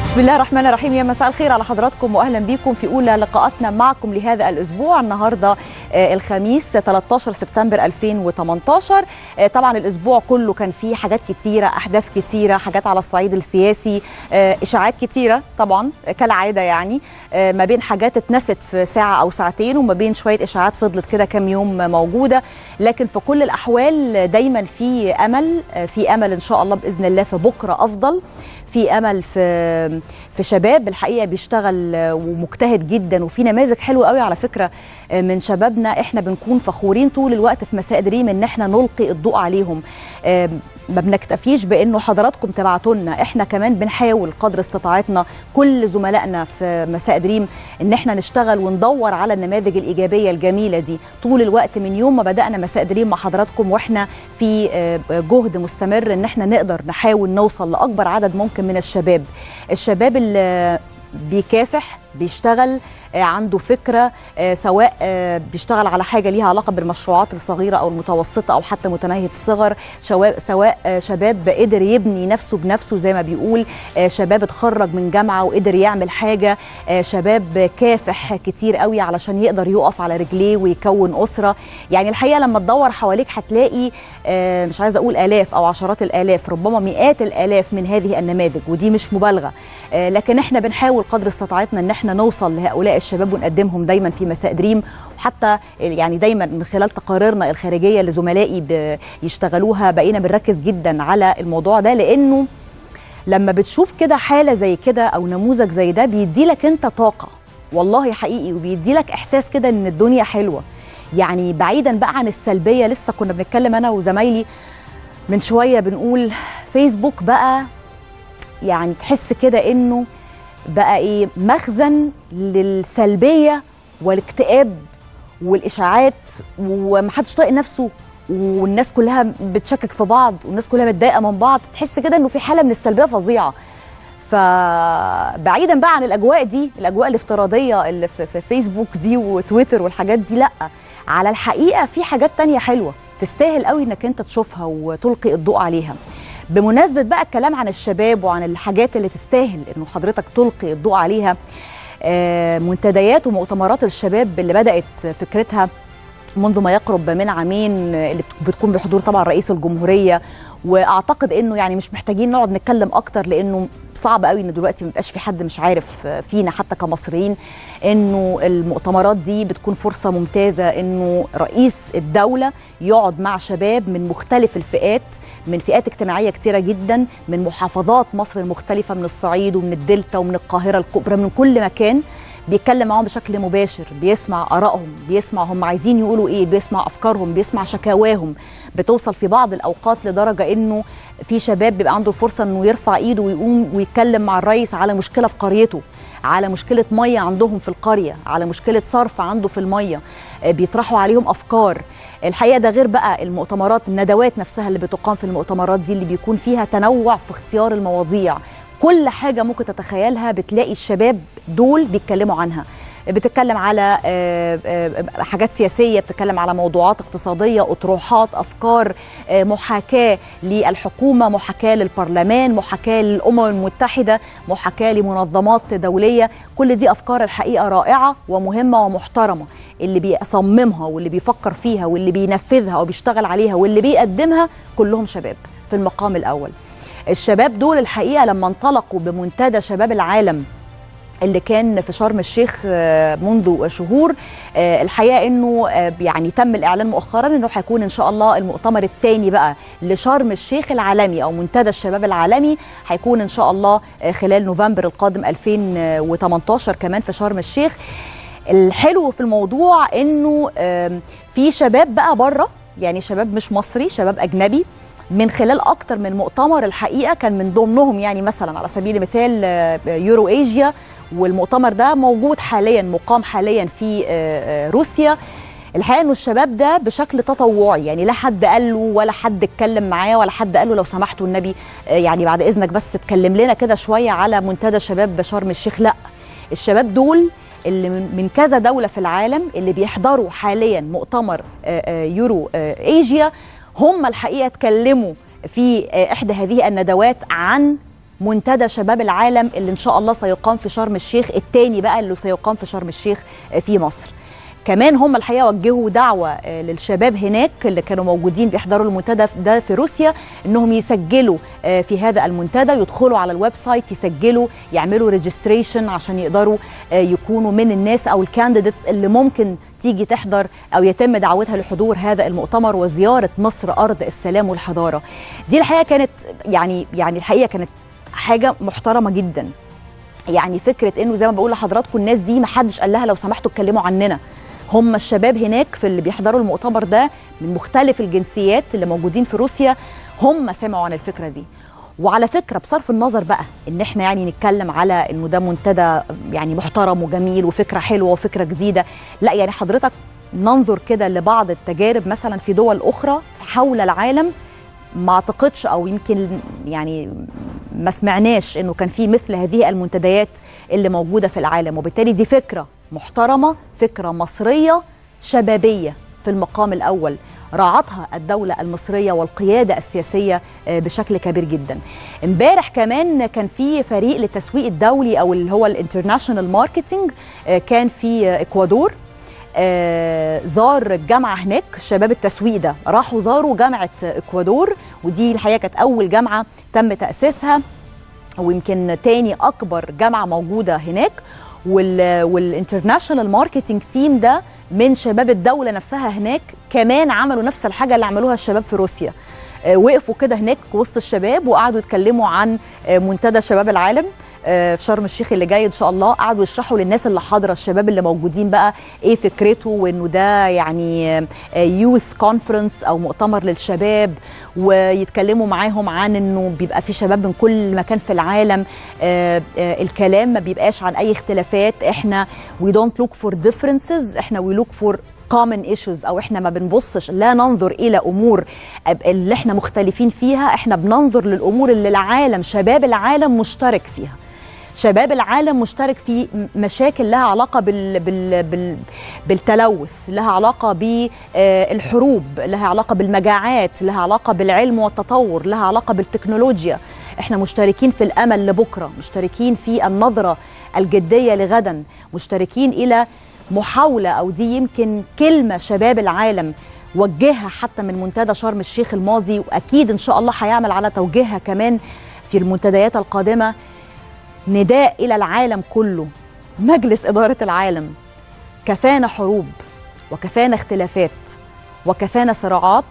بسم الله الرحمن الرحيم يا مساء الخير على حضراتكم واهلا بكم في اولى لقاءاتنا معكم لهذا الاسبوع النهارده آه، الخميس 13 سبتمبر 2018 آه، طبعا الاسبوع كله كان فيه حاجات كتيره احداث كتيره حاجات على الصعيد السياسي آه، اشاعات كتيره طبعا آه، كالعاده يعني آه، ما بين حاجات اتنست في ساعه او ساعتين وما بين شويه اشاعات فضلت كده كام يوم موجوده لكن في كل الاحوال دايما في امل آه، في امل ان شاء الله باذن الله في بكره افضل في امل في في شباب الحقيقه بيشتغل ومجتهد جدا وفي نماذج حلوه قوي على فكره من شبابنا احنا بنكون فخورين طول الوقت في مساء دريم ان احنا نلقي الضوء عليهم ما بنكتفيش بانه حضراتكم تبعتوا لنا احنا كمان بنحاول قدر استطاعتنا كل زملائنا في مساء دريم ان احنا نشتغل وندور على النماذج الايجابيه الجميله دي طول الوقت من يوم ما بدانا مساء دريم مع حضراتكم واحنا في جهد مستمر ان احنا نقدر نحاول نوصل لاكبر عدد ممكن من الشباب الشباب اللي بيكافح بيشتغل عنده فكره سواء بيشتغل على حاجه ليها علاقه بالمشروعات الصغيره او المتوسطه او حتى متناهيه الصغر سواء شباب قدر يبني نفسه بنفسه زي ما بيقول شباب اتخرج من جامعه وقدر يعمل حاجه شباب كافح كتير قوي علشان يقدر يقف على رجليه ويكون اسره يعني الحقيقه لما تدور حواليك هتلاقي مش عايزه اقول الاف او عشرات الالاف ربما مئات الالاف من هذه النماذج ودي مش مبالغه لكن احنا بنحاول قدر استطاعتنا ان احنا نوصل لهؤلاء الشباب ونقدمهم دايما في مساء دريم وحتى يعني دايما من خلال تقاريرنا الخارجيه لزملائي بيشتغلوها بقينا بنركز جدا على الموضوع ده لانه لما بتشوف كده حاله زي كده او نموذج زي ده بيدي لك انت طاقه والله حقيقي وبيدي لك احساس كده ان الدنيا حلوه يعني بعيدا بقى عن السلبيه لسه كنا بنتكلم انا وزمايلي من شويه بنقول فيسبوك بقى يعني تحس كده انه بقى ايه مخزن للسلبيه والاكتئاب والاشاعات ومحدش طايق نفسه والناس كلها بتشكك في بعض والناس كلها متضايقه من بعض تحس كده انه في حاله من السلبيه فظيعه فبعيدا بقى عن الاجواء دي الاجواء الافتراضيه اللي في فيسبوك دي وتويتر والحاجات دي لا على الحقيقه في حاجات تانية حلوه تستاهل قوي انك انت تشوفها وتلقي الضوء عليها بمناسبه بقى الكلام عن الشباب وعن الحاجات اللي تستاهل انه حضرتك تلقي الضوء عليها منتديات ومؤتمرات الشباب اللي بدات فكرتها منذ ما يقرب من عامين اللي بتكون بحضور طبعا رئيس الجمهوريه واعتقد انه يعني مش محتاجين نقعد نتكلم اكتر لانه صعب قوي ان دلوقتي ما يبقاش في حد مش عارف فينا حتى كمصريين انه المؤتمرات دي بتكون فرصه ممتازه انه رئيس الدوله يقعد مع شباب من مختلف الفئات من فئات اجتماعيه كتيره جدا من محافظات مصر المختلفه من الصعيد ومن الدلتا ومن القاهره الكبرى من كل مكان بيتكلم معاهم بشكل مباشر بيسمع ارائهم بيسمع هم عايزين يقولوا ايه بيسمع افكارهم بيسمع شكاواهم بتوصل في بعض الاوقات لدرجه انه في شباب بيبقى عنده فرصه انه يرفع ايده ويقوم ويتكلم مع الرئيس على مشكله في قريته على مشكله ميه عندهم في القريه على مشكله صرف عنده في الميه بيطرحوا عليهم افكار الحقيقه ده غير بقى المؤتمرات الندوات نفسها اللي بتقام في المؤتمرات دي اللي بيكون فيها تنوع في اختيار المواضيع كل حاجة ممكن تتخيلها بتلاقي الشباب دول بيتكلموا عنها بتتكلم على حاجات سياسية بتتكلم على موضوعات اقتصادية أطروحات أفكار محاكاة للحكومة محاكاة للبرلمان محاكاة للأمم المتحدة محاكاة لمنظمات دولية كل دي أفكار الحقيقة رائعة ومهمة ومحترمة اللي بيصممها واللي بيفكر فيها واللي بينفذها وبيشتغل عليها واللي بيقدمها كلهم شباب في المقام الأول الشباب دول الحقيقه لما انطلقوا بمنتدى شباب العالم اللي كان في شرم الشيخ منذ شهور الحقيقه انه يعني تم الاعلان مؤخرا انه هيكون ان شاء الله المؤتمر الثاني بقى لشرم الشيخ العالمي او منتدى الشباب العالمي هيكون ان شاء الله خلال نوفمبر القادم 2018 كمان في شرم الشيخ الحلو في الموضوع انه في شباب بقى بره يعني شباب مش مصري شباب اجنبي من خلال اكتر من مؤتمر الحقيقه كان من ضمنهم يعني مثلا على سبيل المثال يورو ايجيا والمؤتمر ده موجود حاليا مقام حاليا في روسيا الحقيقه انه الشباب ده بشكل تطوعي يعني لا حد قال له ولا حد اتكلم معاه ولا حد قال له لو سمحتوا النبي يعني بعد اذنك بس اتكلم لنا كده شويه على منتدى شباب بشرم الشيخ لا الشباب دول اللي من كذا دوله في العالم اللي بيحضروا حاليا مؤتمر يورو ايجيا هم الحقيقه اتكلموا في احدى هذه الندوات عن منتدى شباب العالم اللي ان شاء الله سيقام في شرم الشيخ الثاني بقى اللي سيقام في شرم الشيخ في مصر كمان هم الحقيقه وجهوا دعوه للشباب هناك اللي كانوا موجودين بيحضروا المنتدى ده في روسيا انهم يسجلوا في هذا المنتدى يدخلوا على الويب سايت يسجلوا يعملوا ريجستريشن عشان يقدروا يكونوا من الناس او الكانديديتس اللي ممكن تيجي تحضر او يتم دعوتها لحضور هذا المؤتمر وزياره مصر ارض السلام والحضاره. دي الحقيقه كانت يعني يعني الحقيقه كانت حاجه محترمه جدا. يعني فكره انه زي ما بقول لحضراتكم الناس دي ما حدش قال لها لو سمحتوا اتكلموا عننا. هم الشباب هناك في اللي بيحضروا المؤتمر ده من مختلف الجنسيات اللي موجودين في روسيا هم سمعوا عن الفكره دي وعلى فكره بصرف النظر بقى ان احنا يعني نتكلم على انه ده منتدى يعني محترم وجميل وفكره حلوه وفكره جديده لا يعني حضرتك ننظر كده لبعض التجارب مثلا في دول اخرى حول العالم ما اعتقدش او يمكن يعني ما سمعناش انه كان في مثل هذه المنتديات اللي موجوده في العالم وبالتالي دي فكره محترمه فكره مصريه شبابيه في المقام الاول راعتها الدولة المصرية والقيادة السياسية بشكل كبير جدا امبارح كمان كان في فريق للتسويق الدولي أو اللي هو الانترناشونال ماركتينج كان في إكوادور زار الجامعة هناك شباب التسويق ده راحوا زاروا جامعة إكوادور ودي الحقيقة كانت أول جامعة تم تأسيسها ويمكن تاني أكبر جامعة موجودة هناك والانترناشونال ماركتينج تيم ده من شباب الدولة نفسها هناك كمان عملوا نفس الحاجة اللي عملوها الشباب في روسيا وقفوا كده هناك وسط الشباب وقعدوا يتكلموا عن منتدى شباب العالم في شرم الشيخ اللي جاي ان شاء الله قعدوا يشرحوا للناس اللي حاضره الشباب اللي موجودين بقى ايه فكرته وانه ده يعني يوث كونفرنس او مؤتمر للشباب ويتكلموا معاهم عن انه بيبقى في شباب من كل مكان في العالم الكلام ما بيبقاش عن اي اختلافات احنا وي دونت لوك فور differences احنا وي لوك فور common issues او احنا ما بنبصش لا ننظر الى امور اللي احنا مختلفين فيها احنا بننظر للامور اللي العالم شباب العالم مشترك فيها شباب العالم مشترك في مشاكل لها علاقة بال بال بال بالتلوث لها علاقة بالحروب لها علاقة بالمجاعات لها علاقة بالعلم والتطور لها علاقة بالتكنولوجيا احنا مشتركين في الأمل لبكرة مشتركين في النظرة الجدية لغدا مشتركين إلى محاولة أو دي يمكن كلمة شباب العالم وجهها حتى من منتدى شرم الشيخ الماضي وأكيد إن شاء الله هيعمل على توجيهها كمان في المنتديات القادمة نداء إلى العالم كله مجلس إدارة العالم كفانا حروب وكفانا اختلافات وكفانا صراعات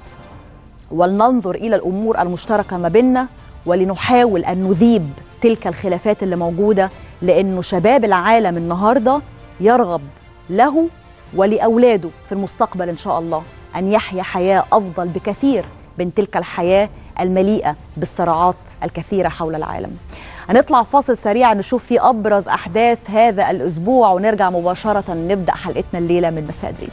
ولننظر إلى الأمور المشتركة ما بيننا ولنحاول أن نذيب تلك الخلافات اللي موجودة لأنه شباب العالم النهاردة يرغب له ولأولاده في المستقبل إن شاء الله أن يحيا حياة أفضل بكثير من تلك الحياة المليئة بالصراعات الكثيرة حول العالم هنطلع فاصل سريع نشوف فيه أبرز أحداث هذا الأسبوع ونرجع مباشرة نبدأ حلقتنا الليلة من مساء دريم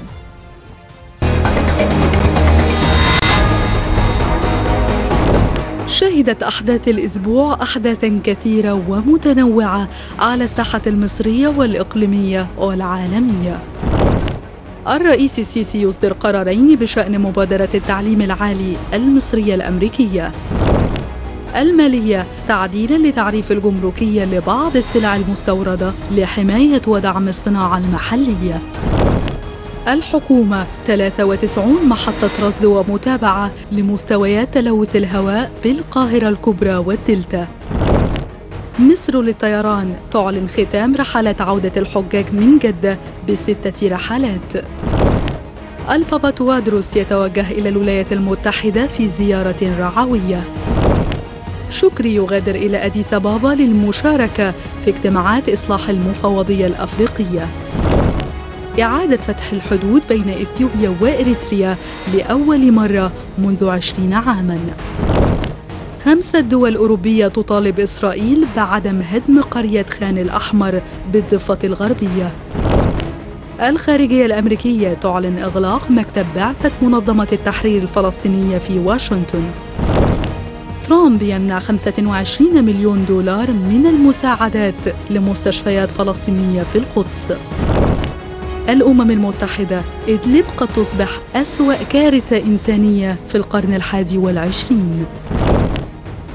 شهدت أحداث الأسبوع أحداثا كثيرة ومتنوعة على الساحة المصرية والإقليمية والعالمية الرئيس السيسي يصدر قرارين بشأن مبادرة التعليم العالي المصرية الأمريكية المالية تعديلا لتعريف الجمركية لبعض السلع المستوردة لحماية ودعم الصناعة المحلية الحكومة 93 محطة رصد ومتابعة لمستويات تلوث الهواء بالقاهرة الكبرى والدلتا مصر للطيران تعلن ختام رحلات عودة الحجاج من جدة بستة رحلات البابا توادروس يتوجه إلى الولايات المتحدة في زيارة رعوية شكري يغادر إلى أديس بابا للمشاركة في اجتماعات إصلاح المفوضية الأفريقية إعادة فتح الحدود بين إثيوبيا وإريتريا لأول مرة منذ عشرين عاماً خمسة دول أوروبية تطالب إسرائيل بعدم هدم قرية خان الأحمر بالضفة الغربية الخارجية الأمريكية تعلن إغلاق مكتب بعثة منظمة التحرير الفلسطينية في واشنطن ترامب يمنع 25 مليون دولار من المساعدات لمستشفيات فلسطينية في القدس الأمم المتحدة إدلب قد تصبح أسوأ كارثة إنسانية في القرن الحادي والعشرين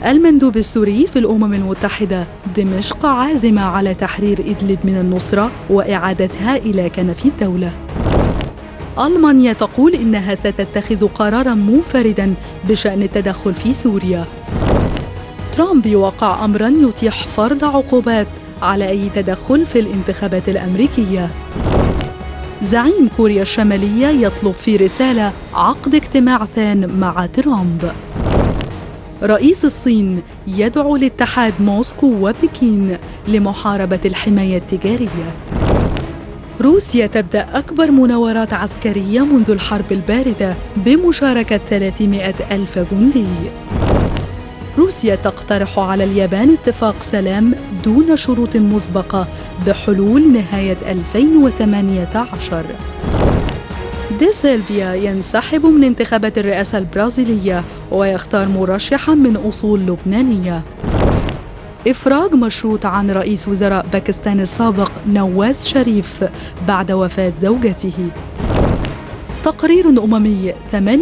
المندوب السوري في الأمم المتحدة دمشق عازمة على تحرير إدلب من النصرة وإعادتها إلى كنف الدولة ألمانيا تقول إنها ستتخذ قرارا منفردا بشأن التدخل في سوريا ترامب يوقع أمرا يتيح فرض عقوبات على أي تدخل في الانتخابات الأمريكية زعيم كوريا الشمالية يطلب في رسالة عقد اجتماع ثان مع ترامب رئيس الصين يدعو لاتحاد موسكو وبكين لمحاربة الحماية التجارية روسيا تبدأ أكبر مناورات عسكرية منذ الحرب الباردة بمشاركة 300 ألف جندي روسيا تقترح على اليابان اتفاق سلام دون شروط مسبقة بحلول نهاية 2018 دي سيلفيا ينسحب من انتخابات الرئاسة البرازيلية ويختار مرشحا من أصول لبنانية إفراج مشروط عن رئيس وزراء باكستان السابق نواز شريف بعد وفاة زوجته تقرير أممي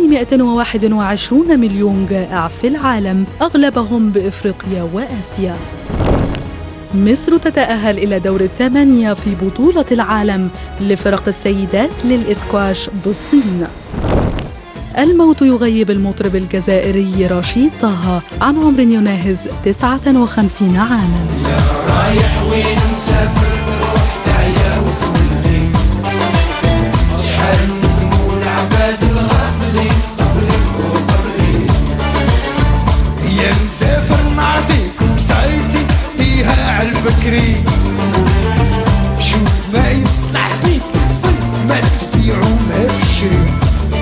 821 مليون جائع في العالم أغلبهم بإفريقيا وآسيا مصر تتأهل إلى دور الثمانية في بطولة العالم لفرق السيدات للإسكواش بالصين الموت يغيب المطرب الجزائري رشيد طه عن عمر يناهز 59 عاما رايح وين مسافر روح تعيا وتولي شحال من العباد الغافلين قبلك وقبلي يا مسافر نعطيكم سايتي فيها عالبكري شوف ما يصلح بيك ما تبيعو ما تشري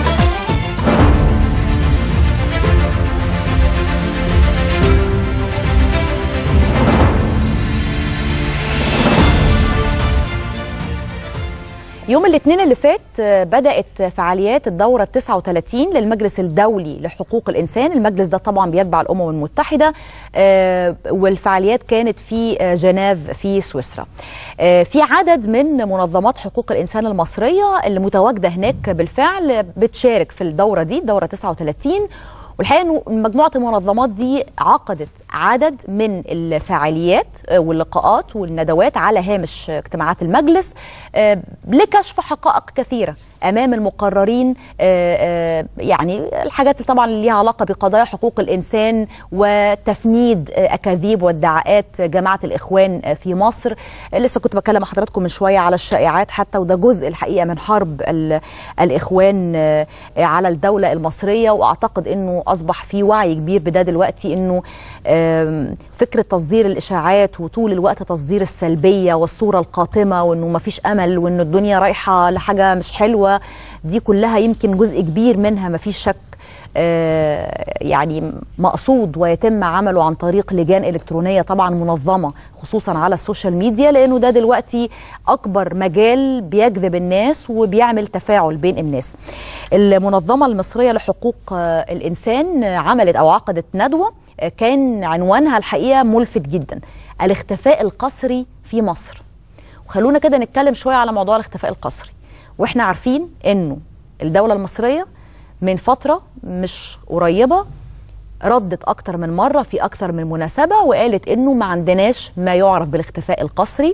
يوم الاثنين اللي فات آه، بدأت فعاليات الدورة 39 للمجلس الدولي لحقوق الإنسان المجلس ده طبعا بيتبع الأمم المتحدة آه، والفعاليات كانت في آه، جنيف في سويسرا آه، في عدد من منظمات حقوق الإنسان المصرية اللي متواجدة هناك بالفعل بتشارك في الدورة دي الدورة 39 والحقيقه انه مجموعه المنظمات دي عقدت عدد من الفعاليات آه، واللقاءات والندوات على هامش آه، اجتماعات المجلس آه، لكشف حقائق كثيره امام المقررين آه، آه، يعني الحاجات اللي طبعا اللي ليها علاقه بقضايا حقوق الانسان وتفنيد آه، اكاذيب وادعاءات جماعه الاخوان آه، في مصر آه، لسه كنت بكلم مع حضراتكم من شويه على الشائعات حتى وده جزء الحقيقه من حرب ال- الاخوان آه، على الدوله المصريه واعتقد انه اصبح في وعي كبير بده دلوقتي انه آم، فكره تصدير الاشاعات وطول الوقت تصدير السلبيه والصوره القاتمه وانه ما فيش امل وانه الدنيا رايحه لحاجه مش حلوه دي كلها يمكن جزء كبير منها ما فيش شك آه، يعني مقصود ويتم عمله عن طريق لجان الكترونيه طبعا منظمه خصوصا على السوشيال ميديا لانه ده دلوقتي اكبر مجال بيجذب الناس وبيعمل تفاعل بين الناس. المنظمه المصريه لحقوق آه، الانسان آه، عملت او عقدت ندوه آه، كان عنوانها الحقيقه ملفت جدا الاختفاء القسري في مصر. وخلونا كده نتكلم شويه على موضوع الاختفاء القسري. واحنا عارفين انه الدوله المصريه من فتره مش قريبه ردت اكتر من مره في اكتر من مناسبه وقالت انه ما عندناش ما يعرف بالاختفاء القسري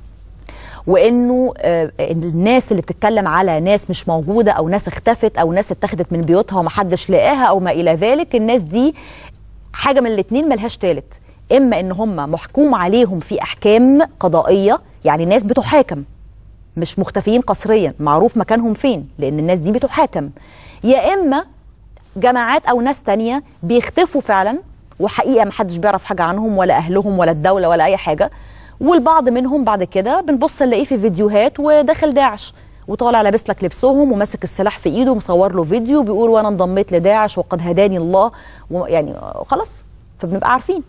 وانه آه، الناس اللي بتتكلم على ناس مش موجوده او ناس اختفت او ناس اتخذت من بيوتها ومحدش لقاها او ما الى ذلك الناس دي حاجه من الاتنين ملهاش تالت اما ان هم محكوم عليهم في احكام قضائيه يعني ناس بتحاكم مش مختفيين قسريا معروف مكانهم فين لان الناس دي بتحاكم يا اما جماعات او ناس تانية بيختفوا فعلا وحقيقه محدش بيعرف حاجه عنهم ولا اهلهم ولا الدوله ولا اي حاجه والبعض منهم بعد كده بنبص نلاقيه في فيديوهات وداخل داعش وطالع لابس لك لبسهم وماسك السلاح في ايده ومصور له فيديو بيقول وانا انضميت لداعش وقد هداني الله و- يعني خلاص فبنبقى عارفين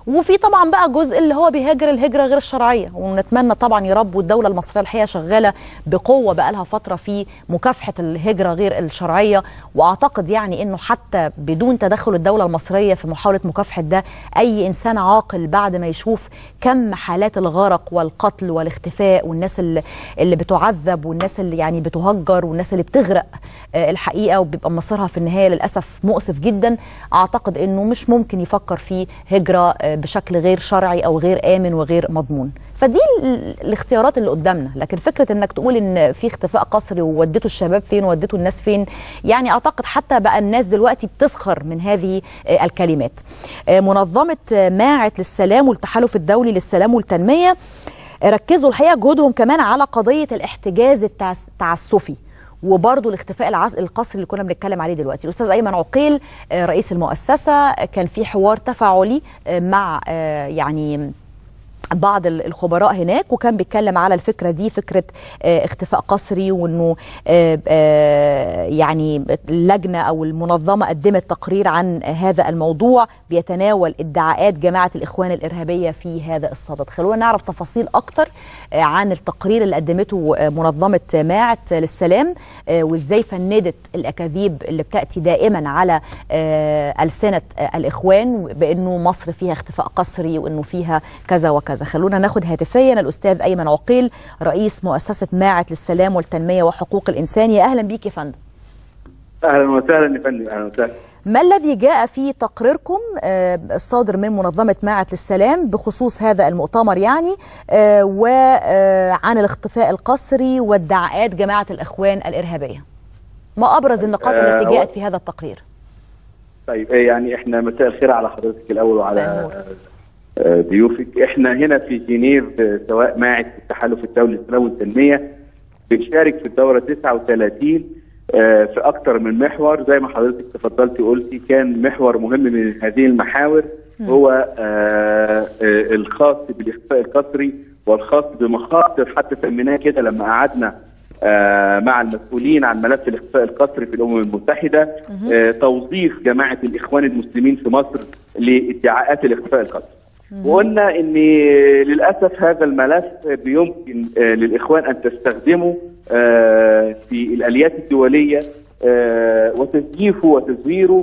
وفي طبعا بقى جزء اللي هو بيهاجر الهجره غير الشرعيه ونتمنى طبعا يا رب والدوله المصريه الحقيقه شغاله بقوه بقى لها فتره في مكافحه الهجره غير الشرعيه واعتقد يعني انه حتى بدون تدخل الدوله المصريه في محاوله مكافحه ده اي انسان عاقل بعد ما يشوف كم حالات الغرق والقتل والاختفاء والناس اللي, اللي بتعذب والناس اللي يعني بتهجر والناس اللي بتغرق آه، الحقيقه وبيبقى مصيرها في النهايه للاسف مؤسف جدا اعتقد انه مش ممكن يفكر في هجره آه، بشكل غير شرعي او غير امن وغير مضمون فدي ال- الاختيارات اللي قدامنا لكن فكره انك تقول ان في اختفاء قسري ووديتوا الشباب فين ووديتوا الناس فين يعني اعتقد حتى بقى الناس دلوقتي بتسخر من هذه آه، الكلمات آه، منظمه آه، ماعت للسلام والتحالف الدولي للسلام والتنميه آه، ركزوا الحقيقه جهودهم كمان على قضيه الاحتجاز التعس- التعسفي وبرضه الاختفاء العز... القسري اللي كنا بنتكلم عليه دلوقتي الاستاذ ايمن عقيل آه، رئيس المؤسسه آه، كان في حوار تفاعلي آه، مع آه، يعني بعض ال- الخبراء هناك وكان بيتكلم على الفكره دي فكره آه، اختفاء قسري وانه آه، آه، يعني اللجنه او المنظمه قدمت تقرير عن هذا الموضوع بيتناول ادعاءات جماعه الاخوان الارهابيه في هذا الصدد خلونا نعرف تفاصيل اكتر آه، عن التقرير اللي قدمته آه، منظمه ماعت للسلام آه، وازاي فندت الاكاذيب اللي بتاتي دائما على آه، السنه آه، الاخوان بانه مصر فيها اختفاء قسري وانه فيها كذا وكذا خلونا ناخد هاتفيا الاستاذ ايمن عقيل رئيس مؤسسه ماعت للسلام والتنميه وحقوق الانسان يا اهلا بيك يا فندم اهلا وسهلا يا فندم اهلا وسهلا ما الذي جاء في تقريركم آه، الصادر من منظمة معت للسلام بخصوص هذا المؤتمر يعني وعن الاختفاء القسري وادعاءات جماعة الإخوان الإرهابية ما أبرز النقاط آه، التي هو- جاءت في هذا التقرير طيب إيه يعني احنا مساء الخير على حضرتك الاول مساء وعلى النور. آه، ضيوفك احنا هنا في جنيف آه، سواء معت التحالف الدولي للسلام والتنميه بنشارك في الدوره 39 آه، في اكثر من محور زي ما حضرتك تفضلتي قلتي كان محور مهم من هذه المحاور هو آه، آه، الخاص بالاخفاء القسري والخاص بمخاطر حتى سميناه كده لما قعدنا آه، مع المسؤولين عن ملف الاخفاء القسري في الامم المتحده آه، توظيف جماعه الاخوان المسلمين في مصر لادعاءات الاخفاء القسري وقلنا ان للاسف هذا الملف بيمكن آه، للاخوان ان تستخدمه آه، في الاليات الدوليه آه، وتزييفه وتزويره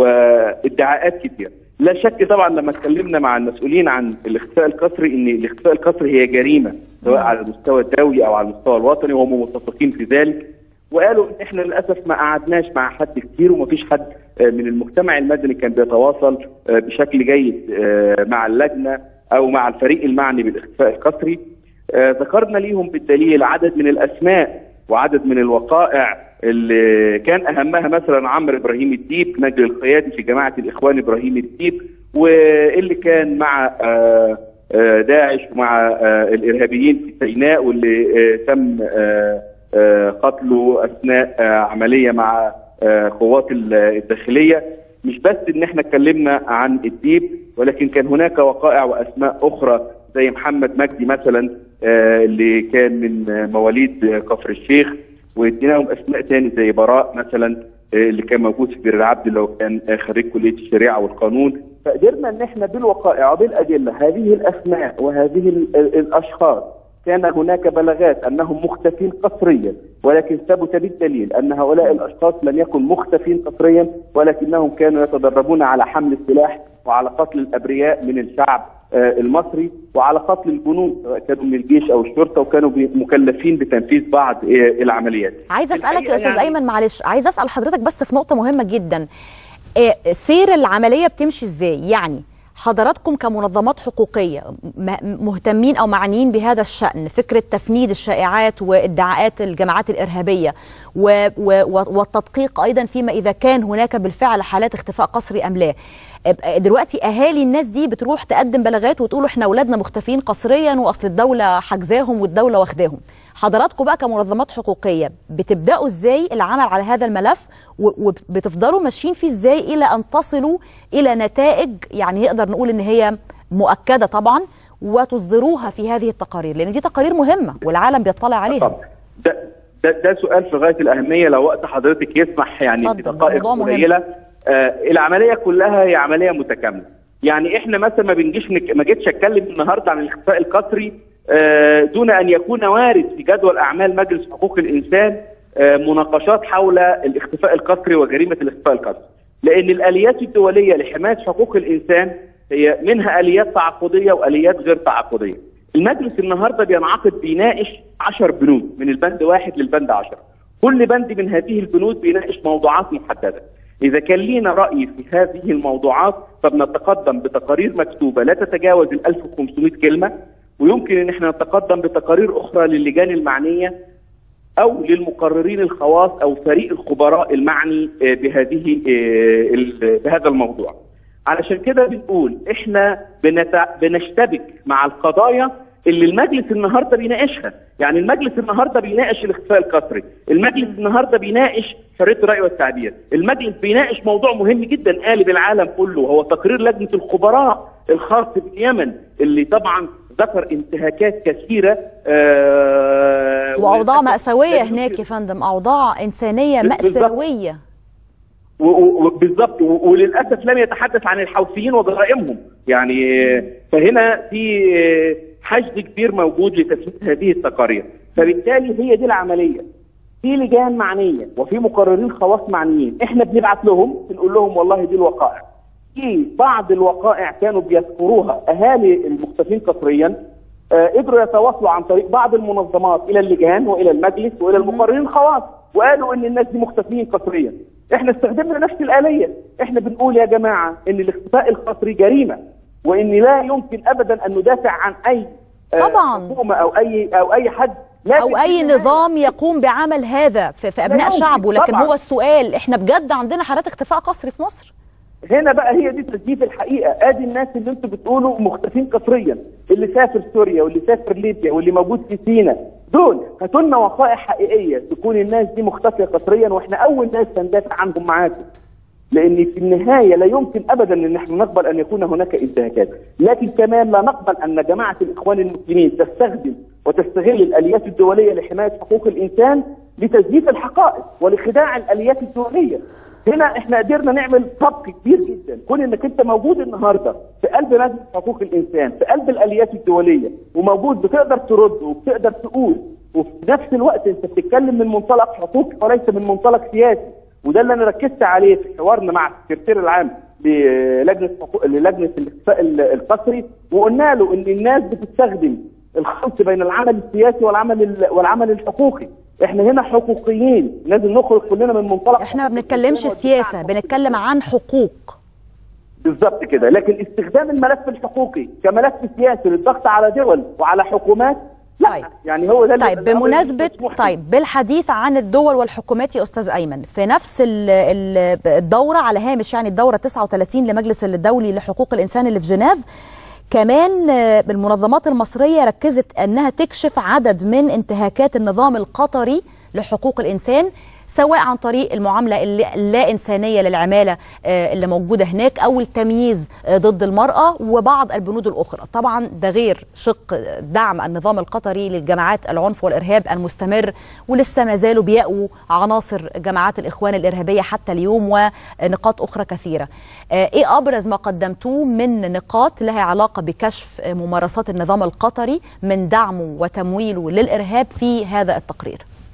وادعاءات كتير لا شك طبعا لما اتكلمنا مع المسؤولين عن الاختفاء القسري ان الاختفاء القسري هي جريمه سواء على المستوى الدولي او على المستوى الوطني وهم متفقين في ذلك وقالوا ان احنا للاسف ما قعدناش مع حد كتير ومفيش حد آه، من المجتمع المدني كان بيتواصل آه، بشكل جيد آه، مع اللجنه او مع الفريق المعني بالاختفاء القسري آه، ذكرنا ليهم بالدليل عدد من الاسماء وعدد من الوقائع اللي كان اهمها مثلا عمرو ابراهيم الديب نجل القيادي في جماعه الاخوان ابراهيم الديب واللي كان مع آه، آه، داعش ومع آه، الارهابيين في سيناء واللي آه، تم آه، آه، قتله اثناء آه، عمليه مع آه، قوات ال- الداخليه مش بس ان احنا اتكلمنا عن الديب ولكن كان هناك وقائع واسماء اخرى زي محمد مجدي مثلا آه، اللي كان من آه، مواليد آه، كفر الشيخ واديناهم اسماء تاني زي براء مثلا آه، اللي كان موجود في بير العبد اللي هو كان آه، خريج كليه الشريعه والقانون فقدرنا ان احنا بالوقائع وبالادله هذه الاسماء وهذه ال- ال- الاشخاص كان هناك بلاغات انهم مختفين قسريا ولكن ثبت بالدليل ان هؤلاء الاشخاص لم يكن مختفين قسريا ولكنهم كانوا يتدربون على حمل السلاح وعلى قتل الابرياء من الشعب آه، المصري وعلى قتل الجنود سواء كانوا من الجيش او الشرطه وكانوا بي- مكلفين بتنفيذ بعض آه، العمليات. عايزة أسألك الحقيقة يا أستاذ يعني- أيمن معلش عايزة أسأل حضرتك بس في نقطة مهمة جدا آه، سير العملية بتمشي إزاي يعني حضراتكم كمنظمات حقوقية م- مهتمين أو معنيين بهذا الشأن فكرة تفنيد الشائعات وادعاءات الجماعات الإرهابية و و والتدقيق أيضا فيما إذا كان هناك بالفعل حالات اختفاء قسري أم لا آه، دلوقتي أهالي الناس دي بتروح تقدم بلاغات وتقول إحنا أولادنا مختفين قسريا وأصل الدولة حجزاهم والدولة واخداهم حضراتكم بقى كمنظمات حقوقيه بتبداوا ازاي العمل على هذا الملف و- وبتفضلوا ماشيين فيه ازاي الى ان تصلوا الى نتائج يعني نقدر نقول ان هي مؤكده طبعا وتصدروها في هذه التقارير لان دي تقارير مهمه والعالم بيطلع عليها طبعا ده ده, ده سؤال في غايه الاهميه لو وقت حضرتك يسمح يعني في اتفضل، ده دقائق موضوع مهم. قليله آه العمليه كلها هي عمليه متكامله يعني احنا مثلا ما بنجيش نك- ما جيتش اتكلم النهارده عن الاختفاء القسري آه، دون ان يكون وارد في جدول اعمال مجلس حقوق الانسان آه، مناقشات حول الاختفاء القسري وجريمه الاختفاء القسري لان الاليات الدوليه لحمايه حقوق الانسان هي منها اليات تعاقديه واليات غير تعاقديه المجلس النهارده بينعقد بيناقش 10 بنود من البند واحد للبند 10 كل بند من هذه البنود بيناقش موضوعات محدده إذا كان لينا رأي في هذه الموضوعات فبنتقدم بتقارير مكتوبة لا تتجاوز ال 1500 كلمة ويمكن أن احنا نتقدم بتقارير أخرى للجان المعنية أو للمقررين الخواص أو فريق الخبراء المعني آه، بهذه آه، ال- بهذا الموضوع. علشان كده بنقول احنا بنت... بنشتبك مع القضايا اللي المجلس النهارده بيناقشها، يعني المجلس النهارده بيناقش الاختفاء القسري، المجلس النهارده بيناقش حريه الراي والتعبير، المجلس بيناقش موضوع مهم جدا قالب العالم كله وهو تقرير لجنه الخبراء الخاص باليمن اللي طبعا ذكر انتهاكات كثيره آه واوضاع وللأسف ماساويه لا هناك يمكن- يا فندم اوضاع انسانيه بالظبط. ماساويه و- و- و- بالظبط و- وللاسف لم يتحدث عن الحوثيين وجرائمهم يعني آه، فهنا في آه، حشد كبير موجود لتثبيت هذه التقارير فبالتالي هي دي العمليه في لجان معنيه وفي مقررين خواص معنيين احنا بنبعت لهم بنقول لهم والله دي الوقائع في بعض الوقائع كانوا بيذكروها اهالي المختفين قسريا آه، قدروا يتواصلوا عن طريق بعض المنظمات الى اللجان والى المجلس والى المقررين الخواص وقالوا ان الناس دي مختفين قسريا احنا استخدمنا نفس الاليه احنا بنقول يا جماعه ان الاختفاء القسري جريمه وان لا يمكن ابدا ان ندافع عن اي آه، طبعاً. حكومه او اي او اي حد لكن او في اي النهاية نظام يقوم بعمل هذا في, في ابناء يمكن، شعبه لكن طبعاً. هو السؤال احنا بجد عندنا حالات اختفاء قسري في مصر هنا بقى هي دي تسجيل الحقيقه ادي الناس اللي انتوا بتقولوا مختفين قسريا اللي سافر سوريا واللي سافر ليبيا واللي موجود في سينا دول هاتوا لنا وقائع حقيقيه تكون الناس دي مختفيه قسريا واحنا اول ناس هندافع عنهم معاكم لان في النهايه لا يمكن ابدا ان احنا نقبل ان يكون هناك انتهاكات لكن كمان لا نقبل ان جماعه الاخوان المسلمين تستخدم وتستغل الاليات الدوليه لحمايه حقوق الانسان لتزييف الحقائق ولخداع الاليات الدوليه هنا احنا قدرنا نعمل سبق كبير جدا كون انك انت موجود النهارده في قلب مجلس حقوق الانسان في قلب الاليات الدوليه وموجود بتقدر ترد وبتقدر تقول وفي نفس الوقت انت بتتكلم من منطلق حقوقي وليس من منطلق سياسي وده اللي انا ركزت عليه في حوارنا مع السكرتير العام للجنه حقوق للجنه الاختفاء القسري وقلنا له ان الناس بتستخدم الخلط بين العمل السياسي والعمل ال- والعمل الحقوقي احنا هنا حقوقيين لازم نخرج كلنا من منطلق احنا ما بنتكلمش سياسه بنتكلم عن حقوق بالظبط كده لكن استخدام الملف الحقوقي كملف سياسي للضغط على دول وعلى حكومات لا طيب. يعني هو ده اللي- طيب الأمر اللي بمناسبة مش مسموح به. طيب بالحديث عن الدول والحكومات يا أستاذ أيمن في نفس ال- ال- الدورة على هامش يعني الدورة 39 لمجلس الدولي لحقوق الإنسان اللي في جنيف كمان آه، المنظمات المصرية ركزت أنها تكشف عدد من انتهاكات النظام القطري لحقوق الإنسان سواء عن طريق المعاملة اللا اللا إنسانية للعمالة آه، اللي موجودة هناك أو التمييز آه، ضد المرأة وبعض البنود الأخرى طبعا ده غير شق دعم النظام القطري للجماعات العنف والإرهاب المستمر ولسه ما زالوا بيقوا عناصر جماعات الإخوان الإرهابية حتى اليوم ونقاط أخرى كثيرة آه، إيه أبرز ما قدمتوه من نقاط لها علاقة بكشف آه، ممارسات النظام القطري من دعمه وتمويله للإرهاب في هذا التقرير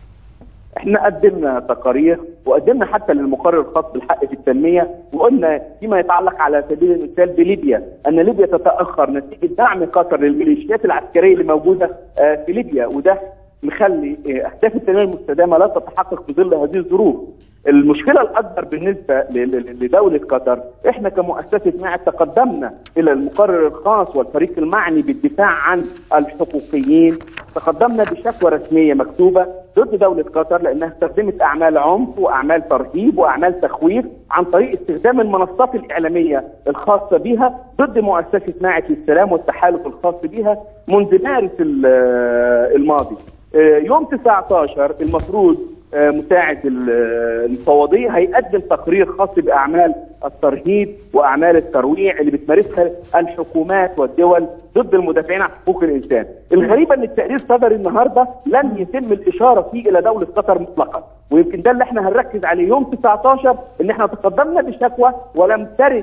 احنا قدمنا تقارير وقدمنا حتى للمقرر الخاص بالحق في التنميه وقلنا فيما يتعلق على سبيل المثال بليبيا ان ليبيا تتاخر نتيجه دعم قطر للميليشيات العسكريه اللي موجوده آه، في ليبيا وده مخلي آه، اهداف التنميه المستدامه لا تتحقق في ظل هذه الظروف. المشكله الاكبر بالنسبه ل- ل- لدوله قطر احنا كمؤسسه معد تقدمنا الى المقرر الخاص والفريق المعني بالدفاع عن الحقوقيين تقدمنا بشكوى رسميه مكتوبه ضد دوله قطر لانها استخدمت اعمال عنف واعمال ترهيب واعمال تخويف عن طريق استخدام المنصات الاعلاميه الخاصه بها ضد مؤسسه معد للسلام والتحالف الخاص بها منذ مارس ال- الماضي. آه، يوم 19 المفروض آه، مساعد ال- آه، المفوضيه هيقدم تقرير خاص باعمال الترهيب واعمال الترويع اللي بتمارسها الحكومات والدول ضد المدافعين عن حقوق الانسان. الغريب ان التقرير صدر النهارده لم يتم الاشاره فيه الى دوله قطر مطلقا، ويمكن ده اللي احنا هنركز عليه يوم 19 ان احنا تقدمنا بشكوى ولم ترد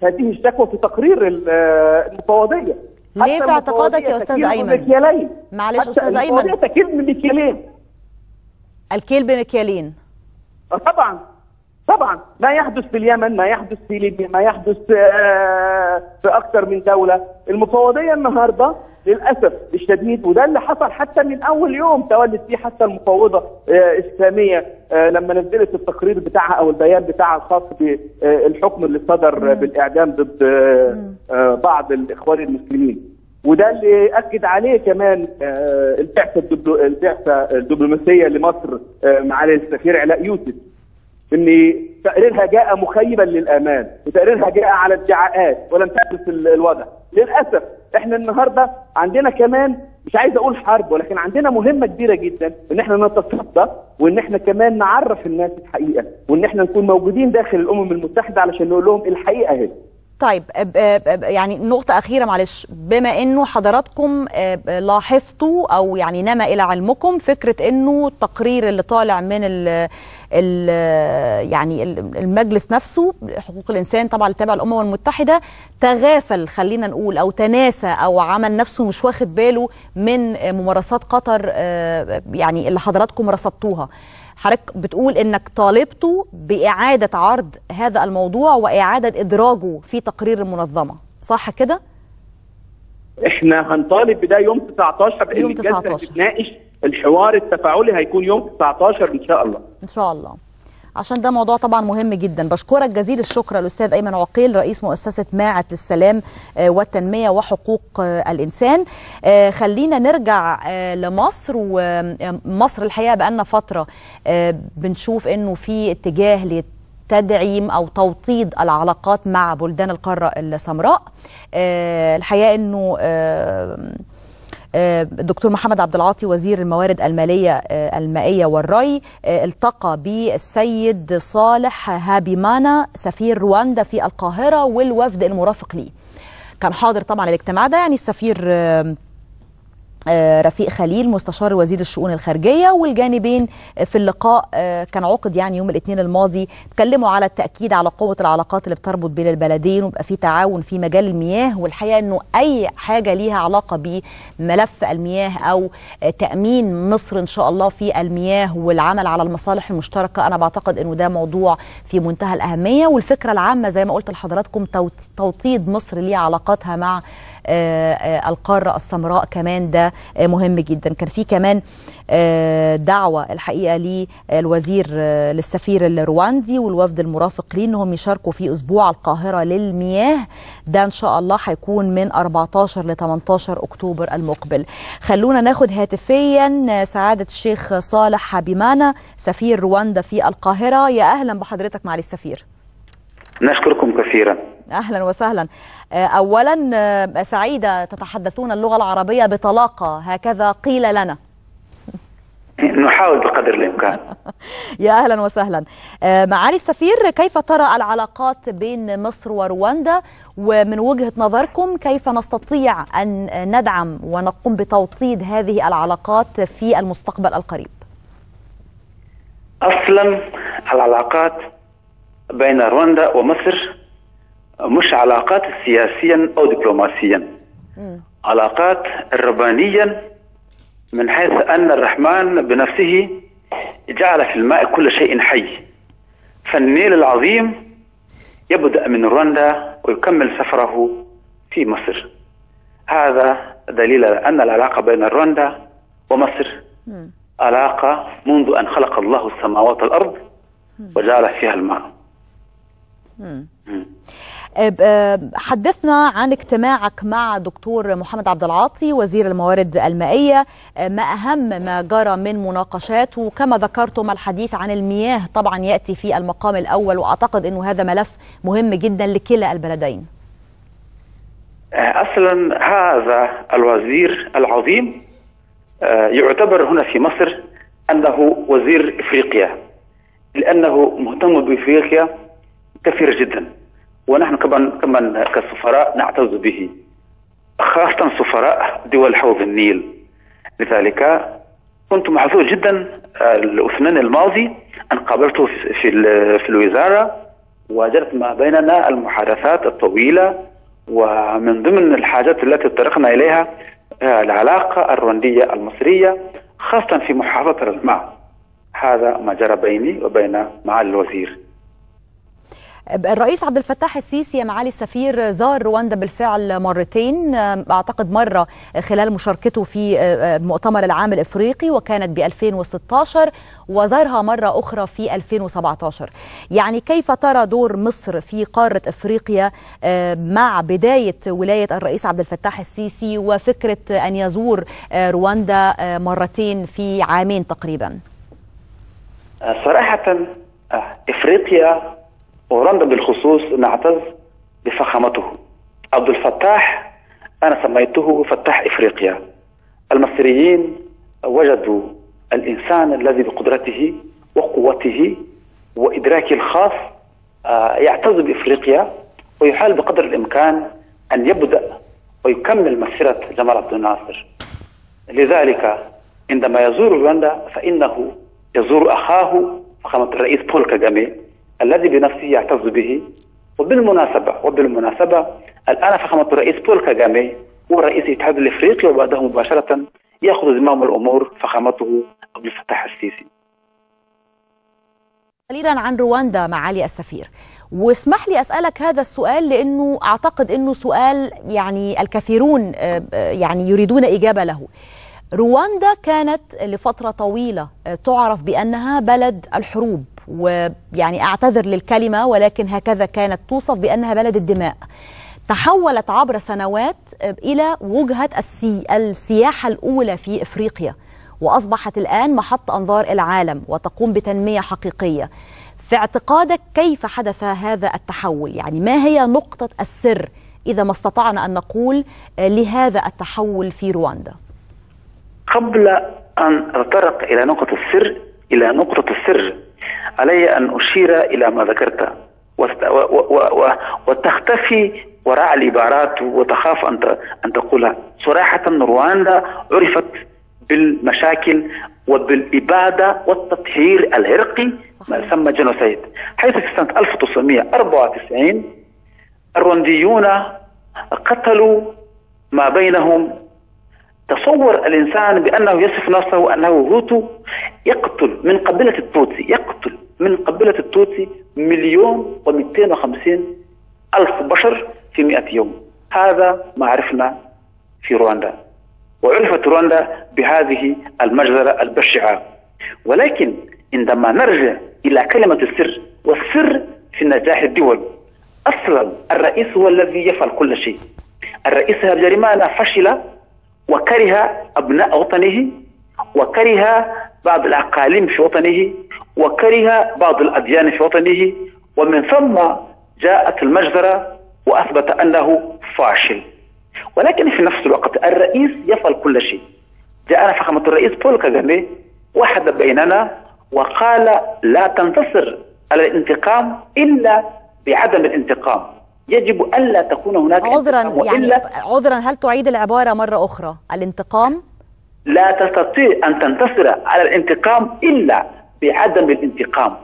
هذه الشكوى في تقرير ال- آه، المفوضيه ليه حتى في اعتقادك يا المفوضية أستاذ تكيل أيمن؟ بمكيالين معلش حتى أستاذ أيمن. المفوضية تكيل بمكيالين الكيل بمكيالين آه، طبعا طبعا ما يحدث في اليمن ما يحدث في ليبيا ما يحدث آه، في اكثر من دوله المفوضيه النهارده للاسف الشديد وده اللي حصل حتى من اول يوم تولت فيه حتى المفوضه آه، اسلاميه آه، لما نزلت التقرير بتاعها او البيان بتاعها الخاص بالحكم اللي صدر بالاعدام ضد آه، آه، بعض الاخوان المسلمين وده اللي اكد عليه كمان آه، البعثه الدبلو- البعثه الدبلوماسيه لمصر آه، معالي السفير علاء يوسف ان تقريرها جاء مخيبا للامان وتقريرها جاء على ادعاءات ولم تحدث ال- الوضع للاسف احنا النهارده عندنا كمان مش عايز اقول حرب ولكن عندنا مهمه كبيره جدا ان احنا نتصدى وان احنا كمان نعرف الناس الحقيقه وان احنا نكون موجودين داخل الامم المتحده علشان نقول لهم الحقيقه اهي طيب ب- ب- يعني نقطة أخيرة معلش بما إنه حضراتكم آه، لاحظتوا أو يعني نما إلى علمكم فكرة إنه التقرير اللي طالع من ال ال يعني ال- المجلس نفسه حقوق الإنسان طبعا اللي تابع الأمم المتحدة تغافل خلينا نقول أو تناسى أو عمل نفسه مش واخد باله من آه، ممارسات قطر آه، يعني اللي حضراتكم رصدتوها حضرتك بتقول انك طالبتوا باعاده عرض هذا الموضوع واعاده ادراجه في تقرير المنظمه صح كده احنا هنطالب بده يوم 19 لان يوم الجلسه 19. هتتناقش الحوار التفاعلي هيكون يوم 19 ان شاء الله ان شاء الله عشان ده موضوع طبعا مهم جدا بشكرك جزيل الشكر الاستاذ ايمن عقيل رئيس مؤسسه ماعه للسلام آه، والتنميه وحقوق آه، الانسان آه، خلينا نرجع آه، لمصر ومصر الحقيقه بقالنا فتره آه، بنشوف انه في اتجاه لتدعيم او توطيد العلاقات مع بلدان القاره السمراء آه، الحقيقه انه آه، آه، الدكتور محمد عبد العاطي وزير الموارد الماليه آه، المائيه والري آه، التقى بالسيد صالح هابيمانا سفير رواندا في القاهره والوفد المرافق ليه. كان حاضر طبعا الاجتماع ده يعني السفير آه، آه، رفيق خليل مستشار وزير الشؤون الخارجيه والجانبين في اللقاء آه، كان عقد يعني يوم الاثنين الماضي اتكلموا على التاكيد على قوه العلاقات اللي بتربط بين البلدين ويبقى في تعاون في مجال المياه والحقيقه انه اي حاجه ليها علاقه بملف المياه او آه، تامين مصر ان شاء الله في المياه والعمل على المصالح المشتركه انا بعتقد انه ده موضوع في منتهى الاهميه والفكره العامه زي ما قلت لحضراتكم توت- توطيد مصر ليه علاقاتها مع آه، آه، القارة السمراء كمان ده آه، مهم جدا كان في كمان آه، دعوة الحقيقة للوزير آه، للسفير الرواندي والوفد المرافق ليه انهم يشاركوا في اسبوع القاهرة للمياه ده ان شاء الله هيكون من 14 ل 18 اكتوبر المقبل خلونا ناخد هاتفيا آه، سعادة الشيخ صالح حبيمانا سفير رواندا في القاهرة يا اهلا بحضرتك معالي السفير نشكركم كثيرا اهلا وسهلا آه، اولا آه، سعيده تتحدثون اللغه العربيه بطلاقه هكذا قيل لنا نحاول بقدر الامكان يا اهلا وسهلا آه، معالي السفير كيف ترى العلاقات بين مصر ورواندا ومن وجهه نظركم كيف نستطيع ان ندعم ونقوم بتوطيد هذه العلاقات في المستقبل القريب اصلا العلاقات بين رواندا ومصر مش علاقات سياسيا او دبلوماسيا علاقات ربانيا من حيث ان الرحمن بنفسه جعل في الماء كل شيء حي فالنيل العظيم يبدا من رواندا ويكمل سفره في مصر هذا دليل على ان العلاقه بين رواندا ومصر علاقه منذ ان خلق الله السماوات والارض وجعل فيها الماء آه، آه، حدثنا عن اجتماعك مع دكتور محمد عبد العاطي وزير الموارد المائيه آه، ما اهم ما جرى من مناقشات وكما ذكرتم الحديث عن المياه طبعا ياتي في المقام الاول واعتقد انه هذا ملف مهم جدا لكلا البلدين اصلا هذا الوزير العظيم آه، يعتبر هنا في مصر انه وزير افريقيا لانه مهتم بافريقيا كثير جدا ونحن كمان كمان كسفراء نعتز به خاصه سفراء دول حوض النيل لذلك كنت محظوظ جدا آه، الاثنين الماضي ان قابلته في في, ال- في الوزاره وجرت ما بيننا المحادثات الطويلة ومن ضمن الحاجات التي تطرقنا إليها آه، العلاقة الرواندية المصرية خاصة في محافظة الماء هذا ما جرى بيني وبين معالي الوزير الرئيس عبد الفتاح السيسي يا معالي السفير زار رواندا بالفعل مرتين اعتقد مره خلال مشاركته في المؤتمر العام الافريقي وكانت ب 2016 وزارها مره اخرى في 2017 يعني كيف ترى دور مصر في قاره افريقيا مع بدايه ولايه الرئيس عبد الفتاح السيسي وفكره ان يزور رواندا مرتين في عامين تقريبا صراحه افريقيا ورندا بالخصوص نعتز بفخامته عبد الفتاح أنا سميته فتاح إفريقيا المصريين وجدوا الإنسان الذي بقدرته وقوته وإدراكه الخاص يعتز بإفريقيا ويحاول بقدر الإمكان أن يبدأ ويكمل مسيرة جمال عبد الناصر لذلك عندما يزور رواندا فإنه يزور أخاه فخامة الرئيس بول كاغامي الذي بنفسه يعتز به وبالمناسبة وبالمناسبة الآن فخامة الرئيس بول كاغامي هو رئيس الاتحاد الافريقي وبعده مباشرة ياخذ زمام الامور فخامته عبد الفتاح السيسي. قليلا عن رواندا معالي السفير واسمح لي اسالك هذا السؤال لانه اعتقد انه سؤال يعني الكثيرون يعني يريدون اجابه له. رواندا كانت لفتره طويله تعرف بانها بلد الحروب ويعني اعتذر للكلمه ولكن هكذا كانت توصف بانها بلد الدماء. تحولت عبر سنوات الى وجهه السي السياحه الاولى في افريقيا واصبحت الان محط انظار العالم وتقوم بتنميه حقيقيه. في اعتقادك كيف حدث هذا التحول؟ يعني ما هي نقطه السر اذا ما استطعنا ان نقول لهذا التحول في رواندا؟ قبل ان اتطرق الى نقطه السر الى نقطه السر علي ان اشير الى ما ذكرت وتختفي وراء العبارات وتخاف ان ان تقولها صراحه رواندا عرفت بالمشاكل وبالاباده والتطهير العرقي ما يسمى جنوسيد حيث في سنه 1994 الروانديون قتلوا ما بينهم تصور الانسان بانه يصف نفسه انه هوتو يقتل من قبيله التوتسي يقتل من قبيله التوتسي مليون و250 الف بشر في 100 يوم هذا ما عرفنا في رواندا وعرفت رواندا بهذه المجزره البشعه ولكن عندما نرجع الى كلمه السر والسر في نجاح الدول اصلا الرئيس هو الذي يفعل كل شيء الرئيس هبجريمانا فشل وكره ابناء وطنه وكره بعض الاقاليم في وطنه وكره بعض الاديان في وطنه ومن ثم جاءت المجزره واثبت انه فاشل ولكن في نفس الوقت الرئيس يفعل كل شيء جاءنا فخامه الرئيس بول كاغامي وحد بيننا وقال لا تنتصر على الانتقام الا بعدم الانتقام يجب الا تكون هناك عذرا يعني عذرا هل تعيد العباره مره اخرى الانتقام لا تستطيع ان تنتصر على الانتقام الا بعدم الانتقام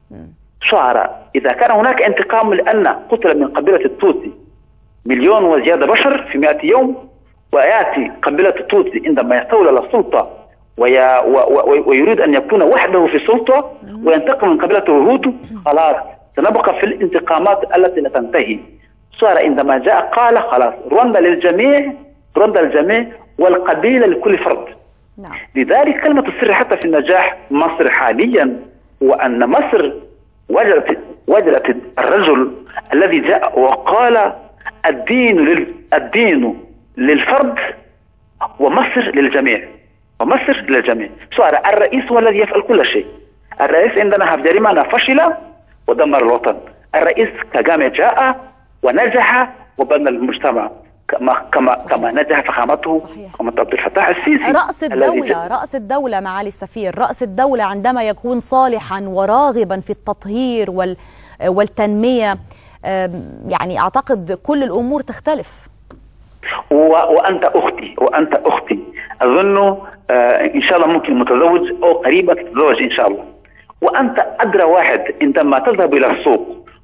شعراء اذا كان هناك انتقام لان قتل من قبيله التوتسي مليون وزياده بشر في 100 يوم وياتي قبيله التوتسي عندما يستولى على السلطه ويا و و ويريد ان يكون وحده في السلطه وينتقم من قبيله الهوتو خلاص سنبقى في الانتقامات التي لا تنتهي صار عندما جاء قال خلاص رواندا للجميع رواندا للجميع والقبيله لكل فرد نعم. لذلك كلمه السر حتى في النجاح مصر حاليا هو ان مصر وجدت وجدت الرجل الذي جاء وقال الدين لل الدين للفرد ومصر للجميع ومصر للجميع صار الرئيس هو الذي يفعل كل شيء الرئيس عندنا هفجريمانا فشل ودمر الوطن الرئيس كاغامي جاء ونجح وبنى المجتمع كما كما صحيح. كما نجح فخامته فخامة عبد الفتاح السيسي رأس الدولة رأس الدولة معالي السفير رأس الدولة عندما يكون صالحا وراغبا في التطهير وال والتنمية يعني أعتقد كل الأمور تختلف و... وأنت أختي وأنت أختي أظن آه إن شاء الله ممكن متزوج أو قريبة تتزوج إن شاء الله وأنت أدرى واحد عندما تذهب إلى السوق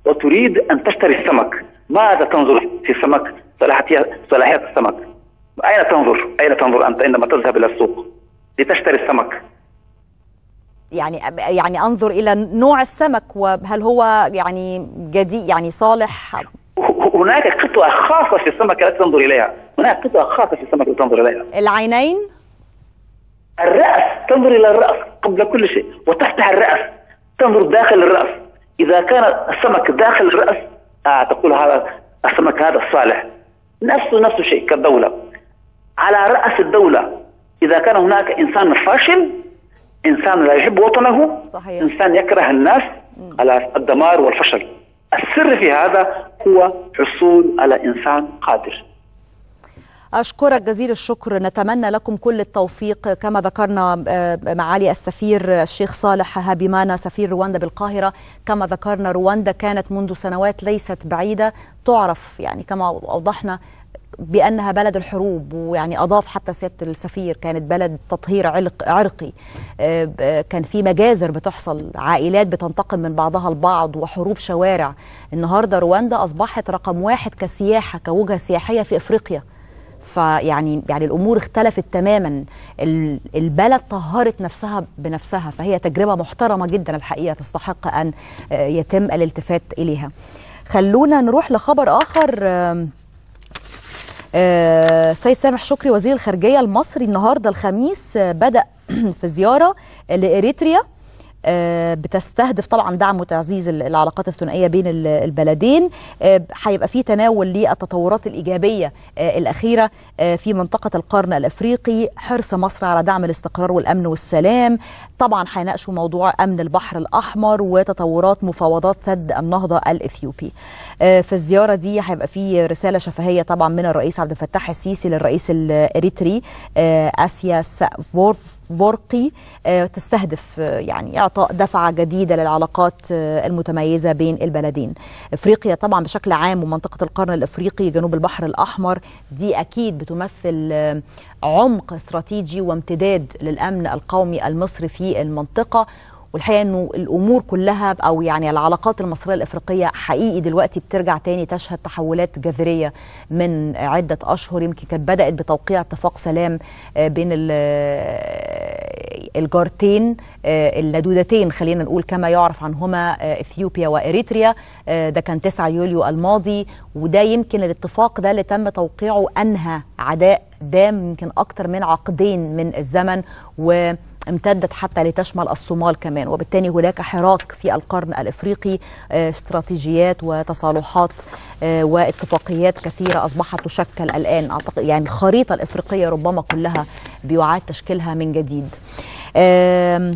وتريد ان تشتري السمك ماذا تنظر في السمك صلاحيات صلاحيات السمك اين تنظر اين تنظر انت عندما تذهب الى السوق لتشتري السمك يعني يعني انظر الى نوع السمك وهل هو يعني جديد يعني صالح ه- هناك قطعه خاصه في السمك لا تنظر اليها هناك قطعه خاصه في السمك لا تنظر اليها العينين الرأس تنظر إلى الرأس قبل كل شيء وتفتح الرأس تنظر داخل الرأس إذا كان السمك داخل الرأس آه تقول هذا السمك هذا الصالح نفسه نفس الشيء كالدولة على رأس الدولة إذا كان هناك إنسان فاشل إنسان لا يحب وطنه صحيح. إنسان يكره الناس على الدمار والفشل السر في هذا هو حصول على إنسان قادر أشكرك جزيل الشكر نتمنى لكم كل التوفيق كما ذكرنا آه، معالي السفير الشيخ صالح هابيمانا سفير رواندا بالقاهرة كما ذكرنا رواندا كانت منذ سنوات ليست بعيدة تعرف يعني كما أوضحنا بأنها بلد الحروب ويعني أضاف حتى سيادة السفير كانت بلد تطهير علق عرقي آه، ب- كان في مجازر بتحصل عائلات بتنتقم من بعضها البعض وحروب شوارع النهاردة رواندا أصبحت رقم واحد كسياحة كوجهة سياحية في إفريقيا فيعني يعني الامور اختلفت تماما ال- البلد طهرت نفسها بنفسها فهي تجربه محترمه جدا الحقيقه تستحق ان آه، يتم الالتفات اليها خلونا نروح لخبر اخر آم، آه، السيد سامح شكري وزير الخارجيه المصري النهارده الخميس آه، بدا في زياره لاريتريا آه، بتستهدف طبعا دعم وتعزيز ال- العلاقات الثنائيه بين ال- البلدين آه، هيبقى في تناول للتطورات الايجابيه آه، الاخيره آه، في منطقه القرن الافريقي حرص مصر على دعم الاستقرار والامن والسلام طبعا هيناقشوا موضوع امن البحر الاحمر وتطورات مفاوضات سد النهضه الاثيوبي آه، في الزياره دي هيبقى في رساله شفهيه طبعا من الرئيس عبد الفتاح السيسي للرئيس الاريتري آه، اسيا فورقي آه، تستهدف آه، يعني اعطاء دفعه جديده للعلاقات آه، المتميزه بين البلدين. افريقيا طبعا بشكل عام ومنطقه القرن الافريقي جنوب البحر الاحمر دي اكيد بتمثل آه، عمق استراتيجي وامتداد للامن القومي المصري في المنطقه والحقيقه انه الامور كلها او يعني العلاقات المصريه الافريقيه حقيقي دلوقتي بترجع تاني تشهد تحولات جذريه من عده اشهر يمكن كانت بدات بتوقيع اتفاق سلام آه، بين ال- آه، الجارتين آه، اللدودتين خلينا نقول كما يعرف عنهما آه، اثيوبيا واريتريا آه، ده كان 9 يوليو الماضي وده يمكن الاتفاق ده اللي تم توقيعه انهى عداء دام يمكن اكتر من عقدين من الزمن و امتدت حتى لتشمل الصومال كمان وبالتالي هناك حراك في القرن الافريقي آه، استراتيجيات وتصالحات آه، واتفاقيات كثيره اصبحت تشكل الان اعتقد يعني الخريطه الافريقيه ربما كلها بيعاد تشكيلها من جديد. آم،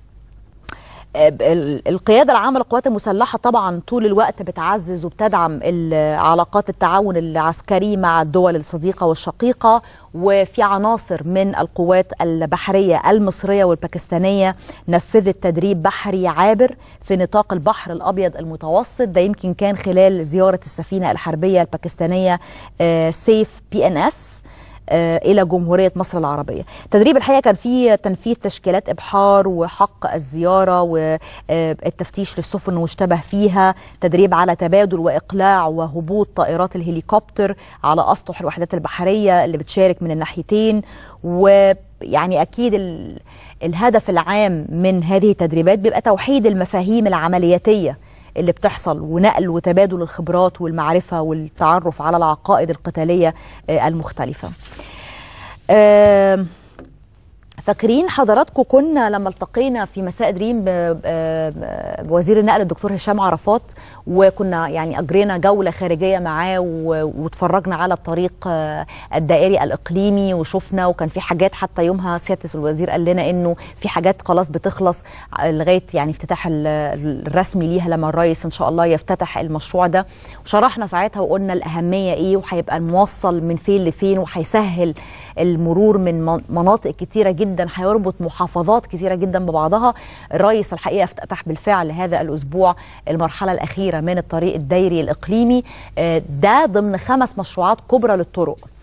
ال- القياده العامه للقوات المسلحه طبعا طول الوقت بتعزز وبتدعم ال- علاقات التعاون العسكري مع الدول الصديقه والشقيقه وفي عناصر من القوات البحريه المصريه والباكستانيه نفذت تدريب بحري عابر في نطاق البحر الابيض المتوسط ده يمكن كان خلال زياره السفينه الحربيه الباكستانيه آه، سيف بي ان اس آه، الى جمهوريه مصر العربيه. تدريب الحقيقه كان فيه تنفيذ تشكيلات ابحار وحق الزياره والتفتيش للسفن واشتبه فيها، تدريب على تبادل واقلاع وهبوط طائرات الهليكوبتر على اسطح الوحدات البحريه اللي بتشارك من الناحيتين ويعني اكيد ال... الهدف العام من هذه التدريبات بيبقى توحيد المفاهيم العملياتيه اللي بتحصل ونقل وتبادل الخبرات والمعرفة والتعرف على العقائد القتالية آه، المختلفة آم، فاكرين حضراتكم كنا لما التقينا في مساء دريم ب- ب- بوزير النقل الدكتور هشام عرفات وكنا يعني اجرينا جوله خارجيه معاه و- واتفرجنا على الطريق آه، الدائري الاقليمي وشفنا وكان في حاجات حتى يومها سياده الوزير قال لنا انه في حاجات خلاص بتخلص لغايه يعني افتتاح ال- الرسمي ليها لما الرئيس ان شاء الله يفتتح المشروع ده وشرحنا ساعتها وقلنا الاهميه ايه وهيبقى الموصل من فين لفين وهيسهل المرور من من- مناطق كتيره جدا هيربط محافظات كتيره جدا ببعضها الرئيس الحقيقه افتتح بالفعل هذا الاسبوع المرحله الاخيره من الطريق الدايري الاقليمي آه، ده ضمن خمس مشروعات كبرى للطرق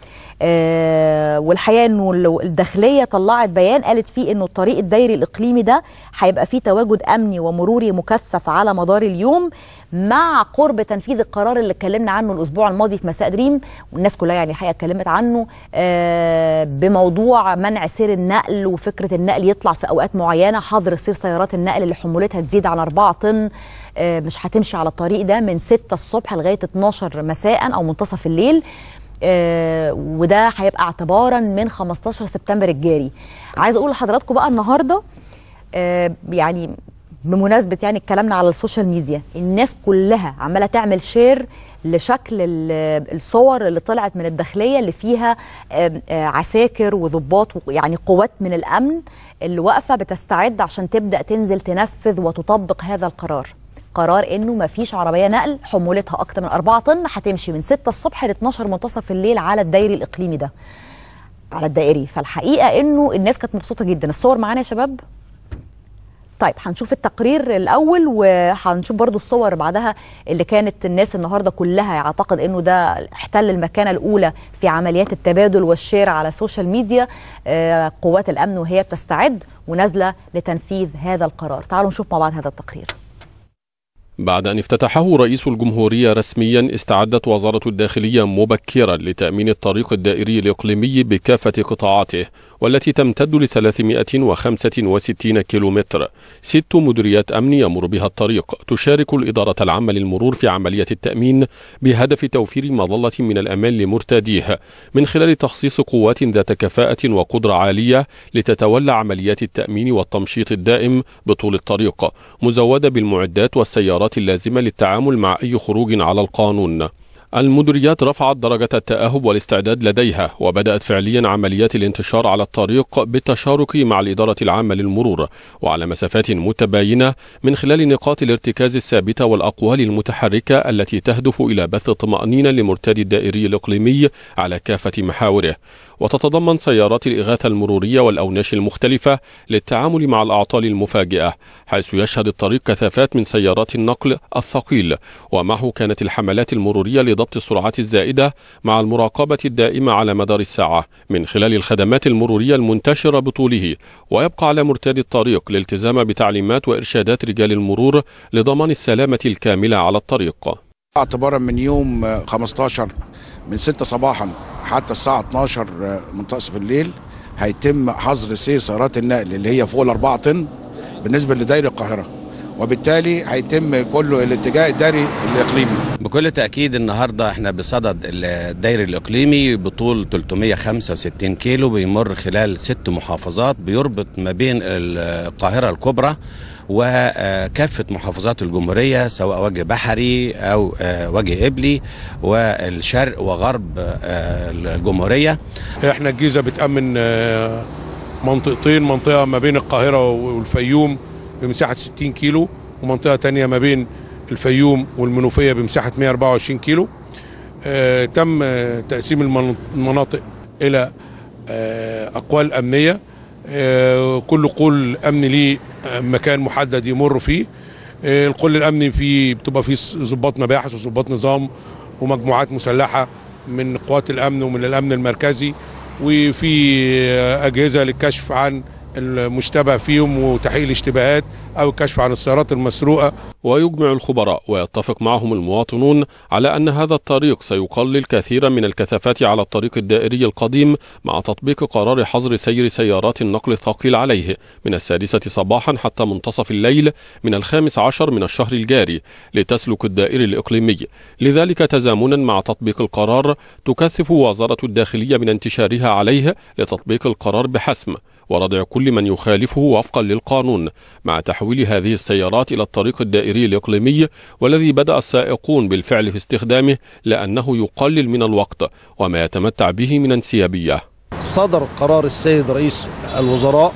آه والحقيقه انه ال- الداخليه طلعت بيان قالت فيه انه الطريق الدايري الاقليمي ده هيبقى فيه تواجد امني ومروري مكثف على مدار اليوم مع قرب تنفيذ القرار اللي اتكلمنا عنه الاسبوع الماضي في مساء دريم والناس كلها يعني الحقيقه اتكلمت عنه آه بموضوع منع سير النقل وفكره النقل يطلع في اوقات معينه حظر سير سيارات النقل اللي حمولتها تزيد عن 4 طن آه مش هتمشي على الطريق ده من 6 الصبح لغايه 12 مساء او منتصف الليل آه، وده هيبقى اعتبارا من 15 سبتمبر الجاري عايز اقول لحضراتكم بقى النهارده آه، يعني بمناسبه يعني كلامنا على السوشيال ميديا الناس كلها عماله تعمل شير لشكل ال- الصور اللي طلعت من الداخليه اللي فيها آم، آه، عساكر وضباط يعني قوات من الامن اللي واقفه بتستعد عشان تبدا تنزل تنفذ وتطبق هذا القرار قرار انه ما فيش عربيه نقل حمولتها اكتر من 4 طن هتمشي من 6 الصبح ل 12 منتصف الليل على الدايري الاقليمي ده على الدائري فالحقيقه انه الناس كانت مبسوطه جدا الصور معانا يا شباب طيب هنشوف التقرير الاول وهنشوف برضو الصور بعدها اللي كانت الناس النهارده كلها اعتقد انه ده احتل المكانه الاولى في عمليات التبادل والشير على السوشيال ميديا آه، قوات الامن وهي بتستعد ونازله لتنفيذ هذا القرار تعالوا نشوف مع بعض هذا التقرير بعد أن افتتحه رئيس الجمهورية رسميا استعدت وزارة الداخلية مبكرا لتأمين الطريق الدائري الإقليمي بكافة قطاعاته والتي تمتد ل 365 كيلومتر ست مديريات أمن يمر بها الطريق تشارك الإدارة العامة للمرور في عملية التأمين بهدف توفير مظلة من الأمان لمرتاديه من خلال تخصيص قوات ذات كفاءة وقدرة عالية لتتولى عمليات التأمين والتمشيط الدائم بطول الطريق مزودة بالمعدات والسيارات اللازمة للتعامل مع أي خروج على القانون المديريات رفعت درجة التأهب والاستعداد لديها وبدأت فعليا عمليات الانتشار على الطريق بالتشارك مع الإدارة العامة للمرور وعلى مسافات متباينة من خلال نقاط الارتكاز الثابتة والأقوال المتحركة التي تهدف إلى بث طمأنينة لمرتدي الدائري الإقليمي على كافة محاوره وتتضمن سيارات الإغاثة المرورية والأوناش المختلفة للتعامل مع الأعطال المفاجئة حيث يشهد الطريق كثافات من سيارات النقل الثقيل ومعه كانت الحملات المرورية لضبط السرعات الزائدة مع المراقبة الدائمة على مدار الساعة من خلال الخدمات المرورية المنتشرة بطوله ويبقى على مرتدي الطريق الالتزام بتعليمات وإرشادات رجال المرور لضمان السلامة الكاملة على الطريق اعتبارا من يوم آه، 15 من 6 صباحا حتى الساعة 12 آه، منتصف الليل هيتم حظر سير سيارات النقل اللي هي فوق ال 4 طن بالنسبة لدائرة القاهرة وبالتالي هيتم كله الاتجاه الدائري الإقليمي بكل تأكيد النهاردة احنا بصدد الدايري الإقليمي بطول 365 كيلو بيمر خلال ست محافظات بيربط ما بين القاهرة الكبرى وكافة محافظات الجمهورية سواء وجه بحري أو آه، وجه إبلي والشرق وغرب آه، الجمهورية احنا الجيزه بتامن آه، منطقتين منطقه ما بين القاهره والفيوم بمساحه 60 كيلو ومنطقه تانية ما بين الفيوم والمنوفيه بمساحه 124 كيلو آه، تم آه، تقسيم المن- المناطق الى آه، اقوال امنيه آه، كل قول امني ليه آه، مكان محدد يمر فيه آه، القل الامني فيه بتبقى فيه ضباط مباحث وضباط نظام ومجموعات مسلحه من قوات الامن ومن الامن المركزي وفي آه، اجهزه للكشف عن المشتبه فيهم وتحقيق الاشتباهات او الكشف عن السيارات المسروقه ويجمع الخبراء ويتفق معهم المواطنون على أن هذا الطريق سيقلل كثيرا من الكثافات على الطريق الدائري القديم مع تطبيق قرار حظر سير سيارات النقل الثقيل عليه من السادسة صباحا حتى منتصف الليل من الخامس عشر من الشهر الجاري لتسلك الدائري الإقليمي لذلك تزامنا مع تطبيق القرار تكثف وزارة الداخلية من انتشارها عليه لتطبيق القرار بحسم وردع كل من يخالفه وفقا للقانون مع تحويل هذه السيارات إلى الطريق الدائري الإقليمي والذي بدأ السائقون بالفعل في استخدامه لأنه يقلل من الوقت وما يتمتع به من انسيابية صدر قرار السيد رئيس الوزراء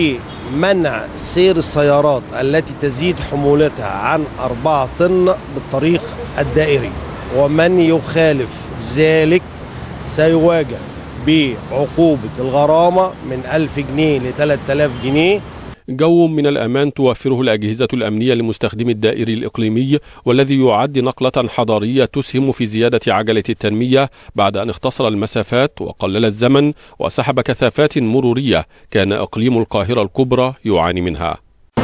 بمنع سير السيارات التي تزيد حمولتها عن 4 طن بالطريق الدائري ومن يخالف ذلك سيواجه بعقوبة الغرامة من 1000 جنيه ل 3000 جنيه جو من الأمان توفره الأجهزة الأمنية لمستخدمي الدائري الإقليمي والذي يعد نقلة حضارية تسهم في زيادة عجلة التنمية بعد أن اختصر المسافات وقلل الزمن وسحب كثافات مرورية كان إقليم القاهرة الكبرى يعاني منها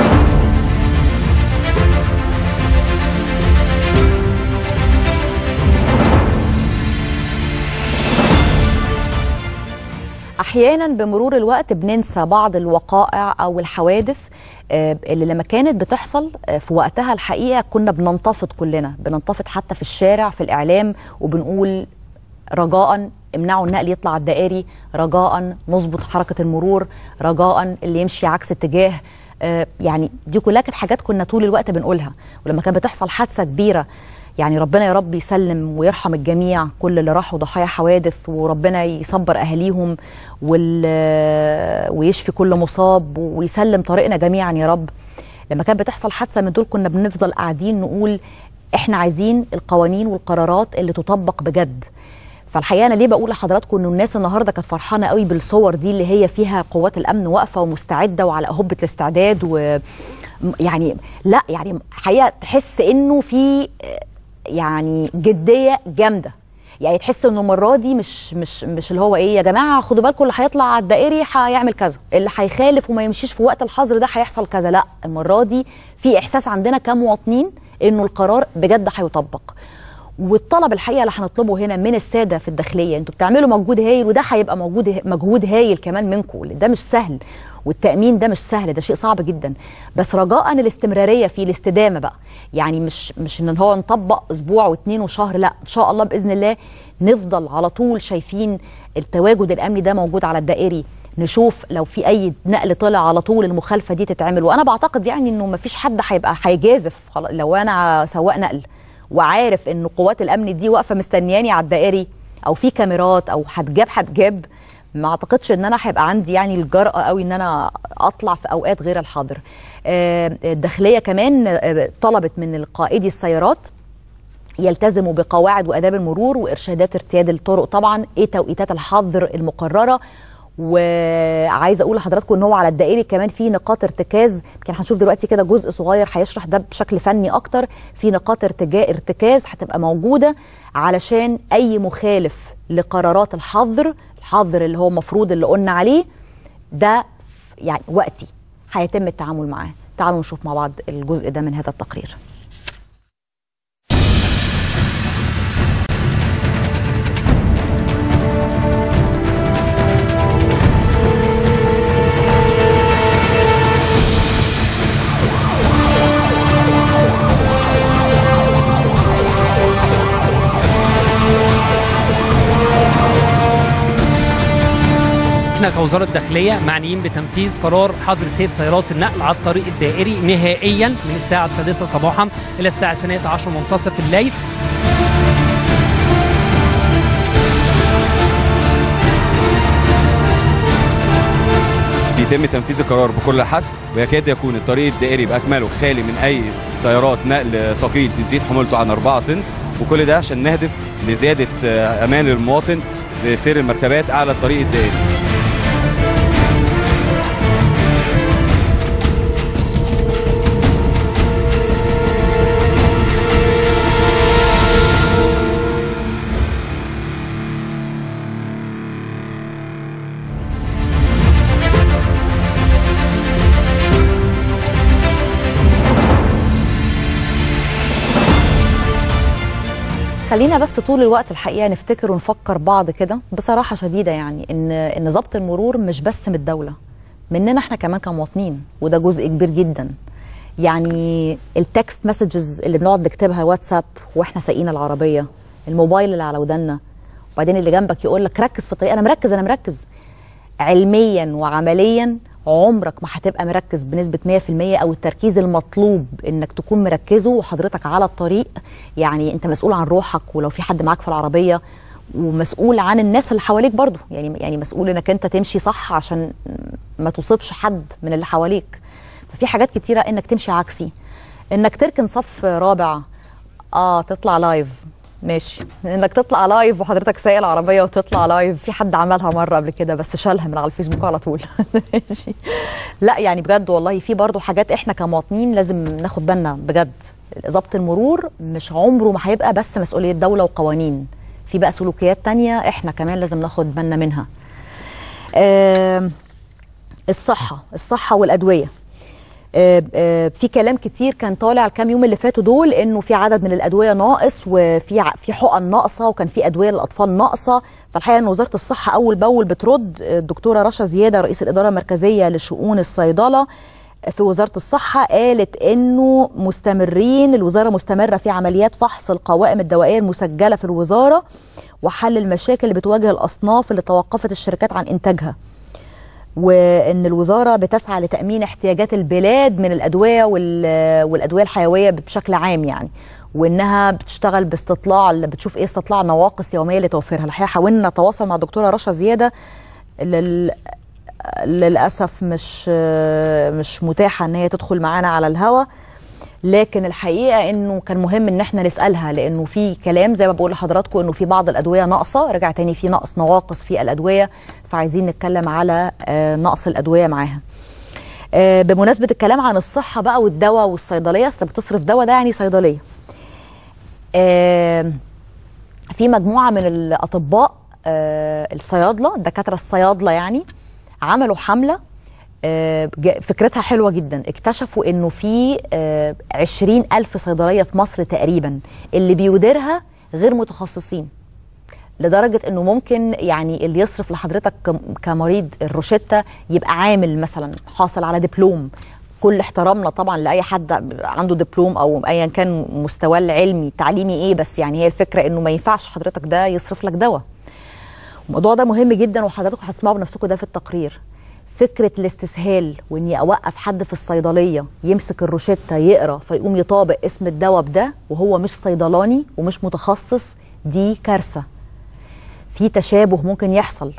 احيانا بمرور الوقت بننسى بعض الوقائع او الحوادث آه، اللي لما كانت بتحصل آه، في وقتها الحقيقه كنا بننتفض كلنا بننتفض حتى في الشارع في الاعلام وبنقول رجاء امنعوا النقل يطلع الدائري رجاء نظبط حركه المرور رجاء اللي يمشي عكس اتجاه آه، يعني دي كلها كانت حاجات كنا طول الوقت بنقولها ولما كانت بتحصل حادثه كبيره يعني ربنا يا رب يسلم ويرحم الجميع كل اللي راحوا ضحايا حوادث وربنا يصبر اهاليهم وال... ويشفي كل مصاب ويسلم طريقنا جميعا يا رب لما كانت بتحصل حادثه من دول كنا بنفضل قاعدين نقول احنا عايزين القوانين والقرارات اللي تطبق بجد فالحقيقه انا ليه بقول لحضراتكم انه الناس النهارده كانت فرحانه قوي بالصور دي اللي هي فيها قوات الامن واقفه ومستعده وعلى اهبه الاستعداد و يعني لا يعني حقيقه تحس انه في يعني جديه جامده يعني تحس انه المره دي مش مش مش اللي هو ايه يا جماعه خدوا بالكم اللي هيطلع على الدائري هيعمل كذا اللي هيخالف وما يمشيش في وقت الحظر ده هيحصل كذا لا المره دي في احساس عندنا كمواطنين انه القرار بجد هيطبق والطلب الحقيقه اللي هنطلبه هنا من الساده في الداخليه انتوا بتعملوا مجهود هايل وده هيبقى موجود مجهود هايل كمان منكم ده مش سهل والتامين ده مش سهل ده شيء صعب جدا بس رجاء الاستمراريه فيه الاستدامه بقى يعني مش مش ان هو نطبق اسبوع واثنين وشهر لا ان شاء الله باذن الله نفضل على طول شايفين التواجد الامني ده موجود على الدائري نشوف لو في اي نقل طلع على طول المخالفه دي تتعمل وانا بعتقد يعني انه ما فيش حد هيبقى هيجازف لو انا سواق نقل وعارف ان قوات الامن دي واقفه مستنياني على الدائري او في كاميرات او هتجاب هتجاب ما اعتقدش ان انا هيبقى عندي يعني الجرأه قوي ان انا اطلع في اوقات غير الحاضر الداخليه كمان طلبت من قائدي السيارات يلتزموا بقواعد واداب المرور وارشادات ارتياد الطرق طبعا ايه توقيتات الحظر المقرره وعايزه اقول لحضراتكم ان هو على الدائري كمان في نقاط ارتكاز يمكن هنشوف دلوقتي كده جزء صغير هيشرح ده بشكل فني اكتر في نقاط ارتجاء ارتكاز هتبقى موجوده علشان اي مخالف لقرارات الحظر الحظر اللي هو مفروض اللي قلنا عليه ده يعني وقتي هيتم التعامل معاه تعالوا نشوف مع بعض الجزء ده من هذا التقرير احنا كوزاره الداخليه معنيين بتنفيذ قرار حظر سير سيارات النقل على الطريق الدائري نهائيا من الساعه السادسه صباحا الى الساعه الثانيه عشر منتصف الليل بيتم تنفيذ القرار بكل حسب ويكاد يكون الطريق الدائري باكمله خالي من اي سيارات نقل ثقيل بتزيد حمولته عن 4 طن وكل ده عشان نهدف لزياده امان المواطن في سير المركبات على الطريق الدائري خلينا بس طول الوقت الحقيقه نفتكر ونفكر بعض كده بصراحه شديده يعني ان ان ضبط المرور مش بس من الدوله مننا احنا كمان كمواطنين وده جزء كبير جدا يعني التكست مسجز اللي بنقعد نكتبها واتساب واحنا سايقين العربيه الموبايل اللي على ودنا وبعدين اللي جنبك يقول لك ركز في الطريق انا مركز انا مركز علميا وعمليا عمرك ما هتبقى مركز بنسبة 100% أو التركيز المطلوب إنك تكون مركزه وحضرتك على الطريق يعني أنت مسؤول عن روحك ولو في حد معاك في العربية ومسؤول عن الناس اللي حواليك برضو يعني يعني مسؤول إنك أنت تمشي صح عشان ما تصيبش حد من اللي حواليك ففي حاجات كتيرة إنك تمشي عكسي إنك تركن صف رابع آه تطلع لايف ماشي انك تطلع لايف وحضرتك سايق العربيه وتطلع لايف في حد عملها مره قبل كده بس شالها من على الفيسبوك على طول ماشي لا يعني بجد والله في برضو حاجات احنا كمواطنين لازم ناخد بالنا بجد ضبط المرور مش عمره ما هيبقى بس مسؤوليه دوله وقوانين في بقى سلوكيات تانية احنا كمان لازم ناخد بالنا منها آم، الصحه الصحه والادويه آه، آه، في كلام كتير كان طالع الكام يوم اللي فاتوا دول انه في عدد من الادويه ناقص وفي ع- في حقن ناقصه وكان في ادويه للاطفال ناقصه فالحقيقه ان وزاره الصحه اول باول بترد آه، الدكتوره رشا زياده رئيس الاداره المركزيه لشؤون الصيدله في وزاره الصحه قالت انه مستمرين الوزاره مستمره في عمليات فحص القوائم الدوائيه المسجله في الوزاره وحل المشاكل اللي بتواجه الاصناف اللي توقفت الشركات عن انتاجها وان الوزاره بتسعى لتامين احتياجات البلاد من الادويه وال- والادويه الحيويه بشكل عام يعني وانها بتشتغل باستطلاع بتشوف ايه استطلاع نواقص يوميه لتوفيرها الحقيقه حاولنا نتواصل مع الدكتوره رشا زياده لل... للاسف مش مش متاحه ان هي تدخل معانا على الهوا لكن الحقيقه انه كان مهم ان احنا نسالها لانه في كلام زي ما بقول لحضراتكم انه في بعض الادويه ناقصه رجع تاني في نقص نواقص في الادويه فعايزين نتكلم على آه، نقص الادويه معاها آه، بمناسبه الكلام عن الصحه بقى والدواء والصيدليه اصل بتصرف دواء ده يعني صيدليه آه، في مجموعه من الاطباء آه، الصيادله الدكاتره الصيادله يعني عملوا حمله آه، جا- فكرتها حلوة جدا اكتشفوا انه في آه، عشرين ألف صيدلية في مصر تقريبا اللي بيديرها غير متخصصين لدرجة انه ممكن يعني اللي يصرف لحضرتك كم- كمريض الروشتة يبقى عامل مثلا حاصل على دبلوم كل احترامنا طبعا لاي حد عنده دبلوم او ايا كان مستواه العلمي التعليمي ايه بس يعني هي الفكره انه ما ينفعش حضرتك ده يصرف لك دواء الموضوع ده مهم جدا وحضراتكم هتسمعوا بنفسكم ده في التقرير فكره الاستسهال واني اوقف حد في الصيدليه يمسك الروشته يقرا فيقوم يطابق اسم الدواء بده وهو مش صيدلاني ومش متخصص دي كارثه في تشابه ممكن يحصل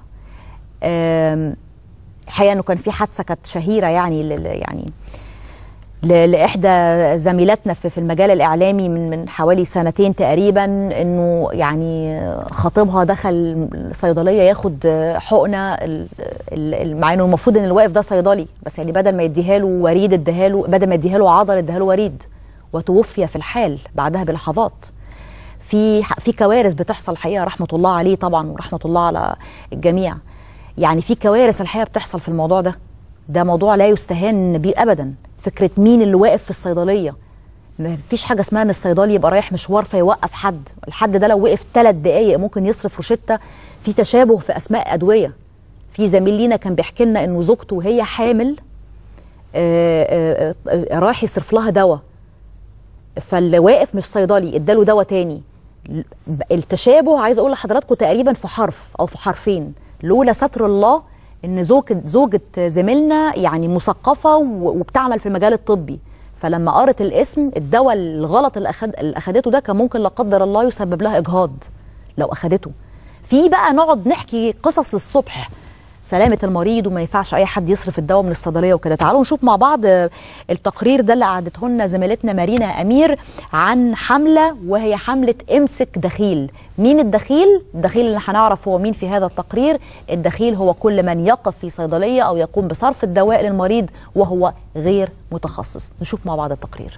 آم، الحقيقه انه كان في حادثه كانت شهيره يعني لل- يعني ل- لاحدى زميلاتنا في في المجال الاعلامي من من حوالي سنتين تقريبا انه يعني خطيبها دخل الصيدليه ياخد حقنه ال- ال- ال- مع انه المفروض ان الواقف ده صيدلي بس يعني بدل ما يديها له وريد اداها له بدل ما يديها له عضل اداها له وريد وتوفي في الحال بعدها بلحظات في في كوارث بتحصل الحقيقه رحمه الله عليه طبعا ورحمه الله على الجميع يعني في كوارث الحقيقه بتحصل في الموضوع ده ده موضوع لا يستهان بيه ابدا فكره مين اللي واقف في الصيدليه ما فيش حاجه اسمها ان الصيدلي يبقى رايح مشوار فيوقف حد الحد ده لو وقف ثلاث دقائق ممكن يصرف روشته في تشابه في اسماء ادويه في زميل لينا كان بيحكي لنا انه زوجته وهي حامل آه، آه، آه، راح يصرف لها دواء فاللي واقف مش صيدلي اداله دواء تاني التشابه عايز اقول لحضراتكم تقريبا في حرف او في حرفين لولا ستر الله ان زوجة زوجة زميلنا يعني مثقفة و- وبتعمل في المجال الطبي فلما قرت الاسم الدواء الغلط اللي, أخد اللي اخدته ده كان ممكن لا قدر الله يسبب لها اجهاض لو اخدته في بقى نقعد نحكي قصص للصبح سلامة المريض وما ينفعش أي حد يصرف الدواء من الصيدلية وكده تعالوا نشوف مع بعض آه، التقرير ده اللي قعدته لنا زميلتنا مارينا أمير عن حملة وهي حملة امسك دخيل مين الدخيل؟ الدخيل اللي هنعرف هو مين في هذا التقرير الدخيل هو كل من يقف في صيدلية أو يقوم بصرف الدواء للمريض وهو غير متخصص نشوف مع بعض التقرير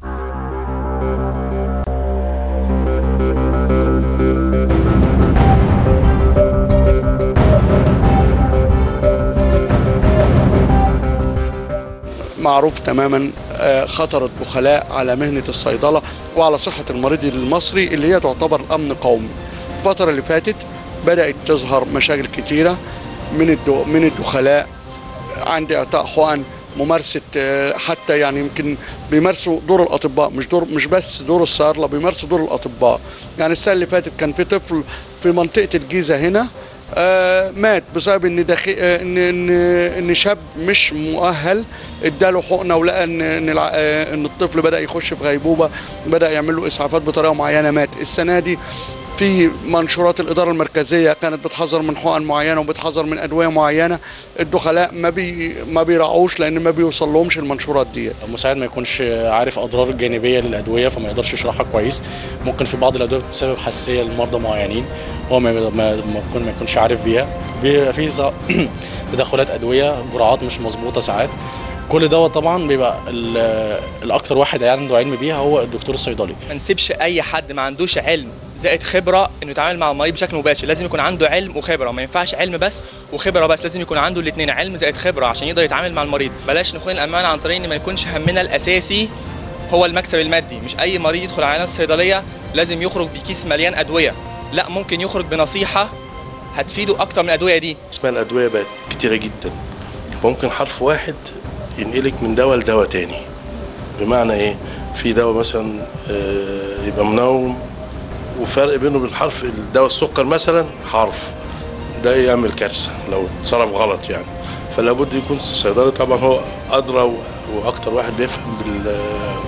معروف تماما آه، خطر البخلاء على مهنة الصيدلة وعلى صحة المريض المصري اللي هي تعتبر أمن قومي الفترة اللي فاتت بدأت تظهر مشاكل كتيرة من الدو من الدخلاء عند إعطاء حقن ممارسة آه، حتى يعني يمكن بيمارسوا دور الأطباء مش دور مش بس دور الصيادلة بيمارسوا دور الأطباء يعني السنة اللي فاتت كان في طفل في منطقة الجيزة هنا آه، مات بسبب ان دخي... آه، ان ان ان شاب مش مؤهل اداله حقنه ولقى ان ان, الع... آه، إن الطفل بدا يخش في غيبوبه بدا يعمل له اسعافات بطريقه معينه مات السنه دي في منشورات الاداره المركزيه كانت بتحذر من حقن معينه وبتحذر من ادويه معينه الدخلاء ما بي ما بيراعوش لان ما بيوصل لهمش المنشورات دي المساعد ما يكونش عارف اضرار الجانبيه للادويه فما يقدرش يشرحها كويس ممكن في بعض الادويه بتسبب حساسيه لمرضى معينين هو ما ما ما يكون ما يكونش عارف بيها بيبقى في ز- تدخلات ادويه جرعات مش مظبوطه ساعات كل دوت طبعا بيبقى ال- الاكتر واحد عنده علم بيها هو الدكتور الصيدلي ما نسيبش اي حد ما عندوش علم زائد خبره انه يتعامل مع المريض بشكل مباشر لازم يكون عنده علم وخبره ما ينفعش علم بس وخبره بس لازم يكون عنده الاثنين علم زائد خبره عشان يقدر يتعامل مع المريض بلاش نخون الامان عن طريق ان ما يكونش همنا الاساسي هو المكسب المادي مش اي مريض يدخل على الصيدليه لازم يخرج بكيس مليان ادويه لا ممكن يخرج بنصيحه هتفيده اكتر من الادويه دي اسماء الادويه بقت كتيره جدا ممكن حرف واحد ينقلك من دواء لدواء تاني بمعنى ايه في دواء مثلا آه، يبقى منوم وفرق بينه وبين الحرف الدواء السكر مثلا حرف ده يعمل كارثه لو اتصرف غلط يعني فلا بد يكون الصيدلي طبعا هو ادرى و- واكتر واحد بيفهم بال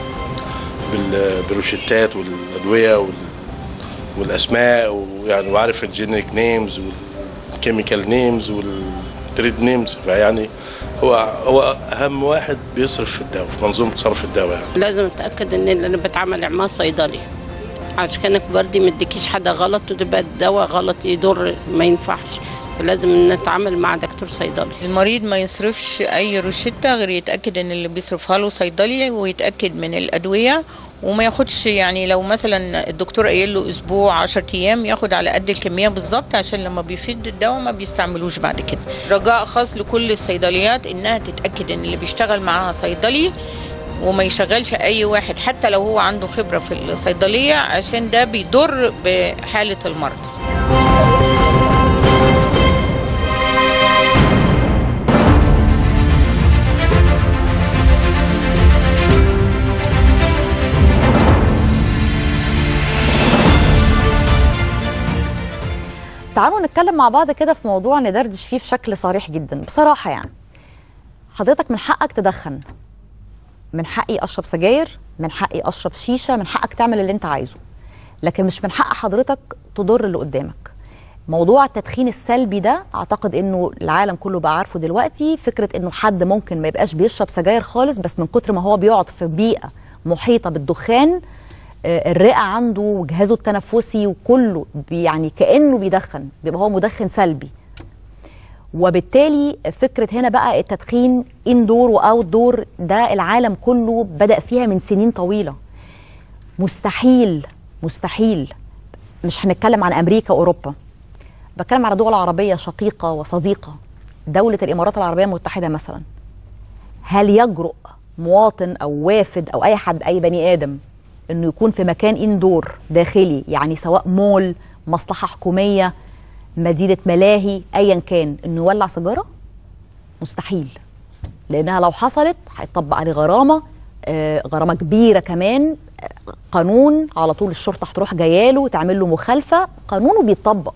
بال- بالروشتات والادويه وال والاسماء ويعني وعارف الجينيريك نيمز والكيميكال نيمز والتريد نيمز فيعني هو هو اهم واحد بيصرف في الدواء في منظومه صرف الدواء يعني لازم اتاكد ان اللي انا بتعامل معاه صيدلي عشان كانك برضي ما اديكيش حاجه غلط وتبقى الدواء غلط يضر ما ينفعش فلازم نتعامل مع دكتور صيدلي المريض ما يصرفش اي روشته غير يتاكد ان اللي بيصرفها له صيدلي ويتاكد من الادويه وما ياخدش يعني لو مثلا الدكتور قايل له اسبوع 10 ايام ياخد على قد الكميه بالظبط عشان لما بيفيد الدواء ما بيستعملوش بعد كده رجاء خاص لكل الصيدليات انها تتاكد ان اللي بيشتغل معاها صيدلي وما يشغلش اي واحد حتى لو هو عنده خبره في الصيدليه عشان ده بيضر بحاله المرضى تعالوا نتكلم مع بعض كده في موضوع ندردش فيه بشكل صريح جدا بصراحة يعني حضرتك من حقك تدخن من حقي أشرب سجاير من حقي أشرب شيشة من حقك تعمل اللي أنت عايزه لكن مش من حق حضرتك تضر اللي قدامك موضوع التدخين السلبي ده اعتقد انه العالم كله بقى عارفه دلوقتي فكره انه حد ممكن ما يبقاش بيشرب سجاير خالص بس من كتر ما هو بيقعد في بيئه محيطه بالدخان آه، الرئه عنده وجهازه التنفسي وكله بي- يعني كانه بيدخن بيبقى هو مدخن سلبي وبالتالي فكره هنا بقى التدخين اندور واوت دور ده العالم كله بدا فيها من سنين طويله مستحيل مستحيل مش هنتكلم عن امريكا واوروبا بتكلم على دول عربيه شقيقه وصديقه دوله الامارات العربيه المتحده مثلا هل يجرؤ مواطن او وافد او اي حد اي بني ادم انه يكون في مكان اندور داخلي يعني سواء مول مصلحه حكوميه مدينه ملاهي ايا كان انه يولع سيجاره مستحيل لانها لو حصلت هيطبق عليه غرامه آه، غرامه كبيره كمان آه، قانون على طول الشرطه هتروح جاياله تعمل له مخالفه قانونه بيتطبق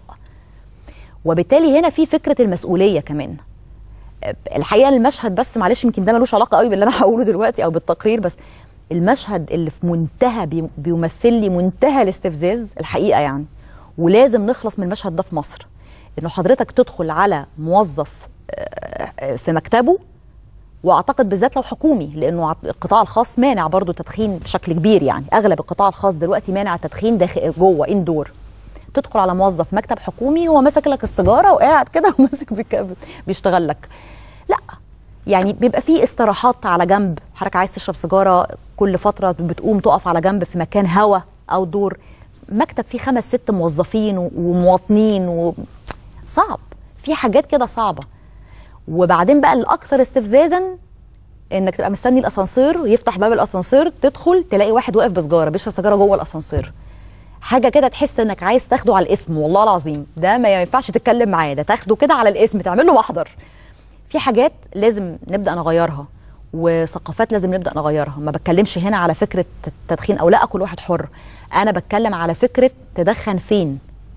وبالتالي هنا في فكره المسؤوليه كمان آه، الحقيقه المشهد بس معلش يمكن ده ملوش علاقه قوي باللي انا هقوله دلوقتي او بالتقرير بس المشهد اللي في منتهى بي- بيمثل لي منتهى الاستفزاز الحقيقه يعني ولازم نخلص من المشهد ده في مصر انه حضرتك تدخل على موظف آه، آه، في مكتبه واعتقد بالذات لو حكومي لانه عط- القطاع الخاص مانع برضو التدخين بشكل كبير يعني اغلب القطاع الخاص دلوقتي مانع التدخين داخل جوه اندور تدخل على موظف مكتب حكومي هو ماسك لك السيجاره وقاعد كده وماسك بيك- بيشتغل لك لا يعني بيبقى في استراحات على جنب حضرتك عايز تشرب سيجاره كل فتره بتقوم تقف على جنب في مكان هوا او دور مكتب فيه خمس ست موظفين و- ومواطنين و... صعب في حاجات كده صعبه وبعدين بقى الاكثر استفزازا انك تبقى مستني الاسانسير ويفتح باب الاسانسير تدخل تلاقي واحد واقف بسجاره بيشرب سيجاره جوه الاسانسير حاجه كده تحس انك عايز تاخده على الاسم والله العظيم ده ما ينفعش تتكلم معاه ده تاخده كده على الاسم تعمل له محضر في حاجات لازم نبدا نغيرها وثقافات لازم نبدا نغيرها ما بتكلمش هنا على فكره التدخين او لا كل واحد حر انا بتكلم على فكره تدخن فين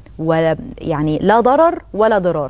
ويعني لا ضرر ولا ضرار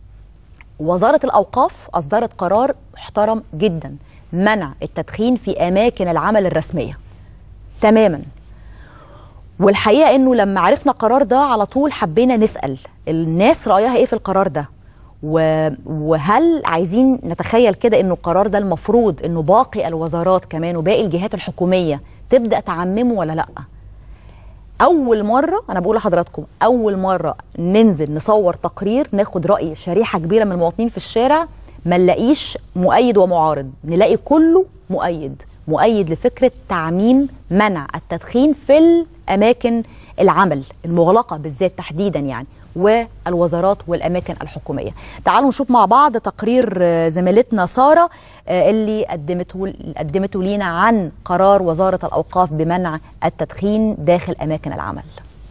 وزاره الاوقاف اصدرت قرار محترم جدا منع التدخين في اماكن العمل الرسميه تماما والحقيقه انه لما عرفنا القرار ده على طول حبينا نسال الناس رايها ايه في القرار ده و- وهل عايزين نتخيل كده انه القرار ده المفروض انه باقي الوزارات كمان وباقي الجهات الحكوميه تبدا تعممه ولا لا اول مره انا بقول لحضراتكم اول مره ننزل نصور تقرير ناخد راي شريحه كبيره من المواطنين في الشارع ما نلاقيش مؤيد ومعارض نلاقي كله مؤيد مؤيد لفكره تعميم منع التدخين في الاماكن العمل المغلقه بالذات تحديدا يعني والوزارات والاماكن الحكوميه. تعالوا نشوف مع بعض تقرير آه، زميلتنا ساره آه، اللي قدمته قدمته لينا عن قرار وزاره الاوقاف بمنع التدخين داخل اماكن العمل.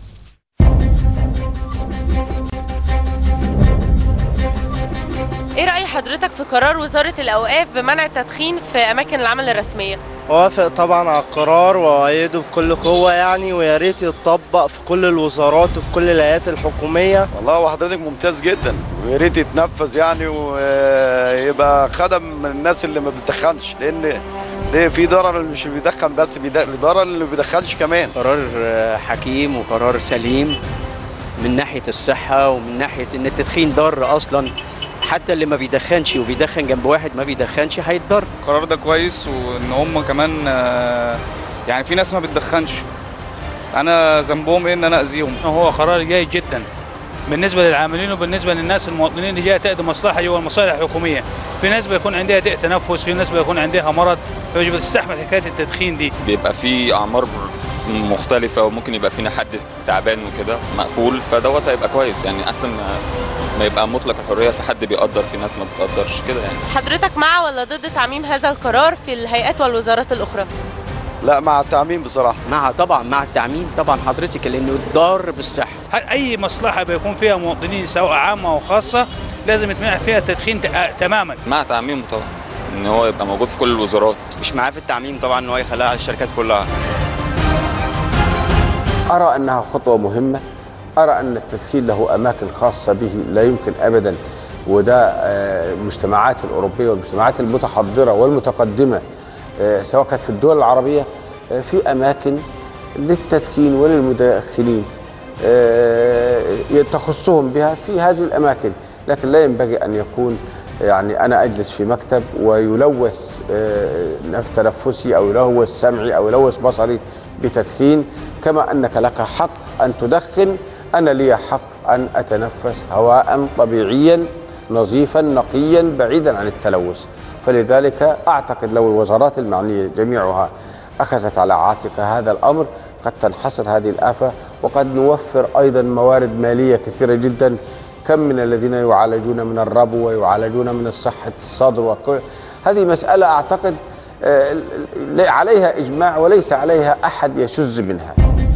ايه رأي حضرتك في قرار وزارة الأوقاف بمنع التدخين في أماكن العمل الرسمية؟ وافق طبعا على القرار وايده بكل قوه يعني ويا ريت يتطبق في كل الوزارات وفي كل الهيئات الحكوميه والله هو حضرتك ممتاز جدا ويا ريت يتنفذ يعني ويبقى خدم من الناس اللي ما بتدخنش لان ده في ضرر اللي مش بيدخن بس بيدخل ضرر اللي ما بيدخنش كمان قرار آه، حكيم وقرار سليم من ناحيه الصحه ومن ناحيه ان التدخين ضار اصلا حتى اللي ما بيدخنش وبيدخن جنب واحد ما بيدخنش هيتضر القرار ده كويس وان هم كمان آه، يعني في ناس ما بتدخنش انا ذنبهم ايه ان انا اذيهم هو قرار جيد جدا بالنسبه للعاملين وبالنسبه للناس المواطنين اللي جايه تقدم مصلحه جوا المصالح الحكوميه في ناس بيكون عندها ضيق تنفس في ناس بيكون عندها مرض فمش بتستحمل حكايه التدخين دي بيبقى في اعمار مختلفة وممكن يبقى فينا حد تعبان وكده مقفول فدوت هيبقى كويس يعني احسن ما- ما يبقى مطلق الحرية في حد بيقدر في ناس ما بتقدرش كده يعني حضرتك مع ولا ضد تعميم هذا القرار في الهيئات والوزارات الأخرى؟ لا مع التعميم بصراحه مع طبعا مع التعميم طبعا حضرتك لانه ضار بالصحه اي مصلحه بيكون فيها مواطنين سواء عامه او خاصه لازم يتمنع فيها التدخين ت- آه، تماما مع تعميمه طبعا ان هو يبقى موجود في كل الوزارات مش معاه في التعميم طبعا ان هو يخليها على الشركات كلها أرى أنها خطوة مهمة أرى أن التدخين له أماكن خاصة به لا يمكن أبدا وده آه، المجتمعات الأوروبية والمجتمعات المتحضرة والمتقدمة آه، سواء كانت في الدول العربية آه، في أماكن للتدخين وللمدخنين آه، تخصهم بها في هذه الأماكن لكن لا ينبغي أن يكون يعني أنا أجلس في مكتب ويلوث آه، نف- تنفسي أو يلوث سمعي أو يلوث بصري بتدخين كما أنك لك حق أن تدخن أنا لي حق أن أتنفس هواء طبيعيا نظيفا نقيا بعيدا عن التلوث فلذلك أعتقد لو الوزارات المعنية جميعها أخذت على عاتقها هذا الأمر قد تنحصر هذه الآفة وقد نوفر أيضا موارد مالية كثيرة جدا كم من الذين يعالجون من الربو ويعالجون من صحة الصدر وكل هذه مسألة أعتقد آه، ل- عليها إجماع وليس عليها أحد يشذ منها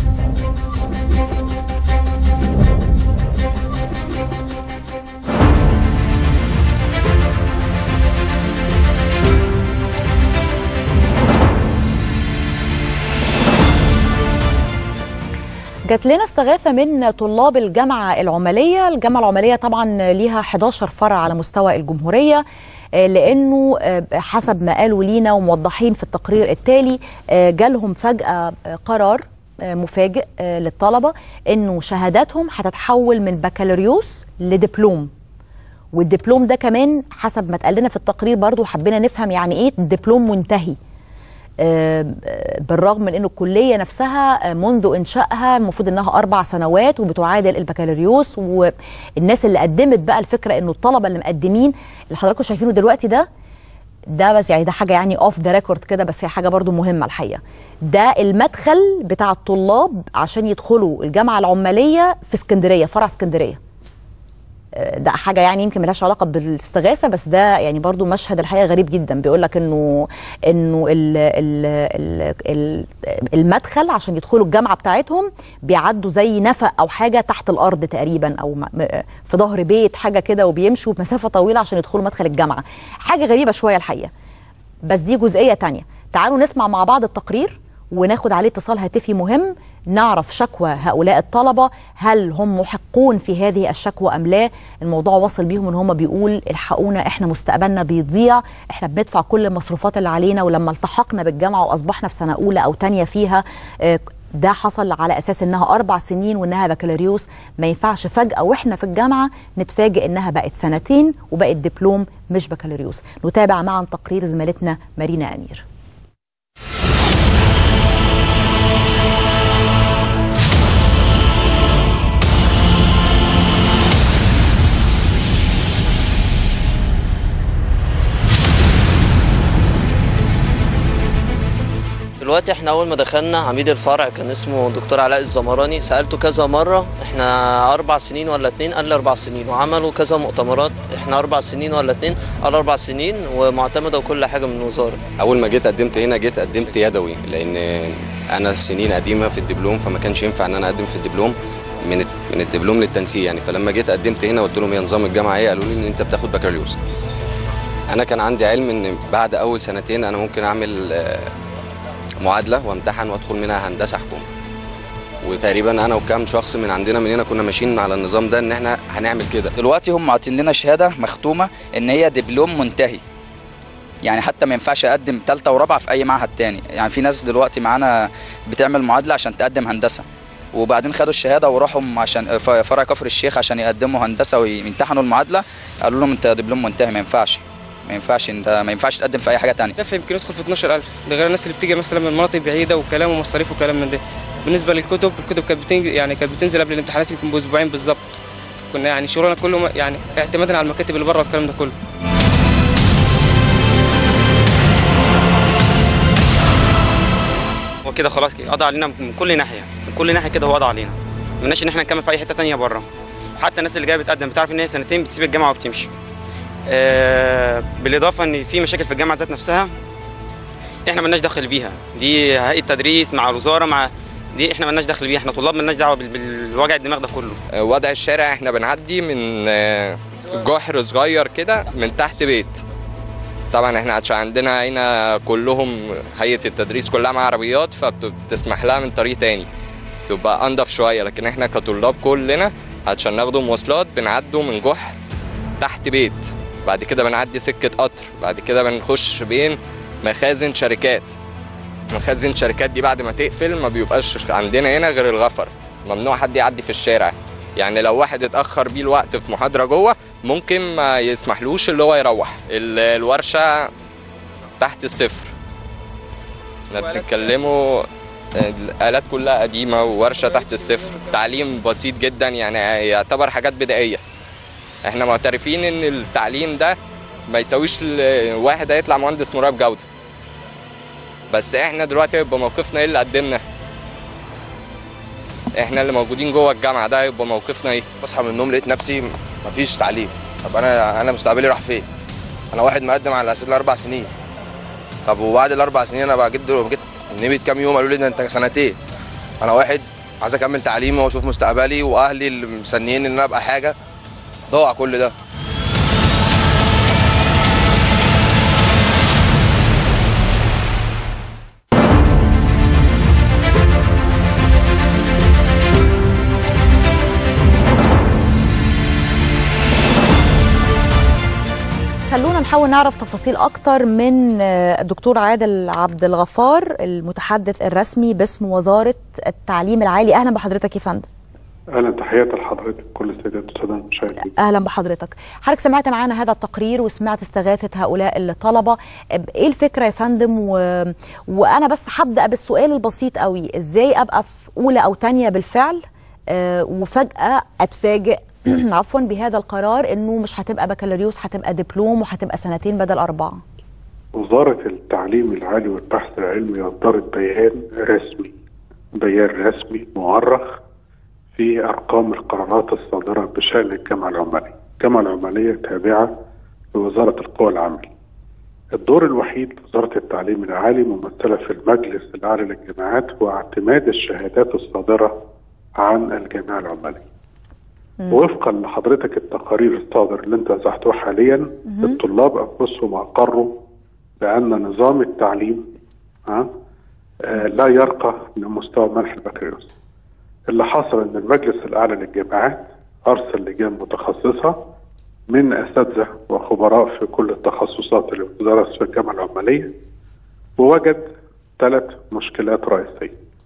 جات لنا استغاثه من طلاب الجامعه العماليه، الجامعه العماليه طبعا ليها 11 فرع على مستوى الجمهوريه آه، لانه آه، حسب ما قالوا لينا وموضحين في التقرير التالي آه، جالهم فجاه آه، قرار آه، مفاجئ آه، للطلبه انه شهاداتهم هتتحول من بكالوريوس لدبلوم والدبلوم ده كمان حسب ما اتقال لنا في التقرير برضو حبينا نفهم يعني ايه دبلوم منتهي آه، آه، بالرغم من انه الكليه نفسها آه، منذ انشائها المفروض انها اربع سنوات وبتعادل البكالوريوس والناس اللي قدمت بقى الفكره انه الطلبه اللي مقدمين اللي حضراتكم شايفينه دلوقتي ده ده بس يعني ده حاجه يعني اوف ذا ريكورد كده بس هي حاجه برضو مهمه الحقيقه ده المدخل بتاع الطلاب عشان يدخلوا الجامعه العماليه في اسكندريه فرع اسكندريه آه، ده حاجه يعني يمكن ملهاش علاقه بالاستغاثه بس ده يعني برضو مشهد الحقيقه غريب جدا بيقول لك انه انه ال ال ال ال المدخل عشان يدخلوا الجامعه بتاعتهم بيعدوا زي نفق او حاجه تحت الارض تقريبا او م- م- في ظهر بيت حاجه كده وبيمشوا مسافه طويله عشان يدخلوا مدخل الجامعه حاجه غريبه شويه الحقيقه بس دي جزئيه تانية تعالوا نسمع مع بعض التقرير وناخد عليه اتصال هاتفي مهم نعرف شكوى هؤلاء الطلبة هل هم محقون في هذه الشكوى أم لا الموضوع وصل بيهم ان هم بيقول الحقونا احنا مستقبلنا بيضيع احنا بندفع كل المصروفات اللي علينا ولما التحقنا بالجامعة وأصبحنا في سنة أولى أو تانية فيها آه، ده حصل على اساس انها اربع سنين وانها بكالوريوس ما ينفعش فجاه واحنا في الجامعه نتفاجئ انها بقت سنتين وبقت دبلوم مش بكالوريوس نتابع معا تقرير زميلتنا مارينا امير دلوقتي احنا اول ما دخلنا عميد الفرع كان اسمه دكتور علاء الزمراني سالته كذا مره احنا اربع سنين ولا اتنين قال لي اربع سنين وعملوا كذا مؤتمرات احنا اربع سنين ولا اتنين قال اربع سنين ومعتمده وكل حاجه من الوزاره اول ما جيت قدمت هنا جيت قدمت يدوي لان انا سنين قديمه في الدبلوم فما كانش ينفع ان انا اقدم في الدبلوم من من الدبلوم للتنسيق يعني فلما جيت قدمت هنا قلت لهم يا نظام الجامعه ايه قالوا لي ان انت بتاخد بكالوريوس انا كان عندي علم ان بعد اول سنتين انا ممكن اعمل آه، معادله وامتحن وادخل منها هندسه حكومه وتقريبا انا وكام شخص من عندنا من هنا كنا ماشيين على النظام ده ان احنا هنعمل كده دلوقتي هم عاطين لنا شهاده مختومه ان هي دبلوم منتهي يعني حتى ما ينفعش اقدم ثالثه ورابعه في اي معهد تاني يعني في ناس دلوقتي معانا بتعمل معادله عشان تقدم هندسه وبعدين خدوا الشهاده وراحوا عشان ف- فرع كفر الشيخ عشان يقدموا هندسه ويمتحنوا المعادله قالوا لهم انت دبلوم منتهي ما ينفعش ما ينفعش انت ما ينفعش تقدم في اي حاجه تانية دفع يمكن يدخل في 12000 ده غير الناس اللي بتيجي مثلا من مناطق بعيده وكلام ومصاريف وكلام من ده بالنسبه للكتب الكتب كانت بتنزل يعني كانت بتنزل قبل الامتحانات يمكن باسبوعين بالظبط كنا يعني شغلنا كله م- يعني اعتمادا على المكاتب اللي بره والكلام ده كله هو كده خلاص كده قضى علينا من كل ناحيه من كل ناحيه كده هو قضى علينا ملناش ان احنا نكمل في اي حته تانية بره حتى الناس اللي جايه بتقدم بتعرف ان هي سنتين بتسيب الجامعه وبتمشي آه بالاضافه ان في مشاكل في الجامعه ذات نفسها احنا ملناش دخل بيها دي هيئه تدريس مع الوزاره مع دي احنا ملناش دخل بيها احنا طلاب ملناش دعوه بال- بالوجع الدماغ ده كله وضع الشارع احنا بنعدي من آه، جحر صغير كده من تحت بيت طبعا احنا عشان عندنا هنا كلهم هيئة التدريس كلها مع عربيات فبتسمح لها من طريق تاني تبقى انضف شوية لكن احنا كطلاب كلنا عشان ناخدوا مواصلات بنعدوا من جحر تحت بيت بعد كده بنعدي سكة قطر بعد كده بنخش بين مخازن شركات مخازن شركات دي بعد ما تقفل ما بيبقاش عندنا هنا غير الغفر ممنوع حد يعدي في الشارع يعني لو واحد اتأخر بيه الوقت في محاضرة جوه ممكن ما يسمحلوش اللي هو يروح ال- الورشة تحت الصفر احنا بنتكلموا الآلات كلها قديمة وورشة تحت الصفر تعليم بسيط جدا يعني يعتبر حاجات بدائية احنا معترفين ان التعليم ده ما يساويش ال- واحد هيطلع مهندس مراقب جودة بس احنا دلوقتي هيبقى موقفنا ايه اللي قدمنا احنا اللي موجودين جوه الجامعه ده هيبقى موقفنا ايه بصحى من النوم لقيت نفسي مفيش تعليم طب انا انا مستقبلي راح فين انا واحد مقدم على اساس الاربع سنين طب وبعد الاربع سنين انا بقى جيت دلوقتي- جيت نمت كام يوم قالوا لي ده انت سنتين انا واحد عايز اكمل تعليمي واشوف مستقبلي واهلي اللي مستنيين ان انا ابقى حاجه ضاع كل ده خلونا نحاول نعرف تفاصيل اكتر من آه، الدكتور عادل عبد الغفار المتحدث الرسمي باسم وزاره التعليم العالي اهلا بحضرتك يا فندم اهلا تحياتي لحضرتك كل السيدات والساده المشاهدين اهلا بحضرتك حضرتك سمعت معانا هذا التقرير وسمعت استغاثه هؤلاء الطلبه ايه الفكره يا فندم و... وانا بس هبدا بالسؤال البسيط قوي ازاي ابقى في اولى او تانية بالفعل آه، وفجاه اتفاجئ عفوا بهذا القرار انه مش هتبقى بكالوريوس هتبقى دبلوم وهتبقى سنتين بدل اربعه وزاره التعليم العالي والبحث العلمي اصدرت بيان رسمي بيان رسمي مؤرخ في ارقام القرارات الصادره بشان الجامعه العماليه الجامعه العماليه تابعه لوزاره القوى العامله الدور الوحيد لوزاره التعليم العالي ممثله في المجلس الاعلى للجامعات هو اعتماد الشهادات الصادره عن الجامعه العماليه وفقا لحضرتك التقارير الصادر اللي انت وزعتوها حاليا الطلاب انفسهم اقروا بان نظام التعليم ها آه لا يرقى لمستوى منح البكالوريوس اللي حصل ان المجلس الاعلى للجامعات ارسل لجان متخصصه من اساتذه وخبراء في كل التخصصات اللي بتدرس في الجامعه العماليه ووجد ثلاث مشكلات رئيسيه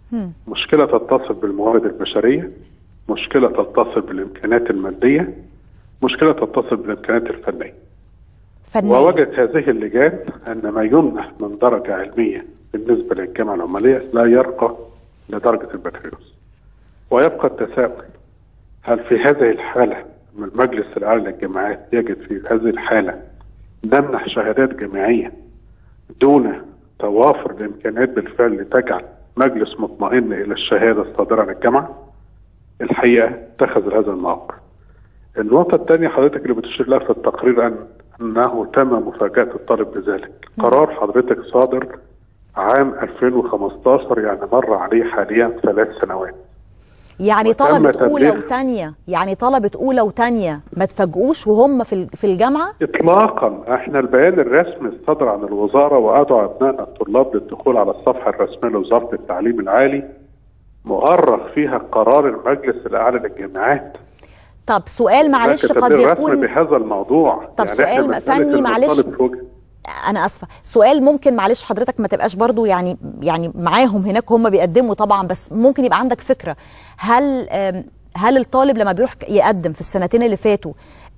مم. مشكلة تتصل بالموارد البشرية مشكلة تتصل بالإمكانات المادية مشكلة تتصل بالإمكانات الفنية فنية ووجدت هذه اللجان أن ما يمنح من درجة علمية بالنسبة للجامعة العمالية لا يرقى لدرجة البكالوريوس ويبقى التساؤل هل في هذه الحالة من المجلس الأعلى للجامعات يجد في هذه الحالة نمنح شهادات جامعية دون توافر الإمكانيات بالفعل لتجعل مجلس مطمئن إلى الشهادة الصادرة عن الجامعة الحقيقة اتخذ هذا الموقف النقطة الثانية حضرتك اللي بتشير لها في التقرير أن أنه تم مفاجأة الطالب بذلك قرار حضرتك صادر عام 2015 يعني مر عليه حاليا ثلاث سنوات يعني وتم طلبة أولى تبليغ- وتانية يعني طلبة أولى وتانية ما تفاجئوش وهم في ال- في الجامعة اطلاقا احنا البيان الرسمي الصادر عن الوزاره وادعو ابنائنا الطلاب للدخول على الصفحه الرسميه لوزاره التعليم العالي مؤرخ فيها قرار المجلس الاعلى للجامعات طب سؤال معلش هناك قد تبليغ رسمي يكون بهذا الموضوع طب إحنا سؤال مسألة فني إن معلش. الطالب في وجه- انا اسفه سؤال ممكن معلش حضرتك ما تبقاش برضو يعني يعني معاهم هناك هم بيقدموا طبعا بس ممكن يبقى عندك فكره هل آم، هل الطالب لما بيروح يقدم في السنتين اللي فاتوا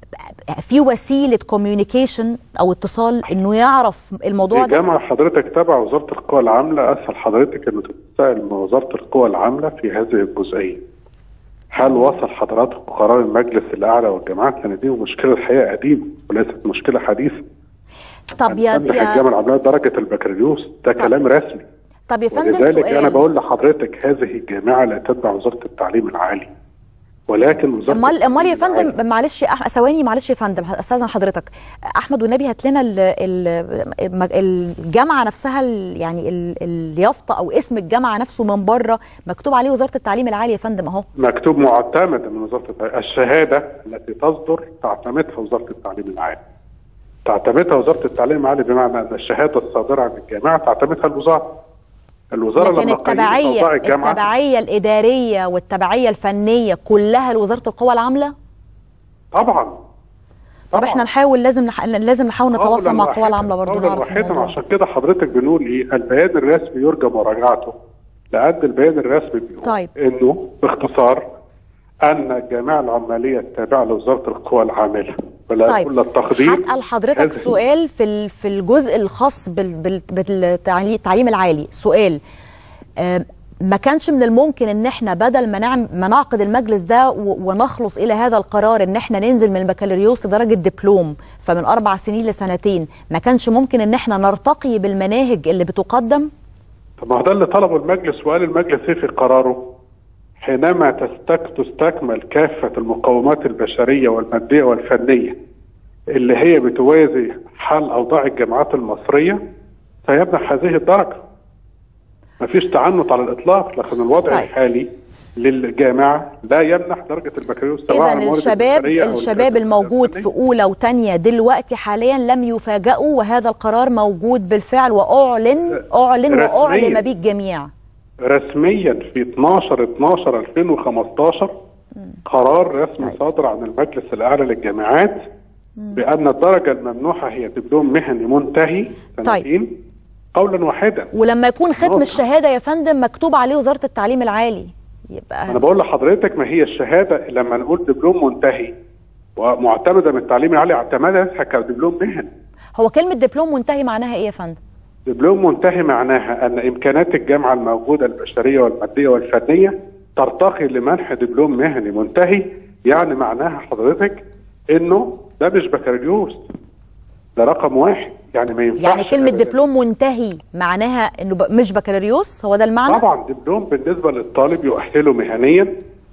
في وسيله كوميونيكيشن او اتصال انه يعرف الموضوع في ده جامعه حضرتك تبع وزاره القوى العامله اسال حضرتك انه تتساءل من وزاره القوى العامله في هذه الجزئيه هل وصل حضراتكم قرار المجلس الاعلى والجامعات لان دي مشكله الحقيقه قديمه وليست مشكله حديثه طب يا, تفتح يا الجامعه العمليه درجه البكالوريوس ده كلام رسمي طب يا فندم ولذلك انا سؤال بقول لحضرتك هذه الجامعه لا تتبع وزاره التعليم العالي ولكن وزاره امال امال يا التعليم العالي فندم معلش يا أح- ثواني معلش يا فندم استاذن حضرتك احمد والنبي هات لنا ال- ال- الم- الجامعه نفسها ال- يعني ال- اليافطه او اسم الجامعه نفسه من بره مكتوب عليه وزاره التعليم العالي يا فندم اهو مكتوب معتمد من وزاره التعليم الشهاده التي تصدر تعتمدها وزاره التعليم العالي تعتمدها وزاره التعليم العالي بمعنى ان الشهاده الصادره عن الجامعه تعتمدها الوزاره الوزاره لكن لما قيمت اوضاع التبعيه الجامعه التبعيه الاداريه والتبعيه الفنيه كلها لوزاره القوى العامله طبعا طب احنا نحاول لازم نح... لازم نحاول نتواصل مع القوى واحداً- العامله برضه قولا نعرف واحدا الموضوع. عشان كده حضرتك بنقول ايه البيان الرسمي يرجى مراجعته لان البيان الرسمي بيقول طيب انه باختصار ان الجامعه العماليه التابعه لوزاره القوى العامله ولا طيب كل التقدير هسأل حضرتك هذه- سؤال في ال- في الجزء الخاص بال- بال- بالتعليم العالي سؤال آم، ما كانش من الممكن ان احنا بدل ما نعم ما نعقد المجلس ده و- ونخلص الى هذا القرار ان احنا ننزل من البكالوريوس لدرجه دبلوم فمن اربع سنين لسنتين ما كانش ممكن ان احنا نرتقي بالمناهج اللي بتقدم طب ما هو ده اللي طلبه المجلس وقال المجلس ايه في قراره حينما تستك تستكمل كافة المقومات البشرية والمادية والفنية اللي هي بتوازي حال أوضاع الجامعات المصرية سيمنح هذه الدرجة مفيش تعنت على الإطلاق لكن الوضع طيب. الحالي للجامعة لا يمنح درجة البكالوريوس سواء اذا الموارد الشباب البشرية أو الشباب الموجود في اولى وثانيه دلوقتي حاليا لم يفاجئوا وهذا القرار موجود بالفعل واعلن اعلن رسمياً. واعلم به الجميع رسميا في 12 12 2015 قرار رسمي صادر عن المجلس الاعلى للجامعات بان الدرجه الممنوحه هي دبلوم مهني منتهي سنتين قولا واحدا ولما يكون ختم نقطة. الشهاده يا فندم مكتوب عليه وزاره التعليم العالي يبقى انا بقول لحضرتك ما هي الشهاده لما نقول دبلوم منتهي ومعتمده من التعليم العالي اعتمادها كدبلوم مهني هو كلمه دبلوم منتهي معناها ايه يا فندم دبلوم منتهي معناها ان امكانات الجامعه الموجوده البشريه والماديه والفنيه ترتقي لمنح دبلوم مهني منتهي يعني معناها حضرتك انه ده مش بكالوريوس ده رقم واحد يعني ما ينفعش يعني كلمه أبداً. دبلوم منتهي معناها انه ب- مش بكالوريوس هو ده المعنى طبعا دبلوم بالنسبه للطالب يؤهله مهنيا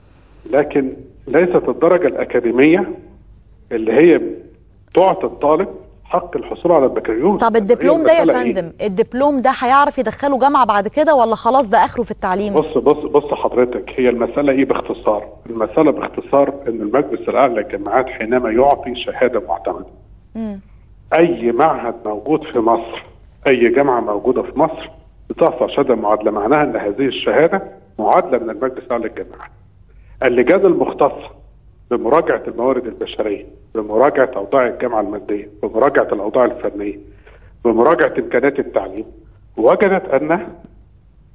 لكن ليست الدرجه الاكاديميه اللي هي تعطي الطالب حق الحصول على البكالوريوس طب الدبلوم هي ده يا المسألة إيه؟ فندم الدبلوم ده هيعرف يدخله جامعه بعد كده ولا خلاص ده اخره في التعليم بص بص بص حضرتك هي المسألة إيه باختصار؟ المسألة باختصار إن المجلس الأعلى للجامعات حينما يعطي شهادة معتمدة مم. أي معهد موجود في مصر أي جامعة موجودة في مصر بتحصل شهادة معادلة معناها أن هذه الشهادة معادلة من المجلس الأعلى للجامعات اللجان المختصة بمراجعة الموارد البشرية بمراجعة أوضاع الجامعة المادية بمراجعة الأوضاع الفنية بمراجعة إمكانات التعليم وجدت أن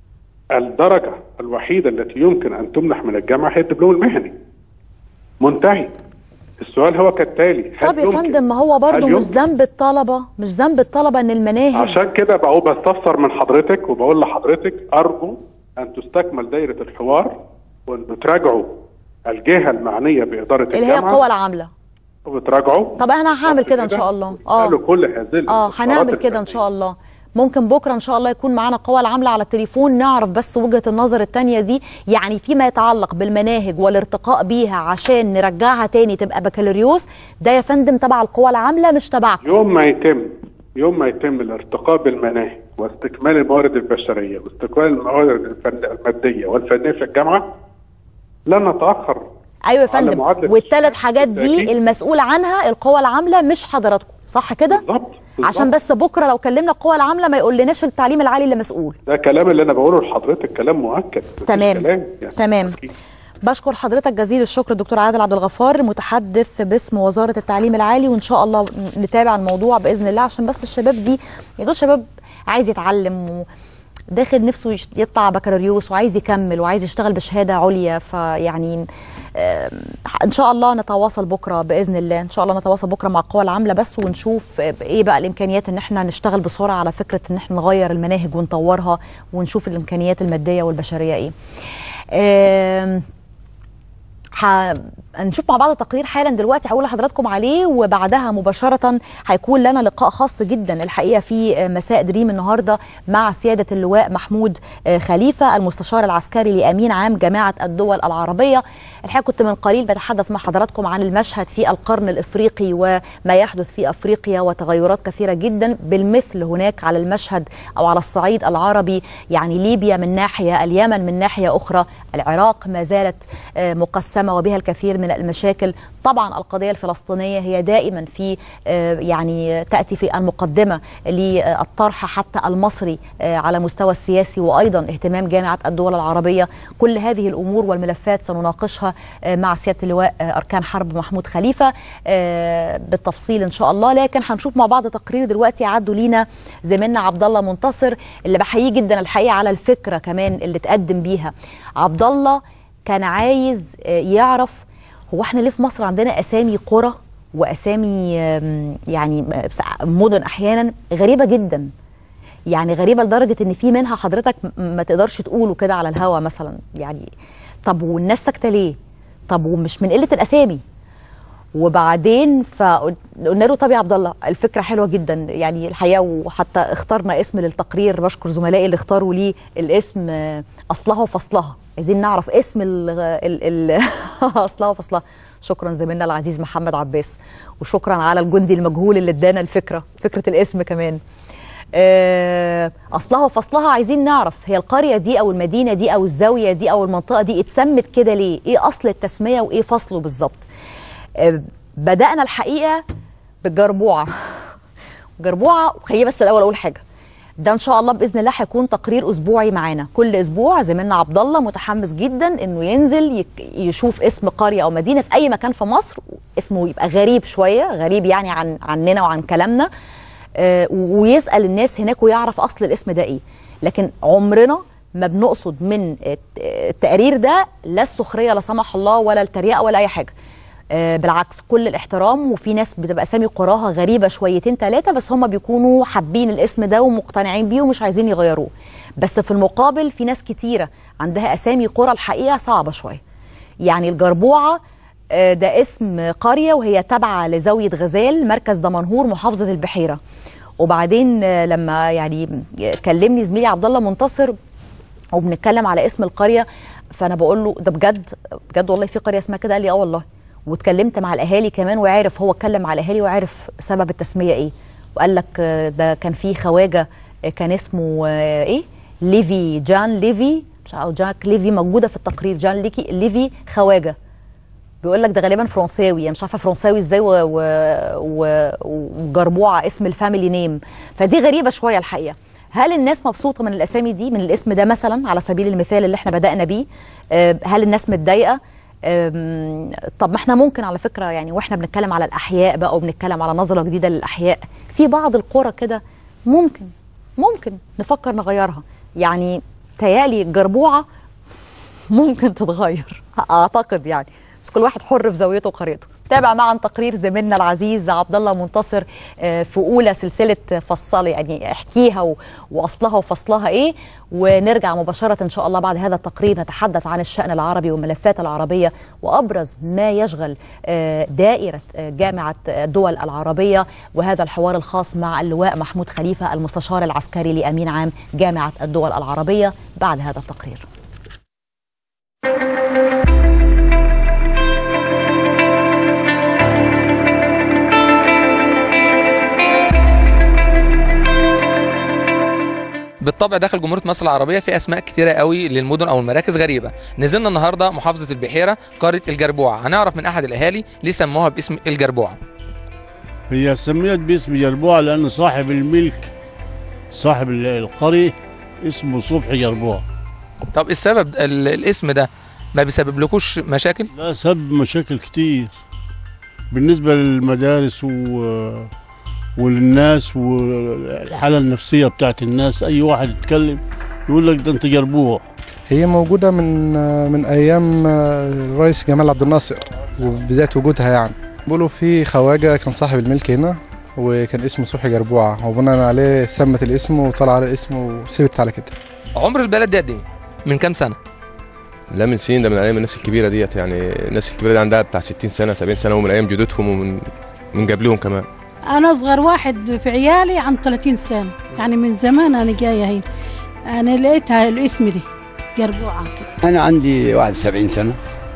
الدرجه الوحيده التي يمكن ان تمنح من الجامعه هي الدبلوم المهني منتهي السؤال هو كالتالي هل طب يا يمكن- فندم ما هو برضه هل مش يمكن- ذنب الطلبه مش ذنب الطلبه ان المناهج عشان كده بقول بستفسر من حضرتك وبقول لحضرتك ارجو ان تستكمل دايره الحوار وان تراجعوا الجهه المعنيه باداره اللي هي الجامعه القوى العامله وتراجعوا طب انا هعمل كده ان شاء الله قالوا اه كل هذه اه الاستفسارات هنعمل كده ان شاء الله ممكن بكره ان شاء الله يكون معانا القوى العامله على التليفون نعرف بس وجهه النظر التانية دي يعني فيما يتعلق بالمناهج والارتقاء بيها عشان نرجعها تاني تبقى بكالوريوس ده يا فندم تبع القوى العامله مش تبعكم يوم ما يتم يوم ما يتم الارتقاء بالمناهج واستكمال الموارد البشريه واستكمال الموارد الفن- الماديه والفنيه في الجامعه لن نتاخر ايوه يا على فندم معادلة والثلاث حاجات دي بالتأكيد. المسؤول عنها القوى العامله مش حضراتكم صح كده بالظبط عشان بس بكره لو كلمنا القوى العامله ما يقولناش التعليم العالي اللي مسؤول ده كلام اللي انا بقوله لحضرتك كلام مؤكد مفيش تمام. كلام يعني. تمام بشكر حضرتك جزيل الشكر الدكتور عادل عبد الغفار متحدث باسم وزاره التعليم العالي وان شاء الله نتابع الموضوع باذن الله عشان بس الشباب دي يا دول شباب عايز يتعلم و داخل نفسه يش- يطلع بكالوريوس وعايز يكمل وعايز يشتغل بشهاده عليا فيعني آم، ان شاء الله نتواصل بكره باذن الله ان شاء الله نتواصل بكره مع القوى العامله بس ونشوف آه، ايه بقى الامكانيات ان احنا نشتغل بسرعه على فكره ان احنا نغير المناهج ونطورها ونشوف الامكانيات الماديه والبشريه ايه آم، ح- هنشوف مع بعض التقرير حالا دلوقتي هقول لحضراتكم عليه وبعدها مباشرة هيكون لنا لقاء خاص جدا الحقيقة في مساء دريم النهاردة مع سيادة اللواء محمود آه، خليفة المستشار العسكري لأمين عام جماعة الدول العربية الحقيقة كنت من قليل بتحدث مع حضراتكم عن المشهد في القرن الإفريقي وما يحدث في أفريقيا وتغيرات كثيرة جدا بالمثل هناك على المشهد أو على الصعيد العربي يعني ليبيا من ناحية اليمن من ناحية أخرى العراق ما زالت آه، مقسمة وبها الكثير من المشاكل طبعا القضية الفلسطينية هي دائما في آه، يعني تأتي في المقدمة للطرح حتى المصري آه، على مستوى السياسي وأيضا اهتمام جامعة الدول العربية كل هذه الأمور والملفات سنناقشها آه، مع سيادة اللواء آه، أركان حرب محمود خليفة آه، بالتفصيل إن شاء الله لكن هنشوف مع بعض تقرير دلوقتي عدوا لينا زميلنا عبد الله منتصر اللي بحييه جدا الحقيقة على الفكرة كمان اللي تقدم بيها عبد الله كان عايز آه، يعرف هو احنا ليه في مصر عندنا اسامي قرى واسامي آم، يعني بس- مدن احيانا غريبه جدا يعني غريبه لدرجه ان في منها حضرتك م- ما تقدرش تقوله كده على الهوا مثلا يعني طب والناس ساكته ليه طب ومش من قله الاسامي وبعدين فقلنا له طب يا عبد الله الفكره حلوه جدا يعني الحقيقه وحتى اخترنا اسم للتقرير بشكر زملائي اللي اختاروا لي الاسم آه، اصلها وفصلها عايزين نعرف اسم ال ال ال اصلها وفصلها شكرا زميلنا العزيز محمد عباس وشكرا على الجندي المجهول اللي ادانا الفكره فكره الاسم كمان آه، اصلها وفصلها عايزين نعرف هي القريه دي او المدينه دي او الزاويه دي او المنطقه دي اتسمت كده ليه ايه اصل التسميه وايه فصله بالظبط آه، بدانا الحقيقه بالجربوعه جربوعه خليني بس الاول اقول حاجه ده ان شاء الله باذن الله هيكون تقرير اسبوعي معانا كل اسبوع زميلنا عبد الله متحمس جدا انه ينزل يك- يشوف اسم قريه او مدينه في اي مكان في مصر اسمه يبقى غريب شويه غريب يعني عن عننا وعن كلامنا آه، ويسال الناس هناك ويعرف اصل الاسم ده ايه لكن عمرنا ما بنقصد من الت- التقرير ده لا السخريه لا سمح الله ولا التريقه ولا اي حاجه آه، بالعكس كل الاحترام وفي ناس بتبقى اسامي قراها غريبه شويتين ثلاثه بس هم بيكونوا حابين الاسم ده ومقتنعين بيه ومش عايزين يغيروه بس في المقابل في ناس كتيره عندها اسامي قرى الحقيقه صعبه شويه يعني الجربوعه آه، ده اسم قريه وهي تابعه لزاويه غزال مركز دمنهور محافظه البحيره وبعدين آه، لما يعني كلمني زميلي عبد الله منتصر وبنتكلم على اسم القريه فانا بقول له ده بجد بجد والله في قريه اسمها كده قال لي اه والله واتكلمت مع الاهالي كمان وعرف هو اتكلم مع الاهالي وعرف سبب التسميه ايه وقال لك آه، ده كان في خواجه آه، كان اسمه آه، ايه ليفي جان ليفي مش عارف- او جاك ليفي موجوده في التقرير جان ليكي ليفي خواجه بيقول لك ده غالبا فرنساوي يعني مش عارفه فرنساوي ازاي و- و- و- وجربوعه اسم الفاميلي نيم فدي غريبه شويه الحقيقه هل الناس مبسوطه من الاسامي دي من الاسم ده مثلا على سبيل المثال اللي احنا بدانا بيه آه، هل الناس متضايقه أم، طب ما احنا ممكن على فكره يعني واحنا بنتكلم على الاحياء بقى وبنتكلم على نظره جديده للاحياء في بعض القرى كده ممكن ممكن نفكر نغيرها يعني تهيألي الجربوعه ممكن تتغير اعتقد يعني بس كل واحد حر في زاويته وقريته تابع معا تقرير زميلنا العزيز عبد الله منتصر آه، في اولى سلسله فصل يعني احكيها و- واصلها وفصلها ايه ونرجع مباشره ان شاء الله بعد هذا التقرير نتحدث عن الشان العربي والملفات العربيه وابرز ما يشغل آه، دائره آه، جامعه الدول العربيه وهذا الحوار الخاص مع اللواء محمود خليفه المستشار العسكري لامين عام جامعه الدول العربيه بعد هذا التقرير بالطبع داخل جمهوريه مصر العربيه في اسماء كتيره قوي للمدن او المراكز غريبه نزلنا النهارده محافظه البحيره قريه الجربوعه هنعرف من احد الاهالي ليه سموها باسم الجربوعه هي سميت باسم جربوع لأن صاحب الملك صاحب ال- القرية اسمه صبحي جربوع طب السبب ال- الاسم ده ما بيسبب لكوش مشاكل لا سبب مشاكل كتير بالنسبة للمدارس و... وللناس والحالة النفسية بتاعت الناس أي واحد يتكلم يقول لك ده أنت جربوع هي موجودة من من أيام الرئيس جمال عبد الناصر وبداية وجودها يعني بيقولوا في خواجة كان صاحب الملك هنا وكان اسمه صبحي جربوعة وبناء عليه سمت الاسم وطلع على الاسم وثبت على كده عمر البلد دي قد ايه من كام سنه لا من سنين ده من ايام الناس الكبيره ديت يعني الناس الكبيره دي عندها بتاع 60 سنه 70 سنه ومن ايام جدودهم ومن من قبلهم كمان أنا أصغر واحد في عيالي عن 30 سنة يعني من زمان أنا جاية هنا أنا لقيتها الاسم دي جربوعة كده أنا عندي 71 سنة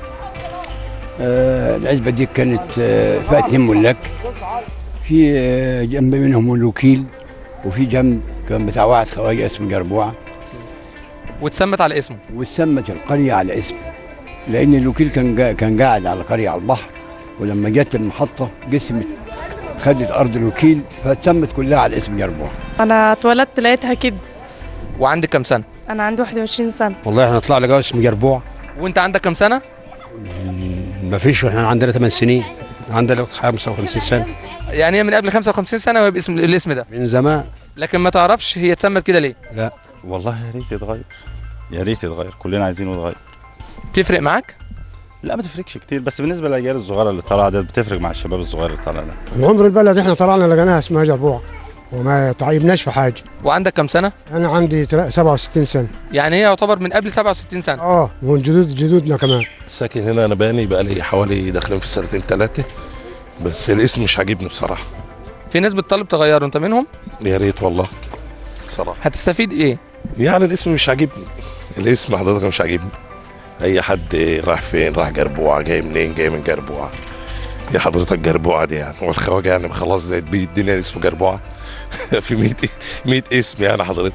آه العزبة دي كانت آه فيها اتنين ملاك في آه جنب منهم الوكيل وفي جنب كان بتاع واحد خواجة اسمه جربوعة واتسمت على اسمه وسمت القرية على اسمه لأن الوكيل كان جا كان قاعد على القرية على البحر ولما جت المحطة قسمت خدت أرض الوكيل فتسمت كلها على اسم جربوعة انا اتولدت لقيتها كده وعندك كام سنه انا عندي 21 سنه والله احنا طلع لقى اسم جربوع وانت عندك كام سنه ما فيش احنا عندنا 8 سنين عندنا 55 سنه يعني هي من قبل 55 سنه وهي باسم الاسم ده من زمان لكن ما تعرفش هي اتسمت كده ليه لا والله يا ريت يتغير يا ريت يتغير كلنا عايزينه يتغير تفرق معاك لا ما تفرقش كتير بس بالنسبه للاجيال الصغيره اللي طالعه ده بتفرق مع الشباب الصغير اللي طالع ده من عمر البلد احنا طلعنا لقيناها اسمها جربوع وما تعيبناش في حاجه وعندك كام سنه انا عندي تلا- 67 سنه يعني هي يعتبر من قبل 67 سنه اه ومن جدود جدودنا كمان ساكن هنا انا بقالي بقالي حوالي داخلين في سنتين ثلاثه بس الاسم مش عاجبني بصراحه في ناس بتطالب تغيره انت منهم يا ريت والله بصراحه هتستفيد ايه يعني الاسم مش عاجبني الاسم حضرتك مش عاجبني اي حد راح فين راح جربوعه جاي منين جاي من جربوعه يا حضرتك جربوعه دي يعني والخواجه يعني خلاص زي بيه الدنيا اسمه جربوعه في 100 100 اسم يعني حضرتك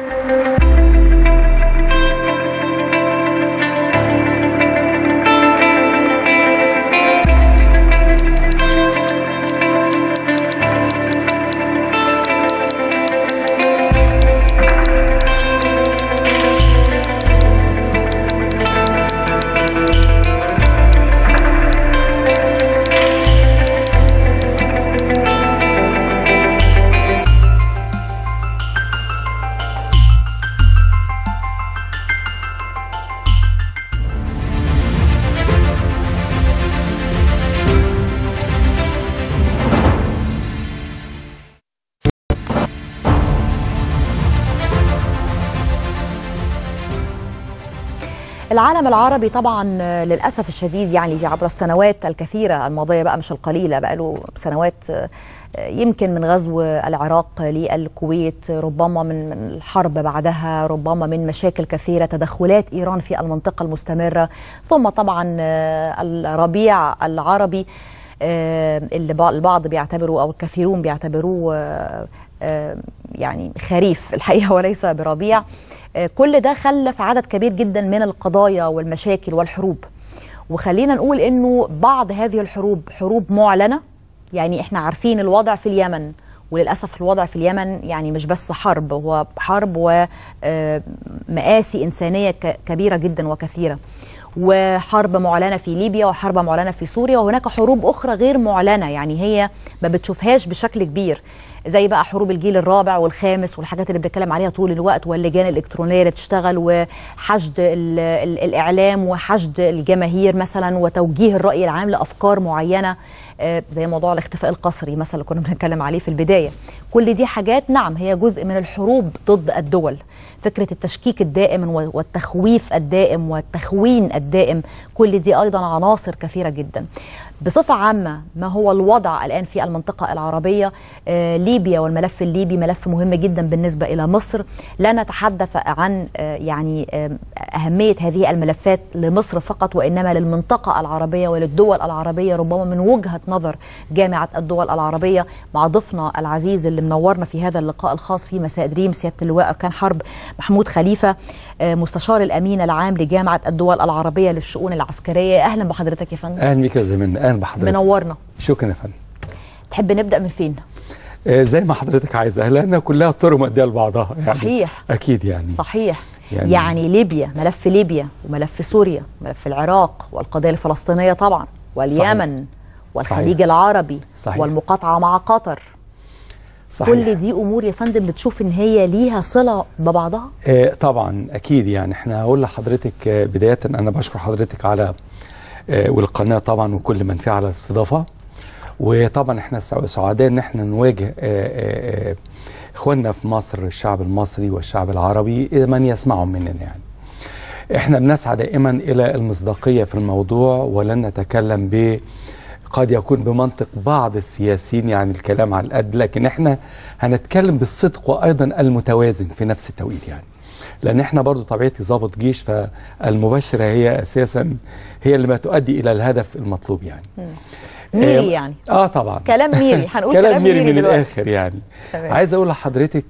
العالم العربي طبعا آه، للاسف الشديد يعني عبر السنوات الكثيره الماضيه بقى مش القليله بقى له سنوات آه، يمكن من غزو العراق للكويت ربما من من الحرب بعدها ربما من مشاكل كثيره تدخلات ايران في المنطقه المستمره ثم طبعا آه، الربيع العربي آه، اللي بع- البعض بيعتبروا او الكثيرون بيعتبروه آه، آه، يعني خريف الحقيقه وليس بربيع آه، كل ده خلف عدد كبير جدا من القضايا والمشاكل والحروب وخلينا نقول انه بعض هذه الحروب حروب معلنه يعني احنا عارفين الوضع في اليمن وللاسف الوضع في اليمن يعني مش بس حرب هو حرب ومآسي انسانيه ك- كبيره جدا وكثيره وحرب معلنه في ليبيا وحرب معلنه في سوريا وهناك حروب اخرى غير معلنه يعني هي ما بتشوفهاش بشكل كبير زي بقى حروب الجيل الرابع والخامس والحاجات اللي بنتكلم عليها طول الوقت واللجان الالكترونيه اللي بتشتغل وحشد ال ال الاعلام وحشد الجماهير مثلا وتوجيه الراي العام لافكار معينه آه، زي موضوع الاختفاء القسري مثلا اللي كنا بنتكلم عليه في البدايه كل دي حاجات نعم هي جزء من الحروب ضد الدول فكره التشكيك الدائم و- والتخويف الدائم والتخوين الدائم كل دي ايضا عناصر كثيره جدا بصفه عامه ما هو الوضع الان في المنطقه العربيه آه، ليبيا والملف الليبي ملف مهم جدا بالنسبه الى مصر لا نتحدث عن آه، يعني آه، اهميه هذه الملفات لمصر فقط وانما للمنطقه العربيه وللدول العربيه ربما من وجهه نظر جامعه الدول العربيه مع ضيفنا العزيز اللي منورنا في هذا اللقاء الخاص في مساء دريم سياده اللواء اركان حرب محمود خليفه آه، مستشار الامين العام لجامعه الدول العربيه للشؤون العسكريه اهلا بحضرتك يا فندم اهلا بيك يا زميلنا اهلا بحضرتك منورنا شكرا يا فندم تحب نبدا من فين آه، زي ما حضرتك عايزه لانها كلها طرق مؤديه لبعضها يعني صحيح. اكيد يعني صحيح يعني- يعني, يعني ليبيا ملف ليبيا وملف سوريا وملف العراق والقضيه الفلسطينيه طبعا واليمن والخليج صحيح. العربي صحيح. والمقاطعه مع قطر صحيح. كل دي امور يا فندم بتشوف ان هي ليها صله ببعضها آه، طبعا اكيد يعني احنا هقول لحضرتك آه، بدايه انا بشكر حضرتك على آه، والقناه طبعا وكل من فيها على الاستضافه وطبعا احنا سع- سعداء ان احنا نواجه آه، آه، آه، اخواننا في مصر الشعب المصري والشعب العربي من يسمعهم مننا يعني احنا بنسعى دائما الى المصداقيه في الموضوع ولن نتكلم ب قد يكون بمنطق بعض السياسيين يعني الكلام على القد لكن احنا هنتكلم بالصدق وايضا المتوازن في نفس التوقيت يعني لان احنا برضو طبيعتي ضابط جيش فالمباشره هي اساسا هي اللي ما تؤدي الى الهدف المطلوب يعني ميري آه، يعني اه طبعا كلام ميري هنقول كلام ميري من دلوقتي. الاخر يعني تمام. عايز اقول لحضرتك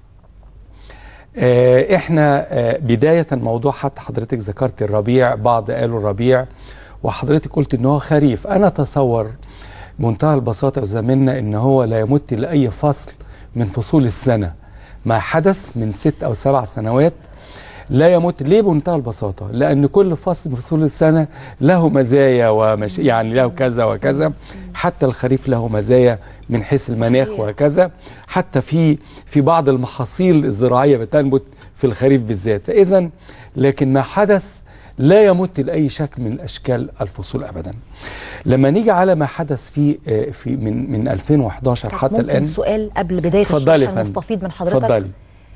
آه، احنا آه، بداية موضوع حتى حضرتك ذكرت الربيع بعض قالوا الربيع وحضرتك قلت ان هو خريف انا اتصور منتهى البساطة زميلنا ان هو لا يمت لأي فصل من فصول السنة ما حدث من ست او سبع سنوات لا يمت ليه بمنتهى البساطة لأن كل فصل من فصول السنة له مزايا ومش يعني له كذا وكذا حتى الخريف له مزايا من حيث المناخ وهكذا حتى في في بعض المحاصيل الزراعية بتنبت في الخريف بالذات فإذا لكن ما حدث لا يمت لأي شكل من أشكال الفصول أبدا لما نيجي على ما حدث في آه، في من من 2011 طب حتى ممكن الآن سؤال قبل بدايه اتفضلي يا الشرح فندم. المستفيض من حضرتك اتفضلي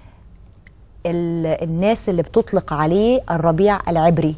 ال- الناس اللي بتطلق عليه الربيع العبري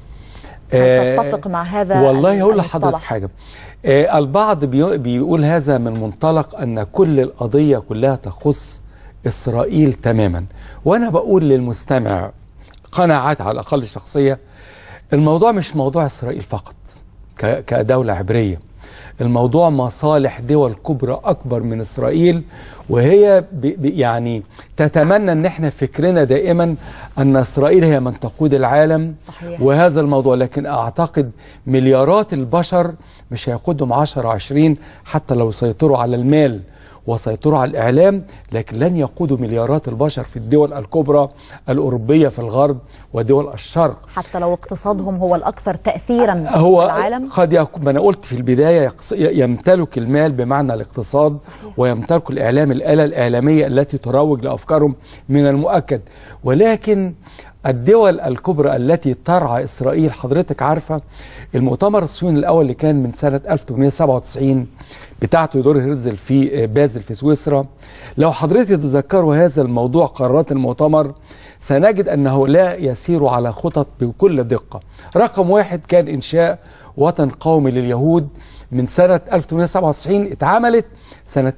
آه، تتفق مع هذا والله هقول المصطلح؟ لحضرتك حاجه آه البعض بي- بيقول هذا من منطلق ان كل القضيه كلها تخص اسرائيل تماما وانا بقول للمستمع قناعات على الاقل شخصيه الموضوع مش موضوع اسرائيل فقط ك- كدوله عبريه الموضوع مصالح دول كبرى اكبر من اسرائيل وهي ب ب يعني تتمنى ان احنا فكرنا دائما ان اسرائيل هي من تقود العالم صحيح. وهذا الموضوع لكن اعتقد مليارات البشر مش هيقودهم 10 20 حتى لو سيطروا على المال وسيطروا على الإعلام لكن لن يقودوا مليارات البشر في الدول الكبرى الأوروبية في الغرب ودول الشرق حتى لو اقتصادهم هو الاكثر تاثيرا هو في العالم قد يكون ما انا قلت في البدايه يقص- يمتلك المال بمعنى الاقتصاد ويمتلك الاعلام الاله الاعلاميه التي تروج لافكارهم من المؤكد ولكن الدول الكبرى التي ترعى اسرائيل حضرتك عارفه المؤتمر الصهيوني الاول اللي كان من سنه 1897 بتاع تيودور هيرزل في بازل في سويسرا لو حضرتك تتذكروا هذا الموضوع قرارات المؤتمر سنجد انه لا يسير على خطط بكل دقه رقم واحد كان انشاء وطن قومي لليهود من سنه 1897 اتعملت سنه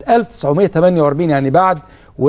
1948 يعني بعد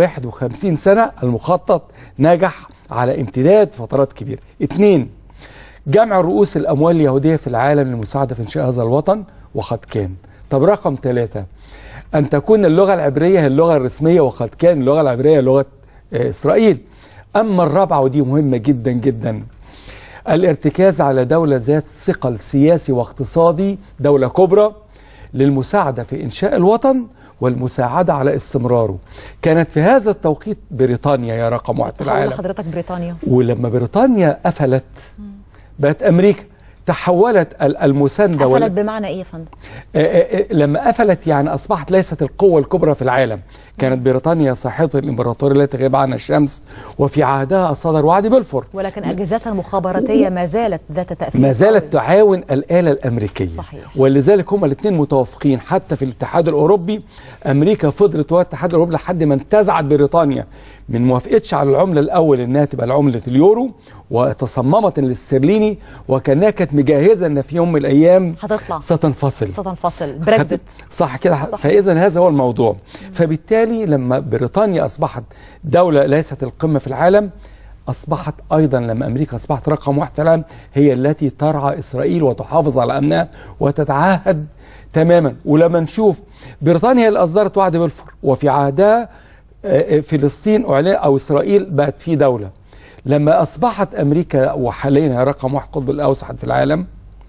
51 سنه المخطط نجح على امتداد فترات كبيره اثنين جمع رؤوس الأموال اليهودية في العالم للمساعدة في إنشاء هذا الوطن وقد كان طب رقم ثلاثة أن تكون اللغة العبرية هي اللغة الرسمية وقد كان اللغة العبرية لغة آه، إسرائيل أما الرابعة ودي مهمة جدا جدا الارتكاز على دولة ذات ثقل سياسي واقتصادي دولة كبرى للمساعدة في إنشاء الوطن والمساعدة على استمراره كانت في هذا التوقيت بريطانيا يا رقم واحد في هقول العالم لحضرتك بريطانيا ولما بريطانيا قفلت بقت امريكا تحولت ال- المسانده وال- قفلت بمعنى ايه يا فندم آه، آه، آه، لما قفلت يعني اصبحت ليست القوه الكبرى في العالم كانت بريطانيا صاحبه الامبراطوريه التي تغيب عنها الشمس وفي عهدها صدر وعد بلفور ولكن اجهزتها المخابراتيه ما زالت ذات تاثير ما زالت تعاون الآلة الأمريكية صحيح. ولذلك هما الاثنين متوافقين حتى في الاتحاد الأوروبي أمريكا فضلت ورا الاتحاد الأوروبي لحد ما انتزعت بريطانيا من موافقتش على العملة الأول إنها تبقى العملة اليورو وتصممت الاسترليني وكانها كانت مجهزة إن في يوم من الأيام هتطلع ستنفصل ستنفصل بريكزت صح كده صح. فاذا هذا هو الموضوع فبالتالي لما بريطانيا اصبحت دوله ليست القمه في العالم اصبحت ايضا لما امريكا اصبحت رقم واحد في العالم هي التي ترعى اسرائيل وتحافظ على امنها وتتعهد تماما ولما نشوف بريطانيا اللي اصدرت وعد بلفور وفي عهدها آه، آه، فلسطين اعلن او اسرائيل بقت في دوله لما اصبحت امريكا وحاليا هي رقم واحد قطب الاوسط في العالم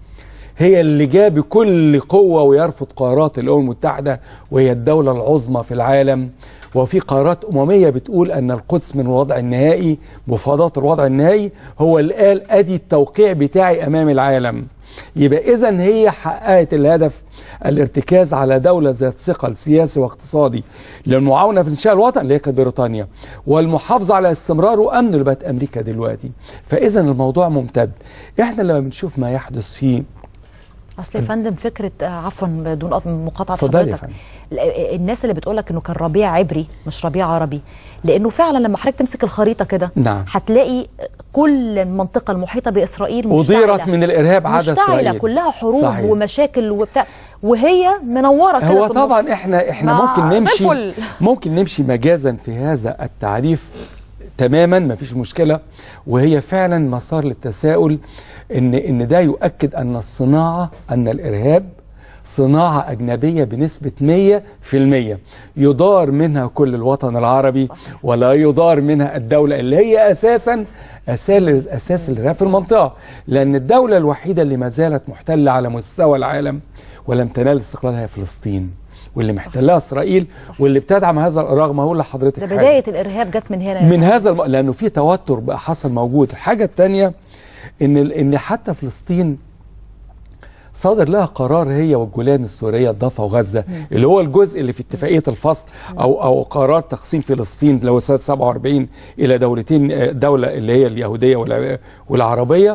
هي اللي جاء بكل قوة ويرفض قرارات الأمم المتحدة وهي الدولة العظمى في العالم وفي قرارات أممية بتقول أن القدس من الوضع النهائي مفاوضات الوضع النهائي هو اللي قال أدي التوقيع بتاعي أمام العالم يبقى إذا هي حققت الهدف الارتكاز على دولة ذات ثقل سياسي واقتصادي للمعاونة في إنشاء الوطن اللي هي كانت بريطانيا والمحافظة على استمرار وأمن اللي بقت أمريكا دلوقتي فإذا الموضوع ممتد إحنا لما بنشوف ما يحدث في اصل يا فندم فكره آه، عفوا بدون قطع- مقاطعه اتفضلي يا حضرتك فندم. ال- الناس اللي بتقول لك انه كان ربيع عبري مش ربيع عربي لانه فعلا لما حضرتك تمسك الخريطه كده نعم. هتلاقي كل المنطقه المحيطه باسرائيل أضيرت مشتعلة. من الإرهاب عدا مشتعلة إسرائيل. كلها حروب صحيح. ومشاكل وبتاع وهي منوره كده هو في طبعا النص. احنا احنا ما- ممكن زي نمشي الفل. ممكن نمشي مجازا في هذا التعريف تماما ما فيش مشكله وهي فعلا مسار للتساؤل ان ان ده يؤكد ان الصناعه ان الارهاب صناعة أجنبية بنسبة 100% يدار منها كل الوطن العربي ولا يدار منها الدولة اللي هي أساسا أساس أساس الإرهاب في المنطقة لأن الدولة الوحيدة اللي ما زالت محتلة على مستوى العالم ولم تنال استقلالها هي فلسطين واللي محتلها إسرائيل واللي بتدعم هذا رغم أقول لحضرتك ده حاجة. بدايه الارهاب جت من هنا من هذا الم... لانه في توتر بقى حصل موجود الحاجه الثانيه ان ال- ان حتى فلسطين صادر لها قرار هي والجولان السوريه الضفه وغزه مم. اللي هو الجزء اللي في اتفاقيه الفصل او او قرار تقسيم فلسطين اللي هو سنه 47 الى دولتين آه، دوله اللي هي اليهوديه والع- والعربيه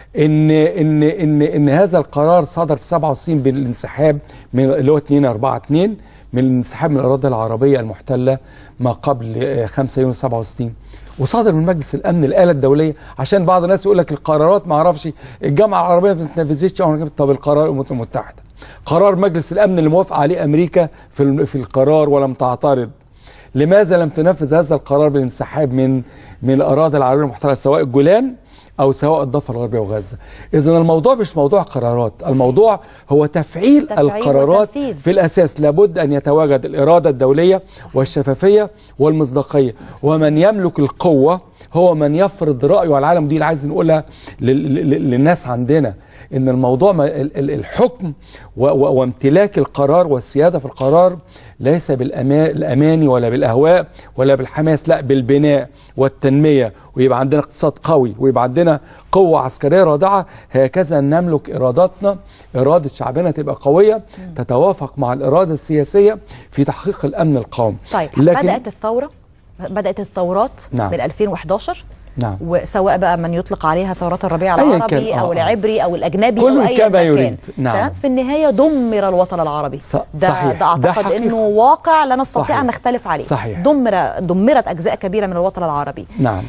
ان ان ان ان هذا القرار صدر في 67 بالانسحاب من اللي هو 2 4 2 من الانسحاب من الاراضي العربيه المحتله ما قبل آه، 5 يونيو 67 وصادر من مجلس الامن الاله الدوليه عشان بعض الناس يقول لك القرارات ما اعرفش الجامعه العربيه ما بتنفذش أو طب القرار الامم المتحده قرار مجلس الامن اللي موافق عليه امريكا في ال- في القرار ولم تعترض لماذا لم تنفذ هذا القرار بالانسحاب من من الاراضي العربيه المحتله سواء الجولان او سواء الضفه الغربيه وغزه اذا الموضوع مش موضوع قرارات الموضوع هو تفعيل, تفعيل القرارات وتنفيذ. في الاساس لابد ان يتواجد الاراده الدوليه والشفافيه والمصداقيه ومن يملك القوه هو من يفرض رايه على العالم دي اللي عايز نقولها لل- لل- للناس عندنا ان الموضوع ما- ال- ال- الحكم و- و- وامتلاك القرار والسياده في القرار ليس بالاماني ولا بالاهواء ولا بالحماس لا بالبناء والتنميه ويبقى عندنا اقتصاد قوي ويبقى عندنا قوه عسكريه رادعه هكذا نملك ارادتنا اراده شعبنا تبقى قويه تتوافق مع الاراده السياسيه في تحقيق الامن القومي طيب لكن بدات الثوره بدات الثورات نعم. من 2011 نعم وسواء بقى من يطلق عليها ثورات الربيع أياً العربي كان، آه، او آه. العبري او الاجنبي كل او اي كما مكان. يريد، نعم. تمام؟ في النهايه دمر الوطن العربي ده صحيح. ده ده اعتقد حقيقة. انه واقع لا نستطيع صحيح. ان نختلف عليه صحيح. دمر دمرت اجزاء كبيره من الوطن العربي نعم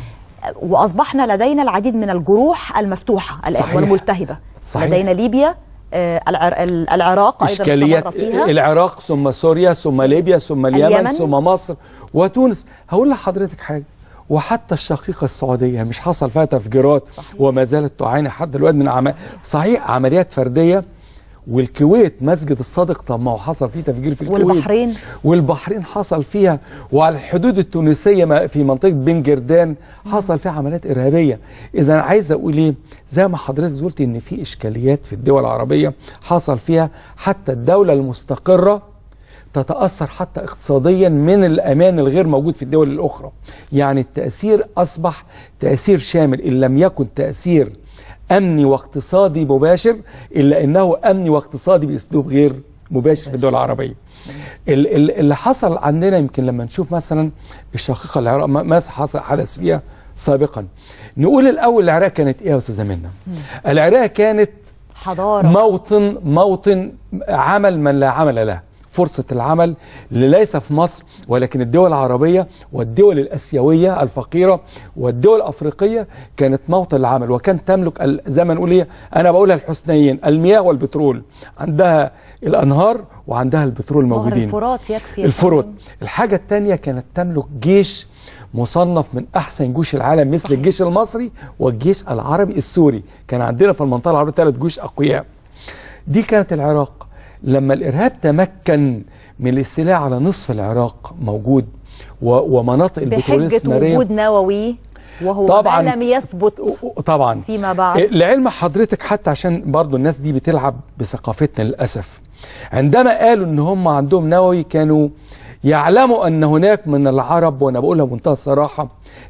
واصبحنا لدينا العديد من الجروح المفتوحه الان صحيح. والملتهبه صحيح. لدينا ليبيا آه، العر... ال- العراق ايضا إشكاليات استمر فيها العراق ثم سوريا ثم ليبيا ثم اليمن, اليمن. ثم مصر وتونس هقول لحضرتك حاجة وحتى الشقيقة السعودية مش حصل فيها تفجيرات صحيح. وما زالت تعاني حد دلوقتي من عم... صحيح عمليات فردية والكويت مسجد الصادق طب ما هو حصل فيه تفجير في الكويت والبحرين والبحرين حصل فيها وعلى الحدود التونسيه ما- في منطقه بن جردان حصل فيها عمليات ارهابيه اذا أنا عايز اقول ايه زي ما حضرتك قلت ان في اشكاليات في الدول العربيه حصل فيها حتى الدوله المستقره تتاثر حتى اقتصاديا من الامان الغير موجود في الدول الاخرى يعني التاثير اصبح تاثير شامل ان لم يكن تاثير امني واقتصادي مباشر الا انه امني واقتصادي باسلوب غير مباشر في الدول العربيه ال- ال- اللي حصل عندنا يمكن لما نشوف مثلا الشقيقه العراق ما ما حصل حدث فيها سابقا نقول الاول العراق كانت ايه يا استاذه منى العراق كانت حضاره موطن موطن عمل من لا عمل له فرصة العمل اللي ليس في مصر ولكن الدول العربية والدول الأسيوية الفقيرة والدول الأفريقية كانت موطن العمل وكان تملك ال- زي ما نقول ايه أنا بقولها الحسنيين المياه والبترول عندها الأنهار وعندها البترول نهر موجودين الفرات يكفي يا الفرات فندم. الحاجة التانية كانت تملك جيش مصنف من أحسن جيوش العالم مثل الجيش المصري والجيش العربي السوري كان عندنا في المنطقة العربية ثلاث جيوش أقوياء دي كانت العراق لما الإرهاب تمكن من الاستيلاء على نصف العراق موجود و- ومناطق البترول بحجه الاستثمارية وجود نووي وهو طبعاً. ما لم يثبت طبعا فيما بعد لعلم حضرتك حتى عشان برضو الناس دي بتلعب بثقافتنا للأسف عندما قالوا ان هم عندهم نووي كانوا يعلموا ان هناك من العرب وانا بقولها بمنتهى الصراحة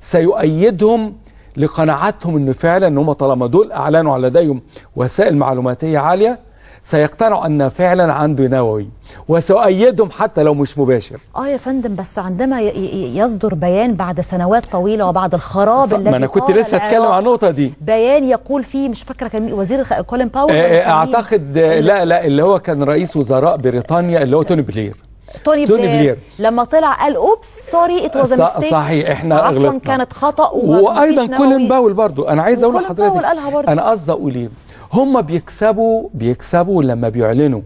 سيؤيدهم لقناعتهم انه فعلا ان هم طالما دول اعلنوا على لديهم وسائل معلوماتية عالية سيقتنعوا ان فعلا عنده نووي وسيؤيدهم حتى لو مش مباشر اه يا فندم بس عندما ي- ي- يصدر بيان بعد سنوات طويله وبعد الخراب صح، الذي ما انا كنت طال لسه اتكلم العراق، عن النقطة دي بيان يقول فيه مش فاكره كان مين- وزير الخ- كولين باول ولا آه، كان مين؟ اعتقد آه، لا لا اللي هو كان رئيس وزراء بريطانيا اللي هو توني بلير توني, توني بلير. بلير. لما طلع قال اوبس سوري ات واز ص- صحيح احنا عفوا غلطنا كانت خطا وايضا ومفيش كولين نووي. باول برضو انا عايز اقول وكولين لحضرتك باول قالها برضو. انا قصدي اقول ايه هم بيكسبوا بيكسبوا لما بيعلنوا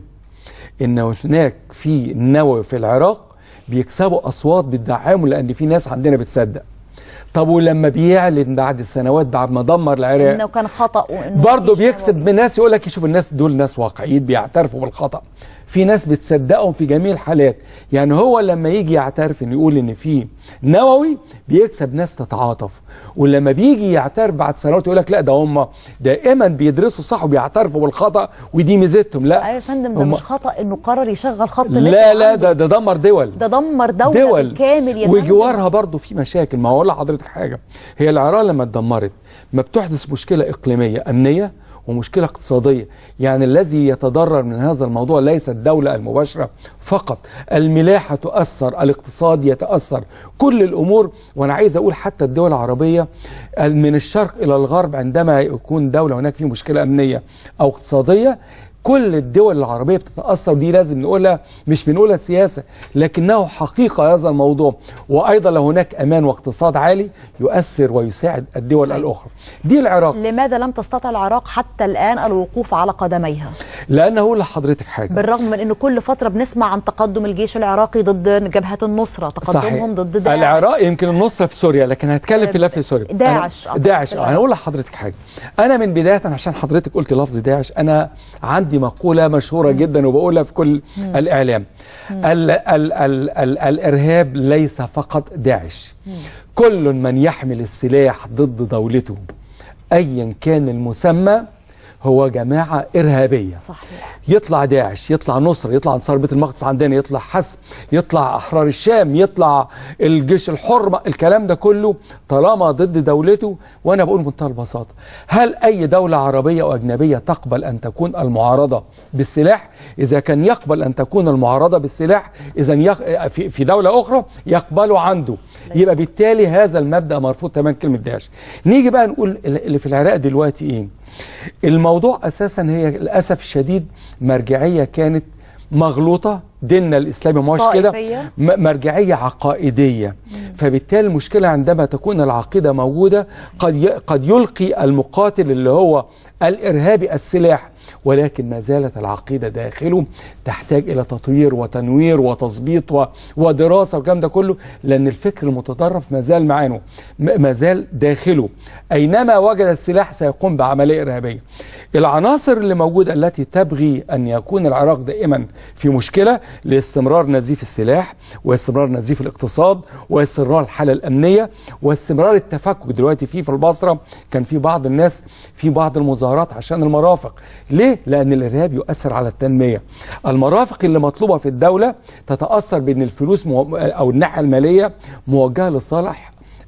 ان هناك في نووي في العراق بيكسبوا اصوات بتدعموا لان في ناس عندنا بتصدق طب ولما بيعلن بعد سنوات بعد ما دمر العراق انه كان خطا وانه برضه بيكسب من ناس يقول لك شوف الناس دول ناس واقعيين بيعترفوا بالخطأ في ناس بتصدقهم في جميع الحالات يعني هو لما يجي يعترف انه يقول ان في نووي بيكسب ناس تتعاطف ولما بيجي يعترف بعد سنوات يقول لك لا ده هم دائما بيدرسوا صح وبيعترفوا بالخطأ ودي ميزتهم لا ايوه يا فندم ده هم- مش خطا انه قرر يشغل خط لا لا ده ده دمر دول ده دمر دوله دول بالكامل يا فندم وجوارها برضه في مشاكل ما هقول لحضرتك حاجه هي العراق لما اتدمرت ما بتحدث مشكله اقليميه امنيه ومشكله اقتصاديه يعني الذي يتضرر من هذا الموضوع ليس الدوله المباشره فقط الملاحه تؤثر الاقتصاد يتاثر كل الامور وانا عايز اقول حتى الدول العربيه من الشرق الى الغرب عندما يكون دوله هناك في مشكله امنيه او اقتصاديه كل الدول العربية بتتأثر ودي لازم نقولها مش بنقولها سياسة لكنه حقيقة هذا الموضوع وأيضا لو هناك أمان واقتصاد عالي يؤثر ويساعد الدول الأخرى دي العراق لماذا لم تستطع العراق حتى الان الوقوف على قدميها لأن أقول لحضرتك حاجة بالرغم من انه كل فتره بنسمع عن تقدم الجيش العراقي ضد جبهه النصره تقدمهم ضد داعش العراق يمكن النصر في سوريا لكن هتكلم في لف سوريا داعش أنا- أعتقد داعش في آه، انا اقول لحضرتك حاجه انا من بدايه عشان حضرتك قلت لفظ داعش انا عندي مقوله مشهوره جدا وبقولها في كل مم. الاعلام ال ال ال ال الارهاب ليس فقط داعش كل من يحمل السلاح ضد دولته ايا كان المسمى هو جماعه ارهابيه صحيح يطلع داعش يطلع نصر يطلع انصار بيت المقدس عندنا يطلع حسب يطلع احرار الشام يطلع الجيش الحر الكلام ده كله طالما ضد دولته وانا بقول بمنتهى البساطه هل اي دوله عربيه او اجنبيه تقبل ان تكون المعارضه بالسلاح اذا كان يقبل ان تكون المعارضه بالسلاح اذا يق... في في دوله اخرى يقبلوا عنده يبقى بالتالي هذا المبدا مرفوض تماما كلمه داعش نيجي بقى نقول اللي في العراق دلوقتي ايه الموضوع اساسا هي للاسف الشديد مرجعيه كانت مغلوطه ديننا الاسلامي ما هوش كده طائفية. م- مرجعيه عقائديه فبالتالي المشكله عندما تكون العقيده موجوده قد ي- قد يلقي المقاتل اللي هو الارهابي السلاح ولكن ما زالت العقيده داخله تحتاج الى تطوير وتنوير وتظبيط و- ودراسه والكلام ده كله لان الفكر المتطرف ما زال معانا م- ما زال داخله اينما وجد السلاح سيقوم بعمليه ارهابيه العناصر اللي موجوده التي تبغي ان يكون العراق دائما في مشكله لاستمرار نزيف السلاح واستمرار نزيف الاقتصاد واستمرار الحاله الامنيه واستمرار التفكك دلوقتي في في البصره كان في بعض الناس في بعض المظاهرات عشان المرافق ليه لان الارهاب يؤثر على التنميه المرافق اللي مطلوبه في الدوله تتاثر بان الفلوس مو... او الناحيه الماليه موجهه لصالح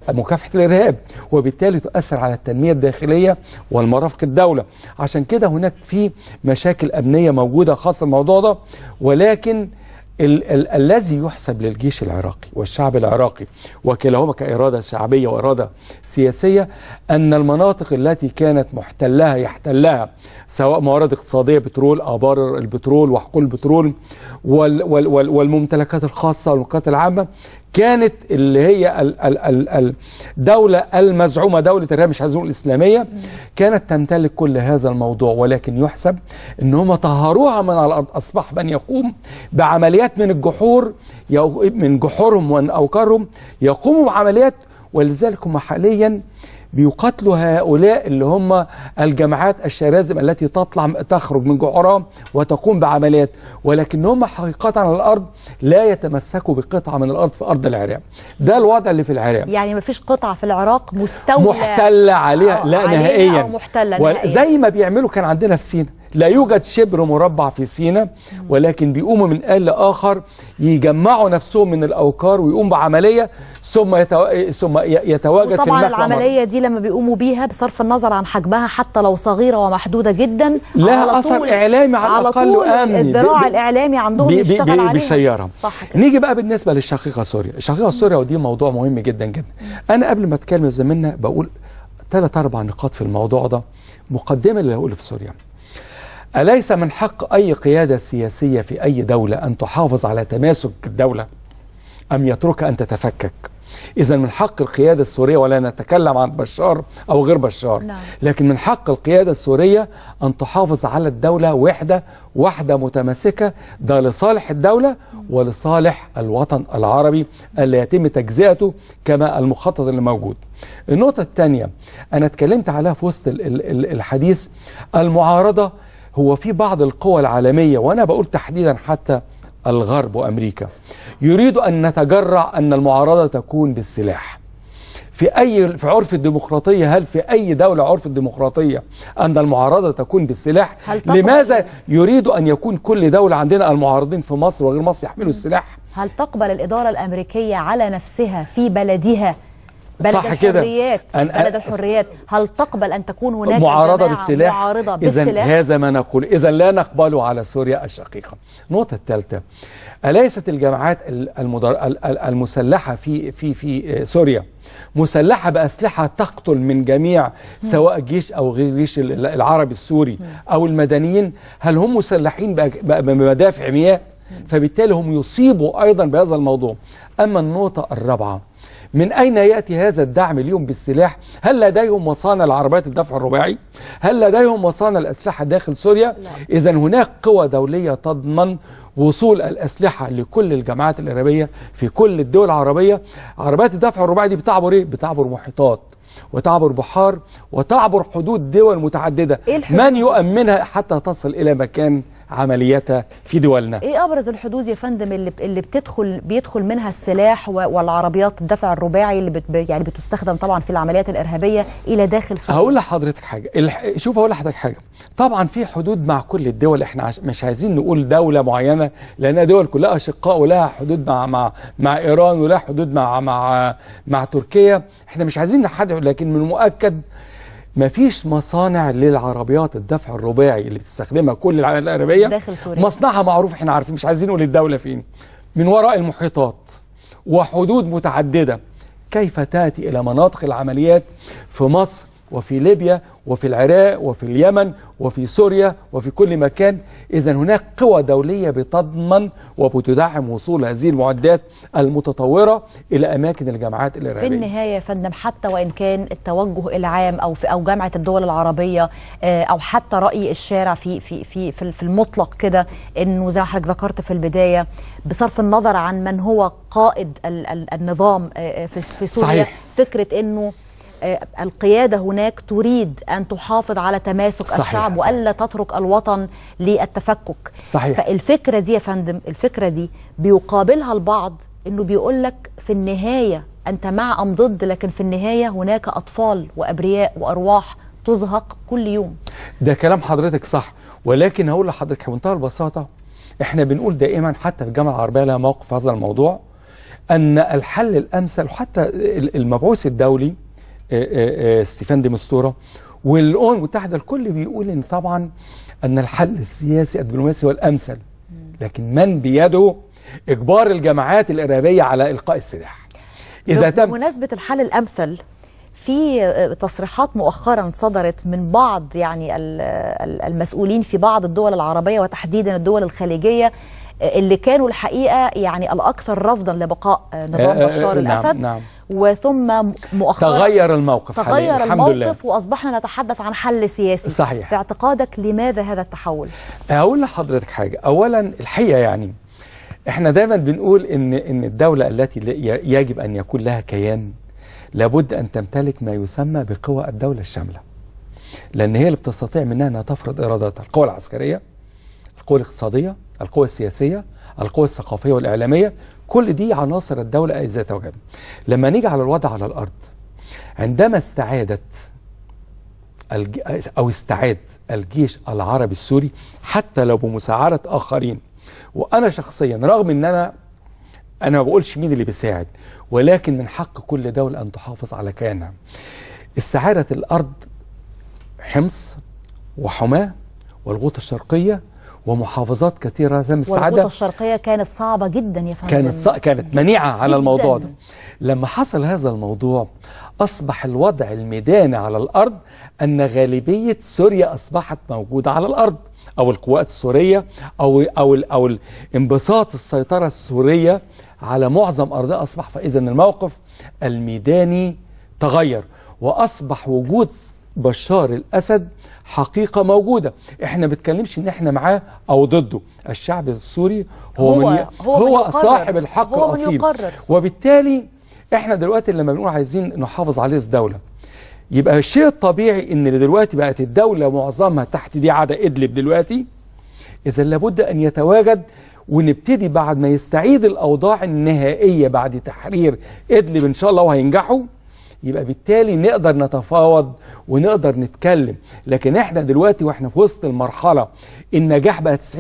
مكافحه الارهاب وبالتالي تؤثر على التنميه الداخليه والمرافق الدوله عشان كده هناك في مشاكل امنيه موجوده خاصه بالموضوع ده ولكن ال ال الذي يحسب للجيش العراقي والشعب العراقي وكلاهما كإرادة شعبية وإرادة سياسية أن المناطق التي كانت محتلها يحتلها سواء موارد اقتصادية بترول آبار البترول وحقول البترول وال وال وال والممتلكات الخاصة والممتلكات العامة كانت اللي هي ال- ال- ال- الدولة المزعومة دولة الرهاب مش عايزين نقول الإسلامية كانت تمتلك كل هذا الموضوع ولكن يحسب ان هم طهروها من على الأرض أصبح من يقوم بعمليات من الجحور يو- من جحورهم ومن أوكارهم يقوموا بعمليات ولذلك هم حاليا بيقاتلوا هؤلاء اللي هم الجماعات الشرازم التي تطلع تخرج من جحورها وتقوم بعمليات ولكن هم حقيقة على الأرض لا يتمسكوا بقطعة من الأرض في أرض العراق ده الوضع اللي في العراق يعني ما فيش قطعة في العراق مستولى محتلة عليها آه، لا عليها نهائيا أو محتلة وال- نهائيا. زي ما بيعملوا كان عندنا في سينا لا يوجد شبر مربع في سينا ولكن بيقوموا من آن لآخر يجمعوا نفسهم من الأوكار ويقوموا بعملية ثم يتو... ثم ي- يتواجد في وطبعا المحور العملية دي لما بيقوموا بيها بصرف النظر عن حجمها حتى لو صغيرة ومحدودة جدا لها على أثر طول- إعلامي على الأقل طول وأمني. الذراع بي- بي- الإعلامي عندهم بي- بي- يشتغل بي- عليها بيشيرها صح كده نيجي بقى بالنسبه للشقيقه سوريا الشقيقه سوريا ودي موضوع مهم جدا جدا انا قبل ما اتكلم زميلنا بقول ثلاث اربع نقاط في الموضوع ده مقدمه اللي هقوله في سوريا أليس من حق أي قيادة سياسية في أي دولة أن تحافظ على تماسك الدولة أم يتركها أن تتفكك إذا من حق القيادة السورية ولا نتكلم عن بشار أو غير بشار نعم. لكن من حق القيادة السورية أن تحافظ على الدولة وحدة واحدة متماسكة ده لصالح الدولة ولصالح الوطن العربي اللي يتم تجزئته كما المخطط اللي موجود النقطة الثانية أنا اتكلمت عليها في وسط ال- ال- ال- الحديث المعارضة هو في بعض القوى العالمية وأنا بقول تحديدا حتى الغرب وأمريكا يريد أن نتجرع أن المعارضة تكون بالسلاح في أي في عرف الديمقراطية هل في أي دولة عرف الديمقراطية أن المعارضة تكون بالسلاح هل تقبل- لماذا يريد أن يكون كل دولة عندنا المعارضين في مصر وغير مصر يحملوا السلاح هل تقبل الإدارة الأمريكية على نفسها في بلدها بلد صح كده. الحريات أن- بلد الحريات هل تقبل أن تكون هناك معارضة جماعة بالسلاح معارضة إذا بالسلاح هذا ما نقول إذا لا نقبله على سوريا الشقيقة النقطة الثالثة أليست الجماعات ال- المدر... ال- ال- المسلحة في في في سوريا مسلحة بأسلحة تقتل من جميع سواء الجيش أو غير الجيش ال- العربي السوري أو المدنيين هل هم مسلحين بأج- ب- بمدافع مياه فبالتالي هم يصيبوا أيضا بهذا الموضوع أما النقطة الرابعة من أين يأتي هذا الدعم اليوم بالسلاح؟ هل لديهم مصانع العربيات الدفع الرباعي؟ هل لديهم مصانع الأسلحة داخل سوريا؟ إذا هناك قوى دولية تضمن وصول الأسلحة لكل الجماعات الإرهابية في كل الدول العربية عربيات الدفع الرباعي دي بتعبر إيه؟ بتعبر محيطات وتعبر بحار وتعبر حدود دول متعددة إيه الحدود من دي؟ يؤمنها حتى تصل إلى مكان عملياتها في دولنا ايه ابرز الحدود يا فندم اللي اللي بتدخل بيدخل منها السلاح و- والعربيات الدفع الرباعي اللي بت يعني بتستخدم طبعا في العمليات الارهابيه الى داخل سوريا هقول لحضرتك حاجه الح... شوف هقول لحضرتك حاجه طبعا في حدود مع كل الدول احنا عش... مش عايزين نقول دوله معينه لانها دول كلها اشقاء ولها حدود مع مع مع ايران ولها حدود مع مع مع تركيا احنا مش عايزين نحدد لكن من المؤكد ما فيش مصانع للعربيات الدفع الرباعي اللي بتستخدمها كل العالم العربيه داخل سوريا. مصنعها معروف احنا عارفين مش عايزين نقول الدوله فين من وراء المحيطات وحدود متعدده كيف تاتي الى مناطق العمليات في مصر وفي ليبيا وفي العراق وفي اليمن وفي سوريا وفي كل مكان اذا هناك قوى دوليه بتضمن وبتدعم وصول هذه المعدات المتطوره الى اماكن الجماعات في الارهابيه النهايه يا فندم حتى وان كان التوجه العام او في او جامعه الدول العربيه آه، او حتى راي الشارع في في في في في المطلق كده انه زي ما حضرتك ذكرت في البدايه بصرف النظر عن من هو قائد ال- ال- النظام آه، في في سوريا صحيح. فكره انه آه، القيادة هناك تريد أن تحافظ على تماسك صحيح، الشعب صحيح. وألا تترك الوطن للتفكك صحيح. فالفكرة دي يا فندم الفكرة دي بيقابلها البعض انه بيقول لك في النهاية انت مع ام ضد لكن في النهاية هناك اطفال وابرياء وارواح تزهق كل يوم ده كلام حضرتك صح ولكن هقول لحضرتك بمنتهى البساطه احنا بنقول دائما حتى في الجامعه العربيه لها موقف في هذا الموضوع ان الحل الامثل وحتى ال- المبعوث الدولي آه، آه، آه، ستيفان دي مستورا والامم المتحده الكل بيقول ان طبعا ان الحل السياسي الدبلوماسي هو الامثل لكن من بيده اجبار الجماعات الارهابيه على القاء السلاح اذا تم بمناسبة الحل الأمثل في آه، تصريحات مؤخرا صدرت من بعض يعني ال- ال- المسؤولين في بعض الدول العربية وتحديدا الدول الخليجية آه، اللي كانوا الحقيقة يعني الأكثر رفضا لبقاء آه، نظام آه، آه، بشار نعم، الأسد نعم. وثم مؤخرا تغير الموقف حاليا تغير الحمد لله الموقف وأصبحنا نتحدث عن حل سياسي صحيح. في اعتقادك لماذا هذا التحول؟ اقول لحضرتك حاجه اولا الحقيقه يعني احنا دايما بنقول ان ان الدوله التي ل- يجب ان يكون لها كيان لابد ان تمتلك ما يسمى بقوى الدوله الشامله لان هي اللي بتستطيع منها انها تفرض اراداتها القوى العسكريه القوى الاقتصاديه القوى السياسيه القوى الثقافيه والاعلاميه كل دي عناصر الدوله اذا توجد لما نيجي على الوضع على الارض عندما استعادت الج... او استعاد الجيش العربي السوري حتى لو بمساعده اخرين وانا شخصيا رغم ان انا انا ما بقولش مين اللي بيساعد ولكن من حق كل دوله ان تحافظ على كيانها استعاده الارض حمص وحماه والغوطه الشرقيه ومحافظات كثيره تم والغوطة استعادتها الشرقية كانت صعبة جدا يا فندم كانت ص... كانت منيعه على جداً. الموضوع ده لما حصل هذا الموضوع اصبح الوضع الميداني على الارض ان غالبيه سوريا اصبحت موجوده على الارض او القوات السوريه او او ال- او ال- انبساط السيطره السوريه على معظم ارضها اصبح فاذا الموقف الميداني تغير واصبح وجود بشار الاسد حقيقه موجوده احنا ما بنتكلمش ان احنا معاه او ضده الشعب السوري هو, هو- من هو من هو يقرر. صاحب الحق هو من الاصيل يقرر. وبالتالي احنا دلوقتي لما بنقول عايزين نحافظ عليه الدوله يبقى الشيء الطبيعي ان دلوقتي بقت الدوله معظمها تحت دي عاده ادلب دلوقتي اذا لابد ان يتواجد ونبتدي بعد ما يستعيد الاوضاع النهائيه بعد تحرير ادلب ان شاء الله وهينجحوا يبقى بالتالي نقدر نتفاوض ونقدر نتكلم لكن احنا دلوقتي واحنا في وسط المرحله النجاح بقى 90%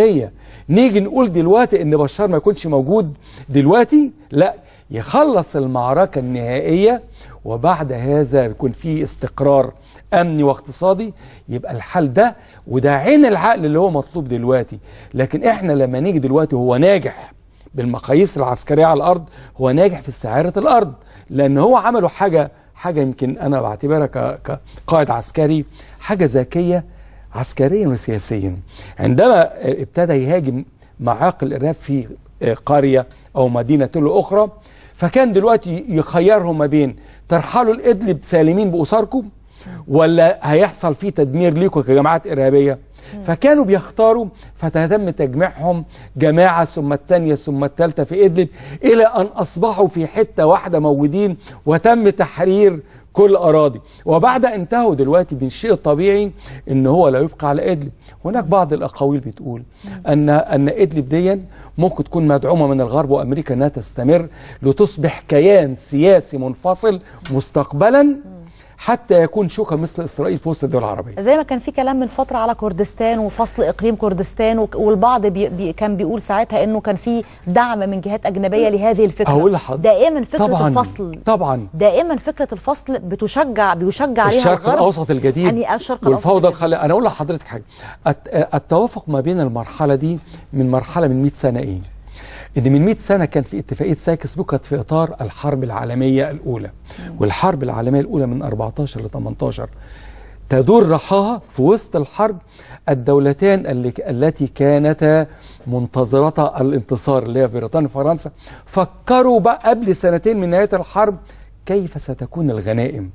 نيجي نقول دلوقتي ان بشار ما يكونش موجود دلوقتي لا يخلص المعركه النهائيه وبعد هذا يكون في استقرار امني واقتصادي يبقى الحل ده وده عين العقل اللي هو مطلوب دلوقتي لكن احنا لما نيجي دلوقتي هو ناجح بالمقاييس العسكريه على الارض هو ناجح في استعاره الارض لان هو عملوا حاجه حاجه يمكن انا بعتبرها ك- كقائد عسكري حاجه ذكيه عسكريا وسياسيا عندما ابتدى يهاجم معاقل الارهاب في قريه او مدينه له اخرى فكان دلوقتي يخيرهم ما بين ترحلوا الادلب سالمين باسركم ولا هيحصل فيه تدمير ليكم كجماعات ارهابيه فكانوا بيختاروا فتم تجميعهم جماعه ثم الثانيه ثم الثالثه في ادلب الى ان اصبحوا في حته واحده موجودين وتم تحرير كل اراضي وبعد انتهوا دلوقتي من الشيء الطبيعي ان هو لا يبقى على ادلب هناك بعض الاقاويل بتقول ان ان ادلب دي ممكن تكون مدعومه من الغرب وامريكا انها تستمر لتصبح كيان سياسي منفصل مستقبلا حتى يكون شوكه مثل اسرائيل في وسط الدول العربيه زي ما كان في كلام من فتره على كردستان وفصل اقليم كردستان وك- والبعض بي بي كان بيقول ساعتها انه كان في دعم من جهات اجنبيه لهذه الفكره أقول لحضرتك- دائما فكره طبعاً، الفصل طبعا دائما فكره الفصل بتشجع بيشجع عليها الشرق الغرب الاوسط الجديد يعني الشرق والفوضى الاوسط الخليجيه انا اقول لحضرتك حاجه الت- التوافق ما بين المرحله دي من مرحله من 100 سنه ايه ان من 100 سنه كان في اتفاقيه سايكس بيكو كانت في اطار الحرب العالميه الاولى والحرب العالميه الاولى من 14 ل 18 تدور رحاها في وسط الحرب الدولتان اللي التي كانتا منتظرتا الانتصار اللي هي بريطانيا وفرنسا فكروا بقى قبل سنتين من نهايه الحرب كيف ستكون الغنائم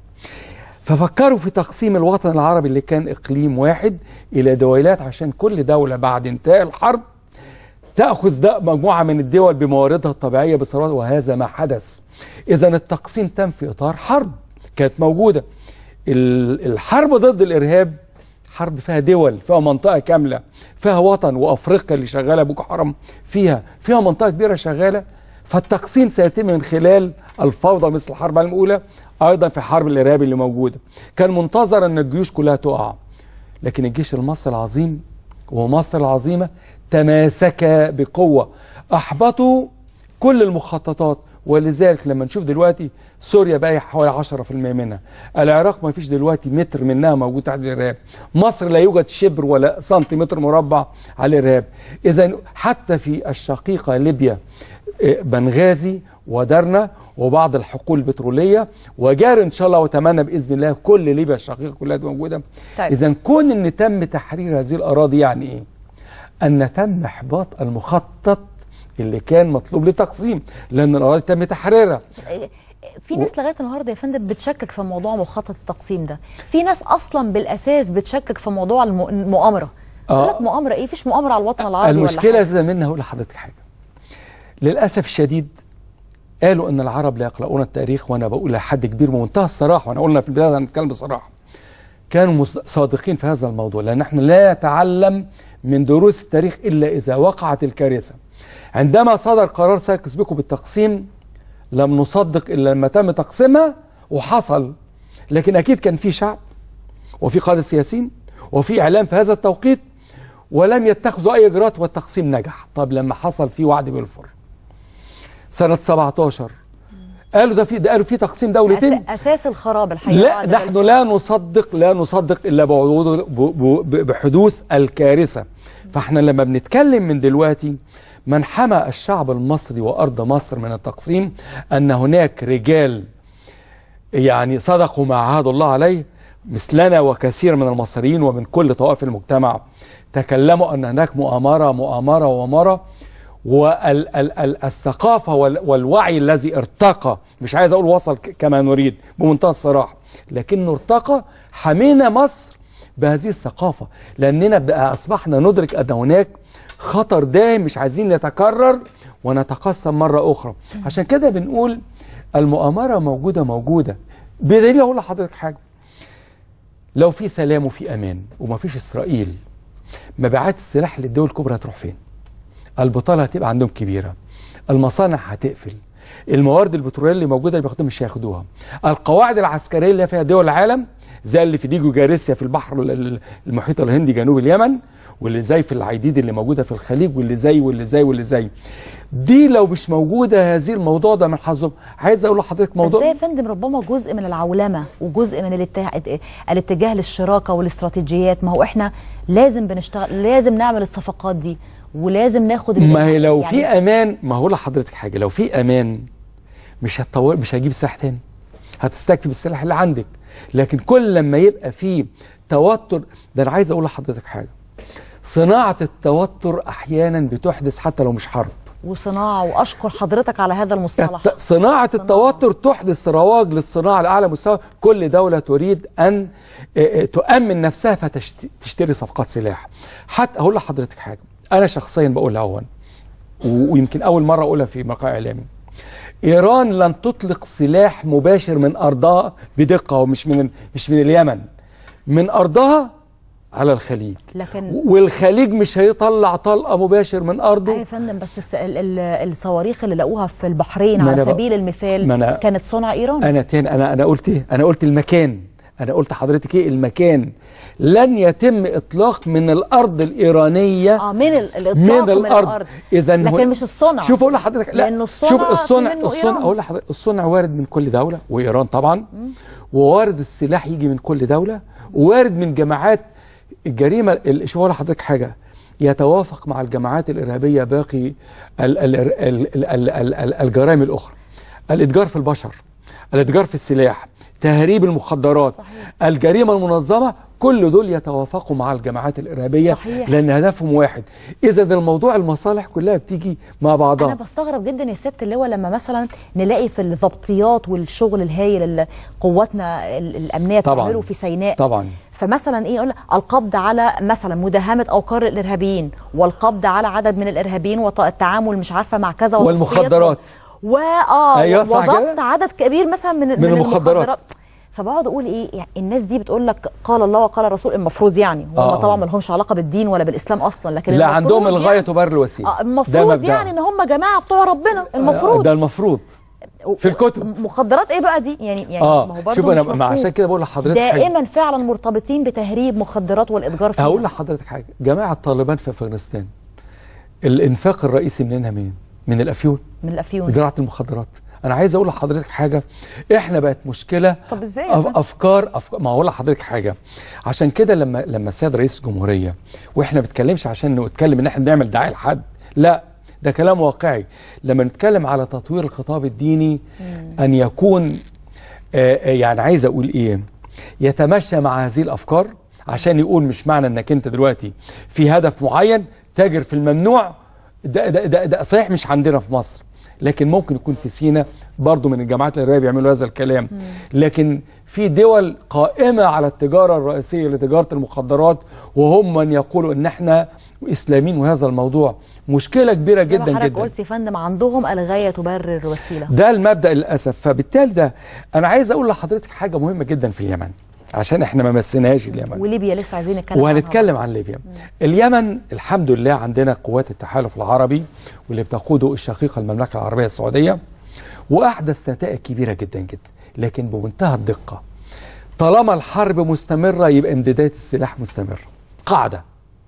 ففكروا في تقسيم الوطن العربي اللي كان اقليم واحد الى دويلات عشان كل دوله بعد انتهاء الحرب تاخذ ده مجموعه من الدول بمواردها الطبيعيه بثروات وهذا ما حدث اذا التقسيم تم في اطار حرب كانت موجوده ال- الحرب ضد الارهاب حرب فيها دول فيها منطقه كامله فيها وطن وافريقيا اللي شغاله بوكو حرام فيها فيها منطقه كبيره شغاله فالتقسيم سيتم من خلال الفوضى مثل الحرب العالميه الاولى ايضا في حرب الارهاب اللي موجوده كان منتظر ان الجيوش كلها تقع لكن الجيش المصري العظيم ومصر العظيمه تماسك بقوه احبطوا كل المخططات ولذلك لما نشوف دلوقتي سوريا بقى حوالي 10% منها العراق ما فيش دلوقتي متر منها موجود تحت الارهاب مصر لا يوجد شبر ولا سنتيمتر مربع على الارهاب اذا حتى في الشقيقه ليبيا إيه، بنغازي ودرنا وبعض الحقول البتروليه وجار ان شاء الله واتمنى باذن الله كل ليبيا الشقيقه كلها تبقى موجوده طيب. اذا كون ان تم تحرير هذه الاراضي يعني ايه ان تم احباط المخطط اللي كان مطلوب لتقسيم لان الاراضي تم تحريرها في ناس لغايه النهارده يا فندم بتشكك في موضوع مخطط التقسيم ده في ناس اصلا بالاساس بتشكك في موضوع الم- المؤامره آه. يقول لك مؤامره ايه فيش مؤامره على الوطن العربي المشكله ولا زي منها هقول لحضرتك حاجه للاسف الشديد قالوا ان العرب لا يقرؤون التاريخ وانا بقول لحد كبير بمنتهى الصراحه وانا قلنا في البدايه هنتكلم بصراحه كانوا مص- صادقين في هذا الموضوع لان احنا لا نتعلم من دروس التاريخ الا اذا وقعت الكارثه عندما صدر قرار سايكس بيكو بالتقسيم لم نصدق الا لما تم تقسيمها وحصل لكن اكيد كان في شعب وفي قاده سياسيين وفي اعلام في هذا التوقيت ولم يتخذوا اي اجراءات والتقسيم نجح طب لما حصل في وعد بلفور سنه 17 قالوا ده في ده قالوا في تقسيم دولتين أس- اساس الخراب الحقيقه لا بعد نحن لا نصدق لا نصدق الا بعود- ب- ب- بحدوث الكارثه فاحنا لما بنتكلم من دلوقتي من حمى الشعب المصري وارض مصر من التقسيم ان هناك رجال يعني صدقوا ما عاهدوا الله عليه مثلنا وكثير من المصريين ومن كل طوائف المجتمع تكلموا ان هناك مؤامره مؤامره ومؤامره والثقافه والوعي الذي ارتقى مش عايز اقول وصل ك- كما نريد بمنتهى الصراحه لكنه ارتقى حمينا مصر بهذه الثقافه لاننا بقى اصبحنا ندرك ان هناك خطر دائم مش عايزين يتكرر ونتقسم مره اخرى عشان كده بنقول المؤامره موجوده موجوده بدليل اقول لحضرتك حاجه لو في سلام وفي امان وما فيش اسرائيل مبيعات السلاح للدول الكبرى هتروح فين البطاله هتبقى عندهم كبيره المصانع هتقفل الموارد البتروليه اللي موجوده اللي بياخدوها مش هياخدوها القواعد العسكريه اللي فيها دول العالم زي اللي في ديجو جاريسيا في البحر ال- ال- المحيط الهندي جنوب اليمن واللي زي في العيديد اللي موجوده في الخليج واللي زي واللي زي واللي زي دي لو مش موجوده هذه الموضوع ده من حظهم عايز اقول لحضرتك بس موضوع ده يا فندم ربما جزء من العولمه وجزء من الاتجاه, الاتجاه للشراكه والاستراتيجيات ما هو احنا لازم بنشتغل لازم نعمل الصفقات دي ولازم ناخد اللي ما هي لو يعني في امان ما هقول لحضرتك حاجه لو في امان مش هتطور مش هجيب سلاح تاني هتستكفي بالسلاح اللي عندك لكن كل لما يبقى في توتر ده انا عايز اقول لحضرتك حاجه صناعه التوتر احيانا بتحدث حتى لو مش حرب وصناعه واشكر حضرتك على هذا المصطلح الت- صناعة التوتر تحدث رواج للصناعة على مستوى كل دولة تريد أن آه، آه، تؤمن نفسها فتشتري صفقات سلاح حتى أقول لحضرتك حاجة أنا شخصيا بقولها أول ويمكن أول مرة أقولها في مقال إعلامي إيران لن تطلق سلاح مباشر من أرضها بدقة ومش من مش من اليمن من أرضها على الخليج لكن والخليج مش هيطلع طلقة مباشر من أرضه أيوة يا فندم بس الس- ال- ال- الصواريخ اللي لقوها في البحرين ما على أنا بق- سبيل المثال ما أنا- كانت صنع ايران انا تاني انا انا قلت ايه انا قلت المكان انا قلت حضرتك ايه المكان لن يتم اطلاق من الارض الايرانيه اه من ال- الاطلاق من الارض اذا لكن مش الصنع شوف اقول لحضرتك لا لأنه الصنع شوف في الصنع منه الصنع إيران. اقول لحضرتك الصنع وارد من كل دوله وايران طبعا ووارد السلاح يجي من كل دوله ووارد من جماعات الجريمه ال- شوف اقول لحضرتك حاجه يتوافق مع الجماعات الارهابيه باقي ال ال ال ال ال ال ال الجرائم الاخرى الاتجار في البشر الاتجار في السلاح تهريب المخدرات صحيح. الجريمه المنظمه كل دول يتوافقوا مع الجماعات الارهابيه صحيح. لان هدفهم واحد اذا الموضوع المصالح كلها بتيجي مع بعضها انا بستغرب جدا يا ست اللواء لما مثلا نلاقي في الضبطيات والشغل الهايل اللي قواتنا ال- الامنيه طبعاً. بتعمله في سيناء طبعا فمثلا ايه يقول القبض على مثلا مداهمه اوقار الارهابيين والقبض على عدد من الارهابيين والتعامل مش عارفه مع كذا وتصفية والمخدرات. واه أيوة، صح وضبط كده؟ عدد كبير مثلا من, من المخدرات. فبقعد اقول ايه يعني الناس دي بتقول لك قال الله وقال الرسول المفروض يعني هم آه. طبعا ما لهمش علاقه بالدين ولا بالاسلام اصلا لكن لا المفروض عندهم الغايه يعني تبرر الوسيله آه ده المفروض مبدأهم. يعني ان هم جماعه بتوع ربنا آه، المفروض ده المفروض في الكتب مخدرات ايه بقى دي يعني يعني آه، ما هو برضه شوف مش أنا- ما مفهوم. عشان كده بقول لحضرتك حاجة. دائما فعلا مرتبطين بتهريب مخدرات والاتجار فيها هقول لحضرتك حاجه جماعه طالبان في افغانستان الانفاق الرئيسي منها مين من الافيون من الافيون زراعه المخدرات انا عايز اقول لحضرتك حاجه احنا بقت مشكله طب ازاي يا أف- فندم؟ افكار افكار ما هقول لحضرتك حاجه عشان كده لما لما السيد رئيس الجمهوريه واحنا ما بنتكلمش عشان نتكلم ان احنا بنعمل دعايه لحد لا ده كلام واقعي لما نتكلم على تطوير الخطاب الديني ان يكون آه، آه، يعني عايز اقول ايه يتمشى مع هذه الافكار عشان يقول مش معنى انك انت دلوقتي في هدف معين تاجر في الممنوع ده ده ده, ده صحيح مش عندنا في مصر لكن ممكن يكون في سينا برضو من الجامعات الإرهابية بيعملوا هذا الكلام لكن في دول قائمة على التجارة الرئيسية لتجارة المخدرات وهم من يقولوا ان احنا اسلاميين وهذا الموضوع مشكلة كبيرة زي ما جدا حضرتك جدا قلت يا فندم عندهم الغايه تبرر الوسيله ده المبدا للاسف فبالتالي ده انا عايز اقول لحضرتك حاجه مهمه جدا في اليمن عشان احنا ما مسيناش اليمن وليبيا لسه عايزين نتكلم عنها. وهنتكلم عن ليبيا اليمن الحمد لله عندنا قوات التحالف العربي واللي بتقوده الشقيقه المملكه العربيه السعوديه واحدث نتائج كبيره جدا جدا لكن بمنتهى الدقه طالما الحرب مستمره يبقى امدادات السلاح مستمره قاعده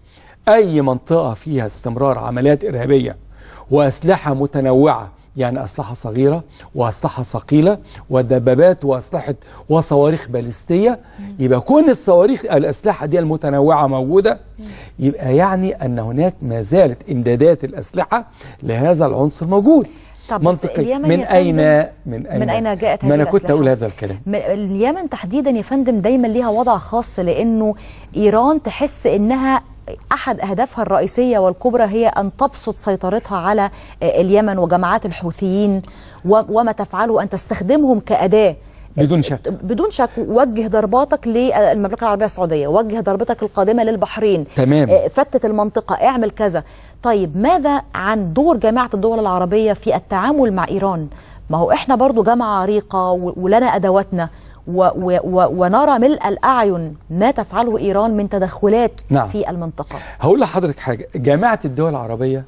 اي منطقه فيها استمرار عمليات ارهابيه واسلحه متنوعه يعني اسلحه صغيره واسلحه ثقيله ودبابات واسلحه وصواريخ باليستيه يبقى كون الصواريخ الاسلحه دي المتنوعه موجوده يبقى يعني ان هناك ما زالت امدادات الاسلحه لهذا العنصر موجود طب بس منطقي اليمن من يا اين فندم- من اين من أين جاءت ما هذه انا كنت الأسلحة؟ اقول هذا الكلام م- اليمن تحديدا يا فندم دايما ليها وضع خاص لانه ايران تحس انها احد اهدافها الرئيسيه والكبرى هي ان تبسط سيطرتها على آه، اليمن وجماعات الحوثيين و- وما تفعله ان تستخدمهم كاداه بدون شك بدون شك وجه ضرباتك للمملكه العربيه السعوديه وجه ضربتك القادمه للبحرين تمام. آه، فتت المنطقه اعمل كذا طيب ماذا عن دور جامعه الدول العربيه في التعامل مع ايران ما هو احنا برضو جامعه عريقه و- ولنا ادواتنا و و و ونرى ملء الاعين ما تفعله ايران من تدخلات نعم. في المنطقه هقول لحضرتك حاجه جامعه الدول العربيه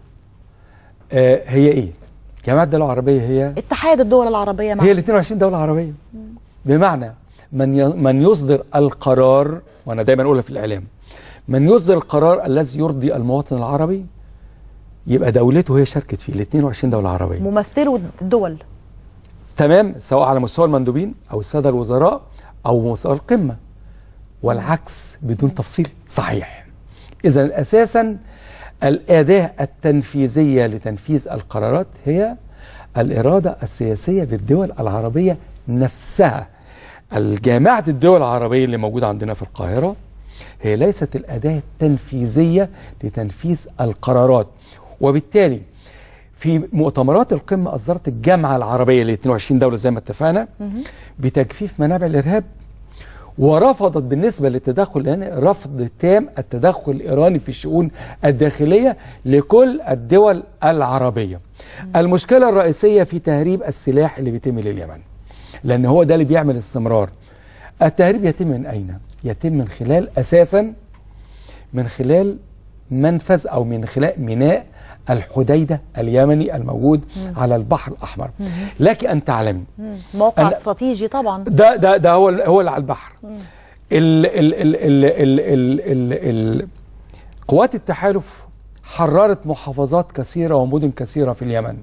آه هي ايه جامعه الدول العربيه هي اتحاد الدول العربيه مع هي ال 22 دوله عربيه بمعنى من ي- من يصدر القرار وانا دايما اقولها في الاعلام من يصدر القرار الذي يرضي المواطن العربي يبقى دولته هي شاركت فيه ال 22 دوله عربيه ممثلو الدول تمام سواء على مستوى المندوبين او الساده الوزراء او مستوى القمه والعكس بدون تفصيل صحيح اذا اساسا الاداه التنفيذيه لتنفيذ القرارات هي الاراده السياسيه للدول العربيه نفسها الجامعه الدول العربيه اللي موجوده عندنا في القاهره هي ليست الاداه التنفيذيه لتنفيذ القرارات وبالتالي في مؤتمرات القمه اصدرت الجامعه العربيه ل 22 دوله زي ما اتفقنا بتجفيف منابع الارهاب ورفضت بالنسبه للتدخل لان رفض تام التدخل الايراني في الشؤون الداخليه لكل الدول العربيه. المشكله الرئيسيه في تهريب السلاح اللي بيتم لليمن. لان هو ده اللي بيعمل استمرار. التهريب يتم من اين؟ يتم من خلال اساسا من خلال منفذ او من خلال ميناء الحديده اليمني الموجود مم. على البحر الاحمر. لك ان تعلمي مم. موقع أنا- استراتيجي طبعا ده ده ده هو هو اللي على البحر مم. ال ال ال ال ال ال ال ال قوات التحالف حررت محافظات كثيرة ومدن كثيرة في اليمن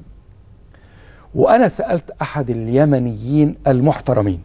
وأنا سألت أحد اليمنيين المحترمين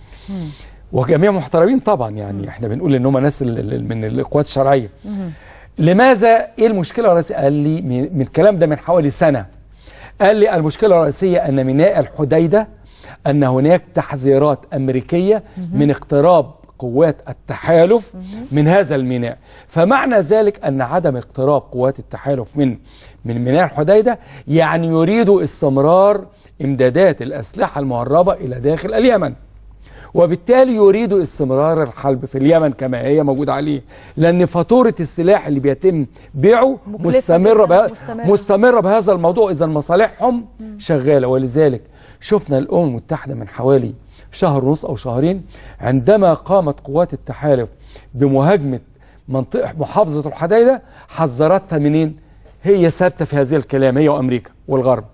وجميع محترمين طبعا يعني احنا بنقول ان هم ناس ال- ال- من القوات الشرعيه لماذا ايه المشكله الرئيسيه قال لي من من الكلام ده من حوالي سنه قال لي المشكله الرئيسيه ان ميناء الحديده ان هناك تحذيرات امريكيه من اقتراب قوات التحالف من هذا الميناء فمعنى ذلك ان عدم اقتراب قوات التحالف من من ميناء الحديده يعني يريدوا استمرار امدادات الاسلحه المهربه الى داخل اليمن وبالتالي يريدوا استمرار الحرب في اليمن كما هي موجودة عليه لأن فاتورة السلاح اللي بيتم بيعه مكلفة مستمرة, جداً بها ومستمرة. مستمرة بهذا الموضوع إذا مصالحهم شغالة ولذلك شفنا الأمم المتحدة من حوالي شهر ونص أو شهرين عندما قامت قوات التحالف بمهاجمة منطقة محافظة الحديدة حذرتها منين؟ هي ثابتة في هذه الكلام هي وأمريكا والغرب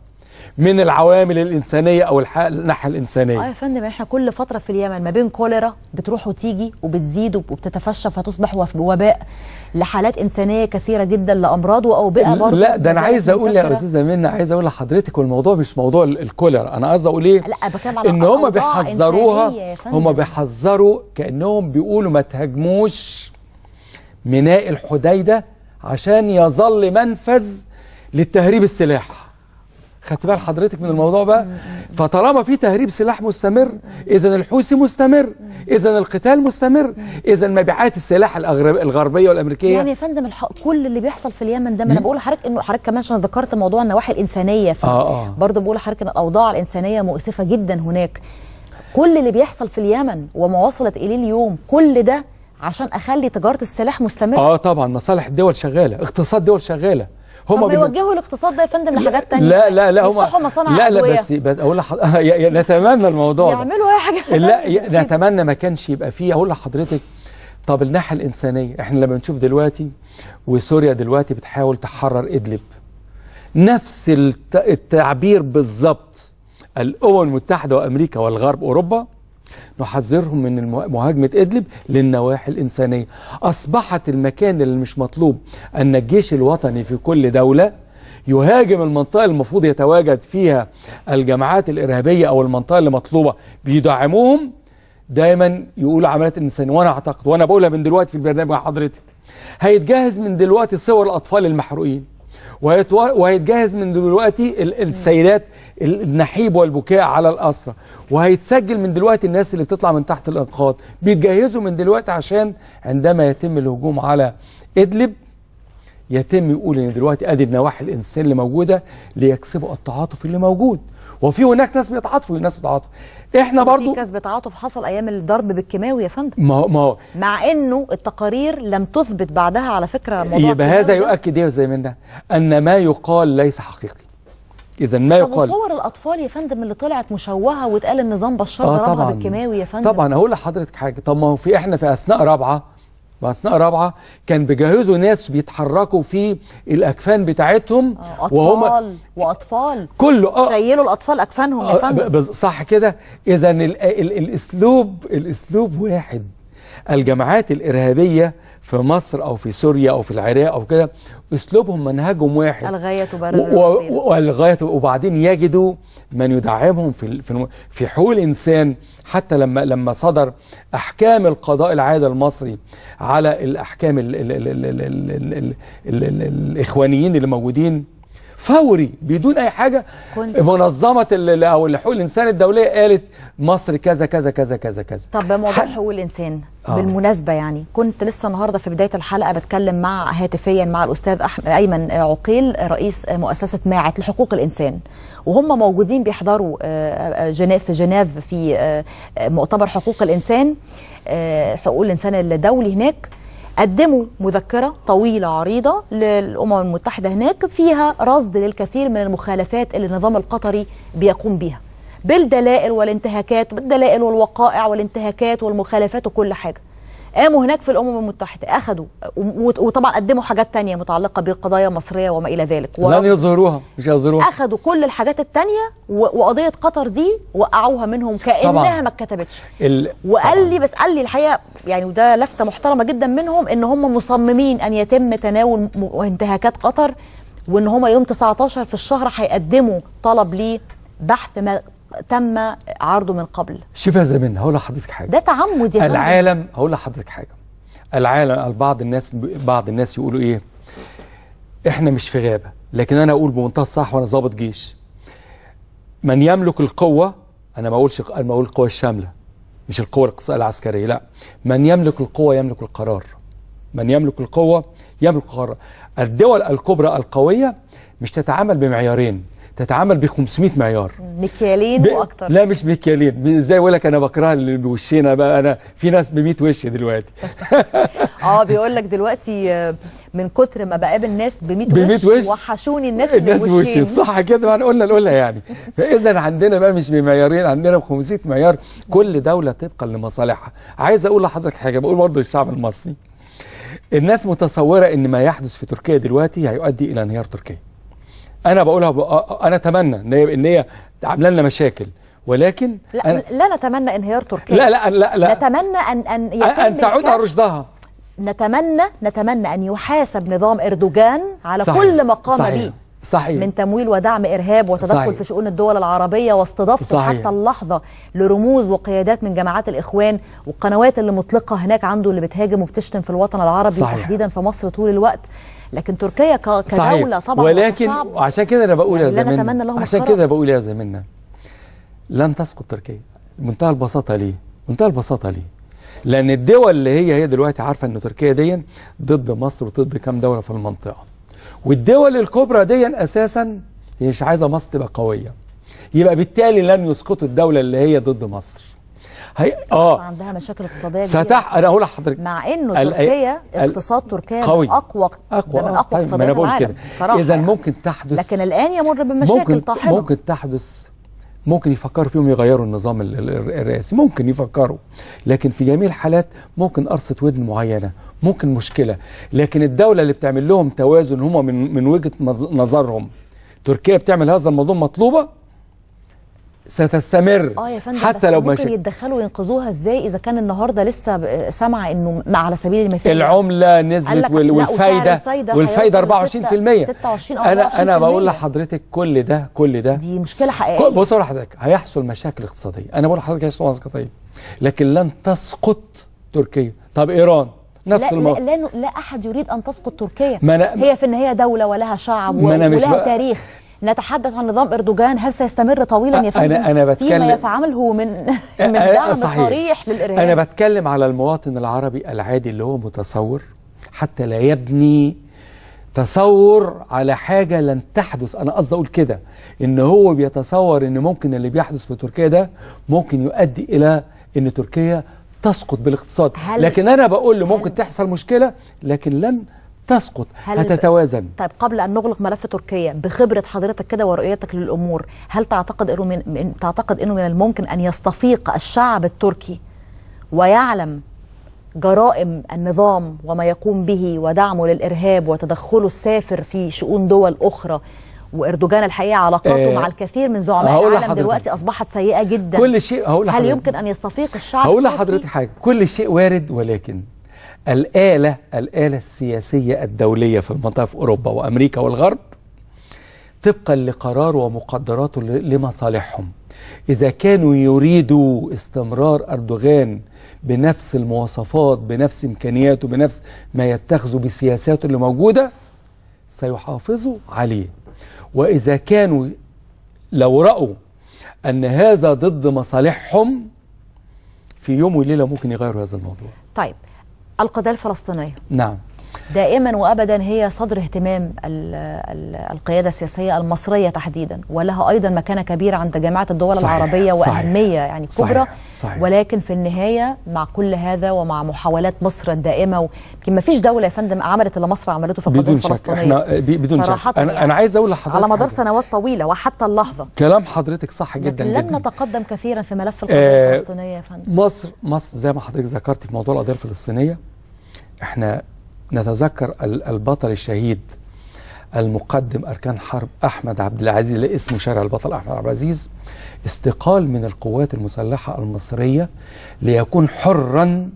من العوامل الانسانيه او الح- الناحيه اه الانسانيه يا فندم احنا كل فتره في اليمن ما بين كوليرا بتروح وتيجي وبتزيد وبتتفشى فتصبح وف- وباء لحالات انسانيه كثيره جدا لامراض واوبئه برضه لا ده انا ما عايز زالت اقول يا منتشرة. استاذه منى عايز اقول لحضرتك والموضوع مش موضوع ال- الكوليرا انا قصدي اقول ايه لا بتكلم على ان هم أوضاع بيحذروها إنسانية يا فندم. هم بيحذروا كانهم بيقولوا ما تهاجموش ميناء الحديده عشان يظل منفذ للتهريب السلاح خدت بال حضرتك من الموضوع بقى فطالما في تهريب سلاح مستمر اذا الحوثي مستمر اذا القتال مستمر اذا مبيعات السلاح الأغرب- الغربيه والامريكيه يعني يا فندم الح... كل اللي بيحصل في اليمن ده ما انا بقول لحضرتك انه حضرتك كمان عشان ذكرت موضوع النواحي الانسانيه ف... آه، آه. برضه بقول لحضرتك ان الاوضاع الانسانيه مؤسفه جدا هناك كل اللي بيحصل في اليمن وما وصلت اليه اليوم كل ده عشان اخلي تجاره السلاح مستمره اه طبعا مصالح الدول شغاله اقتصاد دول شغاله هم هم بن- يوجهوا الاقتصاد ده يا فندم لحاجات تانية لا لا لا هم يفتحوا مصانع لا لا أدوية. بس بس اقول لح... يا- يا- نتمنى الموضوع ده يعملوا اي حاجه لا ي- نتمنى ما كانش يبقى فيه اقول لحضرتك طب الناحيه الانسانيه احنا لما بنشوف دلوقتي وسوريا دلوقتي بتحاول تحرر ادلب نفس الت- التعبير بالظبط الامم المتحده وامريكا والغرب اوروبا نحذرهم من المه- مهاجمة إدلب للنواحي الإنسانية أصبحت المكان اللي مش مطلوب أن الجيش الوطني في كل دولة يهاجم المنطقة المفروض يتواجد فيها الجماعات الإرهابية أو المنطقة اللي مطلوبة بيدعموهم دايما يقولوا عمليات إنسانية وأنا أعتقد وأنا بقولها من دلوقتي في البرنامج مع حضرتك هيتجهز من دلوقتي صور الأطفال المحروقين وهيتوا- وهيتجهز من دلوقتي ال- السيدات ال- النحيب والبكاء على الأسرة وهيتسجل من دلوقتي الناس اللي بتطلع من تحت الإنقاض بيتجهزوا من دلوقتي عشان عندما يتم الهجوم على إدلب يتم يقول ان دلوقتي ادي النواحي الانسان اللي موجوده ليكسبوا التعاطف اللي موجود وفي هناك ناس بيتعاطفوا وناس بتتعاطف احنا برضو في كسب تعاطف حصل ايام الضرب بالكيماوي يا فندم ما هو ما هو مع انه التقارير لم تثبت بعدها على فكره موضوع يبقى هذا الكيماوي ده. يؤكد ايه زي من ده ان ما يقال ليس حقيقي اذا ما طب يقال وصور الاطفال يا فندم اللي طلعت مشوهه واتقال ان نظام بشار آه ضربها طبعاً. بالكيماوي يا فندم طبعا هقول لحضرتك حاجه طب ما هو في احنا في اثناء رابعه في اثناء رابعه كان بيجهزوا ناس بيتحركوا في الاكفان بتاعتهم اطفال واطفال كله اه شيلوا الاطفال اكفانهم يا آه، فندم ب- بز- صح كده اذا ال- ال- الاسلوب الاسلوب واحد الجماعات الارهابيه في مصر او في سوريا او في العراق او كده اسلوبهم منهجهم واحد الغايه تبرر و- و- الوسيله والغايه وبعدين يجدوا من يدعمهم في ال- في الم- في حقوق الانسان حتى لما لما صدر احكام القضاء العادل المصري على الاحكام ال ال ال ال ال ال ال ال ال ال الاخوانيين اللي موجودين فوري بدون اي حاجه كنت- منظمه ال- او حقوق الانسان الدوليه قالت مصر كذا كذا كذا كذا كذا طب بموضوع حقوق الانسان آه. بالمناسبه يعني كنت لسه النهارده في بدايه الحلقه بتكلم مع هاتفيا مع الاستاذ أحمد ايمن عقيل رئيس مؤسسه ماعت لحقوق الانسان وهم موجودين بيحضروا آه، آه، جنيف في جنيف في آه، آه، مؤتمر حقوق الانسان آه، حقوق الانسان الدولي هناك قدموا مذكرة طويلة عريضة للأمم المتحدة هناك فيها رصد للكثير من المخالفات اللي النظام القطري بيقوم بيها بالدلائل والانتهاكات بالدلائل والوقائع والانتهاكات والمخالفات وكل حاجة قاموا هناك في الأمم المتحدة أخدوا و- وطبعا قدموا حاجات تانية متعلقة بقضايا مصرية وما إلى ذلك لن يظهروها مش يظهروها أخدوا كل الحاجات التانية و- وقضية قطر دي وقعوها منهم كأنها طبعاً. ما اتكتبتش ال... وقال لي بس قال لي الحقيقه يعني وده لفته محترمه جدا منهم ان هم مصممين ان يتم تناول م- انتهاكات قطر وان هم يوم 19 في الشهر هيقدموا طلب لبحث ما تم عرضه من قبل شوف يا زميلنا هقول لحضرتك حاجه ده تعمد يا فندم. العالم هقول لحضرتك حاجه العالم بعض الناس بعض الناس يقولوا ايه احنا مش في غابه لكن انا اقول بمنتهى الصح وانا ضابط جيش من يملك القوه انا ما اقولش انا بقول القوه الشامله مش القوه الاقتصاديه العسكريه لا من يملك القوه يملك القرار من يملك القوه يملك القرار الدول الكبرى القويه مش تتعامل بمعيارين تتعامل ب 500 معيار مكيالين ب- واكتر لا مش مكيالين زي يقول لك انا بكرهها اللي بوشين انا بقى انا في ناس ب 100 وش دلوقتي اه بيقول لك دلوقتي آه، من كتر ما بقابل ناس ب 100 ب 100 وش, وش. وحشوني الناس اللي الناس بوشين بوشين صح كده ما قلنا نقولها يعني فاذا عندنا بقى مش بمعيارين عندنا ب 500 معيار كل دوله طبقا لمصالحها عايز اقول لحضرتك حاجه بقول برضه للشعب المصري الناس متصوره ان ما يحدث في تركيا دلوقتي هيؤدي الى انهيار تركيا انا بقولها ب... انا اتمنى ان هي ان هي عامله لنا مشاكل ولكن لا أنا... لا نتمنى انهيار تركيا لا لا لا لا نتمنى ان ان يتم ان تعود على الكشف. رشدها نتمنى نتمنى ان يحاسب نظام اردوغان على صحيح. كل ما قام صحيح. به صحيح من تمويل ودعم ارهاب وتدخل صحيح. في شؤون الدول العربيه واستضافته صحيح. حتى اللحظه لرموز وقيادات من جماعات الاخوان والقنوات اللي مطلقه هناك عنده اللي بتهاجم وبتشتم في الوطن العربي صحيح. تحديدا في مصر طول الوقت لكن تركيا ك- صحيح. كدوله طبعا ولكن وكشعب عشان كده انا بقول يا يعني لا نتمنى زميلنا لهم عشان الخراب. كده بقول يا زميلنا لن تسقط تركيا بمنتهى البساطه ليه؟ بمنتهى البساطه ليه؟ لان الدول اللي هي هي دلوقتي عارفه ان تركيا دي ضد مصر وضد كام دوله في المنطقه والدول الكبرى دي اساسا هي مش عايزه مصر تبقى قويه يبقى بالتالي لن يسقطوا الدوله اللي هي ضد مصر هي مصر اه عندها مشاكل اقتصاديه ستح انا اقول لحضرتك مع انه ال- تركيا ال- اقتصاد تركيا قوي. من اقوى اقوى من آه، اقوى طيب، ما اقتصادات انا بقول العالم كده بصراحه اذا يعني. ممكن تحدث لكن الان يمر بمشاكل ممكن طاحنه ممكن تحدث ممكن يفكروا فيهم يغيروا النظام ال- ال- الرئاسي ممكن يفكروا لكن في جميع الحالات ممكن قرصة ودن معينة ممكن مشكلة لكن الدولة اللي بتعمل لهم توازن هم من من وجهة نظ- نظرهم تركيا بتعمل هذا الموضوع مطلوبة ستستمر اه يا فندم حتى بس لو ممكن مشاكل يتدخلوا وينقذوها ازاي اذا كان النهارده لسه ب- سامعه انه مع على سبيل المثال العملة قال نزلت لك وال- لا، وسعر والفايدة الفايدة والفايدة هيوصل 24% 26 أو أنا أنا بقول 24%. لحضرتك كل ده كل ده دي مشكله كل- حقيقيه بص اقول لحضرتك هيحصل مشاكل اقتصاديه انا بقول لحضرتك هيحصل مشاكل اقتصاديه لكن لن تسقط تركيا طب ايران نفس لا, لا, الموضوع لا, لا احد يريد ان تسقط تركيا ما أنا- هي في النهايه دوله ولها شعب ما أنا مش ولها بقى- تاريخ نتحدث عن نظام اردوغان هل سيستمر طويلا يا أنا- فندم أنا بتكلم- فيما يفعله من من أه، دعم صحيح. صريح للارهاب انا بتكلم على المواطن العربي العادي اللي هو متصور حتى لا يبني تصور على حاجة لن تحدث أنا قصدي أقول كده إن هو بيتصور إن ممكن اللي بيحدث في تركيا ده ممكن يؤدي إلى إن تركيا تسقط بالاقتصاد هل- لكن أنا بقول له ممكن تحصل مشكلة لكن لن تسقط هل- هتتوازن طيب قبل ان نغلق ملف تركيا بخبره حضرتك كده ورؤيتك للامور هل تعتقد انه من, من تعتقد انه من الممكن ان يستفيق الشعب التركي ويعلم جرائم النظام وما يقوم به ودعمه للارهاب وتدخله السافر في شؤون دول اخرى واردوغان الحقيقه علاقاته آه، مع الكثير من زعماء هقول العالم لحضرتك. دلوقتي اصبحت سيئه جدا كل شيء هقول هل لحضرتك. يمكن ان يستفيق الشعب هقول التركي؟ لحضرتك حاجة كل شيء وارد ولكن الآلة الآلة السياسية الدولية في المنطقة في أوروبا وأمريكا والغرب طبقا لقرار ومقدراته ل- لمصالحهم إذا كانوا يريدوا استمرار أردوغان بنفس المواصفات بنفس إمكانياته بنفس ما يتخذوا بسياساته اللي موجودة سيحافظوا عليه وإذا كانوا لو رأوا أن هذا ضد مصالحهم في يوم وليلة ممكن يغيروا هذا الموضوع طيب القضيه الفلسطينيه نعم دائما وابدا هي صدر اهتمام ال ال القياده السياسيه المصريه تحديدا ولها ايضا مكانه كبيره عند جامعه الدول صحيح، العربيه صحيح، واهميه يعني كبرى صحيح، صحيح. ولكن في النهايه مع كل هذا ومع محاولات مصر الدائمه ويمكن ما فيش دوله يا فندم عملت اللي مصر عملته في القضيه بدون شك الفلسطينيه احنا ب- بدون شك صراحة أنا, يعني أنا عايز أقول لحضرتك على مدار حاجة. سنوات طويله وحتى اللحظه كلام حضرتك صح جدا لكن لن جدا نتقدم كثيرا في ملف القضيه آه، الفلسطينيه يا فندم مصر مصر زي ما حضرتك ذكرت في موضوع القضيه الفلسطينيه احنا نتذكر ال- البطل الشهيد المقدم اركان حرب احمد عبد العزيز اللي اسمه شارع البطل احمد عبد العزيز استقال من القوات المسلحه المصريه ليكون حرا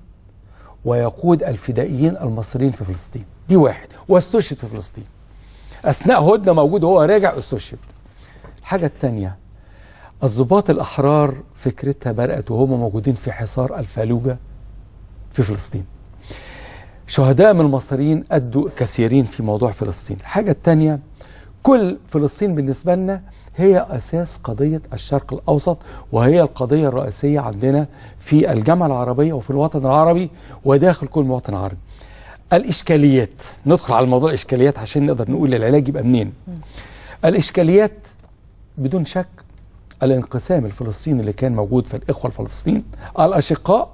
ويقود الفدائيين المصريين في فلسطين دي واحد واستشهد في فلسطين اثناء هدنه موجود وهو راجع استشهد الحاجه الثانيه الضباط الأحرار فكرتها بدأت وهم موجودين في حصار الفالوجة في فلسطين شهداء من المصريين أدوا كثيرين في موضوع فلسطين الحاجة الثانية كل فلسطين بالنسبة لنا هي أساس قضية الشرق الأوسط وهي القضية الرئيسية عندنا في الجامعة العربية وفي الوطن العربي وداخل كل مواطن عربي الإشكاليات ندخل على موضوع الإشكاليات عشان نقدر نقول العلاج يبقى منين الإشكاليات بدون شك الانقسام الفلسطيني اللي كان موجود في الإخوة الفلسطين الأشقاء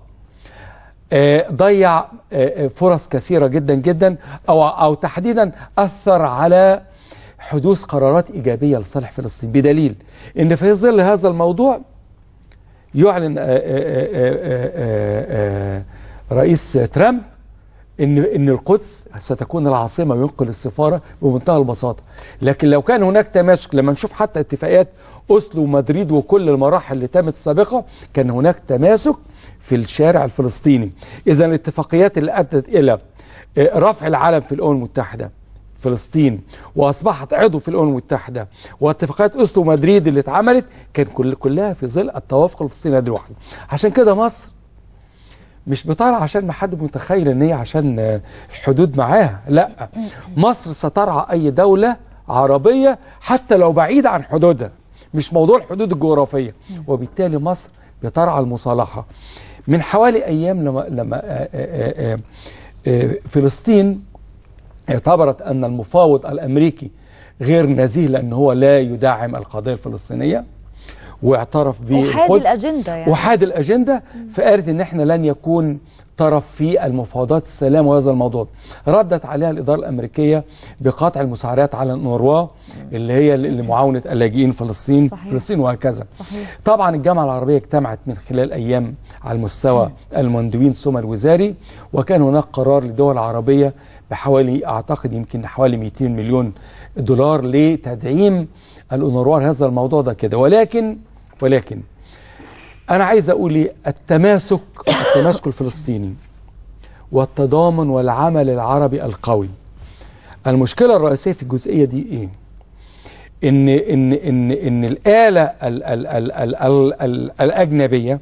آه، ضيع آه، آه، فرص كثيرة جدا جدا أو, أو تحديدا أثر على حدوث قرارات إيجابية لصالح فلسطين بدليل أن في ظل هذا الموضوع يعلن آه، آه، آه، آه، آه، آه، رئيس ترامب ان ان القدس ستكون العاصمه وينقل السفاره بمنتهى البساطه لكن لو كان هناك تماسك لما نشوف حتى اتفاقيات اوسلو ومدريد وكل المراحل اللي تمت السابقه كان هناك تماسك في الشارع الفلسطيني اذا الاتفاقيات اللي ادت الى آه، رفع العلم في الامم المتحده فلسطين واصبحت عضو في الامم المتحده واتفاقيات اوسلو ومدريد اللي اتعملت كان كل كلها في ظل التوافق الفلسطيني يد واحده عشان كده مصر مش بترعى عشان ما حد متخيل ان هي عشان آه، الحدود معاها لا مصر سترعى اي دوله عربيه حتى لو بعيده عن حدودها مش موضوع الحدود الجغرافيه وبالتالي مصر بترعى المصالحه من حوالي ايام لما لما آه، آه، آه، آه، فلسطين اعتبرت ان المفاوض الامريكي غير نزيه لان هو لا يدعم القضيه الفلسطينيه واعترف بالقدس وحاد الأجندة يعني. وحاد الاجنده فقالت ان احنا لن يكون طرف في المفاوضات السلام وهذا الموضوع ردت عليها الاداره الامريكيه بقطع المساعدات على النوروا اللي هي لمعاونه اللاجئين فلسطين صحيح. فلسطين وهكذا صحيح طبعا الجامعة العربية اجتمعت من خلال أيام على المستوى المندوبين ثم الوزاري وكان هناك قرار للدول العربية بحوالي أعتقد يمكن حوالي 200 مليون دولار لتدعيم الأونروا هذا الموضوع ده كده ولكن ولكن أنا عايز أقول إيه التماسك التماسك الفلسطيني والتضامن والعمل العربي القوي المشكلة الرئيسية في الجزئية دي إيه؟ ان ان ان ان الاله ال ال ال ال ال ال الاجنبيه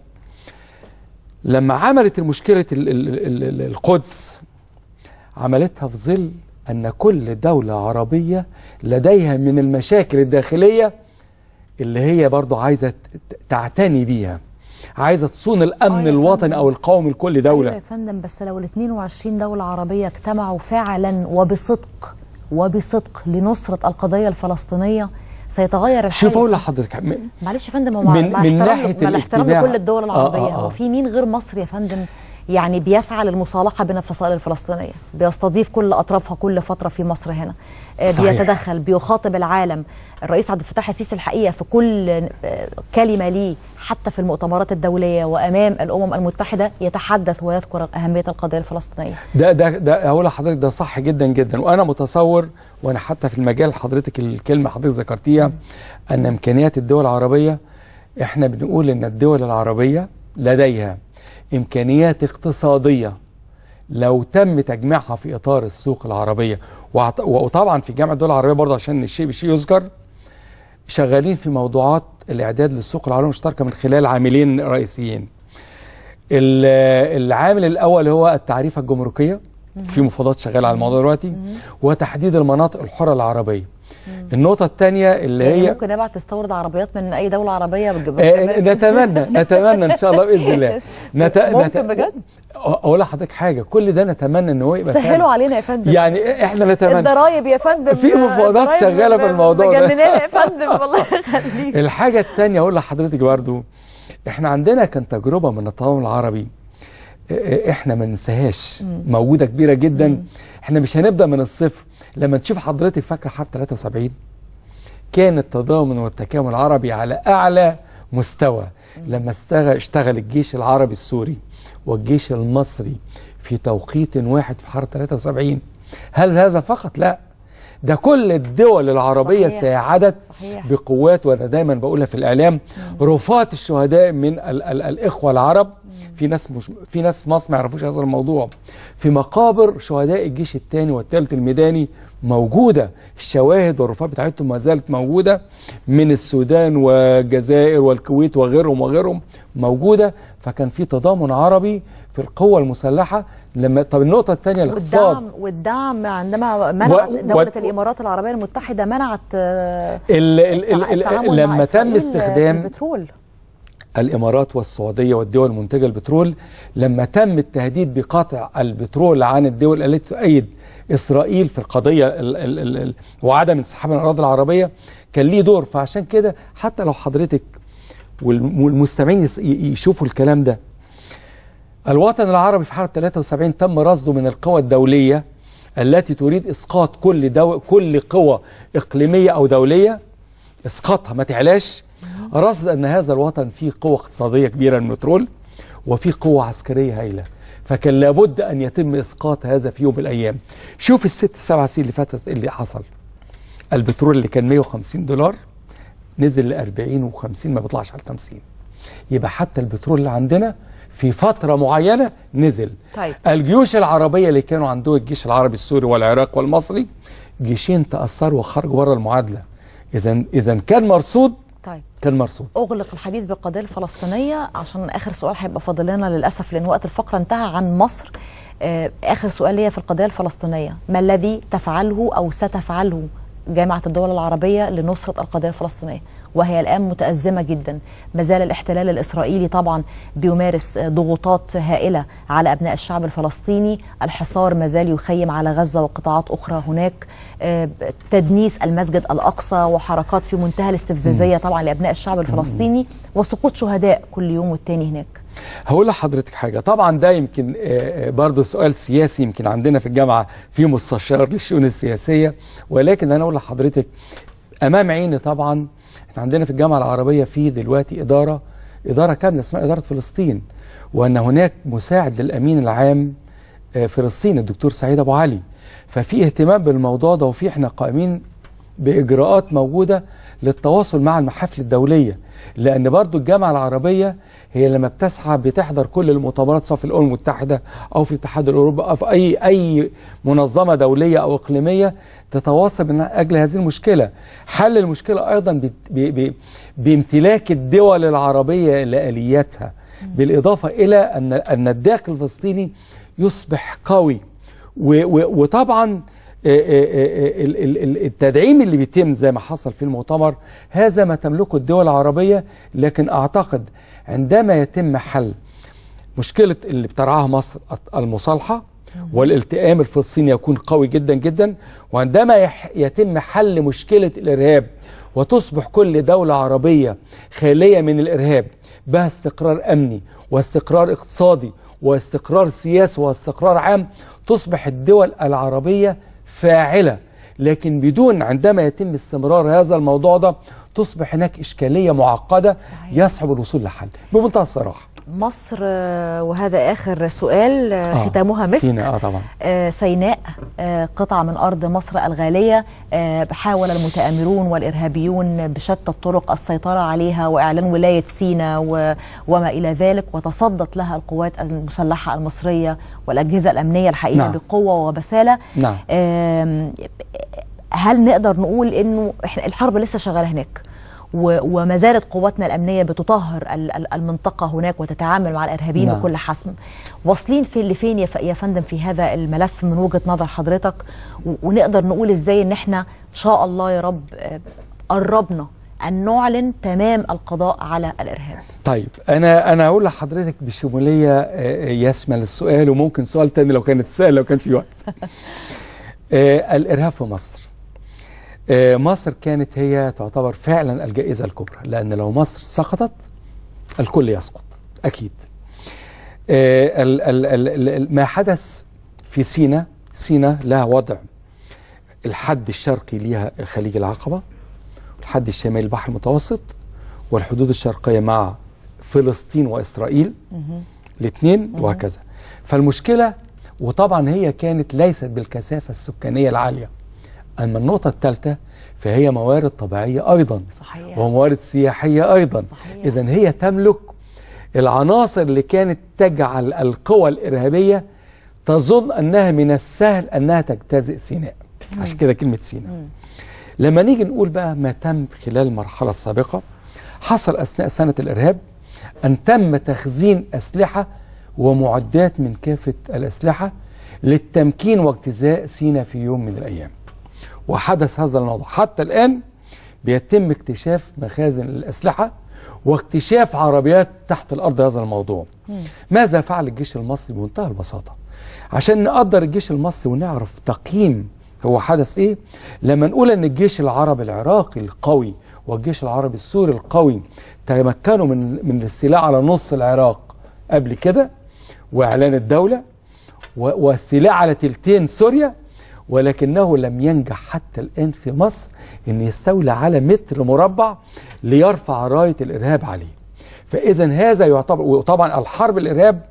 لما عملت المشكله ال ال ال ال القدس عملتها في ظل ان كل دوله عربيه لديها من المشاكل الداخليه اللي هي برضو عايزه ت- تعتني بيها عايزه تصون الامن الوطني او القومي لكل ايوه دوله يا فندم بس لو ال 22 دولة عربية اجتمعوا فعلا وبصدق وبصدق لنصرة القضية الفلسطينية سيتغير الحال شوف اقول لحضرتك م- معلش يا فندم هو من- مع من احترام- ناحية مع الاحترام الاتباع- لكل الدول آه، العربية آه، آه. هو في مين غير مصر يا فندم يعني بيسعى للمصالحة بين الفصائل الفلسطينية بيستضيف كل أطرافها كل فترة في مصر هنا آه، صحيح. بيتدخل بيخاطب العالم الرئيس عبد الفتاح السيسي الحقيقة في كل آه، كلمة ليه حتى في المؤتمرات الدولية وأمام الأمم المتحدة يتحدث ويذكر أهمية القضية الفلسطينية ده ده ده هقول لحضرتك ده صح جدا جدا وانا متصور وانا حتى في المجال حضرتك الكلمه حضرتك ذكرتيها ان امكانيات الدول العربيه احنا بنقول ان الدول العربيه لديها امكانيات اقتصاديه لو تم تجميعها في اطار السوق العربيه وعط- وطبعا في جامعه الدول العربيه برضه عشان الشيء بشيء يذكر شغالين في موضوعات الاعداد للسوق العربي المشتركه من خلال عاملين رئيسيين ال- العامل الاول هو التعريفه الجمركيه في مفاوضات شغاله على الموضوع دلوقتي وتحديد المناطق الحره العربيه النقطه الثانيه اللي يعني هي ممكن نبعت تستورد عربيات من أي دولة عربية بتجيب آه، نتمنى نتمنى ان شاء الله باذن الله نت... ممكن بجد اقول لحضرتك حاجه كل ده نتمنى ان هو يبقى سهلوا فعلا. علينا يا فندم يعني احنا نتمنى الضرايب يا فندم في مفاوضات الضرايب شغالة في الموضوع ده. مجننانا يا فندم والله يخليك الحاجة التانية أقول لحضرتك برضو إحنا عندنا كان تجربة من التضامن العربي إ- إ- إحنا ما ننساهاش موجودة كبيرة جدا إحنا مش هنبدأ من الصفر لما تشوف حضرتك فاكرة حرب 73 كان التضامن والتكامل العربي على أعلى مستوى لما استغ- اشتغل الجيش العربي السوري والجيش المصري في توقيت واحد في حرب 73 هل هذا فقط؟ لا ده كل الدول العربية صحيح. ساعدت صحيح. بقوات وانا دايما بقولها في الاعلام رفات الشهداء من ال ال الاخوه العرب في ناس مش في ناس في مصر ما يعرفوش هذا الموضوع في مقابر شهداء الجيش الثاني والثالث الميداني موجوده الشواهد والرفات بتاعتهم ما زالت موجوده من السودان والجزائر والكويت وغيرهم وغيرهم موجوده فكان في تضامن عربي في القوة المسلحة لما طب النقطة الثانية الاقتصاد والدعم والدعم عندما منعت و- دولة و- الإمارات العربية المتحدة منعت آه، ال ال ال التعامل ال مع لما تم إسرائيل في استخدام البترول الامارات والسعوديه والدول المنتجه البترول لما تم التهديد بقطع البترول عن الدول التي تؤيد اسرائيل في القضيه ال ال ال ال وعدم انسحاب من الاراضي العربيه كان ليه دور فعشان كده حتى لو حضرتك والم- والمستمعين يس- ي- يشوفوا الكلام ده الوطن العربي في حرب 73 تم رصده من القوى الدوليه التي تريد اسقاط كل دو كل قوى اقليميه او دوليه اسقاطها ما تعلاش رصد ان هذا الوطن فيه قوه اقتصاديه كبيره من البترول وفيه قوه عسكريه هائله فكان لابد ان يتم اسقاط هذا في يوم من الايام شوف الست سبع سنين اللي فاتت اللي حصل البترول اللي كان 150 دولار نزل ل 40 و50 ما بيطلعش على 50 يبقى حتى البترول اللي عندنا في فترة معينة نزل طيب الجيوش العربية اللي كانوا عندهم الجيش العربي السوري والعراق والمصري جيشين تأثروا وخرجوا بره المعادلة إذا إذا كان مرصود طيب كان مرصود اغلق الحديث بالقضيه الفلسطينيه عشان اخر سؤال هيبقى فاضل لنا للاسف لان وقت الفقره انتهى عن مصر آه، اخر سؤال ليا في القضيه الفلسطينيه ما الذي تفعله او ستفعله جامعه الدول العربيه لنصره القضيه الفلسطينيه وهي الان متازمه جدا ما زال الاحتلال الاسرائيلي طبعا بيمارس آه، ضغوطات هائله على ابناء الشعب الفلسطيني الحصار ما زال يخيم على غزه وقطاعات اخرى هناك آه، تدنيس المسجد الاقصى وحركات في منتهى الاستفزازيه طبعا لابناء الشعب الفلسطيني وسقوط شهداء كل يوم والتاني هناك هقول لحضرتك حاجة طبعا ده يمكن آه، آه، برضه سؤال سياسي يمكن عندنا في الجامعة في مستشار للشؤون السياسية ولكن أنا أقول لحضرتك أمام عيني طبعا احنا عندنا في الجامعة العربية في دلوقتي إدارة إدارة كاملة اسمها إدارة فلسطين وأن هناك مساعد للأمين العام آه، فلسطين الدكتور سعيد أبو علي ففي اهتمام بالموضوع ده وفي احنا قائمين بإجراءات موجودة للتواصل مع المحافل الدولية لأن برضو الجامعة العربية هي لما بتسعى بتحضر كل المؤتمرات سواء في الأمم المتحدة أو في الاتحاد الأوروبي أو في أي أي منظمة دولية أو إقليمية تتواصل من أجل هذه المشكلة حل المشكلة أيضا ب- ب- ب- بامتلاك الدول العربية لآلياتها بالإضافة إلى أن أن الداخل الفلسطيني يصبح قوي و- و- وطبعا آه، آه، آه، ال- ال- ال- التدعيم اللي بيتم زي ما حصل في المؤتمر هذا ما تملكه الدول العربية لكن أعتقد عندما يتم حل مشكلة اللي بترعاها مصر المصالحة والالتئام الفلسطيني يكون قوي جدا جدا وعندما يح- يتم حل مشكلة الإرهاب وتصبح كل دولة عربية خالية من الإرهاب بها استقرار أمني واستقرار اقتصادي واستقرار سياسي واستقرار عام تصبح الدول العربية فاعلة لكن بدون عندما يتم استمرار هذا الموضوع ده تصبح هناك إشكالية معقدة يصعب الوصول لحل بمنتهى الصراحة مصر آه، وهذا اخر سؤال آه، آه، ختامها مسك سيناء اه طبعا آه، سيناء آه، قطعة من أرض مصر الغالية آه، حاول المتآمرون والإرهابيون بشتى الطرق السيطرة عليها وإعلان ولاية سيناء و- وما إلى ذلك وتصدت لها القوات المسلحة المصرية والأجهزة الأمنية الحقيقة نعم. بقوة وبسالة نعم آم، هل نقدر نقول انه احنا الحرب لسه شغاله هناك و- وما زالت قواتنا الامنيه بتطهر ال- ال- المنطقه هناك وتتعامل مع الارهابيين نعم. بكل حسم واصلين فين لفين يا ف- يا فندم في هذا الملف من وجهه نظر حضرتك و- ونقدر نقول ازاي ان احنا ان شاء الله يا رب آه، قربنا ان نعلن تمام القضاء على الارهاب طيب انا انا هقول لحضرتك بشموليه آه، يشمل السؤال وممكن سؤال تاني لو كانت سهل لو كان في وقت آه، الارهاب في مصر آه، مصر كانت هي تعتبر فعلا الجائزه الكبرى لان لو مصر سقطت الكل يسقط اكيد آه، ال- ال- ال- ال- ما حدث في سينا سينا لها وضع الحد الشرقي ليها خليج العقبه الحد الشمالي البحر المتوسط والحدود الشرقيه مع فلسطين واسرائيل الاثنين وهكذا فالمشكله وطبعا هي كانت ليست بالكثافه السكانيه العاليه اما النقطه الثالثه فهي موارد طبيعيه ايضا صحيح وموارد سياحيه ايضا اذا هي تملك العناصر اللي كانت تجعل القوى الارهابيه تظن انها من السهل انها تجتزئ سيناء عشان كده كلمه سيناء لما نيجي نقول بقى ما تم خلال المرحلة السابقة حصل أثناء سنة الإرهاب أن تم تخزين أسلحة ومعدات من كافة الأسلحة للتمكين واجتزاء سينا في يوم من الأيام وحدث هذا الموضوع حتى الآن بيتم اكتشاف مخازن الأسلحة واكتشاف عربيات تحت الأرض هذا الموضوع ماذا فعل الجيش المصري بمنتهى البساطة عشان نقدر الجيش المصري ونعرف تقييم هو حدث ايه لما نقول ان الجيش العربي العراقي القوي والجيش العربي السوري القوي تمكنوا من من الاستيلاء على نص العراق قبل كده واعلان الدوله و- واستيلاء على تلتين سوريا ولكنه لم ينجح حتى الان في مصر ان يستولى على متر مربع ليرفع رايه الارهاب عليه فاذا هذا يعتبر وطبعا الحرب الارهاب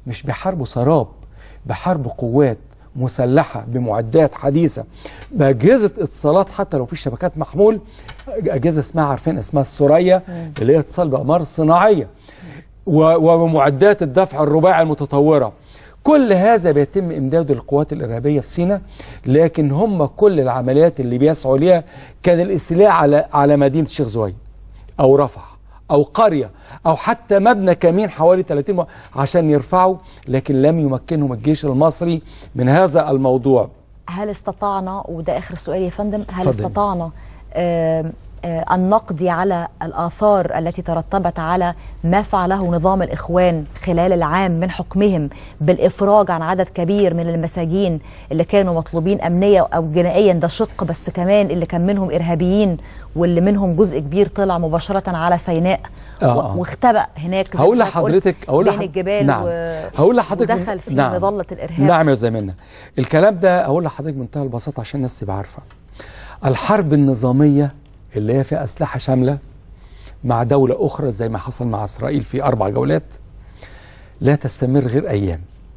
مش بيحاربوا سراب بيحاربوا قوات مسلحه بمعدات حديثه باجهزه اتصالات حتى لو في شبكات محمول اجهزه اسمها عارفين اسمها الثريا اللي هي اتصال باقمار صناعيه و- ومعدات الدفع الرباعي المتطوره كل هذا بيتم امداده للقوات الارهابيه في سيناء لكن هم كل العمليات اللي بيسعوا ليها كان الاستيلاء على على مدينه الشيخ زويد او رفح او قريه او حتى مبنى كمين حوالي 30 م- عشان يرفعوا لكن لم يمكنهم الجيش المصري من هذا الموضوع هل استطعنا وده اخر سؤال يا فندم هل اتفضل. استطعنا آم، آه، أن نقضي على الآثار التي ترتبت على ما فعله نظام الإخوان خلال العام من حكمهم بالإفراج عن عدد كبير من المساجين اللي كانوا مطلوبين أمنية أو جنائيا ده شق بس كمان اللي كان منهم إرهابيين واللي منهم جزء كبير طلع مباشرة على سيناء آه، و- آه. واختبأ هناك زي هقول ما حضرتك قلت لحضرتك هقول بين لحض- الجبال نعم. و... هقول لحضرتك من- ودخل في نعم. مظلة الإرهاب نعم يا زميلنا الكلام ده اقول لحضرتك بمنتهى البساطه عشان الناس تبقى عارفه الحرب النظاميه اللي هي فيها اسلحه شامله مع دوله اخرى زي ما حصل مع اسرائيل في اربع جولات لا تستمر غير ايام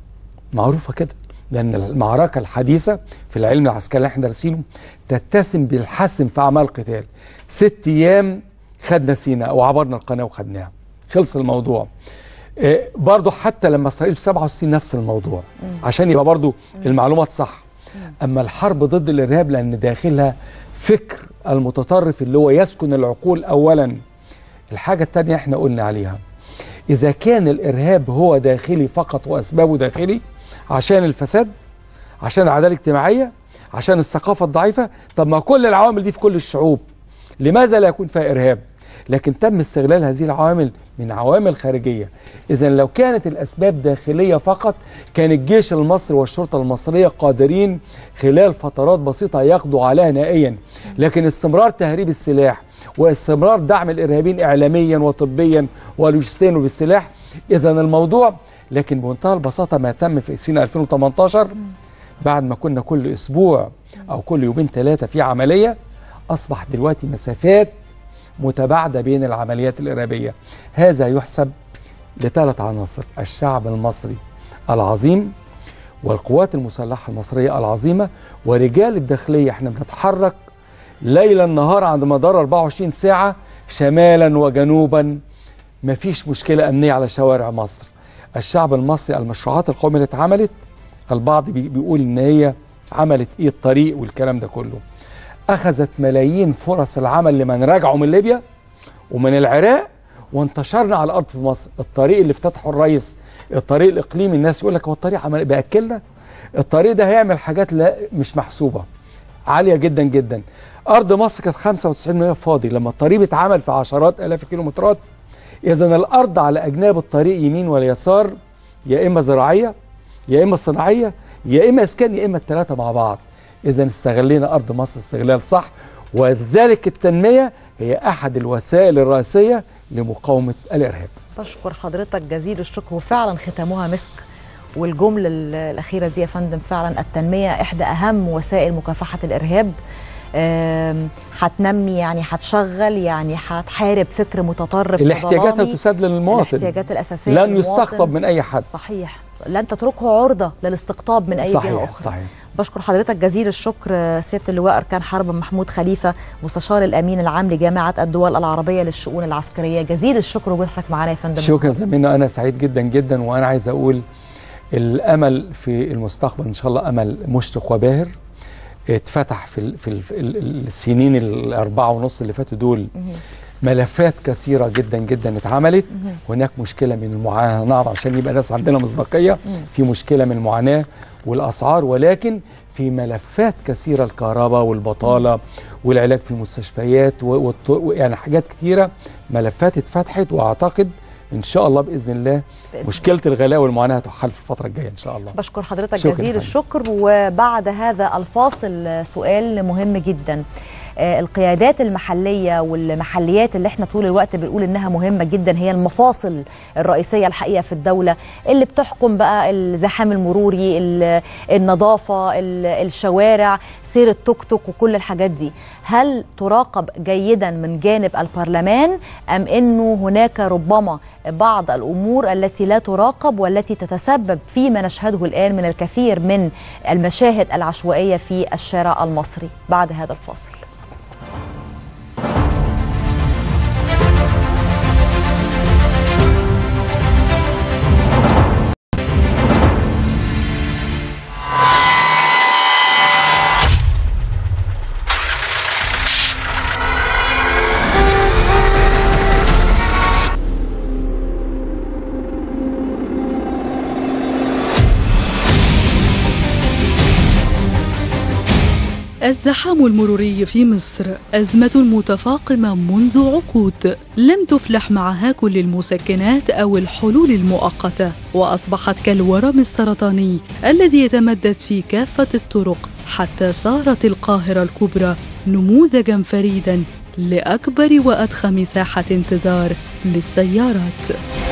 معروفه كده لان المعركه الحديثه في العلم العسكري اللي احنا دارسينه تتسم بالحسم في اعمال القتال ست ايام خدنا سيناء او عبرنا القناه وخدناها خلص الموضوع إيه، برضه حتى لما اسرائيل في 67 نفس الموضوع عشان يبقى برضه المعلومات صح اما الحرب ضد الارهاب لان داخلها فكر المتطرف اللي هو يسكن العقول اولا الحاجه الثانيه احنا قلنا عليها اذا كان الارهاب هو داخلي فقط واسبابه داخلي عشان الفساد عشان العداله الاجتماعيه عشان الثقافه الضعيفه طب ما كل العوامل دي في كل الشعوب لماذا لا يكون فيها ارهاب لكن تم استغلال هذه العوامل من عوامل خارجيه اذا لو كانت الاسباب داخليه فقط كان الجيش المصري والشرطه المصريه قادرين خلال فترات بسيطه يقضوا عليها نهائيا لكن استمرار تهريب السلاح واستمرار دعم الارهابيين اعلاميا وطبيا ولوجستيا بالسلاح اذا الموضوع لكن بمنتهى البساطه ما تم في سنه 2018 بعد ما كنا كل اسبوع او كل يومين ثلاثه في عمليه اصبح دلوقتي مسافات متباعده بين العمليات الارهابيه هذا يحسب لثلاث عناصر الشعب المصري العظيم والقوات المسلحه المصريه العظيمه ورجال الداخليه احنا بنتحرك ليلا نهار عند مدار 24 ساعه شمالا وجنوبا مفيش مشكله امنيه على شوارع مصر الشعب المصري المشروعات القوميه اللي اتعملت البعض بي- بيقول ان هي عملت ايه الطريق والكلام ده كله اخذت ملايين فرص العمل لمن رجعوا من ليبيا ومن العراق وانتشرنا على الارض في مصر الطريق اللي افتتحه الرئيس الطريق الاقليمي الناس يقول لك هو الطريق عمل بياكلنا الطريق ده هيعمل حاجات لا مش محسوبه عاليه جدا جدا ارض مصر كانت 95% فاضي لما الطريق اتعمل في عشرات الاف الكيلومترات اذا الارض على اجناب الطريق يمين واليسار يا اما زراعيه يا اما صناعيه يا اما اسكان يا اما الثلاثه مع بعض اذا استغلينا ارض مصر استغلال صح وذلك التنميه هي احد الوسائل الرئيسيه لمقاومه الارهاب بشكر حضرتك جزيل الشكر وفعلا ختامها مسك والجملة ال- الأخيرة دي يا فندم فعلا التنمية إحدى أهم وسائل مكافحة الإرهاب آم، هتنمي يعني هتشغل يعني هتحارب فكر متطرف الاحتياجات وظلامي. هتسد للمواطن الاحتياجات الأساسية لن للمواطن. يستقطب من اي حد صحيح لن تتركه عرضة للاستقطاب من أي صحيح جهة أخرى صحيح بشكر حضرتك جزيل الشكر آه، سياده اللواء اركان حرب محمود خليفه مستشار الامين العام لجامعه الدول العربيه للشؤون العسكريه جزيل الشكر وجود حضرتك معانا يا فندم شكرا زميلنا انا سعيد جدا جدا وانا عايز اقول الامل في المستقبل ان شاء الله امل مشرق وباهر اتفتح في ال في, ال في ال السنين الاربعه ونص اللي فاتوا دول ملفات كثيره جدا جدا اتعملت هناك مشكله من المعاناه نعم عشان يبقى الناس عندنا مصداقيه في مشكله من المعاناه والاسعار ولكن في ملفات كثيره الكهرباء والبطاله والعلاج في المستشفيات و- والط- يعني حاجات كثيره ملفات اتفتحت واعتقد ان شاء الله باذن الله بإذن مشكله الغلاء والمعاناه هتحل في الفتره الجايه ان شاء الله بشكر حضرتك شكراً جزيل فندم. الشكر وبعد هذا الفاصل سؤال مهم جدا آه، القيادات المحليه والمحليات اللي احنا طول الوقت بنقول انها مهمه جدا هي المفاصل الرئيسيه الحقيقه في الدوله اللي بتحكم بقى الزحام المروري ال- النظافه ال- الشوارع سير التوك توك وكل الحاجات دي هل تراقب جيدا من جانب البرلمان ام انه هناك ربما بعض الامور التي لا تراقب والتي تتسبب فيما نشهده الان من الكثير من المشاهد العشوائيه في الشارع المصري بعد هذا الفاصل الزحام المروري في مصر أزمة متفاقمة منذ عقود لم تفلح معها كل المسكنات أو الحلول المؤقتة وأصبحت كالورم السرطاني الذي يتمدد في كافة الطرق حتى صارت القاهرة الكبرى نموذجا فريدا لأكبر وأضخم ساحة انتظار للسيارات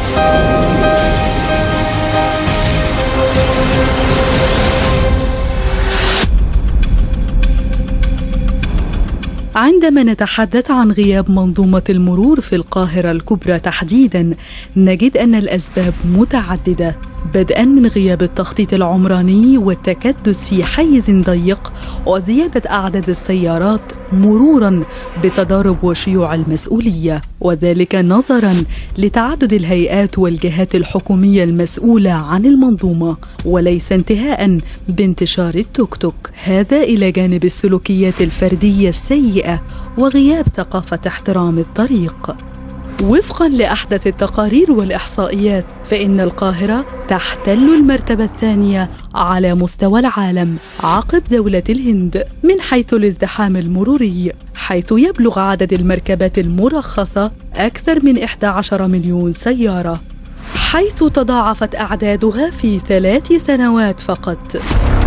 عندما نتحدث عن غياب منظومة المرور في القاهرة الكبرى تحديدا نجد أن الأسباب متعددة بدءا من غياب التخطيط العمراني والتكدس في حيز ضيق وزيادة أعداد السيارات مرورا بتضارب وشيوع المسؤولية وذلك نظرا لتعدد الهيئات والجهات الحكومية المسؤولة عن المنظومة وليس انتهاء بانتشار التوك توك هذا إلى جانب السلوكيات الفردية السيئة وغياب ثقافة احترام الطريق وفقا لأحدث التقارير والإحصائيات فإن القاهرة تحتل المرتبة الثانية على مستوى العالم عقب دولة الهند من حيث الازدحام المروري حيث يبلغ عدد المركبات المرخصة أكثر من 11 مليون سيارة حيث تضاعفت أعدادها في ثلاث سنوات فقط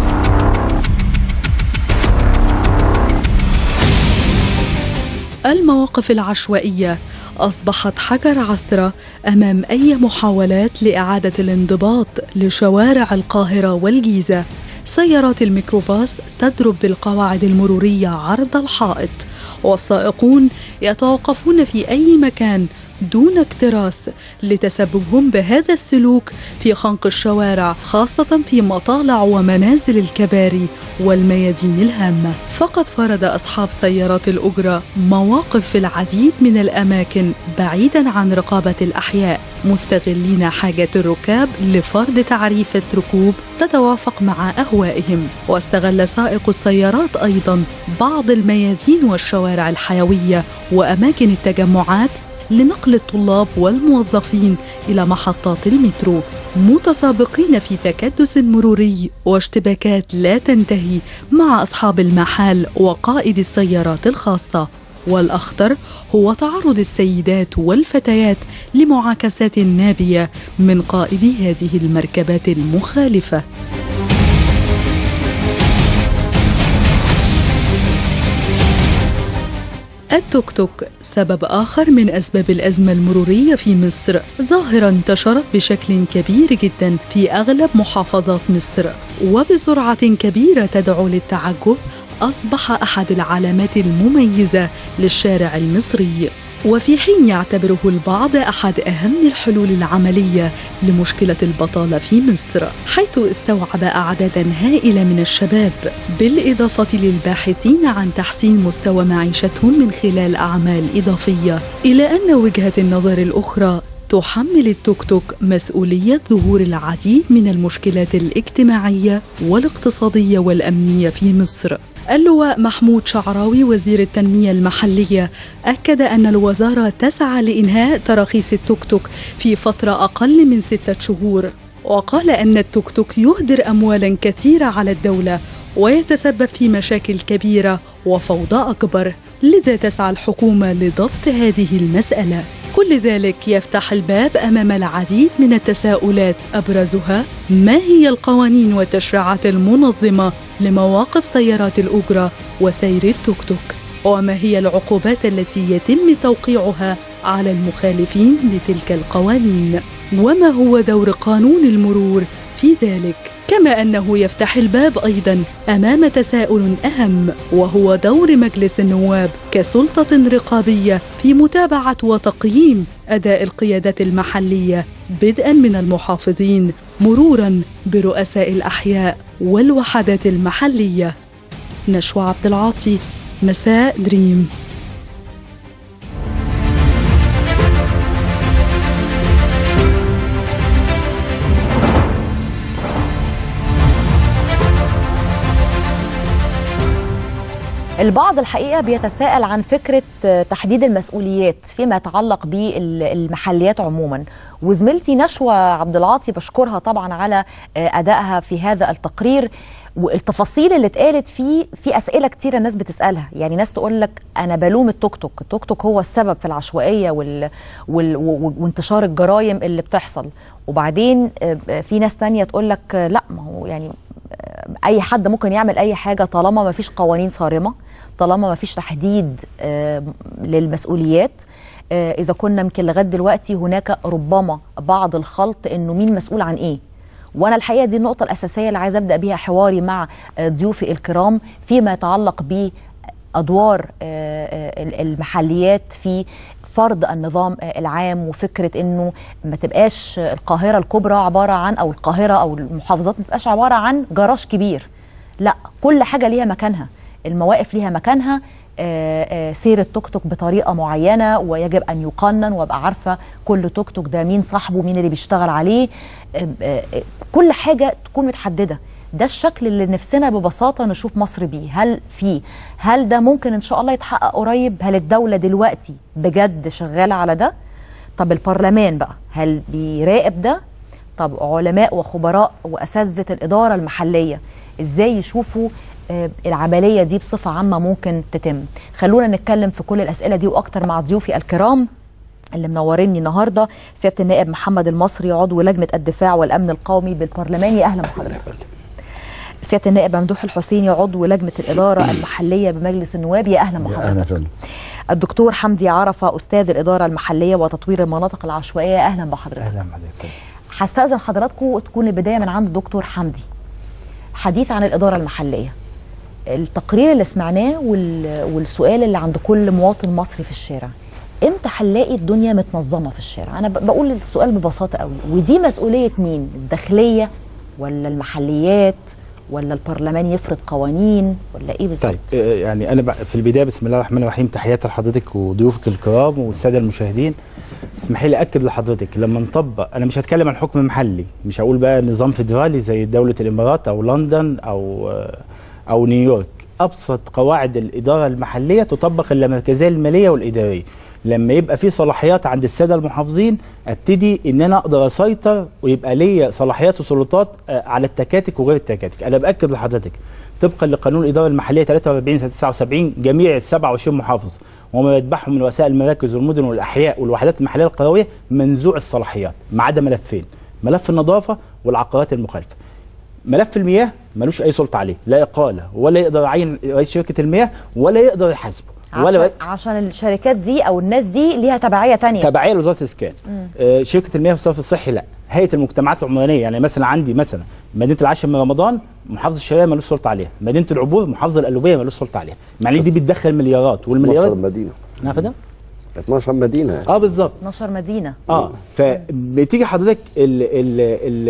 المواقف العشوائية أصبحت حجر عثرة أمام أي محاولات لإعادة الانضباط لشوارع القاهرة والجيزة سيارات الميكروباص تضرب بالقواعد المرورية عرض الحائط والسائقون يتوقفون في أي مكان دون اكتراث لتسببهم بهذا السلوك في خنق الشوارع خاصة في مطالع ومنازل الكباري والميادين الهامة فقد فرض أصحاب سيارات الأجرة مواقف في العديد من الأماكن بعيدا عن رقابة الأحياء مستغلين حاجة الركاب لفرض تعريفة ركوب تتوافق مع أهوائهم واستغل سائق السيارات أيضا بعض الميادين والشوارع الحيوية وأماكن التجمعات لنقل الطلاب والموظفين إلى محطات المترو متسابقين في تكدس مروري واشتباكات لا تنتهي مع أصحاب المحال وقائد السيارات الخاصة والأخطر هو تعرض السيدات والفتيات لمعاكسات نابية من قائدي هذه المركبات المخالفة التوك توك سبب آخر من أسباب الأزمة المرورية في مصر ظاهرة انتشرت بشكل كبير جدا في أغلب محافظات مصر وبسرعة كبيرة تدعو للتعجب أصبح أحد العلامات المميزة للشارع المصري وفي حين يعتبره البعض أحد أهم الحلول العملية لمشكلة البطالة في مصر حيث استوعب أعدادا هائلة من الشباب بالإضافة للباحثين عن تحسين مستوى معيشتهم من خلال أعمال إضافية إلى أن وجهة النظر الأخرى تحمل التوك توك مسؤولية ظهور العديد من المشكلات الاجتماعية والاقتصادية والأمنية في مصر اللواء محمود شعراوي وزير التنمية المحلية أكد أن الوزارة تسعى لإنهاء تراخيص التوك توك في فترة أقل من ستة شهور وقال أن التوك توك يهدر أموالا كثيرة على الدولة ويتسبب في مشاكل كبيرة وفوضى أكبر لذا تسعى الحكومة لضبط هذه المسألة كل ذلك يفتح الباب امام العديد من التساؤلات ابرزها ما هي القوانين والتشريعات المنظمه لمواقف سيارات الاجره وسير التوك توك وما هي العقوبات التي يتم توقيعها على المخالفين لتلك القوانين وما هو دور قانون المرور في ذلك كما انه يفتح الباب ايضا امام تساؤل اهم وهو دور مجلس النواب كسلطه رقابيه في متابعه وتقييم اداء القيادات المحليه بدءا من المحافظين مرورا برؤساء الاحياء والوحدات المحليه نشوى عبد العاطي مساء دريم البعض الحقيقه بيتساءل عن فكره تحديد المسؤوليات فيما يتعلق بالمحليات عموما وزميلتي نشوى عبد العاطي بشكرها طبعا على ادائها في هذا التقرير والتفاصيل اللي اتقالت فيه في اسئله كتيره الناس بتسالها يعني ناس تقول لك انا بلوم التوك توك التوك توك هو السبب في العشوائيه وال... وال... وانتشار الجرائم اللي بتحصل وبعدين في ناس تانية تقول لك لا ما هو يعني اي حد ممكن يعمل اي حاجه طالما ما فيش قوانين صارمه طالما ما فيش تحديد للمسؤوليات اذا كنا يمكن لغايه دلوقتي هناك ربما بعض الخلط انه مين مسؤول عن ايه وانا الحقيقه دي النقطه الاساسيه اللي عايزه ابدا بيها حواري مع ضيوفي الكرام فيما يتعلق بادوار المحليات في فرض النظام العام وفكره انه ما تبقاش القاهره الكبرى عباره عن او القاهره او المحافظات ما تبقاش عباره عن جراج كبير لا كل حاجه ليها مكانها المواقف ليها مكانها سير التوك توك بطريقه معينه ويجب ان يقنن وابقى عارفه كل توك توك ده مين صاحبه مين اللي بيشتغل عليه كل حاجه تكون متحدده ده الشكل اللي نفسنا ببساطه نشوف مصر بيه هل في هل ده ممكن ان شاء الله يتحقق قريب هل الدوله دلوقتي بجد شغاله على ده طب البرلمان بقى هل بيراقب ده طب علماء وخبراء واساتذه الاداره المحليه ازاي يشوفوا العمليه دي بصفه عامه ممكن تتم خلونا نتكلم في كل الاسئله دي واكتر مع ضيوفي الكرام اللي منوريني النهارده سياده النائب محمد المصري عضو لجنه الدفاع والامن القومي بالبرلمان يا اهلا بحضرتك سياده النائب ممدوح الحسيني عضو لجنه الاداره المحليه بمجلس النواب يا اهلا بحضرتك الدكتور حمدي عرفه استاذ الاداره المحليه وتطوير المناطق العشوائيه اهلا بحضرتك اهلا بحضرتك هستاذن حضراتكم تكون البدايه من عند الدكتور حمدي حديث عن الاداره المحليه التقرير اللي سمعناه والسؤال اللي عند كل مواطن مصري في الشارع امتى هنلاقي الدنيا متنظمه في الشارع انا بقول السؤال ببساطه قوي ودي مسؤوليه مين الداخليه ولا المحليات ولا البرلمان يفرض قوانين ولا ايه بالظبط طيب يعني انا في البدايه بسم الله الرحمن الرحيم تحياتي لحضرتك وضيوفك الكرام والساده المشاهدين اسمحي لي اكد لحضرتك لما نطبق انا مش هتكلم عن حكم محلي مش هقول بقى نظام فيدرالي زي دوله الامارات او لندن او او نيويورك ابسط قواعد الاداره المحليه تطبق اللامركزيه الماليه والاداريه لما يبقى في صلاحيات عند الساده المحافظين ابتدي ان انا اقدر اسيطر ويبقى ليا صلاحيات وسلطات على التكاتك وغير التكاتك انا باكد لحضرتك طبقا لقانون الاداره المحليه 43 سنه 79 جميع ال 27 محافظ وما يتبعهم من وسائل المراكز والمدن والاحياء والوحدات المحليه القرويه منزوع الصلاحيات ما عدا ملفين ملف النظافه والعقارات المخالفه ملف المياه ملوش اي سلطه عليه لا اقاله ولا يقدر يعين رئيس شركه المياه ولا يقدر يحاسبه ولا عشان, عشان الشركات دي او الناس دي ليها تبعيه تانية تبعيه لوزاره الاسكان آه شركه المياه والصرف الصحي لا هيئه المجتمعات العمرانيه يعني مثلا عندي مثلا مدينه العاشر من رمضان محافظ الشرقيه ملوش سلطه عليها مدينه العبور محافظه القلوبيه ملوش سلطه عليها يعني دي بتدخل مليارات والمليارات 12 مدينه نعم فده 12 مدينه اه بالظبط 12 مدينه اه فبتيجي حضرتك ال ال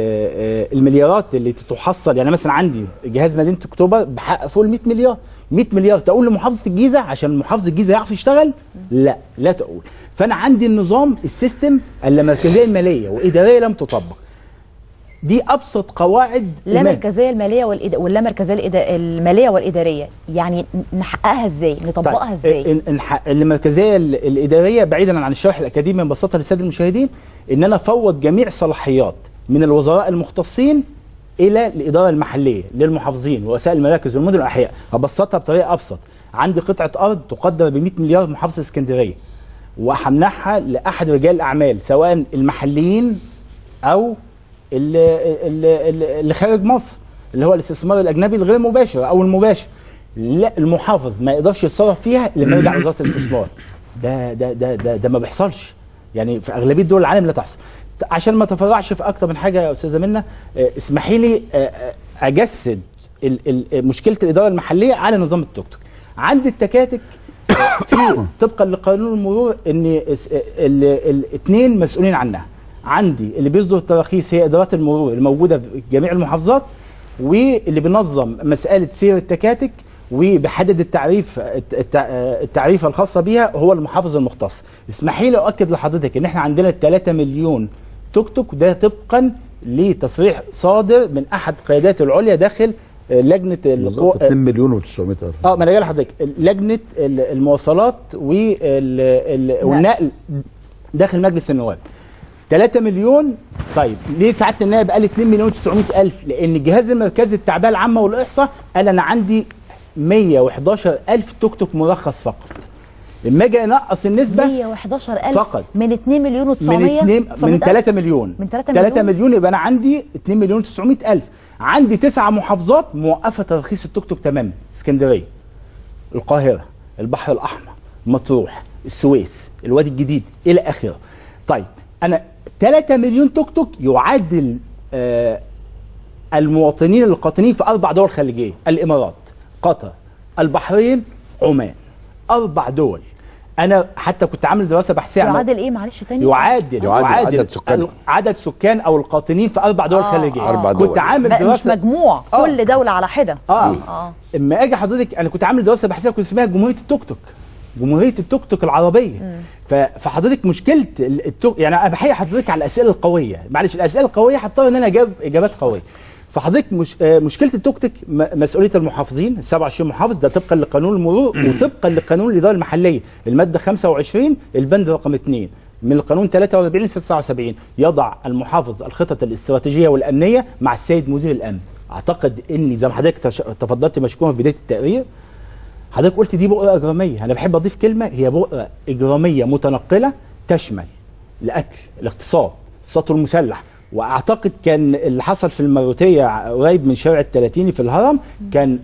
ال المليارات اللي تحصل يعني مثلا عندي جهاز مدينه اكتوبر بحقق فوق ال 100 مليار 100 مليار تقول لمحافظه الجيزه عشان محافظه الجيزه يعرف يشتغل لا لا تقول فانا عندي النظام السيستم اللامركزيه الماليه واداريه لم تطبق دي ابسط قواعد لا مركزيه الماليه والإد... ولا مركزيه الإد... الماليه والاداريه يعني نحققها ازاي نطبقها طيب ازاي نح... المركزيه الاداريه بعيدا عن الشرح الاكاديمي ببساطه للساده المشاهدين ان انا افوض جميع الصلاحيات من الوزراء المختصين الى الاداره المحليه للمحافظين ووسائل المراكز والمدن والاحياء ابسطها بطريقه ابسط عندي قطعه ارض تقدر ب 100 مليار في محافظه اسكندريه وهمنحها لاحد رجال الاعمال سواء المحليين او اللي, اللي, اللي خارج مصر اللي هو الاستثمار الاجنبي الغير مباشر او المباشر لا المحافظ ما يقدرش يتصرف فيها لما يرجع وزاره الاستثمار ده ده ده ده, ده ما بيحصلش يعني في اغلبيه دول العالم لا تحصل عشان ما تفرعش في اكتر من حاجه يا استاذه منى آه، اسمحي لي آه، آه، اجسد ال- ال- مشكله الاداره المحليه على نظام التوك توك عند التكاتك آه، في طبقا لقانون المرور ان الاثنين مسؤولين عنها عندي اللي بيصدر التراخيص هي ادارات المرور الموجوده في جميع المحافظات واللي بينظم مساله سير التكاتك وبيحدد التعريف الت- التعريفه الخاصه بيها هو المحافظ المختص اسمحي لي اؤكد لحضرتك ان احنا عندنا 3 مليون توك توك ده طبقا لتصريح صادر من احد قيادات العليا داخل آه، لجنه بالظبط 2 مليون و900 الف اه ما انا جاي لحضرتك لجنه ال- المواصلات وال- ال- والنقل داخل مجلس النواب 3 مليون طيب ليه سعاده النائب قال 2 مليون 900 الف لان الجهاز المركزي التعبئه العامه والاحصاء قال انا عندي 111 الف توك توك مرخص فقط لما اجي انقص النسبه 111000 فقط. من 2 مليون و900 من 2 من 3 مليون من 3 3 مليون مليون يبقى انا عندي 2 مليون 900 الف عندي تسع محافظات موقفه ترخيص التوك توك تماما اسكندريه القاهره البحر الاحمر مطروح السويس الوادي الجديد الى اخره طيب انا 3 مليون توك توك يعادل آه المواطنين القاطنين في اربع دول خليجيه الامارات قطر البحرين عمان اربع دول انا حتى كنت عامل دراسه بحثيه عن يعادل ايه معلش تاني يعادل يعادل عدد سكان. ال- عدد سكان او القاطنين في اربع دول آه، خليجيه آه. أربع دول. كنت عامل لا، مش دراسه مجموع كل دوله على حده اه اه اما اجي حضرتك انا كنت عامل دراسه بحثيه كنت اسمها جمهوريه التوك توك جمهوريه التوك توك العربيه ف- فحضرتك مشكله ال- التوك يعني انا بحيي حضرتك على الاسئله القويه معلش الاسئله القويه هضطر ان انا اجاوب اجابات قويه فحضرتك مش آه، مشكله التوك توك م- مسؤوليه المحافظين 27 محافظ ده طبقا لقانون المرور وطبقا لقانون الاداره المحليه الماده 25 البند رقم 2 من القانون 43 ل 79 يضع المحافظ الخطط الاستراتيجيه والامنيه مع السيد مدير الامن اعتقد اني زي ما حضرتك تش- تفضلت مشكورا في بدايه التقرير حضرتك قلت دي بؤره اجراميه انا بحب اضيف كلمه هي بؤره اجراميه متنقله تشمل القتل الاغتصاب السطو المسلح واعتقد كان اللي حصل في المروتيه قريب من شارع التلاتيني في الهرم كان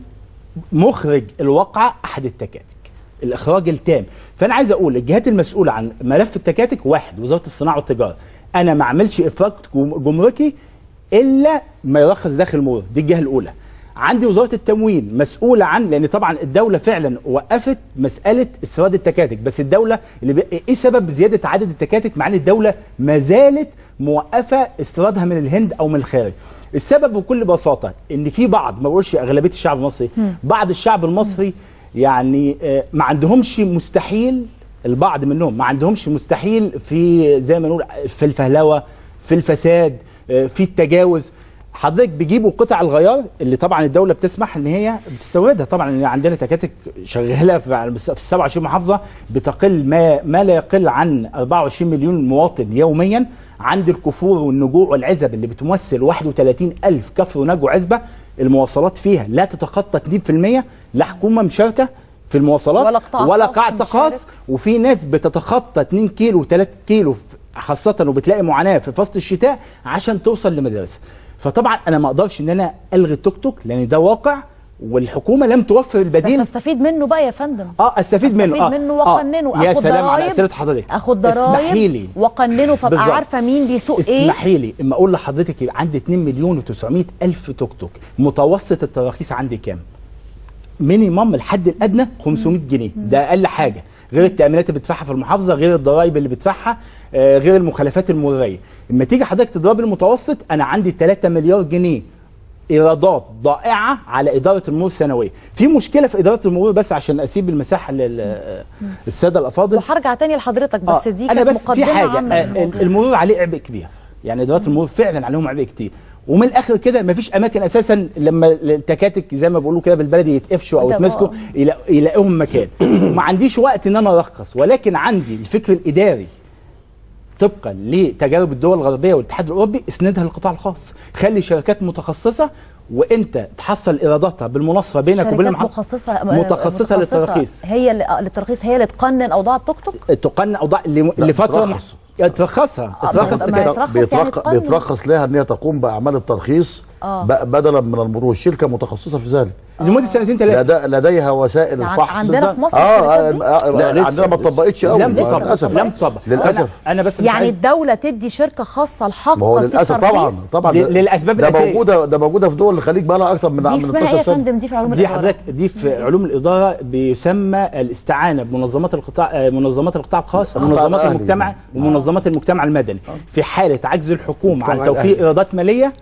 مخرج الواقعه احد التكاتك الاخراج التام فانا عايز اقول الجهات المسؤوله عن ملف التكاتك واحد وزاره الصناعه والتجاره انا ما اعملش افراج جم- جمركي الا ما يرخص داخل المرور دي الجهه الاولى عندي وزاره التموين مسؤوله عن لان طبعا الدوله فعلا وقفت مساله استيراد التكاتك بس الدوله اللي بي... ايه سبب زياده عدد التكاتك مع ان الدوله ما زالت موقفه استيرادها من الهند او من الخارج السبب بكل بساطه ان في بعض ما بقولش اغلبيه الشعب المصري بعض الشعب المصري يعني آه، ما عندهمش مستحيل البعض منهم ما عندهمش مستحيل في زي ما نقول في الفهلوه في الفساد آه، في التجاوز حضرتك بيجيبوا قطع الغيار اللي طبعا الدوله بتسمح ان هي بتستوردها طبعا إن عندنا تكاتك شغاله في في 27 محافظه بتقل ما ما لا يقل عن 24 مليون مواطن يوميا عند الكفور والنجوع والعزب اللي بتمثل 31 ألف كفر ونجو عزبة المواصلات فيها لا تتخطى 2% لا حكومة مشاركة في المواصلات ولا قطاع ولا خاص قطاع خاص مشارك. وفي ناس بتتخطى 2 كيلو و3 كيلو في- خاصة وبتلاقي معاناة في فصل الشتاء عشان توصل لمدارسها فطبعا انا ما اقدرش ان انا الغي التوك توك لان ده واقع والحكومه لم توفر بس البديل استفيد منه بقى يا فندم اه استفيد منه استفيد منه واقننه يا اخد سلام على ضرايب اسئله حضرتك اخد اسمحي لي ضرايب واقننه فابقى بالظبط. عارفه مين بيسوق ايه اسمحي لي اما اقول لحضرتك يبقى عندي 2 مليون و900 الف توك توك متوسط التراخيص عندي كام مينيمم الحد الادنى 500 جنيه ده اقل حاجه غير التامينات اللي بتدفعها في المحافظه غير الضرائب اللي بتدفعها آه، غير المخالفات المروريه اما تيجي حضرتك تضرب المتوسط انا عندي 3 مليار جنيه ايرادات ضائعه على اداره المرور السنويه في مشكله في اداره المرور بس عشان اسيب المساحه للساده الافاضل وهرجع تاني لحضرتك بس آه، دي انا كانت بس في مقدمه حاجه عامه آه، للموضوع. المرور عليه عبء كبير يعني ادارات المرور فعلا عليهم عبء كتير ومن الاخر كده مفيش اماكن اساسا لما التكاتك زي ما بيقولوا كده بالبلدي يتقفشوا او ده يتمسكوا بقى. يلا- يلاقوهم مكان ما عنديش وقت ان انا ارخص ولكن عندي الفكر الاداري طبقا لتجارب الدول الغربيه والاتحاد الاوروبي اسندها للقطاع الخاص خلي شركات متخصصه وانت تحصل ايراداتها بالمناصفه بينك وبين شركات المحافظ مخصصه متخصصه للتراخيص هي اللي آه، للترخيص هي اللي تقنن اوضاع التوك توك تقنن اوضاع ل- لفتره ترخص. ترخصها آه، ترخص ما تكاتك. يترخص يعني بيترخص, تقنن. بيترخص لها ان هي تقوم باعمال الترخيص آه. ب- بدلا من المرور شركه متخصصه في ذلك لمده سنتين ثلاثه لدى لديها وسائل عن- الفحص عندنا في مصر اه, الشركات دي؟ آه, آه لا، لسه- عندنا ما لسه. اتطبقتش قوي لم تطبق للاسف لم تطبق للاسف أنا- انا بس مش يعني عايز- الدولة تدي شركة خاصة الحق ما هو في للاسف طبعا الترخيص؟ طبعا ل- للأسباب ده الآتية. موجوده ده موجوده في دول الخليج بقى لها اكتر من دي من اسمها ايه 12 يا سنه فندم دي في علوم دي الإدارة حضرتك دي في علوم الاداره بيسمى الاستعانه بمنظمات القطاع آه، منظمات القطاع الخاص القطاع ومنظمات الأهلي. المجتمع ومنظمات المجتمع المدني في حاله عجز الحكومه عن المجتمع توفير الأهلي. ايرادات ماليه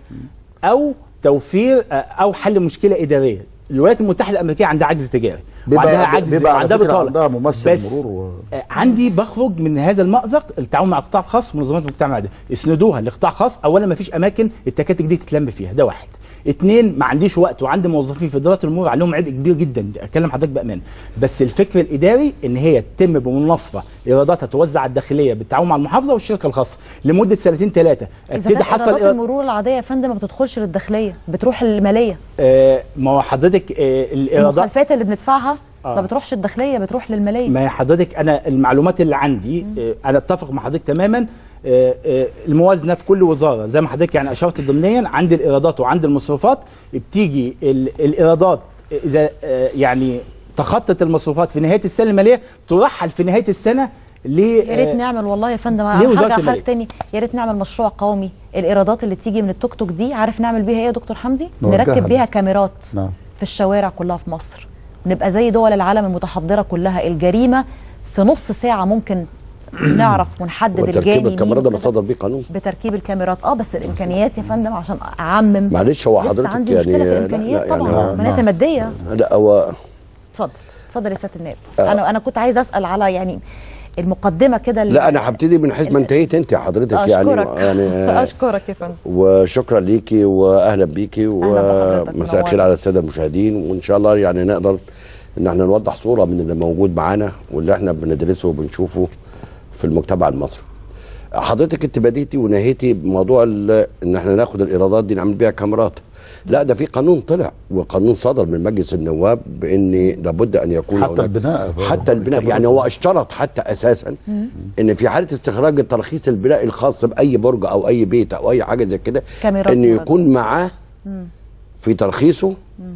او توفير آه، او حل مشكله اداريه الولايات المتحده الامريكيه عندها عجز تجاري وعندها عجز بيبقى على وعندها فكرة بطاله عندها ممثل بس مرور و... آه، عندي بخرج من هذا المأزق التعاون مع القطاع الخاص ومنظمات المجتمع ده اسندوها لقطاع خاص اولا ما فيش اماكن التكاتك دي تتلم فيها ده واحد اتنين ما عنديش وقت وعندي موظفين في اداره المرور عليهم عبء كبير جدا اتكلم حضرتك بامان بس الفكر الاداري ان هي تتم بمناصفه ايراداتها توزع على الداخليه بالتعاون مع المحافظه والشركه الخاصه لمده سنتين ثلاثه اذا ابتدي كانت حصل ايرادات إيراد- المرور العادية يا فندم ما بتدخلش للداخلية بتروح المالية آه ما هو حضرتك آه الايرادات المخالفات اللي بندفعها آه. ما بتروحش الداخلية بتروح للمالية ما هي حضرتك انا المعلومات اللي عندي آه، انا اتفق مع حضرتك تماما آه، آه، الموازنه في كل وزاره زي ما حضرتك يعني اشرت ضمنيا عند الايرادات وعند المصروفات بتيجي ال- الايرادات اذا آه، يعني تخطت المصروفات في نهايه السنه الماليه ترحل في نهايه السنه ل يا ريت آه، نعمل والله يا فندم ليه وزارة هرجع المالية؟ حضرتك تاني يا ريت نعمل مشروع قومي الايرادات اللي تيجي من التوك توك دي عارف نعمل بيها ايه يا دكتور حمدي نوجهها نركب لها. بيها كاميرات نعم في الشوارع كلها في مصر نبقى زي دول العالم المتحضره كلها الجريمه في نص ساعه ممكن نعرف ونحدد وتركيب الجاني الكاميرا مين ده وكده. مصدر بيه قانون بتركيب الكاميرات اه بس الامكانيات يا فندم عشان اعمم معلش هو لسه حضرتك عندي يعني مشكله في لا- الامكانيات لا يعني طبعا هو- امكانيات ماديه لا هو اتفضل اتفضل يا سياده النائب آه. انا انا كنت عايز اسال على يعني المقدمه كده اللي- لا انا هبتدي من حيث ما انتهيت انت حضرتك يعني اشكرك يعني آه، اشكرك يا فندم وشكرا ليكي واهلا بيكي بحضرتك، ومساء الخير منورة. على الساده المشاهدين وان شاء الله يعني نقدر ان احنا نوضح صوره من اللي موجود معانا واللي احنا بندرسه وبنشوفه في المجتمع المصري. حضرتك انت بديتي ونهيتي بموضوع ال- ان احنا ناخد الايرادات دي نعمل بيها كاميرات. لا ده في قانون طلع وقانون صدر من مجلس النواب بان لابد ان يكون حتى هناك- البناء حتى البناء يعني هو اشترط حتى اساسا ان في حاله استخراج الترخيص البنائي الخاص باي برج او اي بيت او اي حاجه زي كده كاميرات ان مرة. يكون معاه مم. في ترخيصه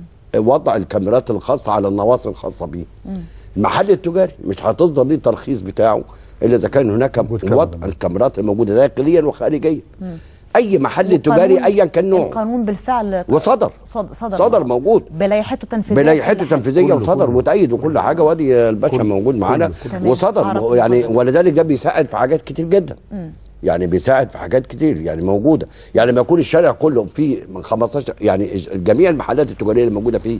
وضع الكاميرات الخاصه على النواصي الخاصه بيه المحل التجاري مش هتصدر ليه الترخيص بتاعه الا اذا كان هناك وضع الكاميرات الموجوده داخليا وخارجيا مم. اي محل والقانون- تجاري ايا كان نوعه القانون بالفعل وصدر صد- صدر صدر موجود بلائحته التنفيذيه بلائحته كل حاجة. التنفيذيه وصدر وتأيد وكل حاجه وادي الباشا موجود معانا تمام. وصدر أعرف يعني الفضل. ولذلك ده بيساعد في حاجات كتير جدا مم. يعني بيساعد في حاجات كتير يعني موجوده يعني لما يكون الشارع كله فيه من 15 يعني جميع المحلات التجاريه اللي موجوده فيه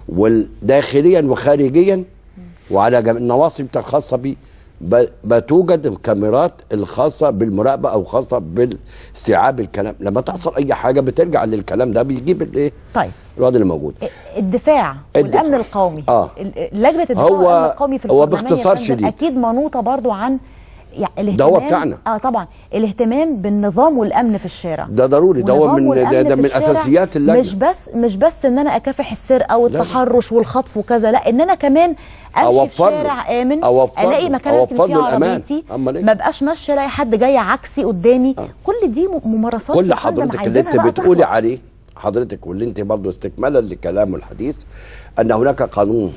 وداخليا وخارجيا وعلى جم- النواصي بتاع الخاصه بيه ب- بتوجد الكاميرات الخاصه بالمراقبه او خاصه باستيعاب الكلام لما تحصل اي حاجه بترجع للكلام ده بيجيب الايه طيب الوضع اللي موجود الدفاع الدفاع. والامن القومي آه. ال- لجنه الدفاع هو- والامن القومي في هو البرلمان يا باختصار فندم شديد. اكيد منوطه برضو عن يعني الاهتمام ده هو بتاعنا. اه طبعا الاهتمام بالنظام والامن في الشارع ده ضروري ده هو ونظام من والأمن ده, ده في من الشارع اساسيات اللجنه مش بس مش بس ان انا اكافح السرقه لا. والتحرش والخطف وكذا لا ان انا كمان امشي في أوفر له. شارع امن أوفر الاقي له. مكان اركن أوفر فيه له الأمان. عربيتي أمال إيه؟ ما بقاش ماشيه الاقي حد جاي عكسي قدامي كل دي م- ممارسات كل يا فندم حضرتك اللي عايزينها انت بقى بتقولي تخلص. عليه حضرتك واللي انت برضه استكمالا لكلام الحديث ان هناك قانون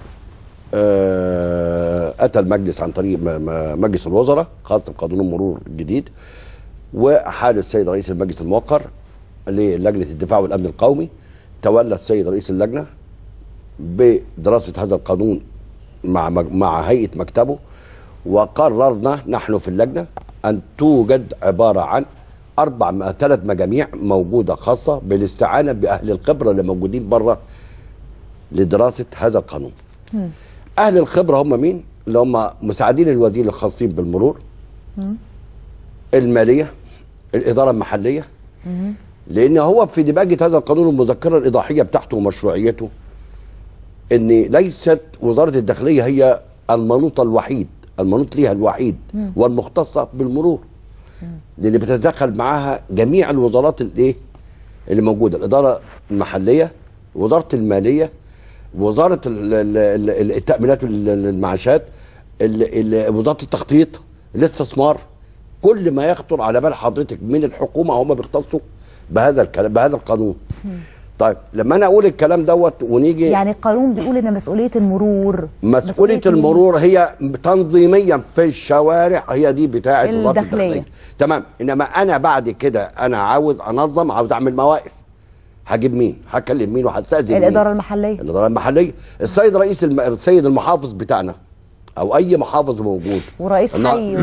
آه، اتى المجلس عن طريق م- م- مجلس الوزراء خاص بقانون المرور الجديد وحال السيد رئيس المجلس الموقر للجنه الدفاع والامن القومي تولى السيد رئيس اللجنه بدراسه هذا القانون مع مج- مع هيئه مكتبه وقررنا نحن في اللجنه ان توجد عباره عن اربع ثلاث مجاميع موجوده خاصه بالاستعانه باهل الخبره اللي موجودين بره لدراسه هذا القانون. مم. اهل الخبره هم مين؟ اللي هم مساعدين الوزير الخاصين بالمرور، مم. الماليه، الاداره المحليه، مم. لان هو في دماغه هذا القانون المذكره الايضاحيه بتاعته ومشروعيته ان ليست وزاره الداخليه هي المنوط الوحيد المنوط ليها الوحيد مم. والمختصه بالمرور لان بتتدخل معاها جميع الوزارات الايه اللي موجوده الاداره المحليه وزاره الماليه وزاره ال- ال- ال- التامينات والمعاشات ال- ال- وزاره التخطيط الاستثمار كل ما يخطر على بال حضرتك من الحكومه هم بيختصوا بهذا الكلام بهذا القانون طيب لما انا اقول الكلام دوت ونيجي يعني القانون بيقول ان مسؤوليه المرور مسؤوليه مين؟ المرور هي تنظيميا في الشوارع هي دي بتاعه وزاره الداخلية. الداخليه تمام انما انا بعد كده انا عاوز انظم عاوز اعمل مواقف هجيب مين هكلم مين وهستاذن مين الاداره المحليه الاداره المحليه السيد رئيس الم... السيد المحافظ بتاعنا او اي محافظ موجود ورئيس أنا- حي و...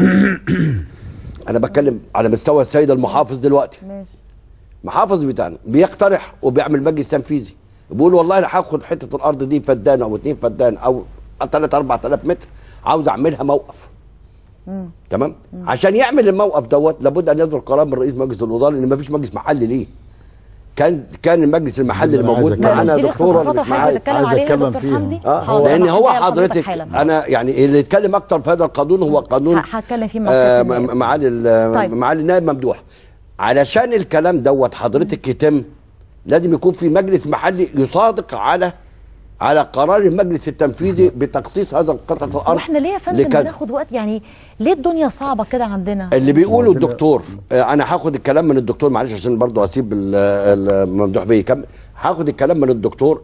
انا بتكلم على مستوى السيد المحافظ دلوقتي ماشي محافظ بتاعنا بيقترح وبيعمل مجلس تنفيذي بيقول والله انا هاخد حته الارض دي فدان او اتنين فدان او 3 4000 متر عاوز اعملها موقف مم. تمام عشان يعمل الموقف دوت لابد ان يصدر قرار من رئيس مجلس الوزراء لان ما فيش مجلس محلي ليه كان كان المجلس المحلي اللي أنا عايز موجود أتكلم. معانا دي دكتوره الاختصاصات اللي معايا. حضرتك بتتكلم عايز عليها يا أتكلم دكتور فيها. حمدي اه حاضر، لان هو هرجع لحضرتك حضرتك حالا. انا يعني اللي يتكلم اكتر في هذا القانون هو قانون ه- هتكلم فيه مع آه، سيادة النائب. معالي ال- طيب. معالي النائب ممدوح علشان الكلام دوت حضرتك يتم لازم يكون في مجلس محلي يصادق على على قرار المجلس التنفيذي بتخصيص هذا قطعه الارض واحنا ليه يا فندم لكذا. بناخد وقت يعني ليه الدنيا صعبه كده عندنا اللي بيقوله الدكتور آه، انا هاخد الكلام من الدكتور معلش عشان برضو اسيب ال- ال- الممدوح بيه يكمل هاخد الكلام من الدكتور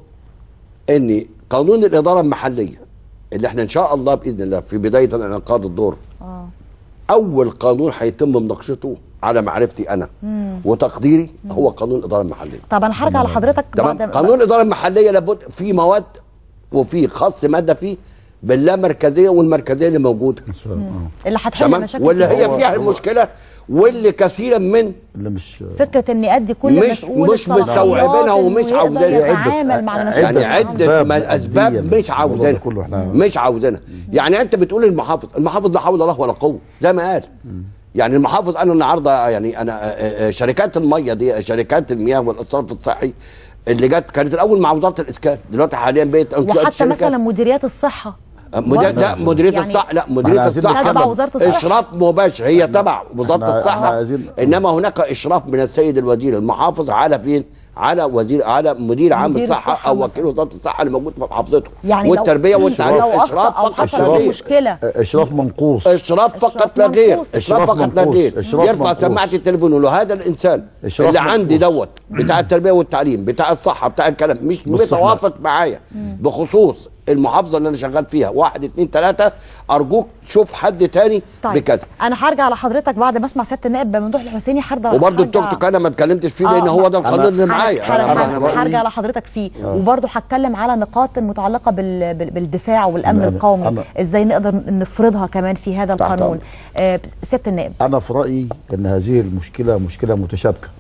ان قانون الاداره المحليه اللي احنا ان شاء الله باذن الله في بدايه انعقاد الدور اه اول قانون هيتم مناقشته على معرفتي انا مم. وتقديري هو قانون الاداره المحليه طب انا هرجع لحضرتك تمام بعد قانون الاداره المحليه لابد في مواد وفي خاص ماده فيه باللامركزيه والمركزيه اللي موجوده اللي هتحل تمام مشاكل واللي هي كتير. فيها المشكله واللي كثيرا من اللي مش فكره اني ادي كل مش مسؤول مش الصلاحيات مستوعبينها إنه ومش يقدر عاوزينها يتعامل مع المشاكل يعني اللي عده عنده. من اسباب مش عاوزينها كله احنا مش عاوزينها يعني انت بتقول المحافظ المحافظ لا حول الله ولا قوه زي ما قال يعني المحافظ انا النهارده يعني انا آه، آه، شركات الميه دي شركات المياه والصرف الصحي اللي جت كانت الاول مع وزاره الاسكان دلوقتي حاليا بقت وحتى شركة- مثلا مديريات الصحه مدير لا برضه. مديريه يعني الصحه لا احنا مديريه عايزين الصحه تبع وزارة الصحة. اشراف مباشر هي تبع وزاره احنا- الصحه احنا عايزين- انما هناك اشراف من السيد الوزير المحافظ على فين على وزير على مدير عام مدير الصحه, الصحة او مثلا. وكيل وزاره الصحه اللي موجود في محافظته يعني لو- والتربيه والتعليم لو اشراف أخطأ أو فقط حصل لا فيه غير مشكله اشراف منقوص اشراف فقط لا غير منقوص. اشراف إشراف فقط لا منقوص. غير إشراف يرفع منقوص. سماعه التليفون يقول له هذا الانسان إشراف اللي عندي منقوص. دوت بتاع التربيه والتعليم بتاع الصحه بتاع الكلام مش بص إحنا- متوافق معايا بخصوص المحافظه اللي انا شغال فيها واحد اتنين تلاته ارجوك شوف حد تاني طيب بكذا انا هرجع لحضرتك بعد ما اسمع سياده النائب ممدوح الحسيني هرجع وبرضه هرجع- التوك توك انا ما اتكلمتش فيه لان آه، هو ده القانون اللي هر- معايا هر- أنا- هر- أنا رأيي- هرجع لحضرتك فيه آه. وبرضه هتكلم على نقاط متعلقه بال... بال... بالدفاع والامن أنا- القومي أنا- ازاي نقدر نفرضها كمان في هذا تحت القانون أمرك. آه سياده النائب انا في رايي ان هذه المشكله مشكله متشابكه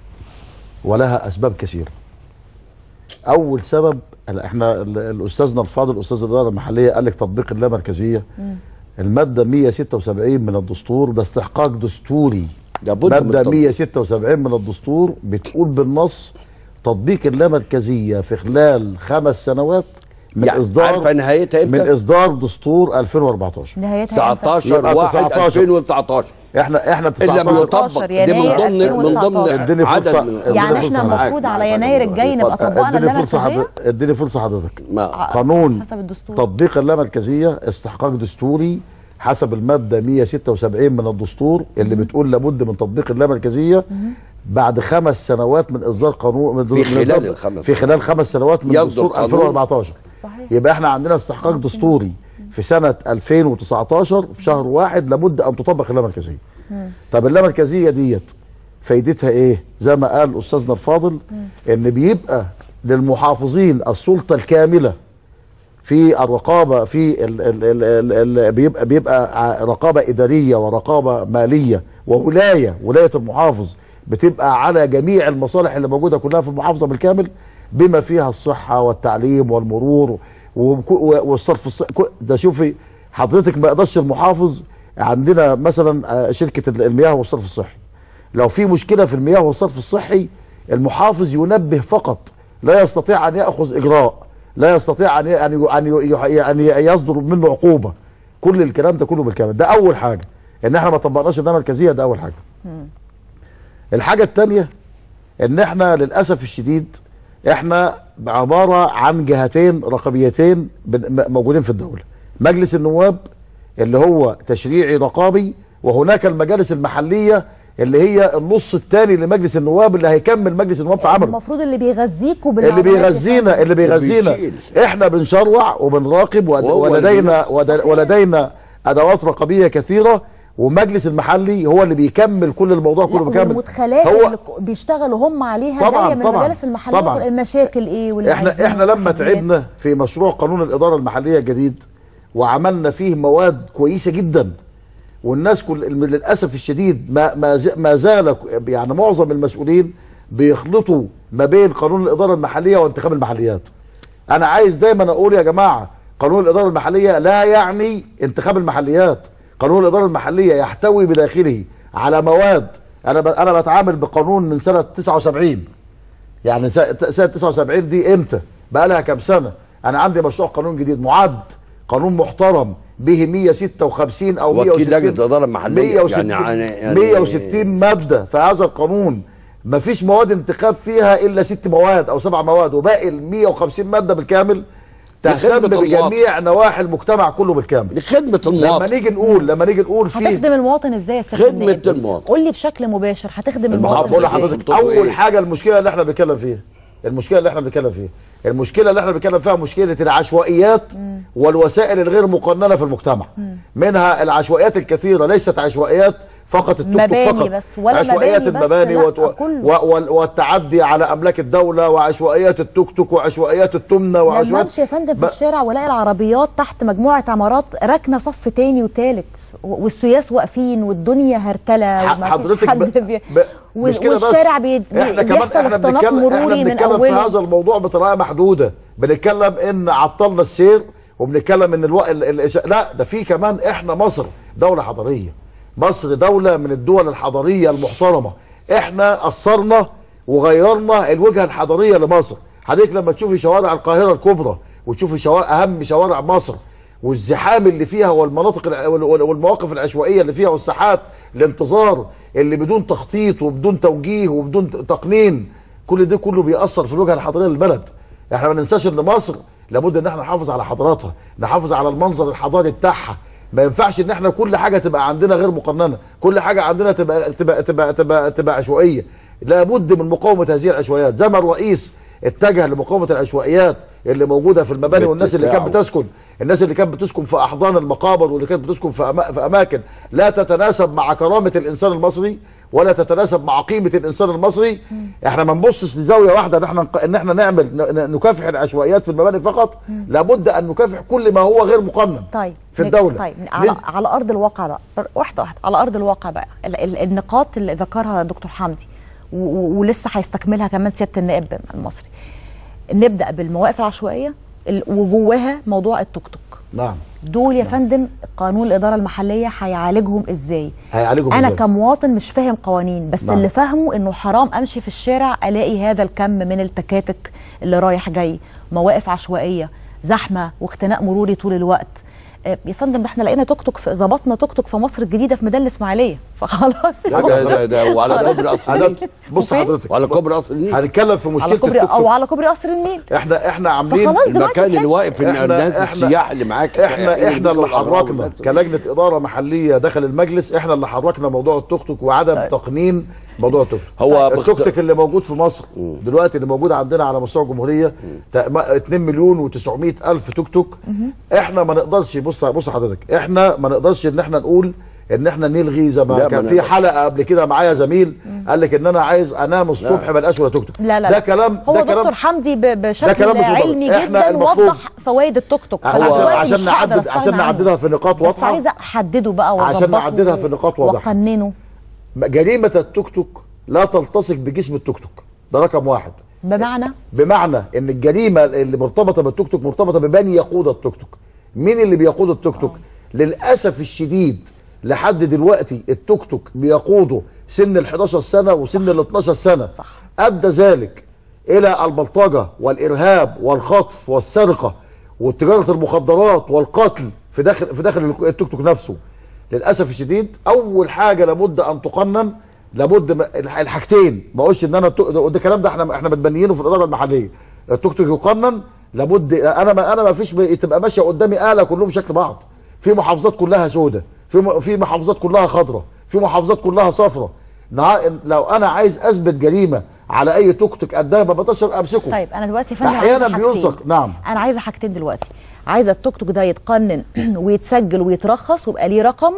ولها اسباب كثيره اول سبب احنا ال- الاستاذنا الفاضل استاذ الاداره المحليه قال لك تطبيق اللامركزيه الماده 176 من الدستور ده استحقاق دستوري لابد من ماده التطبيق. 176 من الدستور بتقول بالنص تطبيق اللامركزيه في خلال خمس سنوات من يعني اصدار عارفه نهايتها امتى؟ من اصدار دستور 2014 نهايتها إمتى؟ 19 يبقى 1 19. 2019 احنا احنا إن لم 19 يطبق دي من يناير ضمن من 2019. ضمن اديني عدد فرصه من اديني يعني فرصة احنا معاك. المفروض على يناير الجاي نبقى طبقنا اديني فرصه اللامركزيه حضرتك اديني فرصه حضرتك ما قانون حسب الدستور. تطبيق اللامركزيه استحقاق دستوري حسب الماده 176 من الدستور اللي بتقول لابد من تطبيق اللامركزيه بعد خمس سنوات من اصدار قانون من في من خلال إصدار- الخمس في خلال خمس سنوات من يصدر دستور قانون. 2014 صحيح يبقى احنا عندنا استحقاق دستوري في سنه 2019 في شهر واحد لابد ان تطبق اللامركزيه طب اللامركزيه ديت فايدتها ايه زي ما قال استاذنا الفاضل ان بيبقى للمحافظين السلطه الكامله في الرقابه في ال ال ال ال ال بيبقى بيبقى ع- رقابه اداريه ورقابه ماليه وولايه ولايه المحافظ بتبقى على جميع المصالح اللي موجوده كلها في المحافظه بالكامل بما فيها الصحه والتعليم والمرور وك- و- والصرف الص... كو- ده شوفي حضرتك ما يقدرش المحافظ عندنا مثلا آه، شركه ال- المياه والصرف الصحي لو في مشكله في المياه والصرف الصحي المحافظ ينبه فقط لا يستطيع ان ياخذ اجراء لا يستطيع ان ي- ان ي- ان ي- ان ي- يصدر منه عقوبه كل الكلام ده كله بالكامل ده اول حاجه ان احنا ما طبقناش النظام المركزيه ده اول حاجه الحاجه الثانيه ان احنا للاسف الشديد احنا عباره عن جهتين رقابيتين بن- م- موجودين في الدوله مجلس النواب اللي هو تشريعي رقابي وهناك المجالس المحليه اللي هي النص الثاني لمجلس النواب اللي هيكمل مجلس النواب في عمله المفروض اللي بيغذيكوا اللي بالمعلومات يا بيغذينا فندم. اللي بيغذينا وبيشيل. احنا بنشرع وبنراقب ود- وهو اللي ولدينا بينفذ. ود- ولدينا ادوات رقابيه كثيره ومجلس المحلي هو اللي بيكمل كل الموضوع كله لا بيكمل والمدخلات هو اللي ك- بيشتغلوا هم عليها طبعاً، جايه من طبعاً، المجالس المحليه طبعاً. المشاكل ايه واللي احنا عايزينه احنا لما والتحديات. تعبنا في مشروع قانون الاداره المحليه الجديد وعملنا فيه مواد كويسه جدا والناس كل للاسف الشديد ما ما ز- ما زال يعني معظم المسؤولين بيخلطوا ما بين قانون الاداره المحليه وانتخاب المحليات انا عايز دايما اقول يا جماعه قانون الاداره المحليه لا يعني انتخاب المحليات قانون الاداره المحليه يحتوي بداخله على مواد انا ب- انا بتعامل بقانون من سنه 79 يعني س- سنه 79 دي امتى بقى لها كام سنه انا عندي مشروع قانون جديد معد قانون محترم به 156 او وكيل 160 لجنة الإدارة المحلية. 160 يعني- يعني- 160 ماده في هذا القانون ما فيش مواد انتخاب فيها الا ست مواد او سبع مواد وباقي ال 150 ماده بالكامل تهتم لخدمة المواطن. بجميع نواحي المجتمع كله بالكامل لخدمه لما المواطن نيجي نقول لما نيجي نقول في هتخدم المواطن ازاي يا سيد خدمة النائب؟ المواطن. قول لي بشكل مباشر هتخدم المحافظ المواطن بقول ازاي؟ لحضرتك اول حاجه المشكله اللي احنا بنتكلم فيها المشكله اللي احنا بنتكلم فيها المشكله اللي احنا بنتكلم فيها مشكله العشوائيات والوسائل الغير مقننه في المجتمع منها العشوائيات الكثيره ليست عشوائيات فقط التوك توك مباني فقط بس ولا عشوائيات مباني بس، المباني لا، وت- و- كله. و- وال- والتعدي على املاك الدوله وعشوائيات التوك توك وعشوائيات التمنه لما وعشوائيات امشي يا فندم في ب- الشارع والاقي العربيات تحت مجموعه عمارات راكنه صف تاني وتالت و- والسياس واقفين والدنيا هرتله ح- وما فيش حضرتك حد ب- بي... ب- و- مش كده بس. والشارع بي... بي... احنا كمان بيحصل احنا اختناق بنتكلم احنا مروري من بنتكلم في اوله هذا الموضوع بطريقه محدوده بنتكلم ان عطلنا السير وبنتكلم ان الو... ال... ال... لا ده في كمان احنا مصر دوله حضاريه مصر دوله من الدول الحضاريه المحترمه احنا قصرنا وغيرنا الوجهه الحضاريه لمصر حضرتك لما تشوفي شوارع القاهره الكبرى وتشوفي شوارع اهم شوارع مصر والزحام اللي فيها والمناطق الع- وال- وال- والمواقف العشوائيه اللي فيها والساحات الانتظار اللي بدون تخطيط وبدون توجيه وبدون ت- تقنين كل ده كله بيأثر في الوجهه الحضاريه للبلد احنا ما ننساش ان مصر لابد ان احنا نحافظ على حضاراتها نحافظ على المنظر الحضاري بتاعها ما ينفعش ان احنا كل حاجه تبقى عندنا غير مقننه كل حاجه عندنا تبقى تبقى تبقى تبقى, تبقى عشوائيه لابد من مقاومه هذه العشوائيات زي ما الرئيس اتجه لمقاومه العشوائيات اللي موجوده في المباني والناس اللي كانت بالتساؤل. بتسكن الناس اللي كانت بتسكن في احضان المقابر واللي كانت بتسكن في, أما في اماكن لا تتناسب مع كرامه الانسان المصري ولا تتناسب مع قيمه الانسان المصري احنا ما نبصش لزاويه واحده ان احنا ان احنا نعمل ن- ن- نكافح العشوائيات في المباني فقط لابد ان نكافح كل ما هو غير مقنن طيب في الدولة. طيب على, نز- على ارض الواقع بقى واحده واحده على ارض الواقع بقى ال ال النقاط اللي ذكرها دكتور حمدي و- و- ولسه هيستكملها كمان سياده النائب المصري نبدا بالمواقف العشوائيه ال- وجواها موضوع التوك توك نعم دول يا فندم قانون الاداره المحليه هيعالجهم ازاي هيعالجهم انا إزاي؟ كمواطن مش فاهم قوانين بس نعم. اللي فاهمه انه حرام امشي في الشارع الاقي هذا الكم من التكاتك اللي رايح جاي مواقف عشوائيه زحمه واختناق مروري طول الوقت آه، يا فندم ده احنا لقينا توك توك في ظبطنا توك توك في مصر الجديده في ميدان الاسماعيليه فخلاص لا ده ده, ده وعلى خلاص. كوبري قصر النيل بص وفين؟ حضرتك وعلى كوبري قصر النيل هنتكلم في مشكله على كوبري التوك او توك. على كوبري قصر النيل احنا احنا عاملين فخلاص دلوقتي المكان اللي تحس- واقف ان إحنا- الناس إحنا- السياح اللي معاك احنا احنا اللي الأغراب حركنا والناس- كلجنه اداره محليه داخل المجلس احنا اللي حركنا موضوع التوك توك وعدم طيب. تقنين موضوع التوك توك هو التوك بخت- توك اللي موجود في مصر دلوقتي اللي موجود عندنا على مستوى الجمهوريه تا- ما- 2 مليون و900 الف توك توك احنا ما نقدرش بص بص حضرتك احنا ما نقدرش ان احنا نقول ان احنا نلغي زي ما لا، كان ما في نقدرش. حلقه قبل كده معايا زميل قال لك ان انا عايز انام الصبح ما القاش ولا توك توك لا لا ده لا. كلام هو ده دكتور كلام حمدي ب- بشكل كلام مش مبرر. علمي إحنا جدا المفروض- وضح فوائد التوك توك فانا هو دلوقتي عشان مش هقدر نعدد استغنى عشان عنه. نعدلها في نقاط بس واضحه عايزه احدده بقى واظبطه عشان نعدلها في نقاط واضحة. واقننه جريمه التوك توك لا تلتصق بجسم التوك توك ده رقم واحد بمعنى بمعنى ان الجريمه اللي مرتبطه بالتوك توك مرتبطه بمن يقود التوك توك مين اللي بيقود التوك توك للاسف الشديد لحد دلوقتي التوك توك بيقوده سن ال 11 سنه وسن ال 12 سنه صح. ادى ذلك الى البلطجه والارهاب والخطف والسرقه وتجاره المخدرات والقتل في داخل في داخل التوك توك نفسه للاسف الشديد اول حاجه لابد ان تقنن لابد م- الح- الحاجتين ما اقولش ان انا التو- ده ده الكلام ده احنا احنا متبنيينه في الاداره المحليه التوك توك يقنن لابد انا ما انا ما فيش ب- تبقى ماشيه قدامي اله كلهم شكل بعض في محافظات كلها سودة في م- في محافظات كلها خضراء في محافظات كلها صفراء نهار- لو انا عايز اثبت جريمه على اي توك توك قدام ما بقدرش امسكه طيب انا دلوقتي يا فندم احيانا عايزة حاجتين. بيلصق نعم انا عايزه حاجتين دلوقتي عايزه التوك توك ده يتقنن ويتسجل ويترخص ويبقى ليه رقم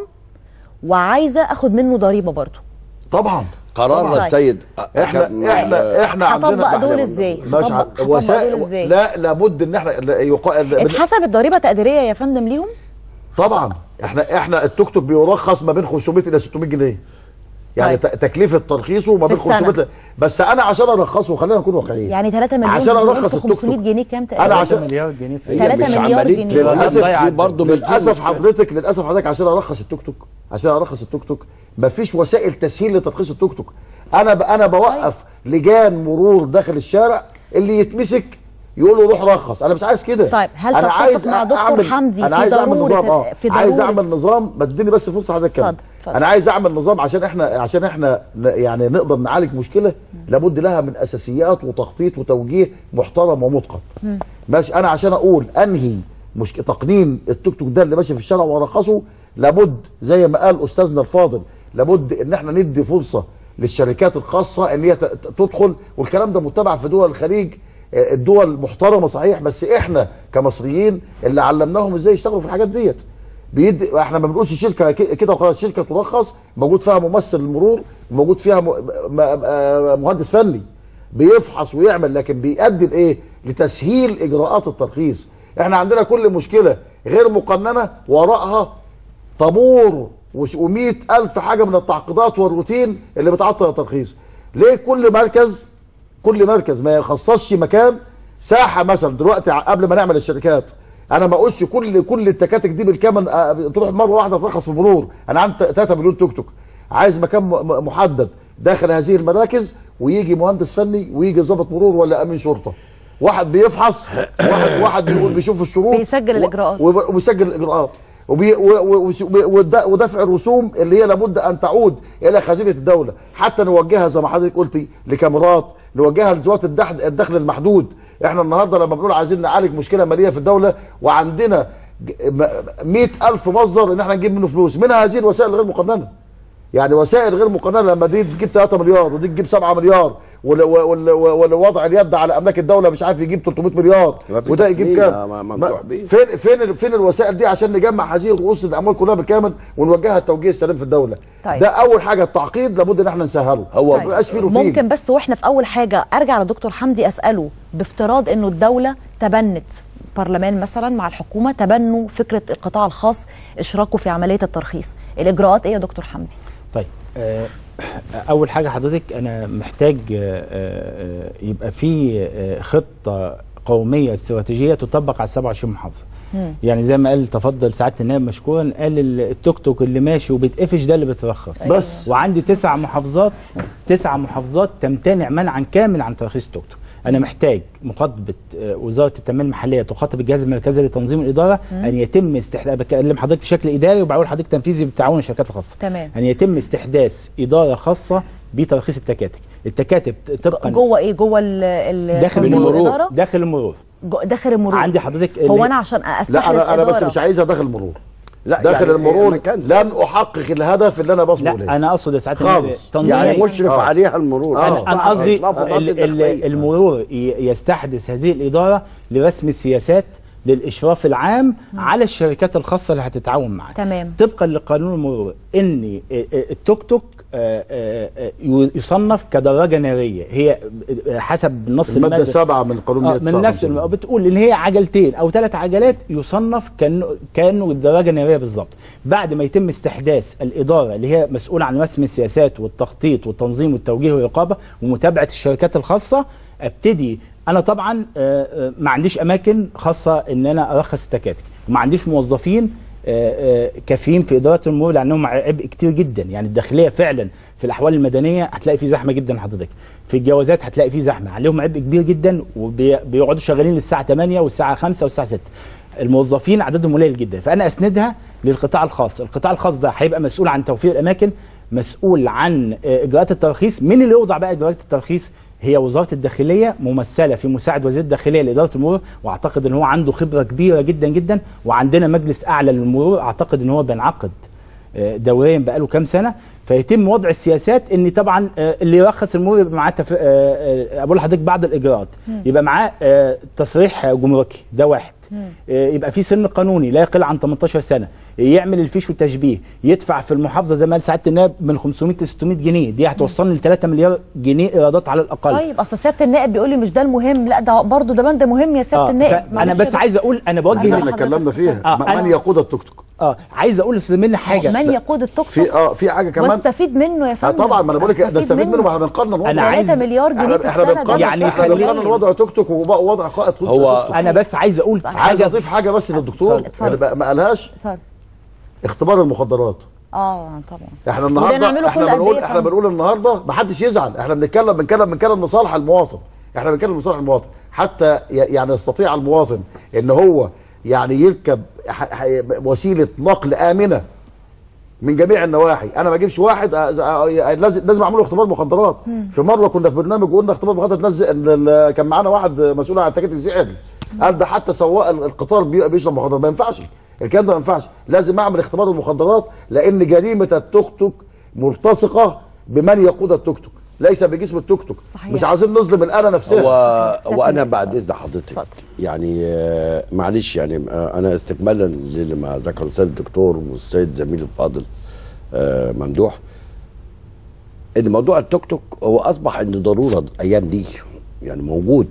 وعايزه اخد منه ضريبه برضه طبعا قرار طيب. السيد احنا احنا احنا عندنا هطبق دول ازاي؟ مش هطبق- ع- هطبق وسائل دول ازاي؟ لا لابد ان احنا لا يقا... لا- اتحسبت ضريبه تقديريه يا فندم ليهم طبعا احنا احنا التوك توك بيرخص ما بين 500 الى 600 جنيه يعني طيب. ت- تكلفه ترخيصه ما في بين 500 السنة. ل- بس انا عشان ارخصه خلينا نكون واقعيين يعني 3 مليون عشان بنقول ارخص في التوك 500 توك جنيه كام تقريبا انا عشان مليار جنيه في هي 3 مش مليار عملية جنيه. للاسف للاسف دي برضه للاسف حضرتك للاسف حضرتك عشان ارخص التوك توك عشان ارخص التوك توك مفيش وسائل تسهيل لترخيص التوك توك انا ب... انا بوقف لجان مرور داخل الشارع اللي يتمسك يقول له روح رخص انا مش عايز كده طيب، هل انا تتفق عايز مع دكتور أعمل... حمدي انا في عايز اعمل ضرورة- نظام اه في عايز ضرورة- اعمل نظام ما تديني بس فرصه حضرتك كده اتفضل، اتفضل. انا عايز اعمل نظام عشان احنا عشان احنا ن- يعني نقدر نعالج مشكله لابد لها من اساسيات وتخطيط وتوجيه محترم ومتقن ماشي انا عشان اقول انهي مش تقنين التوك توك ده اللي ماشي في الشارع وارخصه لابد زي ما قال استاذنا الفاضل لابد ان احنا ندي فرصه للشركات الخاصه ان هي ت- ت- تدخل والكلام ده متبع في دول الخليج آه، الدول محترمه صحيح بس احنا كمصريين اللي علمناهم ازاي يشتغلوا في الحاجات ديت بيدي احنا ما بنقولش شركه ك- كده وخلاص شركه ترخص موجود فيها ممثل المرور وموجود فيها م- م- آه، مهندس فني بيفحص ويعمل لكن بيؤدي لايه؟ لتسهيل اجراءات الترخيص احنا عندنا كل مشكله غير مقننه وراءها طابور و100 ألف حاجة من التعقيدات والروتين اللي بتعطل الترخيص ليه كل مركز كل مركز ما يخصصش مكان ساحة مثلا دلوقتي ع- قبل ما نعمل الشركات انا ما اقولش كل كل التكاتك دي بالكامل آه، تروح مره واحده ترخص في مرور انا عندي 3 مليون توك توك عايز مكان م- م- محدد داخل هذه المراكز ويجي مهندس فني ويجي ضابط مرور ولا امين شرطه واحد بيفحص واحد واحد بيقول بيشوف الشروط بيسجل الإجراءات. و- وبيسجل الاجراءات وبي و- و- وس- ود- ودفع الرسوم اللي هي لابد ان تعود الى خزينه الدوله حتى نوجهها زي ما حضرتك قلتي لكاميرات نوجهها لذوات الدخل الدخل المحدود احنا النهارده لما بنقول عايزين نعالج مشكله ماليه في الدوله وعندنا ج- م- مئة ألف مصدر ان احنا نجيب منه فلوس منها هذه الوسائل الغير مقننه يعني وسائل غير مقننه لما دي تجيب 3 مليار ودي تجيب 7 مليار وال- وال- وال- ووضع اليد على املاك الدوله مش عارف يجيب 300 مليار يبقى في وده يجيب تقنين كام ما- ممدوح بيه. فين فين فين الوسائل دي عشان نجمع هذه رؤوس الاموال كلها بالكامل ونوجهها التوجيه السليم في الدوله طيب. ده اول حاجه التعقيد لابد ان احنا نسهله هو ما يبقاش فيه روتين ممكن بس واحنا في اول حاجه ارجع لدكتور حمدي اساله بافتراض انه الدوله تبنت برلمان مثلا مع الحكومه تبنوا فكره القطاع الخاص اشراكه في عمليه الترخيص الاجراءات ايه يا دكتور حمدي طيب آه، اول حاجه حضرتك انا محتاج آه، آه، يبقى في آه، خطه قوميه استراتيجيه تطبق على 27 محافظه يعني زي ما قال تفضل سعاده النائب مشكورا قال ال- التوك توك اللي ماشي وبيتقفش ده اللي بترخص بس. وعندي تسع محافظات تسع محافظات تمتنع منعا كامل عن ترخيص توك توك انا محتاج مقاطبه آه، وزاره التنميه المحليه تخاطب الجهاز المركزي لتنظيم الاداره ان يتم استحداث بكلم حضرتك بشكل اداري وبقول حضرتك تنفيذي بالتعاون الشركات الخاصه تمام ان يتم استحداث اداره خاصه بترخيص التكاتك التكاتك طبقا جوه ايه جوه ال ال داخل تنظيم المرور الإدارة؟ داخل المرور جو- داخل المرور عندي حضرتك هو اللي- انا عشان لا استحدث انا انا بس إدارة مش عايزها داخل المرور لا داخل يعني المرور مكان لن احقق الهدف اللي انا بصبو اليه لا انا اقصد يا سعاده النائب خالص. تنظيم يعني مشرف آه. عليها المرور آه. انا أنا قصدي إشراف وزارة ال- ال- الداخلية. المرور ي- يستحدث هذه الاداره لرسم السياسات للاشراف العام على الشركات الخاصه اللي هتتعاون معاها تمام طبقا لقانون المرور ان التوك توك آه، آه، آه، يصنف كدراجه ناريه هي حسب نص الماده الماده سبعة من قانون آه 109 من نفس الم- بتقول ان هي عجلتين او ثلاث عجلات يصنف كانه كانه الدراجه الناريه بالظبط بعد ما يتم استحداث الاداره اللي هي مسؤوله عن رسم السياسات والتخطيط والتنظيم والتوجيه والرقابه ومتابعه الشركات الخاصه ابتدي انا طبعا آه، آه، ما عنديش اماكن خاصه ان انا ارخص التكاتك وما عنديش موظفين آه، آه، كافيين في اداره المرور لانهم عبء كتير جدا يعني الداخليه فعلا في الاحوال المدنيه هتلاقي في زحمه جدا حضرتك في الجوازات هتلاقي في زحمه عليهم عبء كبير جدا وبيقعدوا شغالين للساعه 8 والساعه 5 والساعه 6 الموظفين عددهم قليل جدا فانا اسندها للقطاع الخاص القطاع الخاص ده هيبقى مسؤول عن توفير الاماكن مسؤول عن آه، اجراءات الترخيص مين اللي يوضع بقى اجراءات الترخيص هي وزاره الداخليه ممثله في مساعد وزير الداخليه لاداره المرور واعتقد ان هو عنده خبره كبيره جدا جدا وعندنا مجلس اعلى للمرور اعتقد ان هو بينعقد آه، دوريا بقاله كام سنه فيتم وضع السياسات ان طبعا آه، اللي يرخص المرور يبقى معاه تف... آه، آه، بقول لحضرتك بعض الاجراءات مم. يبقى معاه آه، تصريح جمركي ده واحد آه، يبقى في سن قانوني لا يقل عن 18 سنه يعمل الفيش والتشبيه يدفع في المحافظه زي ما قال سعاده النائب من 500 ل 600 جنيه دي هتوصلني ل 3 مليار جنيه ايرادات على الاقل طيب اصل سياده النائب بيقول لي مش ده المهم لا ده برضه ده بند مهم يا سياده آه، النائب فانا معلش بس يا عايز اقول انا بوجه أنا احنا اتكلمنا فيها آه، م- أنا- من يقود التوك توك اه عايز اقول لزميلنا حاجه من يقود التوك توك في اه في حاجه كمان واستفيد منه يا آه فندم طبعا ما انا بقول لك ده استفيد منه ما احنا بنقارن الوضع أنا عايز- 3 مليار جنيه في احنا السنه بنقارن يعني احنا خليني- بنقارن وضع توك توك ووضع قائد توك هو توك. انا بس عايز اقول عايز حاجه اضيف حاجه بس للدكتور اتفضل. يعني بقى- ما قالهاش اتفضل اختبار المخدرات اه طبعا احنا وده نعمله النهارده كل احنا قد بنقول إيه يا احنا فندم؟ بنقول النهارده ما حدش يزعل احنا بنتكلم بنتكلم بنتكلم لصالح المواطن احنا بنتكلم لصالح المواطن حتى ي- يعني يستطيع المواطن ان هو يعني يركب ح- ح- وسيله نقل امنه من جميع النواحي انا ما اجيبش واحد أ- أ- لازم لازم اعمل له اختبار مخدرات مم. في مره كنا في برنامج وقلنا اختبار مخدرات ناس ال- ال- كان معانا واحد مسؤول عن التكاتك زعل قال ده حتى سواق ال- القطار بي- بيشرب مخدرات ما ينفعش الكلام ده ما ينفعش لازم اعمل اختبار المخدرات لان جريمه التوك توك ملتصقه بمن يقود التوك توك ليس بجسم التوك توك صحيح. مش عايزين نظلم الاله نفسها هو صحيح. وانا بعد اذن حضرتك يعني آه، معلش يعني آه، انا استكمالا لما ذكر السيد الدكتور والسيد زميل الفاضل آه، ممدوح ان موضوع التوك توك هو اصبح ان ضروره الايام دي يعني موجود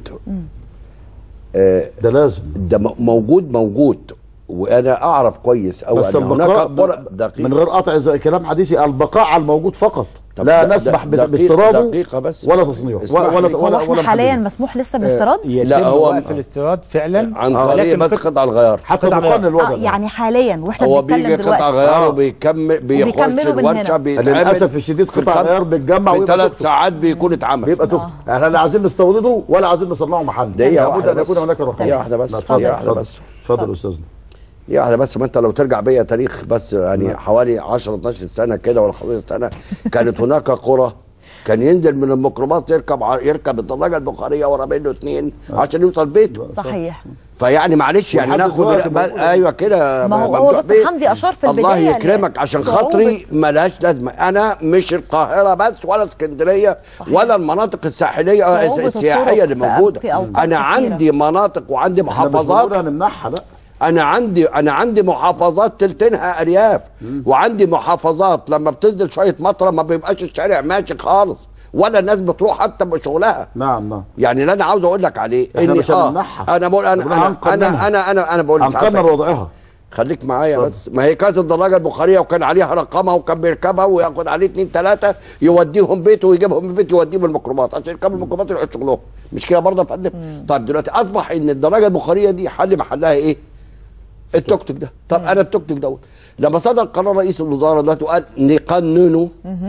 ده لازم ده م- موجود موجود وانا اعرف كويس او بس ان هناك البقاء قرى دقيقه من غير قطع زي كلام حديثي البقاء على الموجود فقط طب لا ده- نسمح ده- ب- دقيقة- باستيراده دقيقة بس. ولا تصنيعه اسمح ولا ولا لي. ولا, هو ولا احنا حاليا محدده. مسموح لسه بالاستيراد لا هو في الاستيراد فعلا عن ولكن طريق بس الفكرة- قطع الغيار حتى قطع نقارن الغيار. الوضع آه يعني حاليا واحنا هو بنتكلم بيجي قطع دلوقتي غيار آه. وبيكمل بيخش وبيكملوا من الورشه هنا. بيتعمل للاسف الشديد في قطع الخم- غيار بيتجمع في ويبقى توك ثلاث توك. ساعات بيكون اتعمل بيبقى توك توك. احنا لا عايزين نستورده ولا عايزين نصنعه محل دقيقة لابد واحدة ان يكون بس. هناك رقابه دقيقة واحدة بس. لا، اتفضل دقيقة واحدة اتفضل. بس. اتفضل استاذنا دي واحده بس ما انت لو ترجع بيا تاريخ بس يعني حوالي 10 12 سنه كده ولا 15 سنه كانت هناك قرى كان ينزل من الميكروباص يركب ع- يركب الدراجه البخاريه ورا منه اثنين عشان يوصل بيته صحيح فيعني معلش يعني ولحد ناخد دلوقتي بقى موجود. ايوه كده ما هو- ممدوح هو دكتور بيه. حمدي أشار في الله البداية يكرمك عشان لصعوبة- خاطري ملهاش لازمه انا مش القاهره بس ولا اسكندريه ولا المناطق الساحليه صعوبة السياحيه اللي الطرق في- موجوده في أوقات انا كتيرة. عندي مناطق وعندي احنا مش محافظات بنقول هنمنعها لا انا عندي انا عندي محافظات تلتينها ارياف وعندي محافظات لما بتنزل شويه مطره ما بيبقاش الشارع ماشي خالص ولا الناس بتروح حتى بشغلها نعم نعم يعني اللي انا عاوز اقول لك عليه احنا اني مش هنمنعها. انا بقول انا ربنا انا أنقذ انا منها. انا انا, أنا بقول انقذنا لسعادتك وضعها خليك معايا بس ما هي كانت الدراجه البخاريه وكان عليها رقمها وكان بيركبها وياخد عليه اثنين ثلاثه يوديهم بيته ويجيبهم من البيت يوديهم الميكروباص عشان يركبوا الميكروباص يروحوا شغلهم مش كده برضه يا فندم طيب دلوقتي اصبح ان الدراجه البخاريه دي حل محلها ايه؟ التوك توك ده طب انا التوك توك دوت لما صدر قرار رئيس الوزراء دلوقتي وقال نقننه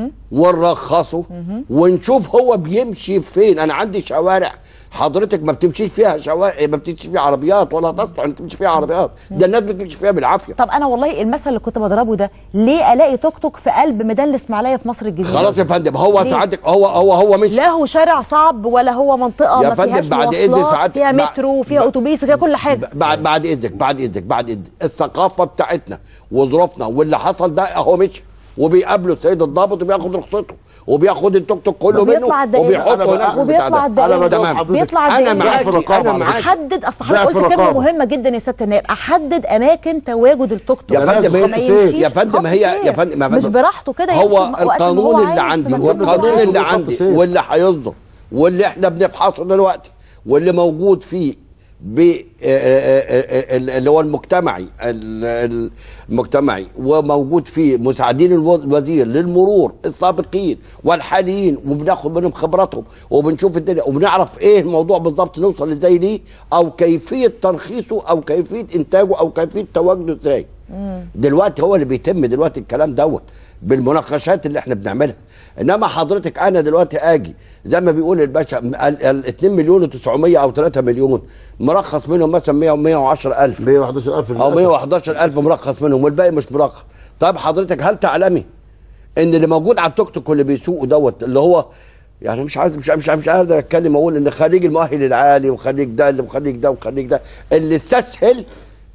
ونرخصه ونشوف هو بيمشي فين انا عندي شوارع حضرتك ما بتمشيش فيها شوارع ما بتمشيش فيها عربيات ولا تصلح ان تمشي فيها عربيات ده الناس بتمشي فيها بالعافيه طب انا والله المثل اللي كنت بضربه ده ليه الاقي توك توك في قلب ميدان الاسماعيليه في مصر الجديده خلاص يا فندم هو ليه؟ سعادتك هو هو هو مش لا هو شارع صعب ولا هو منطقه يا ما فندم فيهاش بعد إذن مواصلات سعادتك- فيها بعد- مترو وفيها اتوبيس وفيها كل حاجه بعد بعد اذنك بعد اذنك بعد اذنك الثقافه بتاعتنا وظروفنا واللي حصل ده اهو مشي وبيقابله السيد الضابط وبياخد رخصته وبياخد التوك توك كله منه وبيطلع قد ايه وبيحطه هناك في البتاع وبيطلع ده. قد ايه تمام بيطلع قد انا ايه معاكي انا معاكي احدد اصل حضرتك ضعف قلت كلمه رقابة. مهمه جدا يا سياده النائب احدد اماكن تواجد التوك توك يا فندم ما هي يمشيش يا فندم خط هي يا سير. فندم يا مش فندم. براحته كده يمشي هو وقت ما هو القانون اللي عايز في عندي مكان ما هو والقانون عايز. اللي عندي واللي هيصدر واللي احنا بنفحصه دلوقتي واللي موجود فيه ب آه، آه، آه، آه، اللي هو المجتمعي ال- ال- المجتمعي وموجود فيه مساعدين الوز- الوزير للمرور السابقين والحاليين وبناخد منهم خبراتهم وبنشوف الدنيا وبنعرف ايه الموضوع بالظبط نوصل ازاي ليه او كيفيه ترخيصه او كيفيه انتاجه او كيفيه تواجده ازاي دلوقتي هو اللي بيتم دلوقتي الكلام دوت بالمناقشات اللي احنا بنعملها انما حضرتك انا دلوقتي اجي زي ما بيقول الباشا ال- ال 2 مليون و900 او 3 مليون مرخص منهم مثلا 100 110 الف 111 الف او 111 الف مرخص منهم والباقي مش مرخص طيب حضرتك هل تعلمي ان اللي موجود على التوك توك اللي بيسوقه دوت اللي هو يعني مش عايز مش مش مش قادر اتكلم اقول ان خريج المؤهل العالي وخريج ده اللي وخريج ده وخريج ده اللي استسهل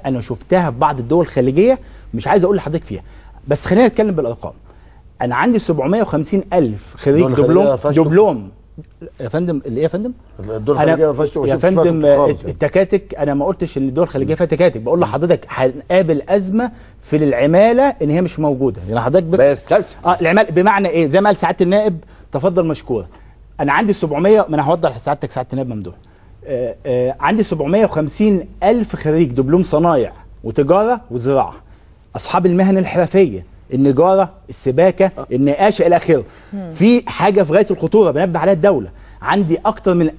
انا شفتها في بعض الدول الخليجيه مش عايز اقول لحضرتك فيها بس خلينا نتكلم بالارقام انا عندي 750 الف خريج دول خريجة دبلوم فاشلوا. دبلوم يا فندم اللي ايه يا فندم الدول أنا- الخليجيه ما فيهاش يا فندم آه، التكاتك انا ما قلتش ان الدول الخليجيه فيها تكاتك بقول لحضرتك هنقابل ازمه في العماله ان هي مش موجوده يعني حضرتك بس اه العماله بمعنى ايه زي ما قال سعاده النائب تفضل مشكور انا عندي 700 ما انا هوضح لسعادتك سعاده النائب ممدوح آه آه عندي 750 الف خريج دبلوم صنايع وتجاره وزراعه اصحاب المهن الحرفيه النجاره السباكه النقاشه الى اخره في حاجه في غايه الخطوره بنبه عليها الدوله عندي اكتر من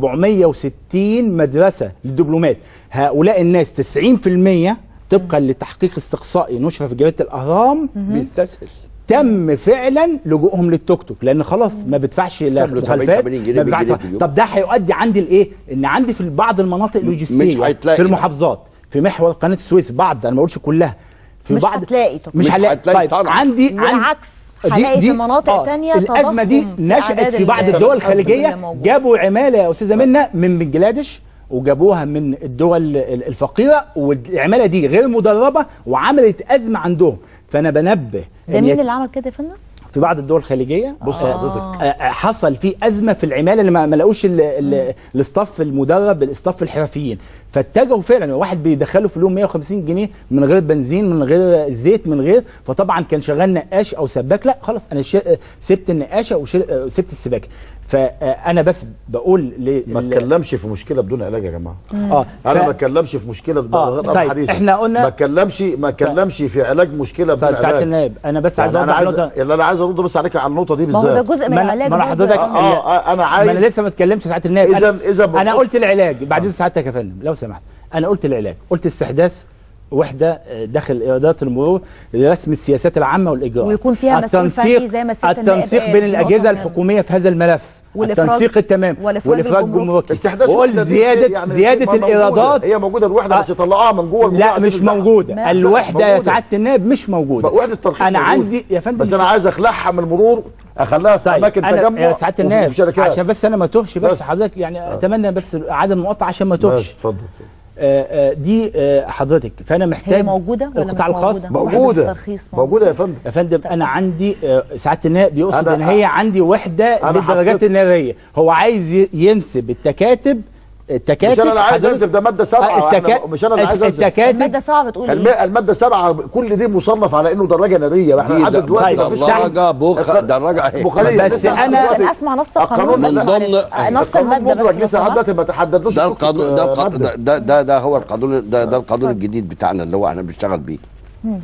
1460 مدرسه للدبلومات هؤلاء الناس 90% طبقا لتحقيق استقصائي نشر في جريده الاهرام بيستسهل تم فعلا لجوءهم للتوك توك لان خلاص ما بدفعش لا ساب له 70 مخالفات 80 جنيه ما بدفعش- بيجي في اليوم. طب ده هيؤدي عندي لايه؟ ان عندي في بعض المناطق اللوجستيه هيتلاقي في المحافظات في محور قناه السويس بعض انا ما بقولش كلها في مش بعض هتلاقي توك مش توك. هلاقي مش هتلاقي طيب صنعة. عندي عندي بالعكس، هلاقي في مناطق تانية الازمه دي تضخم في نشات أعداد في بعض ال- الدول الأرض اللي الخليجيه موجودة. جابوا عماله يا استاذه منى من بنجلاديش وجابوها من الدول ال- الفقيره والعماله دي غير مدربه وعملت ازمه عندهم فانا بنبه ده إن مين يت- اللي عمل كده يا فندم؟ في بعض الدول الخليجيه بص آه، حضرتك. آه، آه، حصل في ازمه في العماله اللي ما ما لقوش ال- ال- الاستاف المدرب الاستاف الحرفيين فاتجهوا فعلا واحد بيدخلوا في اليوم 150 جنيه من غير بنزين من غير زيت من غير فطبعا كان شغال نقاش او سباك لا خلاص انا ش- سبت النقاشه وسبت السباكه فانا بس بقول ل- ما ل- اتكلمش في مشكله بدون علاج يا جماعه اه انا ف- ما اتكلمش في مشكله بدون آه، علاج طيب، حديثا. إحنا قلنا- ما اتكلمش ما اتكلمش في علاج مشكله بدون طيب سعاده علاج النائب انا بس عايز يعني انا اوضح عايز نقطه اللي انا عايز ارد بس عليك على النقطه دي ما هو بالذات ده جزء من ما أنا- العلاج ما انا برضه. حضرتك آه، آه، أنا عايز- ما انا لسه ما اتكلمتش ساعه النائب إذا- أنا, إذا انا بقول- قلت العلاج بعد اذن سعادتك يا فندم لو سمحت انا قلت العلاج قلت استحداث وحده آه، داخل ايرادات المرور لرسم السياسات العامه والاجراءات ويكون فيها مسؤول التنسيق- فني زي ما الست النائب التنسيق قال، بين دي الاجهزه نقطة مهمة. الحكوميه في هذا الملف والإفراج- التنسيق التمام والإفراج والافراج الجمركي. الجمركي استحداث وقول الوحدة دي زياده يعني زياده موجودة. الايرادات هي موجوده الوحده بس يطلعوها من جوه الموضوع لا عشان مش يزعل. موجوده ما- الوحده يا موجودة. سعاده النائب مش موجوده وحده الترخيص انا موجودة. عندي يا فندم بس مش- انا عايز اخلعها من المرور اخليها في طيب اماكن انا تجمع يا سعاده وفي- النائب في شركات عشان بس انا ما توهش بس, بس. حضرتك يعني اتمنى بس عدم المقاطعه عشان ما توهش ماشي، اتفضل آه، آه، دي آه، حضرتك فانا محتاج هي موجودة ولا القطاع مش الخاص موجودة؟ وحدة الترخيص موجوده يا فندم يا فندم انا عندي آه، سعاده النائب يقصد أنا- ان هي عندي وحده أنا للدرجات حطيت- الناريه هو عايز ي- ينسب التكاتب التكاتب مش انا اللي عايز حضرتك- انزل ده ماده سبعه آه، التكا- إحنا- مش انا اللي عايز انزل التكاتب المادة سبعة بتقول الم- ايه؟ الماده سبعه كل دي مصنف على انه دراجه ناريه احنا دي لحد ده- دلوقتي ده ما فيش درجة بخ- درجة إيه؟ بخاريه بس لسه لحد أنا- دلوقتي ممكن اسمع نص القانون القانون بس من ضمن- معلش. نص القانون المادة بس مدرج لو لسه لحد سمحت. دلوقتي ما تحددلوش ده نقطة، القانون ده آه، القانون مادة. ده, ده ده هو القانون ده ده القانون الجديد بتاعنا اللي هو احنا بنشتغل بيه مم.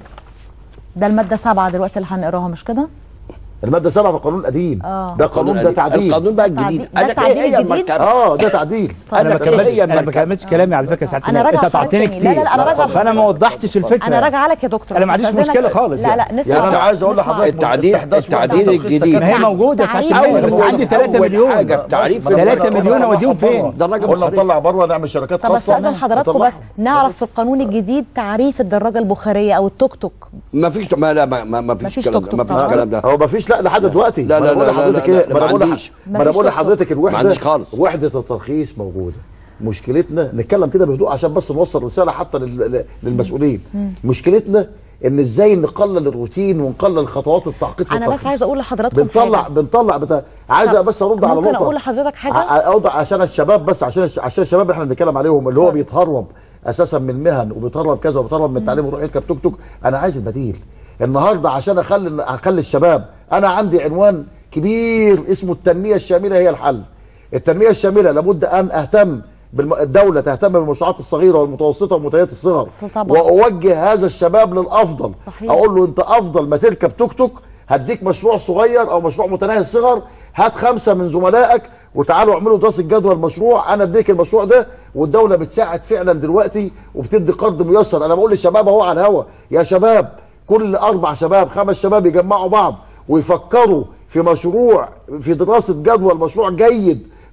ده المادة سبعة دلوقتي اللي هنقراها مش كده؟ الماده سبعه في القانون القديم آه. ده قانون ده القديم. تعديل القانون بقى تعديل. الجديد ده قال لك التعديل ايه هي الجديد؟ المركبه اه ده تعديل انا ما قال لك إيه كملتش هي انا ما المركبة؟ كملتش كلامي على فكره ساعه أنا النائب. راجعة انت قطعتني حضرتك تاني. كتير لا، لا، أنا راجعة فانا ما وضحتش الفكره انا راجعه لك يا دكتور انا بس ما عنديش أستأذنك- مشكله خالص لا لا نسمع يعني انت بس، عايز اقول نسمع. لحضرتك التعديل- استحداث وحدة التعديل ترخيص الجديد. ما هي تكاتب. موجوده ساعه تعريف النائب بس الجمرك. عندي 3 أول مليون حاجة في تعريف ما أنا بقول 3 لك مليون طلع اوديهم بره. فين؟ درجة قلنا بخارية. نطلع بره نعمل شركات طب خاصه استاذن حضراتكم نطلعها. بس نعرف في القانون الجديد تعريف الدراجه البخاريه او التوك توك ما فيش ما لا ما, ما, ما فيش مفيش كلام توك ده ما توك فيش طبعا. كلام ده هو ما فيش لا لحد دلوقتي لا، ما لا، أنا بقول لا، لا، لحضرتك لا، ايه لا، ما انا ما بقول لح- عنديش. ما انا مفيش بقول توك توك. لحضرتك الوحده عنديش خالص. وحده الترخيص موجوده مشكلتنا نتكلم كده بهدوء عشان بس نوصل رساله حتى لل- للمسؤولين مشكلتنا ان ازاي نقلل الروتين ونقلل خطوات التعقيد في انا بس الترخيص. عايزه اقول لحضراتكم بنطلع حاجه بنطلع بتا... عايزه بس ارد على ممكن نقطه اقول لحضرتك حاجه ع- اوضع عشان الشباب بس عشان الش- عشان الشباب اللي احنا بنتكلم عليهم اللي هو بيتهرب اساسا من المهن وبيتهرب كذا وبيتهرب من التعليم ويروح يركب توك توك انا عايز البديل النهارده عشان اخلي اخلي الشباب انا عندي عنوان كبير اسمه التنميه الشامله هي الحل التنميه الشامله لابد ان اهتم بالم... الدوله تهتم بالمشروعات الصغيره والمتوسطه ومنتهيات الصغر طبعا. واوجه هذا الشباب للافضل صحيح. اقول له انت افضل ما تركب توك توك هديك مشروع صغير او مشروع متناهي الصغر هات خمسه من زملائك وتعالوا اعملوا دراسه جدوى المشروع انا اديك المشروع ده والدوله بتساعد فعلا دلوقتي وبتدي قرض ميسر انا بقول للشباب اهو على الهوا يا شباب كل اربع شباب خمس شباب يجمعوا بعض ويفكروا في مشروع في دراسه جدوى المشروع جيد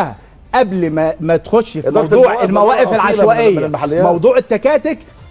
قبلها قبل ما ما تخش في إدارة موضوع المواقف المواقف أصيلة من- من العشوائيه المحليات. موضوع التكاتك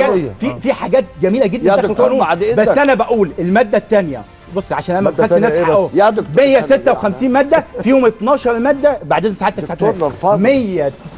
حاجات قانونية. في في حاجات جميله جدا يا داخل دكتور القانون بعد إذنك. بس انا بقول الماده الثانيه بص عشان انا مادة بس تانية الناس إيه حقهم بس؟ يا دكتور 156 ماده فيهم 12 ماده بعد اذن سعادتك ساعتها 100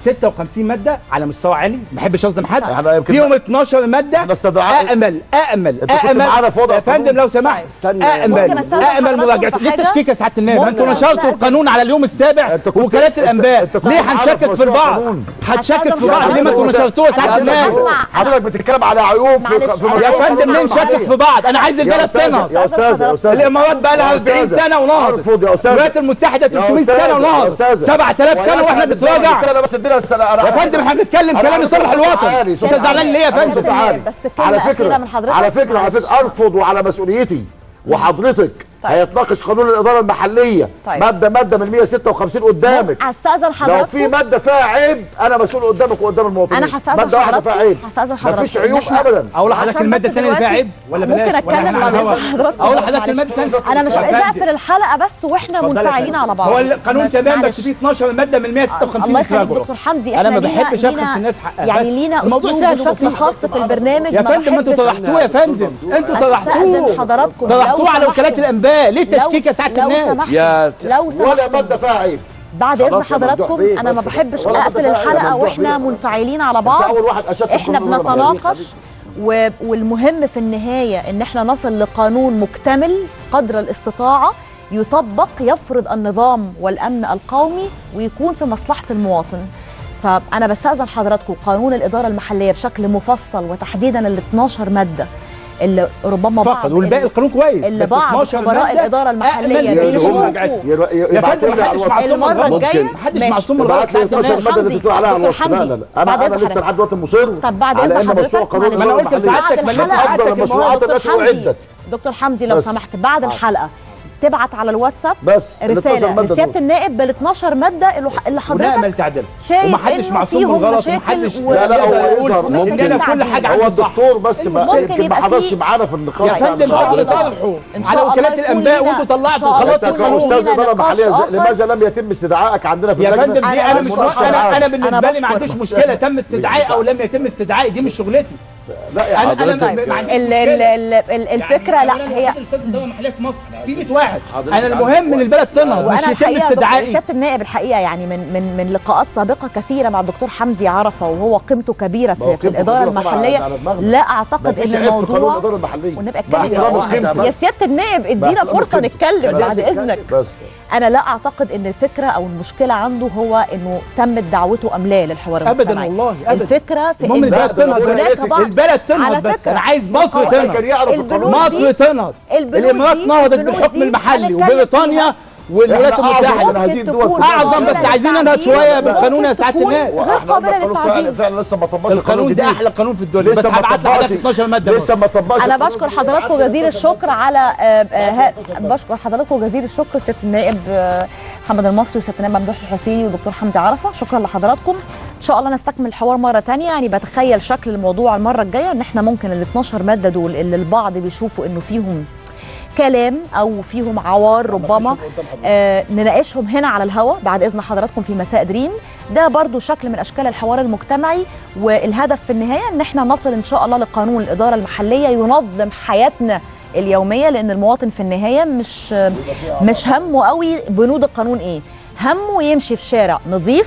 56 ماده على مستوى عالي ما بحبش اصدم حد احنا يمكن- فيهم 12 ماده امل امل انت كنت امل معانا في وضع يا فندم القانون. لو سمحت استنى. امل ممكن أستأذن امل حضرتك مراجعته في ليه حاجة؟ التشكيك يا سعاده النائب ممكن انتوا نشرتوا أستأذن. القانون على اليوم السابع كنت- وكالات انت- الانباء انت كنت ليه معانا هنشكك في مشروع البعض قانون. هتشكك في يا بعض ليه ما انتوا حضرتك- نشرتوه يا سعاده حضرتك- النائب حضرتك بتتكلم على عيوب في معلش، في يا مجال فندم القانون ليه نشكك المحلي. في بعض انا عايز يا البلد أستاذ- تنهض يا استاذ يا استاذ الامارات بقى لها يا 40 أستاذ. سنه ونهضت ارفض يا استاذ الولايات المتحده 300 يا سنه أستاذ، يا ونهضت أستاذ. 7000 سنه واحنا ولا بنتراجع استنى بس ادينا السنه يا فندم احنا بنتكلم كلام لصالح الوطن انت زعلان ليه يا فندم صوت عالي بس كلمة على أخيرة فكره من حضرتك. على فكره على معلش. فكره ارفض وعلى مسؤوليتي وحضرتك طيب. هيتناقش قانون الاداره المحليه طيب. ماده ماده من 156 قدامك هستأذن لو حضرتك في ماده فيها عيب انا مسؤول قدامك وقدام المواطنين انا هستأذن ماده واحده حضرتك فيها عيب هستأذن حضرتك مفيش إن عيوب إحنا- ابدا اقول لحضرتك عشان الماده بس الثانيه اللي فيها دلوقتي عيب ولا بلاش ممكن ولا اتكلم إحنا بعد هنهوى؟ اذن حضرتك اقول بس لحضرتك معلش. الماده الثانيه انا مش عايزه اقفل الحلقه بس واحنا اتفضل يا منفعلين فندم. على بعض هو القانون ماشي، تمام معلش. بس فيه 12 ماده من 156 الله يخليك يتراجعوا. دكتور حمدي انا احنا ما لينا- بحبش ابخس لينا- الناس حقها يعني بس. لينا الموضوع اسلوب سهل بشكل وبسيط. خاص في البرنامج يا ما فندم انتوا بحبش- طرحتوه يا فندم انتوا طرحتوه أستأذن حضراتكم طرحتوه لو على وكالات سمحتم. الانباء ليه لو- التشكيك يا سعاده لو النائب سمحتم. يا لو ولا سمحتم. ماده فيها عيب بعد اذن خلاص يا ممدوح حضراتكم بيه، انا ما بس. بحبش ولا اقفل مادة فيها- يا الحلقه ممدوح واحنا بيه. منفعلين على انت بعض اول واحد اشدت احنا القانون الإداري. بنتناقش و- والمهم في النهايه ان احنا نصل لقانون مكتمل قدر الاستطاعه يطبق يفرض النظام والامن القومي ويكون في مصلحه المواطن فانا بستاذن حضراتكم قانون الاداره المحليه بشكل مفصل وتحديدا ال 12 ماده اللي ربما فقط بعض والباقي القانون كويس اللي بس بعض 12 خبراء مادة الاداره المحليه أأمل بيشوفوا يا فندم محدش معصوم من المره الغلط. الجايه محدش ماشي. معصوم من الغلط ابعت لي سعاده 12 النائب ماده اللي بتقول عليها على دكتور الوصف لا حمدي، لا لا بعد انا إذن انا لسه حضرتك. لحد دلوقتي مصر طب بعد على اذن ان مشروع حضرتك قانون معلش. الإدارة أنا قلت المحلية لسعادتك بعد مليت الحلقة- افضل المشروعات دكتور التي حمدي، اعدت دكتور حمدي لو بس. سمحت بعد الحلقه تبعت على الواتساب بس ال 12 رساله مادة لسياده دول. النائب بال 12 ماده اللي اللي حضرتك ونعمل تعديل شايف ومحدش إنه معصوم من فيهم الغلط مشاكل ومحدش و- لا لا هو يقدر يقول يظهر ان ممكن انا كل حاجه هو عندي صح الدكتور بس ما ممكن يمكن ما يبقى حضرش في- معانا في النقاش يا بتاع فندم المشروع بعد ده. طرحه إن على شاء الله وكالات يكون الانباء لينا- وانتوا إن شاء طلعتوا الله خلاص انت يكون كاستاذ لينا اداره نقاش محليه آخر. لماذا لم يتم استدعائك عندنا في يا اللجنة؟ فندم دي انا مش المناقشة انا معاك. انا بالنسبه لي ما بشكر. عنديش مشكله تم استدعائي او لم يتم استدعائي دي مش شغلتي لا يا انا انا حضرتك ما عنديش ال- ال- مشكله ال- ال- الفكره لا هي الاستاذ الدوله المحليه في مصر في 100 واحد انا المهم ان البلد تنهض مش وانا يتم الحقيقه دكتور استدعائي سياده النائب الحقيقه يعني من من من لقاءات سابقه كثيره مع الدكتور حمدي عرفه وهو قيمته كبيره ما هو في, في قيمته الاداره كبيرة طبعاً المحليه على دماغنا. لا اعتقد مفيش ان عيب في قانون الموضوع الاداره المحليه ونبقى مع اتكلم احترام يا- القيمة يا بس. سياده النائب مع ادينا احترام فرصه القيمة. نتكلم بس. بعد اذنك بس انا لا اعتقد ان الفكره او المشكله عنده هو انه تمت دعوته ام لا للحوار ابدا المجتمعي والله ابدا الفكره في المهم إن البلد تنهض هناك بس. بعض- البلد على تنهض بس فكرة انا عايز مصر القوانين- تنهض كان يعرف البنود مصر دي- تنهض البنود الامارات دي- نهضت البنود بالحكم دي المحلي هنتكلم وبريطانيا فيها. والولايات إحنا أعظم المتحده من هذه ممكن الدول تكون كلها. اعظم بس قابلة عايزين ننهض للتعديل شويه وممكن بالقانون يا سعاده تكون النائب غير واحنا قابلة القانون فعلا للتعديل فعلا لسه ما طبقش القانون ده احلى قانون في الدنيا بس لسه ما هبعت لحضرتك طبقش 12 ماده لسه ما طبقش انا القانون. بشكر حضراتكم جزيل الشكر على آه، آه، ها- بشكر حضراتكم جزيل الشكر سياده النائب آه، محمد المصري وسياده النائب ممدوح الحسيني والدكتور حمدي عرفه شكرا لحضراتكم ان شاء الله نستكمل الحوار مره تانية يعني بتخيل شكل الموضوع المره الجايه ان احنا ممكن ال 12 ماده دول اللي البعض بيشوفوا انه فيهم كلام او فيهم عوار ربما آه نناقشهم هنا على الهواء بعد اذن حضراتكم في مساء دريم ده برضو شكل من اشكال الحوار المجتمعي والهدف في النهايه ان احنا نصل ان شاء الله لقانون الاداره المحليه ينظم حياتنا اليوميه لان المواطن في النهايه مش مش همه قوي بنود القانون ايه همه يمشي في شارع نظيف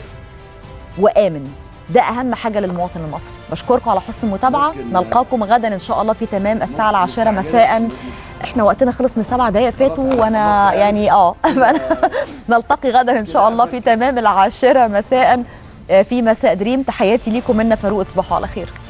وامن ده اهم حاجه للمواطن المصري بشكركم على حسن المتابعه نلقاكم غدا ان شاء الله في تمام الساعه العاشره مساء احنا وقتنا خلص من سبع دقائق فاتوا وانا يعني اه فأنا نلتقي غدا ان شاء الله في تمام العاشره مساء آه، في مساء دريم تحياتي ليكم منا فاروق تصبحوا على خير